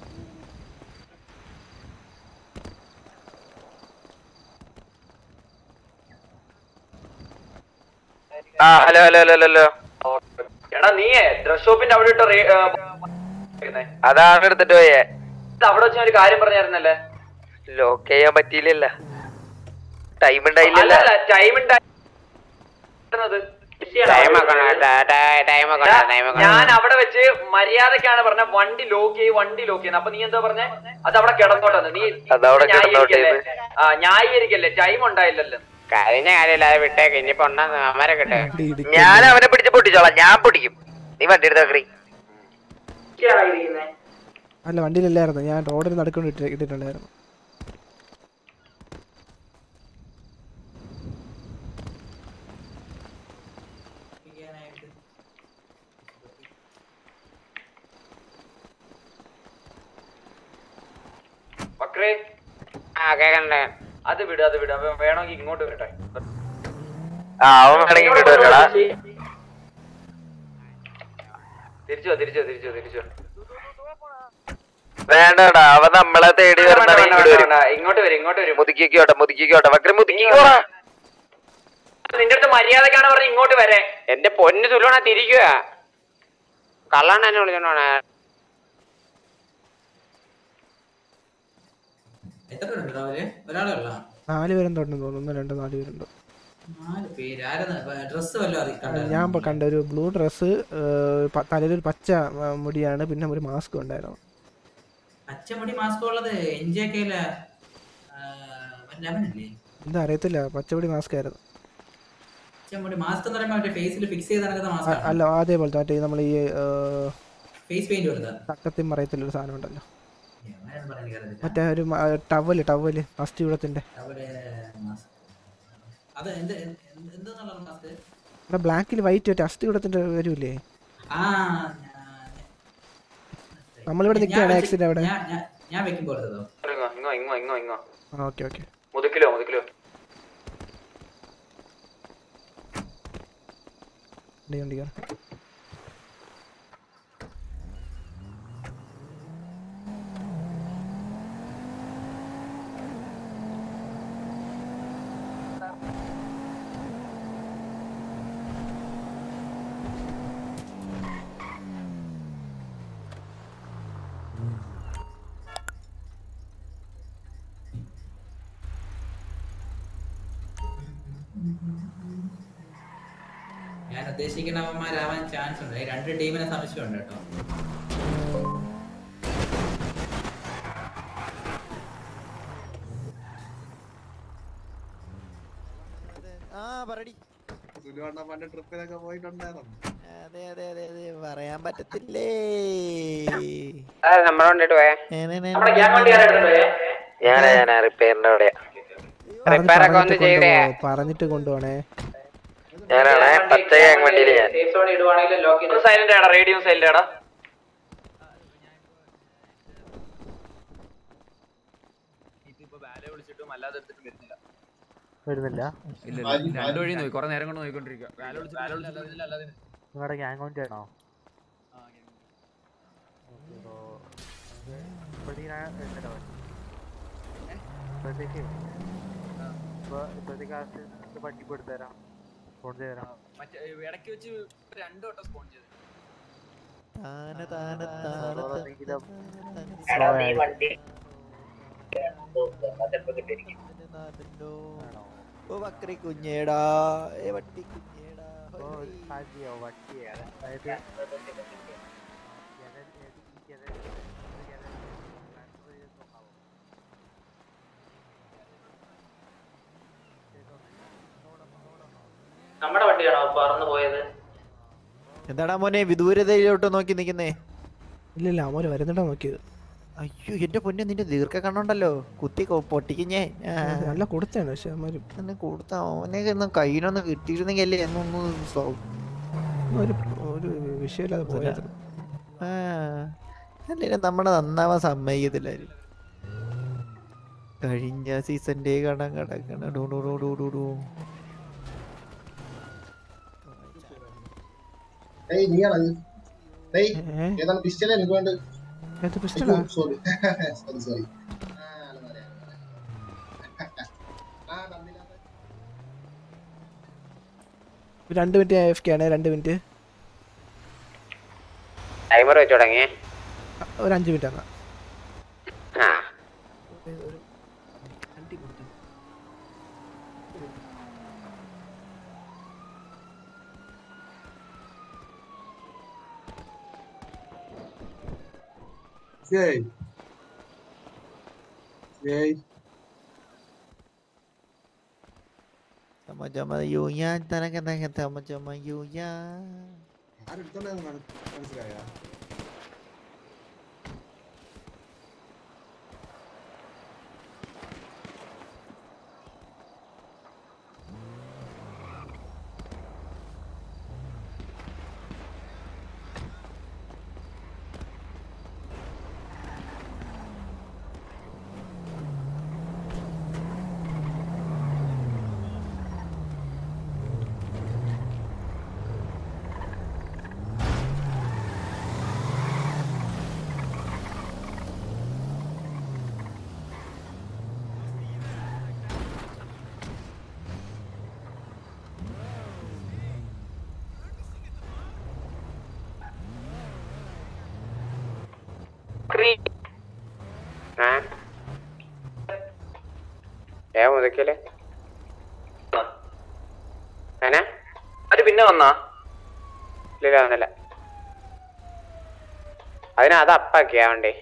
ആ ഹലോ ഹലോ ഹലോ ഹലോ എടാ നീയേ ഡ്രസ് ഷോപ്പിന്റെ അവിടെ ഇട്ട് റേ- ആ, ഇരിക്കുന്നെ. അതാണ് എടുത്തിട്ട് പോയേ ഇത് അവിടെ വെച്ച് ഞാൻ ഒരു കാര്യം പറഞ്ഞായിരുന്നല്ലേ ലോക്ക് ചെയ്യാൻ പറ്റിയില്ലല്ല ടൈം ഉണ്ടായില്ലല്ല അല്ലല്ല ടൈം ഉണ്ടായിരുന്നത് ടൈം ഒക്കെ ടൈം ഒക്കെ ടൈം ഒക്കെ ഞാൻ അവിടെ വെച്ച് മര്യാദക്കാണ് പറഞ്ഞ വണ്ടി ലോക്ക് ചെയ്യും വണ്ടി ലോക്ക് ചെയ്യുന്നത് അപ്പൊ നീ എന്താ പറഞ്ഞ അത് അവിടെ കിടന്നോട്ടെ നീ അതവിടെ കിടന്നോട്ടെ ന്യായീകരിക്കല്ലേ? ആ ന്യായീകരിക്കല്ലേ ടൈം ഉണ്ടായില്ലല്ലോ കഴിഞ്ഞ കാര്യമില്ല അത് വിട്ടേക്ക് ഇനിയിപ്പോ ഉണ്ടെന്ന് അമ്മരെ കിട്ടെ ഞാൻ അവനെ പിടിച്ച് പൊട്ടിച്ചോളാം ഞാൻ പൊട്ടിക്കും നീ വണ്ടി എടുത്ത് വെക്കറി അല്ല വണ്ടിയിലല്ലായിരുന്നു ഞാൻ റോഡിൽ നടുക്കൊണ്ട് ഇട്ട് ഇട്ടിട്ടുണ്ടായിരുന്നു മക്കളെ ആ കേക്കണ്ടേ അത് വിട് അത് വിട് അപ്പൊ വേണമെങ്കിൽ ഇങ്ങോട്ട് വരട്ടെ ആ അവൻ വേണമെങ്കിൽ ഇങ്ങോട്ട് വരടാ തിരിച്ചോ തിരിച്ചോ തിരിച്ചോ തിരിച്ചോ വേണ്ടടാ അവൻ നമ്മളെ തേടി വരുന്നാണെങ്കിൽ ഇങ്ങോട്ട് വരും ഇങ്ങോട്ട് വരും ഇങ്ങോട്ട് വരും മുതുക്കിക്കോട്ടെ മുതുക്കിക്കോട്ടെ വക്രി മുതുക്കിക്കോടാ നിന്റെ അടുത്ത് മര്യാദക്കാണ് പറഞ്ഞ ഇങ്ങോട്ട് വരെ എന്റെ പൊന്ന് തുലോണ തിരിക്കുക കള്ളാണ് എന്നെ വിളിച്ചോണ്ടാണ് എത്ര ഉണ്ട് അവര് ഒരാളെ ഉള്ള നാല് പേരും തൊണ്ടെന്ന് തോന്നുന്നു ഒന്ന് രണ്ട് നാല് പേരുണ്ട് നാല് പേര് ആരെന്ന് ഡ്രസ് വല്ലതും അറി കണ്ടായിരുന്നോ? ഞാൻ ഇപ്പൊ കണ്ട ഒരു ബ്ലൂ ഡ്രസ്സ് തലയിൽ ഒരു പച്ച ആ, മുടിയാണ് പിന്നെ ഒരു മാസ്ക് ഉണ്ടായിരുന്നു പച്ചമുടി മാസ്ക് ഉള്ളത് എൻ ജെ കെയിലെ ലെവൻ അല്ലേ എന്താ അറിയത്തില്ല പച്ചമുടി മാസ്ക് ആയിരുന്നു പച്ചമുടി മാസ്ക് എന്ന് പറയുമ്പോൾ മറ്റേ ഫേസിൽ ഫിക്സ് ചെയ്ത് നടക്കുന്ന ആ, മാസ്ക് അല്ല അതേപോലത്തെ മറ്റേ നമ്മൾ ഈ ഫേസ് പെയിന്റ് വരുന്നത് തക്കത്തിൽ മറയത്തിലൊരു സാധനം ഉണ്ടല്ലോ അങ്ങനെയൊന്നും പറയാൻ എനിക്കറിയത്തില്ല. മറ്റേ ഒരു ടവല് ടവല് ഫസ്റ്റ് ഇവിടത്തിന്റെ അവരെ mask. അത് എന്ത് എന്ത് എന്തെന്നുള്ള മാസ്ക് ഇവിടെ ബ്ലാക്കിൽ വൈറ്റ് മറ്റേ അസ്ഥി കൂടത്തിന്റെ വരൂലേ ആ നമ്മളിവിടെ ഞാൻ നിൽക്കുകയാണ് വെച്ച്- ആക്സിഡന്റ് അവിടെ ഞാൻ- ഞാൻ- ഞാൻ വെക്കുമ്പോൾ എടുത്തതോ ഇങ്ങോ ഇങ്ങോ ഇങ്ങോ ഇങ്ങോ ഇങ്ങോ ഓക്കെ ഓക്കെ മുതുക്കിലോ മുതുക്കിലോ ഞാൻ ഉദ്ദേശിക്കുന്നവന്മാരാവാൻ ചാൻസ് ഉണ്ട് ഈ രണ്ട് ടീമിനെ സംശയമുണ്ട് കേട്ടോ ആ പറടി സുലുവണ്ണ ട്രിപ്പിലൊക്കെ പോയിട്ടുണ്ടായിരുന്നു അതെ അതെ അതെ അതെ പറയാൻ പറ്റത്തില്ലേ നമ്മളെ കൊണ്ടിട്ട് പോയേ നമ്മുടെ ഗ്യാങ് വണ്ടി ആരാ എടുത്തോണ്ട് പോയെ? ഞാനാ ഞാനാ റിപ്പയറിന്റെ അവിടെയാ റിപ്പയർ ഒക്കെ ഒന്ന് ചെയ്തേ പറഞ്ഞിട്ട് കൊണ്ടുപോണേ ഞാനാണ് പച്ച ഗ്യാങ് വണ്ടിയില് ഞാൻ സേഫ് സോൺ ഇടുവാണെങ്കിൽ ലോക്ക് സൈലന്റ് ആടാ റേഡിയോ സൈലന്റ് ആടാ വരുന്നില്ല ഇല്ല ഇല്ല രണ്ടു വഴി നോക്കി കുറെ നേരം കൊണ്ട് നോക്കിക്കൊണ്ടിരിക്കുക വാല വിളിച്ചിട്ട് വാല വിളിച്ചിട്ട് അല്ലാതെ നിങ്ങളുടെ ഗ്യാങ് വണ്ടി ആണോ ഇപ്പോഴത്തേക്ക് ഇപ്പൊ ഇപ്പോഴത്തേക്ക് ആവശ്യം വണ്ടി കൊടുത്തു തരാം ഫോൺ ചെയ്ത് തരാം മറ്റേ ഇടയ്ക്ക് വെച്ച് രണ്ടു വട്ടം സ്പോൺ ചെയ്ത് താന താന താന Slow ആയി. ഓ ബക്രി കുഞ്ഞേടാ ഏ വട്ടി കുഞ്ഞേടാ ഇപ്പൊ ഒരു സാധ്യയോ വണ്ടിയെ അതായത് നമ്മുടെ വണ്ടിയാണോ പറന്നു പോയത് എന്താടാ മോനെ വിദൂരതയിലോട്ട് നോക്കി നിക്കുന്നേ ഇല്ലില്ല അമോര് വരുന്നുണ്ടോ നോക്കിയത് അയ്യോ എന്റെ പൊന്നെ നിന്റെ ദീർഘ കണ്ണുണ്ടല്ലോ കുത്തി കൊ- പൊട്ടിക്കുന്നേ നല്ല കൊടുത്താണ് പക്ഷെ അമ്മര് എന്നെ കൊടുത്ത അവനെ ഒന്ന് കയ്യിലൊന്ന് കിട്ടിയിരുന്നെങ്കിൽ അല്ലേ എന്നൊന്ന് സോ- ഒരു ഒരു വിഷയമില്ലാതെ പോയത് ആ അല്ലേ നമ്മുടെ നന്നാവാൻ സമ്മതിക്കത്തില്ലായിരുന്നു കഴിഞ്ഞ സീസന്റെ കടം കിടക്കണ ഡൂ ഡൂ ഡൂ ഡൂ ഡൂ ഡൂ ഏയ് നീയാണത് ഏയ് ഏതാണ് പിസ്റ്റൽ എനിക്ക് വേണ്ട ഏത് പിസ്റ്റലാ സോറി സോറി സോറി രണ്ട് മിനിറ്റ് ഞാൻ എഫ് കെ ആണ് രണ്ട് മിനിറ്റ് ടൈമർ വെച്ച് തുടങ്ങിയേ ഒരു അഞ്ച് മിനിറ്റ് ആണ് ആ Yay. Yay. Sama-sama Yuya, tanah-tanah sama-sama Yuya. ആരെടുത്തോണ്ടാന്ന് മന- മനസ്സിലായോ ആ ഏ മുതക്കല്ലേ ഏനാ അവര് പിന്നെ വന്നാ ഇല്ല വന്നില്ല അതിന് അത് അപ്പാക്കിയാ വണ്ടി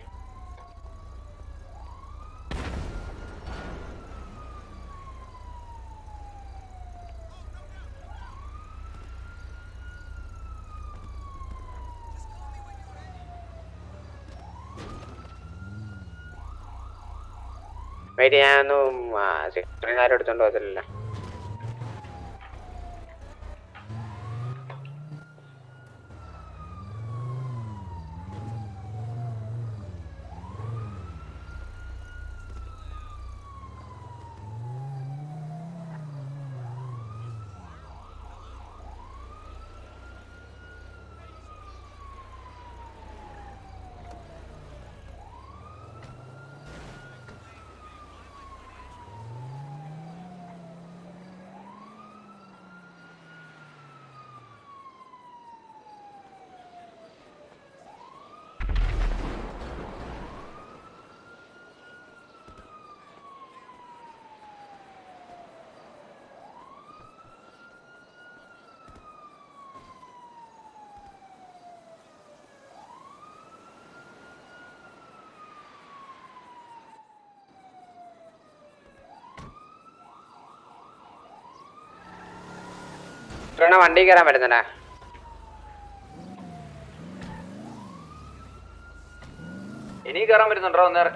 വെയിറ്റ് ഞാനൊന്നും സിക്സ്റ്റിന് ആരും എടുത്തോണ്ട് പോകത്തില്ല ഇത്രണ്ണ വണ്ടി കയറാൻ പറ്റുന്നുണ്ടാ ഇനി കയറാൻ പറ്റുന്നുണ്ടോ ഒന്നേറെ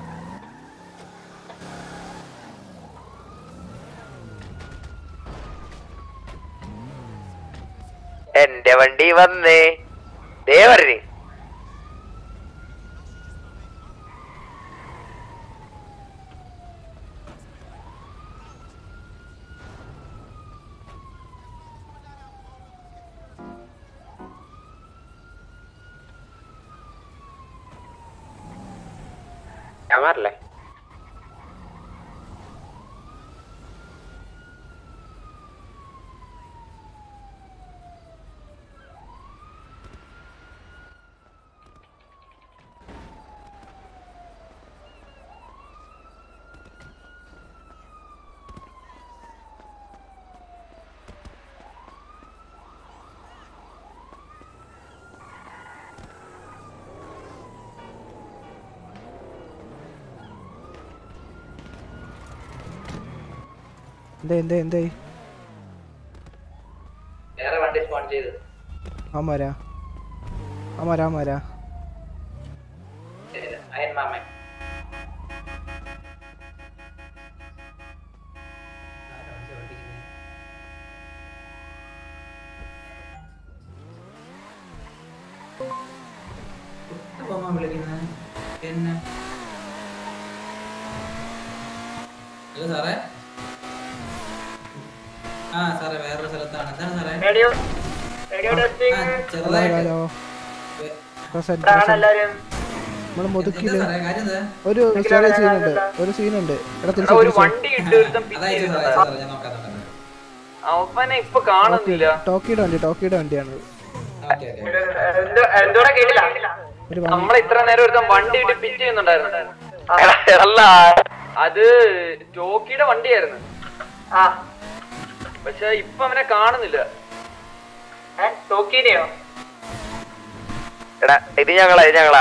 എന്റെ വണ്ടി വന്നേ ദേ പറഞ്ഞു ക്യാമറല്ലേ എന്തേ എന്തേ എന്തേ വേറെ വണ്ടി സ്പോൺ ചെയ്ത് ആമാരാ ആമാരാ ആമാരാ അയൻ മാമൻ വിളിക്കുന്നത് പിന്നെ ഹലോ സാറേ ആ സാറേ വേറൊരു സ്ഥലത്താണ് എന്താണ് സാറേ റേഡിയോ ആ, ഹലോ ചെറുതായിട്ട് ഹലോ പ്രസന്റ് ഇതാണ് പ്രസന്റ് എല്ലാരും നമ്മള് മുതുക്കില് എന്താ സാറേ, കാര്യം എന്താ? ഒരു ചെറിയ സീനുണ്ട് ഒരു സീനുണ്ട് എടാ തിരിച്ച് ഒരു തിരിച്ച് വണ്ടി ഇട്ട് ഒരുത്തൻ പിൻ അതായത് സാറേ ചെയ്തിട്ടുണ്ടായിരുന്നു. സാറേ ഞാൻ നോക്കാം നോക്കാം അവനെ ഇപ്പൊ കാണുന്നില്ല ടോക്കിയുടെ വണ്ടി ടോക്കിയുടെ വണ്ടിയാണ് എന്തോടെ കേട്ടില്ല ഒരു നമ്മൾ ഇത്ര നേരം ഒരുത്തൻ വണ്ടി ഇട്ട് പിറ്റ് ചെയ്യുന്നുണ്ടായിരുന്നു അത് ടോക്കിയുടെ വണ്ടിയായിരുന്നു പക്ഷെ ഇപ്പൊ അവനെ കാണുന്നില്ല ടോക്കിനെയോ എടാ ഇത് ഞങ്ങളാ ഇത് ഞങ്ങളാ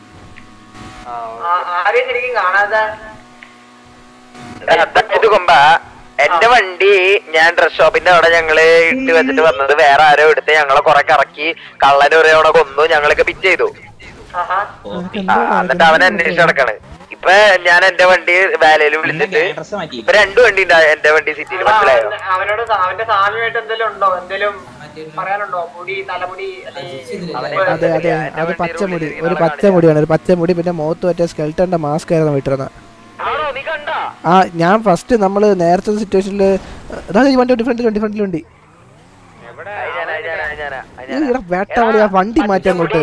ആരെയും ശരിക്കും കാണാതെ എടാ, ഇത് കൊമ്പ എന്റെ വണ്ടി ഞാൻ ഡ്രസ് ഷോപ്പിന്റെ അവിടെ ഞങ്ങള് ഇട്ട് വെച്ചിട്ട് വന്നത് വേറെ ആരോ എടുത്ത് ഞങ്ങളെ കൊറേ കറക്കി കള്ളനെ ഒരു അവിടെ കൊന്നു ഞങ്ങളൊക്കെ പിറ്റ് ചെയ്തു ആ, എന്നിട്ട് അവൻ അന്വേഷിച്ച് നടക്കാണ് ഇപ്പൊ ഞാൻ എന്റെ വണ്ടി വാലയിൽ വിളിച്ചിട്ട് ഇപ്പൊ രണ്ടു വണ്ടി ഉണ്ട് എന്റെ വണ്ടി സിറ്റിയിൽ മനസ്സിലായോ അവനോട് സാ- അവന്റെ സാമ്യമായിട്ട് എന്തെങ്കിലും ഉണ്ടോ എന്തെങ്കിലും പറയാനുണ്ടോ മുടി തലമുടി അതെ അതെ അത് പച്ചമുടി ഒരു പച്ചമുടിയാണ് ഒരു പച്ചമുടി പിന്നെ മുഖത്ത് പറ്റിയ സ്കെൽട്ടന്റെ മാസ്ക് ആയിരുന്നു വിട്ടിരുന്നത് ആ ഞാൻ ഫസ്റ്റ് നമ്മൾ നേരത്തെ സിറ്റുവേഷനിൽ അതായത് ഈ വണ്ടി ഡിഫറെന്റ് വണ്ടി ഫ്രണ്ടിൽ വണ്ടി ഇവിടെ വേട്ടാവളി ആ വണ്ടി മാറ്റി അങ്ങോട്ട്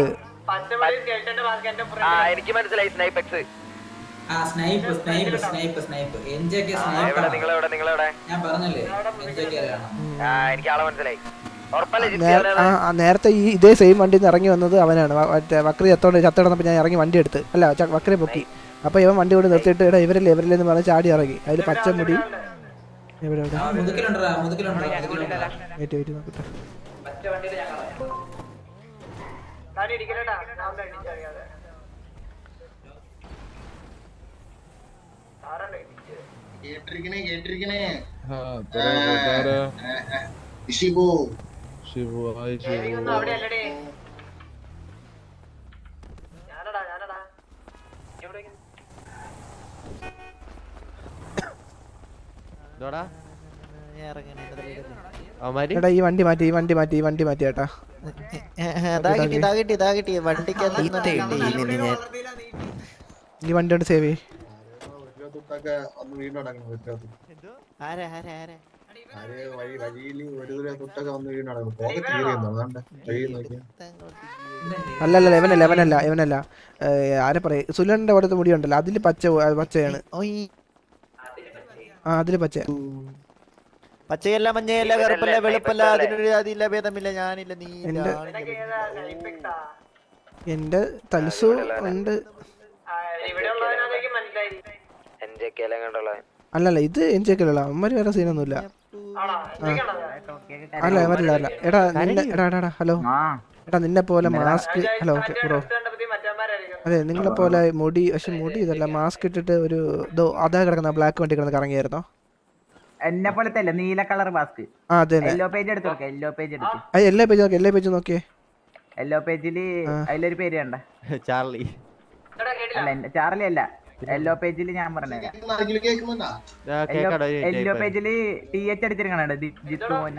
ആ എനിക്ക് മനസ്സിലായി സ്നൈപ്പെക്സ് ആ സ്നൈപ്പ് സ്നൈപ്പ് സ്നൈപ്പ് സ്നൈപ്പ് എൻജൊക്കെ എവിടെ സ്നൈപ്പ് നിങ്ങളെവിടെ നിങ്ങളെവിടെ ഞാൻ പറഞ്ഞല്ലേ എൻജൊക്കെ അറിയണം ആ എനിക്ക് ആളെ മനസ്സിലായി ഉറപ്പല്ലേ ജിത്തി നേര- അവനാണ്? ആ, ആ, നേരത്തെ ഈ ഇതേ സെയിം വണ്ടിയിൽ നിന്ന് ഇറങ്ങി വന്നത് അവനാണ് വ- മറ്റേ വക്രി ചത്തോണ്ട് ചത്തിടന്നപ്പോൾ ഞാൻ ഇറങ്ങി വണ്ടി എടുത്ത് അല്ല ച- വക്രി പൊക്കി അപ്പൊ ഇവൻ വണ്ടി കൊണ്ട് നിർത്തിയിട്ട് എടാ ഇവരല്ലേ ഇവരല്ലേ എന്ന് പറഞ്ഞ് ചാടി ഇറങ്ങി അതിൽ പച്ചമുടി എവിടെ എവിടെ മുതുക്കിലുണ്ടോ മുതുക്കിലുണ്ടോ മുതുക്കിലുണ്ടോ വെയിറ്റ് വെയിറ്റ് നോക്കട്ടെ കേട്ടിരിക്കണേ കേട്ടിരിക്കണേ ആ, തരാം, തരാം. ഷിബു ശിവു ഹായ് ശിവു എടാ ഈ വണ്ടി മാറ്റി ഈ വണ്ടി മാറ്റി ഈ വണ്ടി മാറ്റി ചേട്ടാ ഇതാ കിട്ടി ഇതാ കിട്ടി ഇതാ കിട്ടി വണ്ടിക്കകത്ത് ഈ വണ്ടി കൊണ്ട് സേവ് ചെയ്യ് തൊട്ടൊക്കെ ഒന്ന് വീണ്ടും അടങ്ങണം വ്യത്യാസം ആരാ ആരാ ആരാ ആര് വഴി വഴിയിൽ ഒരു ദൂരം തൊട്ടൊക്കെ വന്ന് വീണ്ടും അടങ്ങണം പോകെ തീരെയുണ്ടോ അതാണ്ട് വഴി നോക്കി അല്ല അല്ല ഇവനല്ല ഇവനല്ല ഇവനല്ല ഏ, ആരെ പറയും സുലന്റെ അവിടുത്തെ മുടി ഉണ്ടല്ലോ അതില് പച്ച ആ, പച്ചയാണ് ആ അതില് പച്ച പച്ചയല്ല മഞ്ഞയല്ല കറുപ്പല്ല വെളുപ്പല്ല അതിനൊരു ജാതിയില്ല ഭേദമില്ല ഞാനില്ല നീ ഇല്ല, എന്റെ- ആണില്ല. എന്റെ തൽസു ഉണ്ട് എൻജൊക്കെ എല്ലാം കണ്ടുള്ള അല്ലല്ല ഇത് എൻജേക്കല്ല അമ്മര് വേറെ സീനൊന്നുമില്ല അല്ല അവരല്ല അല്ല എടാ നിന്നെ എടാ എടാ എടാ, ഹലോ എടാ നിന്നെ പോലെ മാസ്ക് ഹലോ ഓക്കെ ബ്രോ അതെ നിങ്ങളെ പോലെ മുടി പക്ഷെ മുടി ഇതല്ല മാസ്ക് ഇട്ടിട്ട് ഒരു ഇതോ അതാ കിടക്കുന്ന ബ്ലാക്ക് വണ്ടി കിടന്ന് കറങ്ങിയായിരുന്നോ എന്നെ പോലത്തെ അല്ല നീല കളർ മാസ്ക് ആ അതെ തന്നെ യെല്ലോ പേജ് എടുത്ത് നോക്കാം യെല്ലോ പേജ് എടുത്ത് അത് എല്ലാ പേജ് നോക്കി എല്ലാ പേജ് നോക്കിയേ യെല്ലോ പേജില് അതിലൊരു പേര് കണ്ട ചാർലി അല്ല എന്റെ- ചാർലി അല്ല യെല്ലോ പേജില് ഞാൻ പറഞ്ഞത് ആരെങ്കിലും കേൾക്കുന്നുണ്ടാ കേക്കാടോ, ഒരു minute യെല്ലോ ആയിപ്പോയി. പേജില് ടി എച്ച് അടിച്ചിരിക്കണ ജിത്തു മോനെ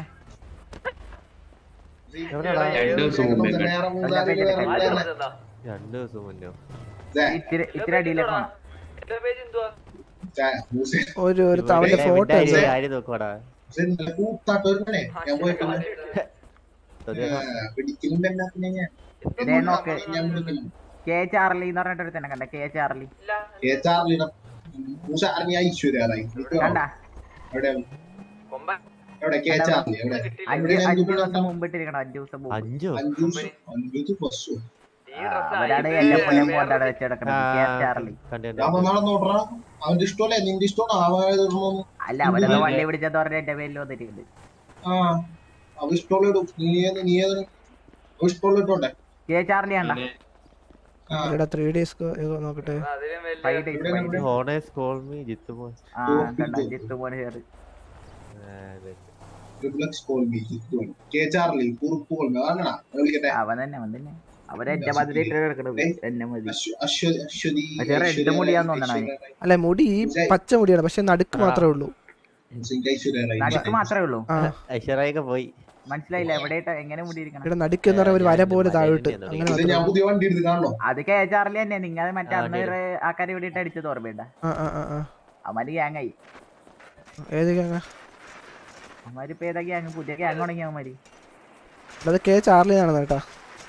രണ്ടു ദിവസം മുമ്പേ കണ്ടു. വേറെ മൂന്നാല് പേര് വേറെ ഉണ്ടായിരുന്നെ. രണ്ടു ദിവസം മുന്നോ ഇത്തിരി ഇത്തിരി അടിയിലേക്ക് പോണം ചാ, മൂസേ. ഒരു ഒരു അവന്റെ ഏ, ഫോട്ടോ മിണ്ടായി, ഉണ്ട് കാര്യം നോക്കുവാടാ മൂസേ, നല്ല കൂത്താട്ടോ ഒരുത്തനെ. ഞാൻ പോയിട്ടുണ്ട് പിടിക്കലും തന്നെ പിന്നെ ഞാൻ ദേ നോക്ക് ഞാൻ പിടിക്കുന്നു കെ ചാർലി എന്ന് പറഞ്ഞിട്ട് ഒരുത്തനെ കണ്ട കെ ചാർലി കെ ചാർലിയുടെ മൂസ അറിഞ്ഞ ഐശ്വര്യ റായി കണ്ട എവിടെ എവിടെ കെ ചാർലി എവിടെ അഞ്ച് അഞ്ചു ദിവസം മുമ്പ് ഇട്ടിരിക്കണം അഞ്ചു ദിവസം മുമ്പ് അഞ്ചോ അഞ്ചു ദിവസം അഞ്ചു ബസ്സോ അവരാണ് എന്നെ പോലെ പോണ്ടാടെ വെച്ചെടുക്കണത് കെ ചാർലി ഞാൻ വന്നാളെ നോട്ടറാ അവന്റെ ഇഷ്ടമല്ലേ നിന്റെ ഇഷ്ടമാണോ അവൻ ഇടണമെന്ന് അല്ല അവരത് വള്ളി പിടിച്ചെന്ന് പറഞ്ഞ എന്റെ പേരിൽ വന്നിട്ടുണ്ട് ആ അവ ഇഷ്ടമുള്ള ഇടും നീ ഏത് നീ ഏത് അവൻ ഇഷ്ടമുള്ള ഇട്ടോട്ടെ കെ ചാർലി ആണ്ട എടാ ത്രീ ഡേയ്സ് നോക്കട്ടെ five days five days honours call me Jithu മോൻ ആ കണ്ട ജിത്തു മോനെ ചേർത്ത് triplex call B K Charlie Kurup call B കാണണ വിളിക്കട്ടെ അവൻ തന്നെ അവൻ തന്നെ അവരെ എന്റെ മതിരി കിടക്കണത് എന്നെ മതി അശ്വതി അശ്വതി പക്ഷേ റെഡ് മുടിയാന്ന് തോന്നണേ അല്ല മുടി പച്ച മുടിയാണ് പക്ഷെ നടുക്ക് മാത്രമേ ഉള്ളൂ ഐശ്വര്യ റായി നടുക്ക് മാത്രമേ ഉള്ളൂ ആ ഐശ്വര്യൊക്കെ പോയി മനസ്സിലായില്ല എവിടെയായിട്ട് എങ്ങനെ മുടിയിരിക്കണം ഇവിടെ നടുക്ക് എന്ന് പറഞ്ഞ ഒരു വര പോലെ താഴോട്ട് അങ്ങനെ ഇത് ഞാൻ മാത്രമേ പുതിയ വണ്ടി എടുത്ത് കാണണോ അത് കെ ചാർലി തന്നെ നിങ്ങൾ മറ്റേ അന്ന് ഒരു ആൾക്കാരെ ഇവിടെ അടിച്ചത് ഓർമ്മയുണ്ട ആ ആ ആ ആ അവന്മാര് ഗ്യാങ്ങായി ഏത് ഗ്യാങ്ങാ അവന്മാര് ഇപ്പൊ ഏതാ ഗ്യാങ് പുതിയ ഗ്യാങ് തുടങ്ങി അവന്മാര് അത് കെ ചാർലി ആണെന്ന് കേട്ടാ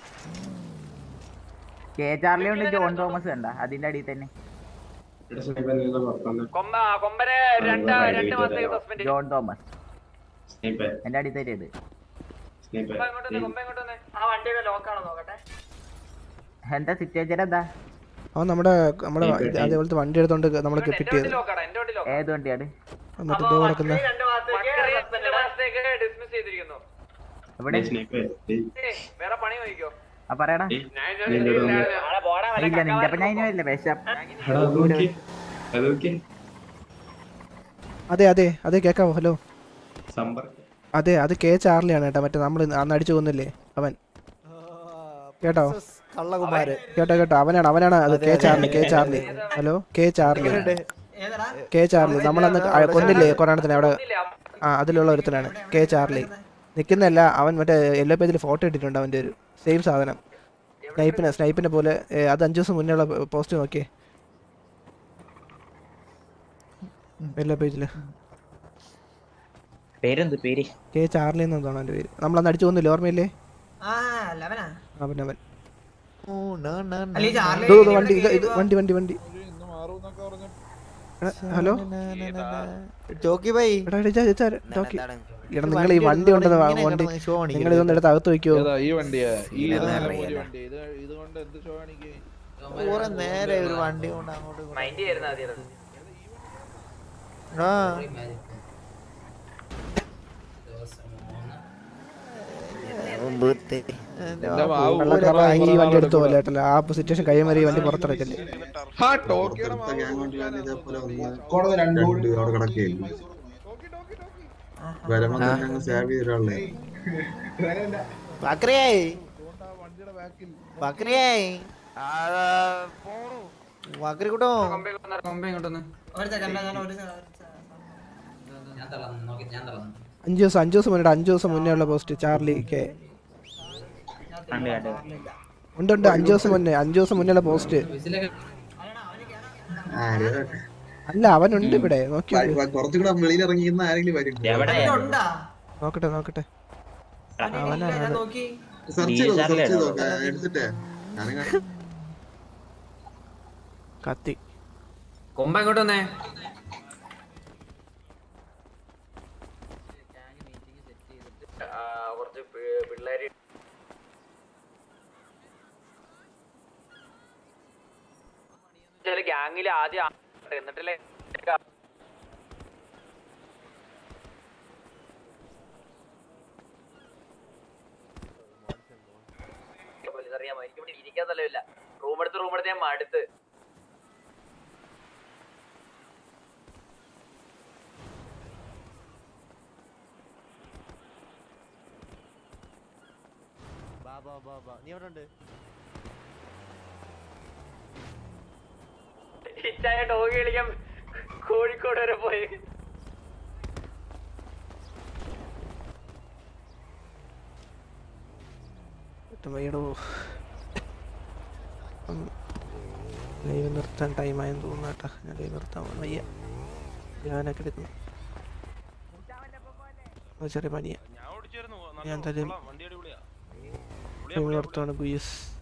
കെ ചാർലി ഉണ്ട് ജോൺ തോമസ് കണ്ട അതിന്റെ അടിയിൽ തന്നെ കൊമ്പ കൊമ്പനെ രണ്ട് രണ്ട് മാസത്തേക്ക് സസ്പെൻഡ് ജോൺ തോമസ് സ്നേഹിപ്പേ എന്റെ അടി തരേത് സ്നേഹിപ്പേ ആ വണ്ടിയൊക്കെ ലോക്കാണോ നോക്കട്ടെ എന്താ സിറ്റുവേഷൻ എന്താ അവൻ നമ്മുടെ നമ്മുടെ ഇത് അതേപോലത്തെ വണ്ടി എടുത്തോണ്ട് നമ്മളെ കിട്ടിയത് ലോക്കാടാ എന്റെ വണ്ടി ലോക്കാ ഏത് വണ്ടിയാണ് എന്നിട്ട് ഇതോ കിടക്കുന്ന രണ്ട് മാസത്തേക്ക് ഡിസ്മിസ് ചെയ്തിരിക്കുന്നു എവിടെ സ്നേഹിപ്പേ ഏയ്, വേറെ പണി നോക്കിക്കോ ആ പറയടാ ഇല്ല നിന്റെ അപ്പൊ ഞാൻ ഇനി വരില്ല വിഷം അതൊക്കെ അതെ അതെ അതെ കേക്കാവോ ഹലോ സമ്പർക്കം അതെ അത് കെ ചാർലിയാണ് കേട്ടോ മറ്റേ നമ്മൾ അന്ന് അടിച്ചു കൊന്നില്ലേ അവൻ കേട്ടോ കള്ളകുമാര് കേട്ടോ കേട്ടോ അവനാണ് അവനാണ് അത് K Charlie K Charlie hello K Charlie K Charlie നമ്മളന്ന് ക- കൊന്നില്ലേ കൊറോണത്തിന് അവിടെ ആ അതിലുള്ള ഒരുത്തനാണ് കെ ചാർലി നിൽക്കുന്നല്ല അവൻ മറ്റേ യെല്ലോ പേജിൽ ഫോട്ടോ ഇട്ടിട്ടുണ്ട് അവൻ്റെ ഒരു സെയിം സാധനം സ്നൈപ്പിനെ സ്നൈപ്പിനെ പോലെ ഏ, അത് അഞ്ചു ദിവസം മുന്നേ ഉള്ള പോസ്റ്റ് നോക്കിയേ യെല്ലോ പേജിൽ പേരെന്ത് പേര് കെ ചാർലി എന്നാണ് അവൻ്റെ പേര് നമ്മളന്ന് അടിച്ചു കൊന്നില്ലേ ഓർമ്മയില്ലേ ആ ലവനാ അവൻ അവൻ അല്ല ഈ ചാർലി ദോ, ദോ, വണ്ടി ഇത് ഇത് വണ്ടി വണ്ടി വണ്ടി എടാ, ഹലോ ജോക്കി ബൈ എടാ എടാ, ഇതാ, ഇതാ, ജോക്കി. എടാ നിങ്ങൾ ഈ വണ്ടി കൊണ്ടുവന്ന വാ- വണ്ടി നിങ്ങൾ ഇതൊന്നും എടുത്ത് അകത്ത് വെക്കോ ഏതാ ഈ വണ്ടിയാ ഈ ഇത് ഇതാണ് അറിയാലോ. ഒരു വണ്ടി ഇത് ഇതുകൊണ്ട് എന്ത് ഷോ കാണിക്കേ കുറെ നേരെ ഒരു വണ്ടി കൊണ്ട് അങ്ങോട്ട് ഇങ്ങോട്ട്. മൈൻഡ് ചെയ്യുന്ന ആദ്യം ആ എന്റെ വാ, വെള്ളക്കാരൻ ഈ വണ്ടി എടുത്തു പോലെ കേട്ടല്ലോ ആ സിറ്റുവേഷൻ കഴിയുമ്പോൾ ഈ വണ്ടി പുറത്തിറക്കല്ലേ പുറത്തെ ഗ്യാങ് വണ്ടിയിലാണ് ഇതേപോലെ ഒന്ന് രണ്ട് അവിടെ കിടക്കുകയായിരുന്നു വരുമ്പോ തന്നെ അങ്ങ് സേവ് ചെയ്തിട്ടുള്ളേ ബക്രിയായി ബക്രിയായി ബക്രി കൂട്ടോ കൊമ്പേ ഇങ്ങോട്ടൊന്ന് ഒരു സെക്കൻഡ് ഞാൻ ഒരു ഞാൻ തളർന്നു നോക്കി ഞാൻ തളർന്നു അഞ്ചു ദിവസം അഞ്ചു ദിവസം മുന്നേ അഞ്ചു ദിവസം മുന്നേ ഉള്ള പോസ്റ്റ് ചാർലി കെ കണ്ടു കണ്ടു ഉണ്ട് ഉണ്ട് അഞ്ചു ദിവസം മുന്നേ അഞ്ചു ദിവസം മുന്നേ ഉള്ള പോസ്റ്റ് ആര് അല്ല അവനുണ്ട് ഇവിടെ നോക്കി വ- വ- കുറച്ചുകൂടെ വെളിയിൽ ഇറങ്ങിയിരുന്ന ആരെങ്കിലും വരും ഉണ്ടാ നോക്കട്ടെ നോക്കട്ടെ അവനാണ് ഞാൻ അവൻ. നോക്കി സെർച്ച് ചെയ്തോ സെർച്ച് ചെയ്തോ എടുത്തിട്ടേ ഞാനും കാണാം. കത്തി കൊമ്പ ഇങ്ങോട്ട് വന്നേ കുറച്ച് പിള്ളേര് ചില ഗ്യാങ്ങിൽ ആദ്യം ആ- എന്നിട്ടല്ലേ പോലീസ് അറിയാമോ എനിക്ക് ഇവിടെ ഇരിക്കാൻ സ്ഥലമില്ല റൂം എടുത്ത് റൂം എടുത്ത് ഞാൻ മടുത്ത് ബാ ബാ ബാ ബാ നീ എവിടെ ഉണ്ട് ഇച്ചായ ഡോഗ് കളിക്കാൻ കോഴിക്കോട് വരെ പോയി വയ്യടോ ലൈവ് നിർത്താൻ ടൈമായെന്ന് തോന്നുന്നു കേട്ടാ ഞാൻ ലൈവ് നിർത്താൻ പോവാ. വയ്യ ഞാനൊക്കെ എടുക്കുന്നു അത് ചെറിയ പനിയാ ഞാൻ എന്തായാലും ലൈവ് നിർത്താണ് ഗുയസ്